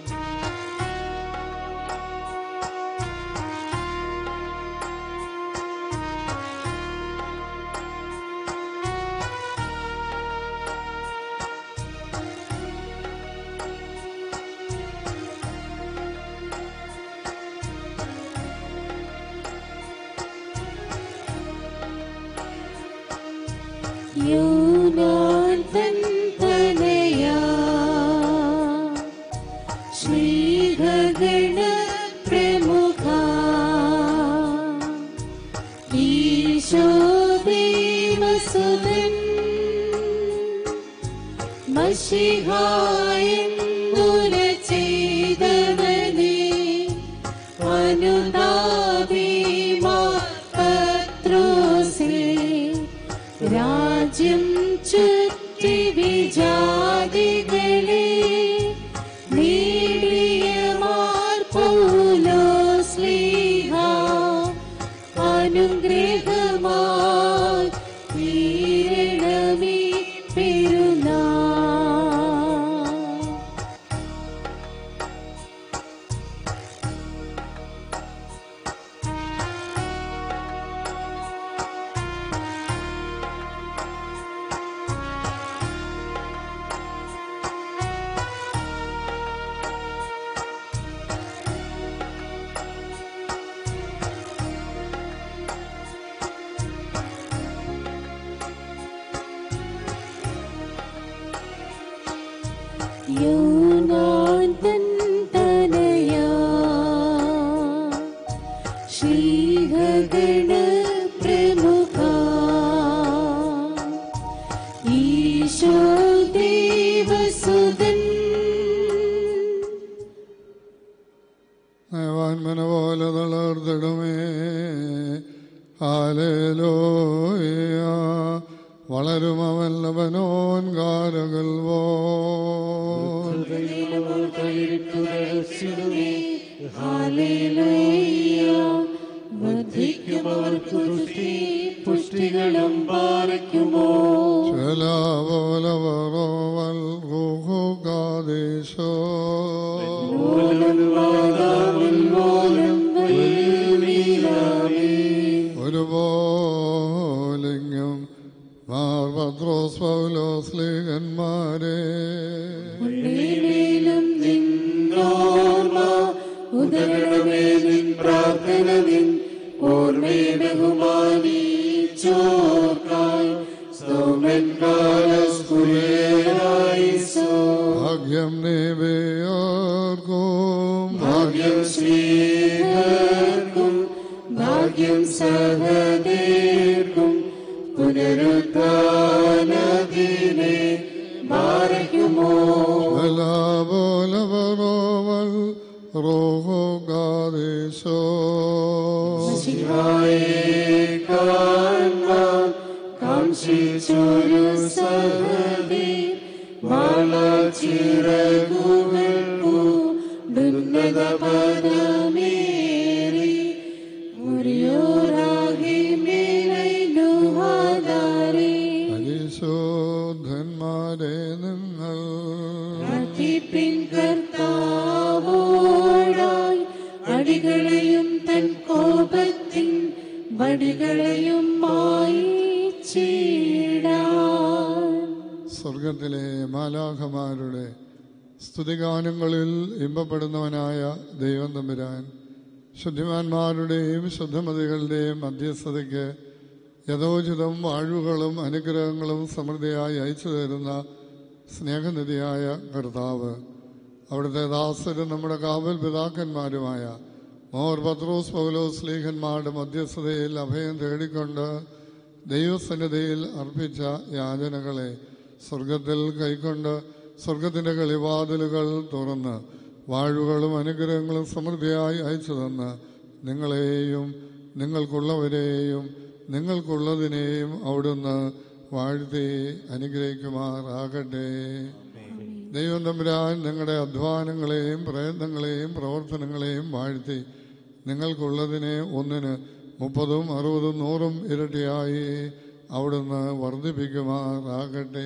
യൂനാൻ തൻ തനയാ ശ്രീഗണ പ്രമുഖ ഈശോദേവസുതൻ മഷിഹായെന്നുര ചെയ്തവനെ അനുതാപിമാ പത്രോസേ രാജ്യം ചുറ്റി വിജാതികളെ നീടിയമാർ പോലോ സ്ലീഹ അനുഗ്രഹമായി തീരണമേ പെരുന്നാൾ ഗണ പ്രമുഖ ഈശോ ദേവസുതൻ വാൻമന പോലെ തളർത്തിടുമേ ഹാലേലോയ വളരും അവൻ ലബനോൻ കാരകൾ വോ വർദ്ധിക്കുമവർക്ക് പുഷ്ടി പുഷ്ടികളും പാറയ്ക്കുമോ ശലാവോലവറോവൽ റൂഹു കാദേശോ ഒരുപോലെങ്കും മാർപത്രോസ് പൗലോസ് ലേഖന്മാരെ മേലും നിന്നോർമ്മ ഉദരണമേ നിൻ പ്രാർത്ഥന നിൻ ഓർമ്മയെ ബഹുമാനിച്ചോർക്കായി സ്തോമൻ കാലസ്കുലേരായിസോ ഭാഗ്യം നേവയോർക്കും ഭാഗ്യം ശ്രീകർക്കും ഭാഗ്യം സഹദേർക്കും പുനരുദ്ധാനദിനെ മാറിക്കുമോ ശലാവോലവറോവൽ റൂഹു കാദേശോ കാംക്ഷിച്ചൊരു സഹദേ വളച്ചിറകുകൾക്കു ദുർന്നത പദമേറി മുറിയോറാകെ മേലൈനുഹാദാരേ പരിശോധന്മാരെ നിങ്ങൾ പ്രാർത്ഥിപ്പിൻ കർത്താവോടായി അടികളെയും തൻ കോപത്തിൻ വടികളെയും മായിച്ചിടാൻ സ്വർഗത്തിലെ മാലാഖമാരുടെ സ്തുതിഗാനങ്ങളിൽ ഇമ്പപ്പെടുന്നവനായ ദൈവം തമ്പുരാൻ ശുദ്ധിമാന്മാരുടെയും ശുദ്ധമതികളുടെയും മധ്യസ്ഥതയ്ക്ക് യഥോചിതം വാഴ്വുകളും അനുഗ്രഹങ്ങളും സമൃദ്ധിയായി അയച്ചു തരുന്ന സ്നേഹനിധിയായ കർത്താവ് അവിടുത്തെ ദാസരും നമ്മുടെ കാവൽ പിതാക്കന്മാരുമായ മോർ പത്രോസ് പൗലോസ് ലീഹന്മാരുടെ മധ്യസ്ഥതയിൽ അഭയം തേടിക്കൊണ്ട് ദൈവസന്നിധിയിൽ അർപ്പിച്ച യാചനകളെ സ്വർഗത്തിൽ കൈക്കൊണ്ട് സ്വർഗത്തിൻ്റെ കളിവാതിലുകൾ തുറന്ന് വാഴുകളും അനുഗ്രഹങ്ങളും സമൃദ്ധിയായി അയച്ചു തന്ന് നിങ്ങളെയും നിങ്ങൾക്കുള്ളവരെയും നിങ്ങൾക്കുള്ളതിനെയും അവിടുന്ന് വാഴ്ത്തി അനുഗ്രഹിക്കുമാറാകട്ടെ ദൈവം തമ്പുരാൻ നിങ്ങളുടെ അധ്വാനങ്ങളെയും പ്രയത്നങ്ങളെയും പ്രവർത്തനങ്ങളെയും വാഴ്ത്തി നിങ്ങൾക്കുള്ളതിനെ ഒന്നിന് മുപ്പതും അറുപതും നൂറും ഇരട്ടിയായി അവിടുന്ന് വർദ്ധിപ്പിക്കുമാറാകട്ടെ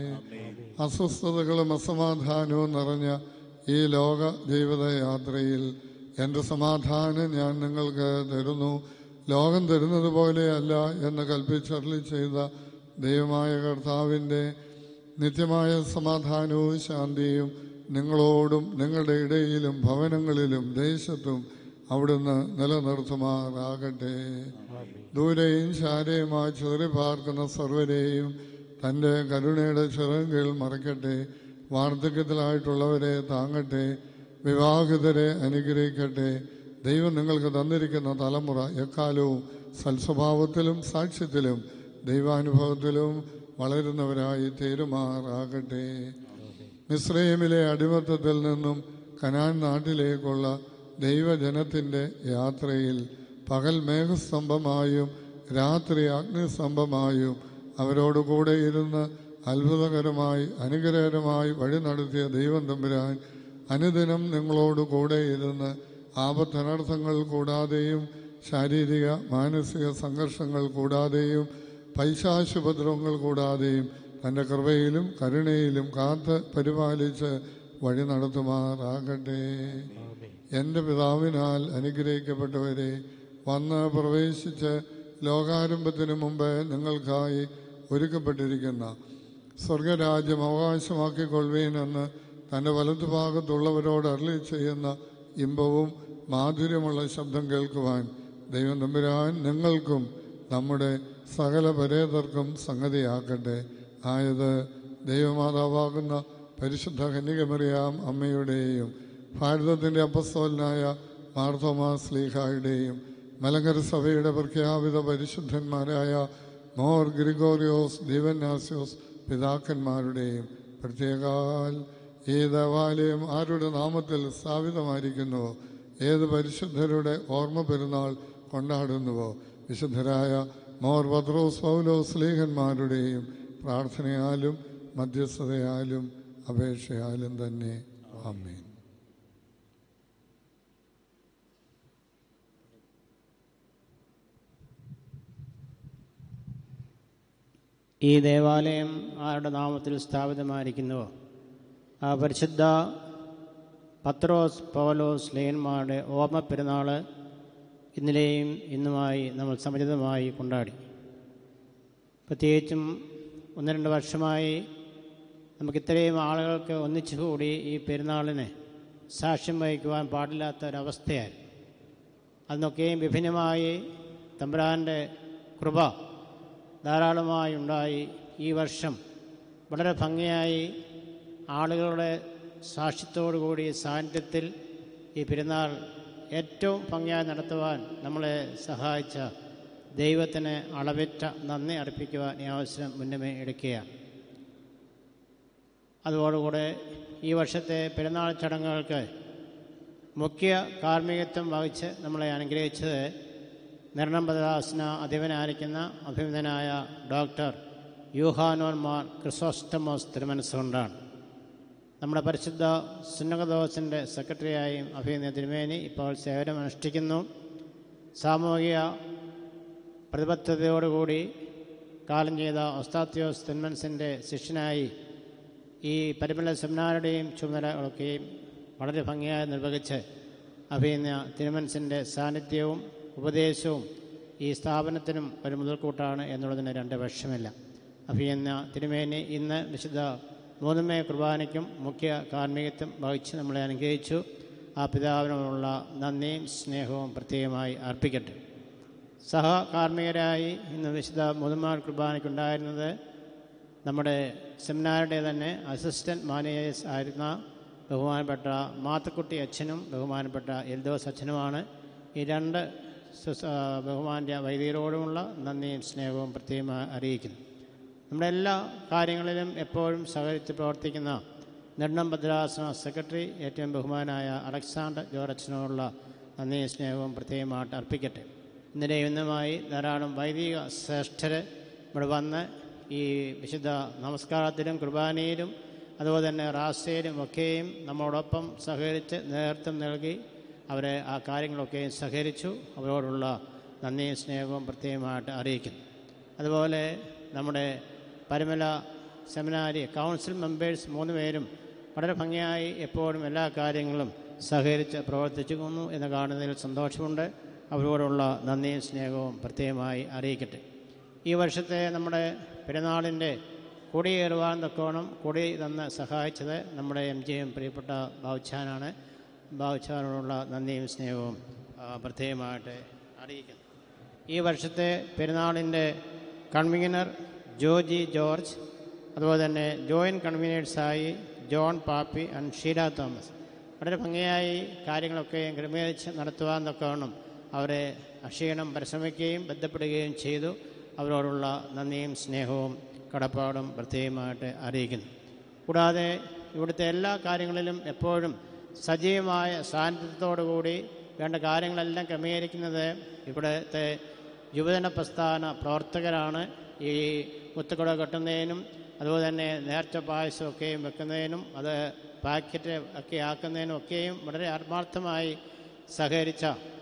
അസ്വസ്ഥതകളും അസമാധാനവും നിറഞ്ഞ ഈ ലോക ജീവിതയാത്രയിൽ എൻ്റെ സമാധാനം ഞാൻ നിങ്ങൾക്ക് തരുന്നു ലോകം തരുന്നത് പോലെയല്ല എന്ന് കൽപ്പിച്ചരളി ചെയ്ത ദൈവമായ കർത്താവിൻ്റെ നിത്യമായ സമാധാനവും ശാന്തിയും നിങ്ങളോടും നിങ്ങളുടെ ഇടയിലും ഭവനങ്ങളിലും ദേശത്തും അവിടുന്ന് നിലനിർത്തുമാറാകട്ടെ ദൂരെയും ശാരയുമായി ചിതറി പാർക്കുന്ന സർവരെയും തൻ്റെ കരുണയുടെ ചിറകിൽ മറയ്ക്കട്ടെ വാർദ്ധക്യത്തിലായിട്ടുള്ളവരെ താങ്ങട്ടെ വിവാഹിതരെ അനുഗ്രഹിക്കട്ടെ ദൈവം നിങ്ങൾക്ക് തന്നിരിക്കുന്ന തലമുറ എക്കാലവും സൽസ്വഭാവത്തിലും സാക്ഷ്യത്തിലും ദൈവാനുഭവത്തിലും വളരുന്നവരായി തീരുമാറാകട്ടെ മിശ്രൈമിലെ അടിമത്തത്തിൽ നിന്നും കനാൻ നാട്ടിലേക്കുള്ള ദൈവജനത്തിൻ്റെ യാത്രയിൽ പകൽ മേഘസ്തംഭമായും രാത്രി അഗ്നിസ്തംഭമായും അവരോട് കൂടെ ഇരുന്ന് അത്ഭുതകരമായി അനുഗ്രഹകരമായി വഴി നടത്തിയ ദൈവം തമ്പുരാൻ അനുദിനം നിങ്ങളോട് കൂടെ ഇരുന്ന് ആപത്തനർത്ഥങ്ങൾ കൂടാതെയും ശാരീരിക മാനസിക സംഘർഷങ്ങൾ കൂടാതെയും പൈശാശുപദ്രവങ്ങൾ കൂടാതെയും തൻ്റെ കൃപയിലും കരുണയിലും കാത്ത് പരിപാലിച്ച് വഴി നടത്തുമാറാകട്ടെ എൻ്റെ പിതാവിനാൽ അനുഗ്രഹിക്കപ്പെട്ടവരെ വന്ന് പ്രവേശിച്ച് ലോകാരംഭത്തിന് മുമ്പ് നിങ്ങൾക്കായി ഒരുക്കപ്പെട്ടിരിക്കുന്ന സ്വർഗരാജ്യം അവകാശമാക്കിക്കൊള്ളുവീനെന്ന് തൻ്റെ വലതുഭാഗത്തുള്ളവരോട് അരളി ചെയ്യുന്ന ഇമ്പവും മാധുര്യമുള്ള ശബ്ദം കേൾക്കുവാൻ ദൈവം തമ്പുരാൻ നിങ്ങൾക്കും നമ്മുടെ സകല പരേതർക്കും സംഗതിയാക്കട്ടെ ആയത് ദൈവമാതാവാകുന്ന പരിശുദ്ധ കന്യകമറിയാം അമ്മയുടെയും ഭാരതത്തിൻ്റെ അപ്പസ്തോലനായ മാർത്തോമാ സ്ലീഹായുടെയും മലങ്കര സഭയുടെ പ്രഖ്യാപിത പരിശുദ്ധന്മാരായ മോർ ഗ്രിഗോറിയോസ് ദിവന്നാസ്യോസ് പിതാക്കന്മാരുടെയും പ്രത്യേകാൽ ഈ ദേവാലയം ആരുടെ നാമത്തിൽ സ്ഥാപിതമായിരിക്കുന്നുവോ ഏത് പരിശുദ്ധരുടെ ഓർമ്മ പെരുന്നാൾ കൊണ്ടാടുന്നുവോ വിശുദ്ധരായ മോർ പത്രോസ് പൗലോസ് ലേഖന്മാരുടെയും പ്രാർത്ഥനയാലും മധ്യസ്ഥതയാലും അപേക്ഷയാലും തന്നെ ആമേൻ ഈ ദേവാലയം ആരുടെ നാമത്തിൽ സ്ഥാപിതമായിരിക്കുന്നുവോ ആ പരിശുദ്ധ പത്രോസ് പൗലോസ് ലേയന്മാരുടെ ഓർമ്മ പെരുന്നാൾ ഇന്നലെയും ഇന്നുമായി നമ്മൾ സമുചിതമായി കൊണ്ടാടി പ്രത്യേകിച്ചും ഒന്ന് രണ്ട് വർഷമായി നമുക്ക് ഇത്രയും ആളുകൾക്ക് ഒന്നിച്ചുകൂടി ഈ പെരുന്നാളിന് സാക്ഷ്യം വഹിക്കുവാൻ പാടില്ലാത്ത ഒരവസ്ഥയായിരുന്നു അതിനൊക്കെയും വിഭിന്നമായി തമ്പുരാൻ്റെ കൃപ ധാരാളമായി ഉണ്ടായി ഈ വർഷം വളരെ ഭംഗിയായി ആളുകളുടെ സാക്ഷ്യത്തോടു കൂടി സാന്നിധ്യത്തിൽ ഈ പെരുന്നാൾ ഏറ്റവും ഭംഗിയായി നടത്തുവാൻ നമ്മളെ സഹായിച്ച ദൈവത്തിന് അളവറ്റ നന്ദി അർപ്പിക്കുവാൻ ഈ അവസരം മുന്നമേ എടുക്കുകയാണ് അതോടുകൂടെ ഈ വർഷത്തെ പെരുന്നാൾ ചടങ്ങുകൾക്ക് മുഖ്യ കാർമ്മികത്വം വഹിച്ച് നമ്മളെ അനുഗ്രഹിച്ചത് നിർണംബദാസന അധിപനായിരിക്കുന്ന അഭിമതനായ ഡോക്ടർ യൂഹാനോന്മാർ ക്രിസോസ്റ്റമോസ് തിരുമനസ്സുകൊണ്ടാണ് നമ്മുടെ പരിശുദ്ധ സുന്നകദോസിൻ്റെ സെക്രട്ടറിയായും അഭിനന്ദ തിരുമേനി ഇപ്പോൾ സേവനമനുഷ്ഠിക്കുന്നു സാമൂഹിക പ്രതിബദ്ധതയോടുകൂടി കാലം ചെയ്ത ഒസ്താത്യോസ് തിന്മൻസിൻ്റെ ശിഷ്യനായി ഈ പരിമല സെമിനാറുടെയും ചുമതലകളൊക്കെയും വളരെ ഭംഗിയായി നിർവഹിച്ച് അഭിനന്ദ തിരുമൻസിൻ്റെ സാന്നിധ്യവും ഉപദേശവും ഈ സ്ഥാപനത്തിനും ഒരു മുതൽക്കൂട്ടാണ് എന്നുള്ളതിന് രണ്ട് പക്ഷമില്ല അഭിനന്ദ തിരുമേനി ഇന്ന് വിശുദ്ധ മൂന്നുമേ കുർബാനയ്ക്കും മുഖ്യ കാർമ്മികത്വം വഹിച്ച് നമ്മളെ അനുഗ്രഹിച്ചു ആ പിതാവിനോടുള്ള നന്ദിയും സ്നേഹവും പ്രത്യേകമായി അർപ്പിക്കട്ടെ സഹകാർമ്മികരായി ഇന്ന് വിശുദ്ധ മുതുമാർ കുർബാനയ്ക്കുണ്ടായിരുന്നത് നമ്മുടെ സെമിനാറുടെ തന്നെ അസിസ്റ്റൻറ്റ് മാനേജേഴ്സ് ആയിരുന്ന ബഹുമാനപ്പെട്ട മാത്തക്കുട്ടി അച്ഛനും ബഹുമാനപ്പെട്ട എൽദോസ് അച്ഛനുമാണ് ഈ രണ്ട് ബഹുമാൻ്റെ വൈദികരോടുമുള്ള നന്ദിയും സ്നേഹവും പ്രത്യേകമായി അറിയിക്കുന്നു നമ്മുടെ എല്ലാ കാര്യങ്ങളിലും എപ്പോഴും സഹകരിച്ച് പ്രവർത്തിക്കുന്ന നെണ്ണം ഭദ്രാസന സെക്രട്ടറി ഏറ്റവും ബഹുമാനായ അലക്സാണ്ടർ ജോർജനോടുള്ള നന്ദിയും സ്നേഹവും പ്രത്യേകമായിട്ട് അർപ്പിക്കട്ടെ ഇന്നലെ ഇന്നുമായി ധാരാളം വൈദിക ശ്രേഷ്ഠർ ഇവിടെ വന്ന് ഈ വിശുദ്ധ നമസ്കാരത്തിലും കുർബാനയിലും അതുപോലെ തന്നെ റാസയിലും ഒക്കെയും നമ്മോടൊപ്പം സഹകരിച്ച് നേതൃത്വം നൽകി അവരെ ആ കാര്യങ്ങളൊക്കെയും സഹകരിച്ചു അവരോടുള്ള നന്ദിയും സ്നേഹവും പ്രത്യേകമായിട്ട് അറിയിക്കുന്നു അതുപോലെ നമ്മുടെ പരമല സെമിനാരി കൗൺസിൽ മെമ്പേഴ്സ് മൂന്ന് പേരും വളരെ ഭംഗിയായി എപ്പോഴും എല്ലാ കാര്യങ്ങളും സഹകരിച്ച് പ്രവർത്തിച്ചു കൊന്നു എന്ന് കാണുന്നതിൽ സന്തോഷമുണ്ട് അവരോടുള്ള നന്ദിയും സ്നേഹവും പ്രത്യേകമായി അറിയിക്കട്ടെ ഈ വർഷത്തെ നമ്മുടെ പെരുന്നാളിൻ്റെ കൊടിയേറുവാൻ തക്കോണം കൊടി തന്ന് സഹായിച്ചത് നമ്മുടെ എം ജി എം പ്രിയപ്പെട്ട ബാവുച്ചാനാണ് ബാവുച്ചാനോടുള്ള നന്ദിയും സ്നേഹവും പ്രത്യേകമായിട്ട് അറിയിക്കുന്നു ഈ വർഷത്തെ പെരുന്നാളിൻ്റെ കൺവീനർ ജോജി ജോർജ് അതുപോലെ തന്നെ ജോയിൻറ്റ് കൺവീനേഴ്സായി John Pappy and Sheela Thomas വളരെ ഭംഗിയായി കാര്യങ്ങളൊക്കെ ക്രമീകരിച്ച് നടത്തുവാൻ തക്കവണ്ണം അവരെ അക്ഷീണം പരിശ്രമിക്കുകയും ബന്ധപ്പെടുകയും ചെയ്തു അവരോടുള്ള നന്ദിയും സ്നേഹവും കടപ്പാടും പ്രത്യേകമായിട്ട് അറിയിക്കുന്നു കൂടാതെ ഇവിടുത്തെ എല്ലാ കാര്യങ്ങളിലും എപ്പോഴും സജീവമായ സാന്നിധ്യത്തോടുകൂടി വേണ്ട കാര്യങ്ങളെല്ലാം ക്രമീകരിക്കുന്നത് ഇവിടുത്തെ യുവജന പ്രസ്ഥാന പ്രവർത്തകരാണ് ഈ മുത്തുകുട കെട്ടുന്നതിനും അതുപോലെ തന്നെ നേർച്ച പായസമൊക്കെയും വെക്കുന്നതിനും അത് പാക്കറ്റ് ഒക്കെ ആക്കുന്നതിനും ഒക്കെയും വളരെ ആത്മാർത്ഥമായി സഹകരിച്ച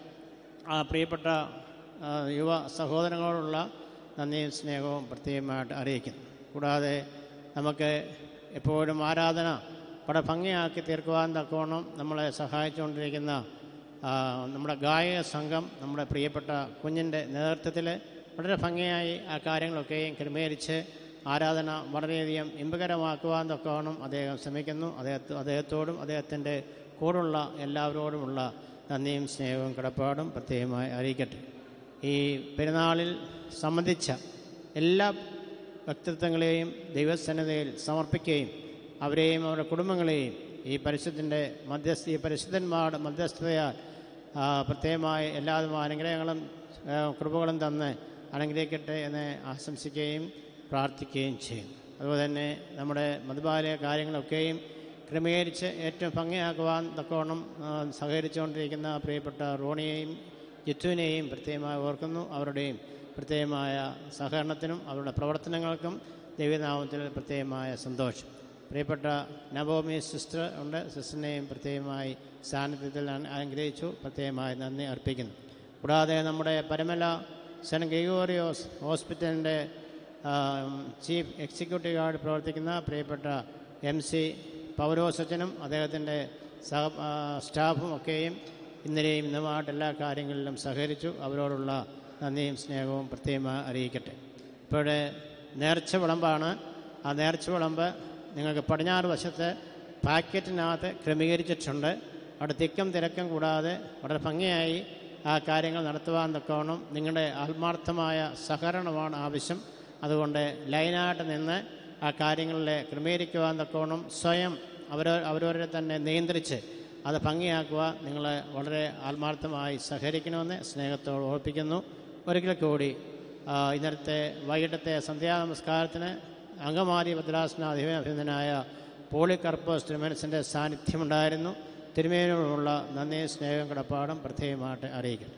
ആ പ്രിയപ്പെട്ട യുവ സഹോദരങ്ങളോടുള്ള നന്ദിയും സ്നേഹവും പ്രത്യേകമായിട്ട് അറിയിക്കുന്നു കൂടാതെ നമുക്ക് എപ്പോഴും ആരാധന വളരെ ഭംഗിയാക്കി തീർക്കുവാൻ തക്കവണ്ണം നമ്മളെ സഹായിച്ചുകൊണ്ടിരിക്കുന്ന നമ്മുടെ ഗായക സംഘം നമ്മുടെ പ്രിയപ്പെട്ട കുഞ്ഞിൻ്റെ നേതൃത്വത്തിൽ വളരെ ഭംഗിയായി ആ കാര്യങ്ങളൊക്കെയും ക്രമീകരിച്ച് ആരാധന വളരെയധികം ഇമ്പകരമാക്കുവാൻ തക്കവണ്ണം അദ്ദേഹം ശ്രമിക്കുന്നു അദ്ദേഹത്തെ അദ്ദേഹത്തോടും അദ്ദേഹത്തിൻ്റെ കൂടുള്ള എല്ലാവരോടുമുള്ള നന്ദിയും സ്നേഹവും കടപ്പാടും പ്രത്യേകമായി അറിയിക്കട്ടെ ഈ പെരുന്നാളിൽ സംബന്ധിച്ച എല്ലാ വ്യക്തിത്വങ്ങളെയും ദൈവസന്നതയിൽ സമർപ്പിക്കുകയും അവരെയും അവരുടെ കുടുംബങ്ങളെയും ഈ പരിശുദ്ധൻ്റെ മധ്യസ്ഥ ഈ പരിശുദ്ധന്മാരുടെ മധ്യസ്ഥതയാൽ ആ, പ്രത്യേകമായി എല്ലാവിധ അനുഗ്രഹങ്ങളും ആ, കൃപകളും തന്ന് അനുഗ്രഹിക്കട്ടെ എന്ന് ആശംസിക്കുകയും പ്രാർത്ഥിക്കുകയും ചെയ്യും അതുപോലെ തന്നെ നമ്മുടെ മതബാലയ കാര്യങ്ങളൊക്കെയും ക്രമീകരിച്ച് ഏറ്റവും ഭംഗിയാക്കുവാൻ തക്കവണ്ണം ആ, സഹകരിച്ചുകൊണ്ടിരിക്കുന്ന പ്രിയപ്പെട്ട റോണിയെയും ജിത്തുവിനെയും പ്രത്യേകമായി ഓർക്കുന്നു അവരുടെയും പ്രത്യേകമായ സഹകരണത്തിനും അവരുടെ പ്രവർത്തനങ്ങൾക്കും ദൈവനാമത്തിൽ പ്രത്യേകമായ സന്തോഷം പ്രിയപ്പെട്ട നവോമി സിസ്റ്റർ ഉണ്ട് സിസ്റ്ററിനെയും പ്രത്യേകമായി സാന്നിധ്യത്തിൽ അന- അനുഗ്രഹിച്ചു പ്രത്യേകമായി നന്ദി അർപ്പിക്കുന്നു കൂടാതെ നമ്മുടെ പരമല സെൻറ്റ് ഗ്രിഗോറിയോസ് ഹോസ്പിറ്റലിൻ്റെ ചീഫ് എക്സിക്യൂട്ടീവ് ആയിട്ട് പ്രവർത്തിക്കുന്ന പ്രിയപ്പെട്ട എം സി പൗരോസച്ചനും അദ്ദേഹത്തിൻ്റെ സഹ ആ, സ്റ്റാഫും ഒക്കെയും ഇന്നലെയും ഇന്നുമായിട്ട് എല്ലാ കാര്യങ്ങളിലും സഹകരിച്ചു അവരോടുള്ള നന്ദിയും സ്നേഹവും പ്രത്യേകമായി അറിയിക്കട്ടെ ഇപ്പോഴേ നേർച്ച വിളമ്പാണ് ആ നേർച്ച വിളമ്പ് നിങ്ങൾക്ക് പടിഞ്ഞാറ് വശത്ത് പാക്കറ്റിനകത്ത് ക്രമീകരിച്ചിട്ടുണ്ട് അവിടെ തിക്കും തിരക്കും കൂടാതെ വളരെ ഭംഗിയായി ആ കാര്യങ്ങൾ നടത്തുവാൻ തക്കവണ്ണം നിങ്ങളുടെ ആത്മാർത്ഥമായ സഹകരണമാണ് ആവശ്യം അതുകൊണ്ട് ലൈനായിട്ട് നിന്ന് ആ കാര്യങ്ങളിൽ ക്രമീകരിക്കുവാൻ തക്കവണ്ണം സ്വയം അവരോ അവരവരെ തന്നെ നിയന്ത്രിച്ച് അത് ഭംഗിയാക്കുക നിങ്ങൾ വളരെ ആത്മാർത്ഥമായി സഹകരിക്കണമെന്ന് സ്നേഹത്തോട് ഓർപ്പിക്കുന്നു ഒരിക്കൽ കൂടി ആ, ഇന്നലത്തെ വൈകിട്ടത്തെ സന്ധ്യാ നമസ്കാരത്തിന് അങ്കമാലി ഭദ്രാസന അധിപനായ പോളികർപ്പസ് തിരുമനസിൻ്റെ സാന്നിധ്യമുണ്ടായിരുന്നു തിരുമേനോടുള്ള നന്ദി സ്നേഹം കടപ്പാടും പ്രത്യേകമായിട്ട് അറിയിക്കുന്നു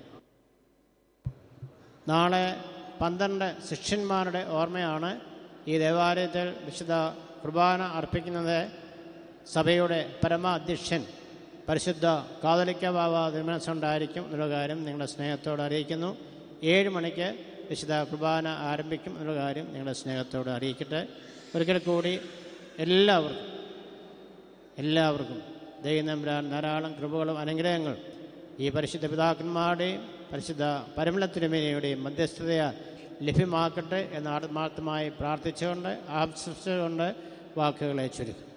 നാളെ പന്ത്രണ്ട് ശിഷ്യന്മാരുടെ ഓർമ്മയാണ് ഈ ദേവാലയത്തിൽ വിശുദ്ധ കുർബാന അർപ്പിക്കുന്നത് സഭയുടെ പരമാധ്യക്ഷൻ പരിശുദ്ധ കാതലിക്ക ബാബ തിരുമനസ്സുണ്ടായിരിക്കും എന്നുള്ള കാര്യം നിങ്ങളുടെ സ്നേഹത്തോട് അറിയിക്കുന്നു ഏഴ് മണിക്ക് വിശുദ്ധ കുർബാന ആരംഭിക്കും എന്നുള്ള കാര്യം നിങ്ങളുടെ സ്നേഹത്തോട് അറിയിക്കട്ടെ ഒരിക്കൽ കൂടി എല്ലാവർക്കും എല്ലാവർക്കും ദൈവനമ്പരാൻ ധാരാളം കൃപകളും അനുഗ്രഹങ്ങളും ഈ പരിശുദ്ധ പിതാക്കന്മാരുടെയും പരിശുദ്ധ പരിമള തിരുമേനിയുടെയും മധ്യസ്ഥതയാൽ ലഭ്യമാക്കട്ടെ എന്ന് ആത്മാർത്ഥമായി പ്രാർത്ഥിച്ചുകൊണ്ട് ആശംസിച്ചുകൊണ്ട് വാക്കുകളെ ചുരുക്കും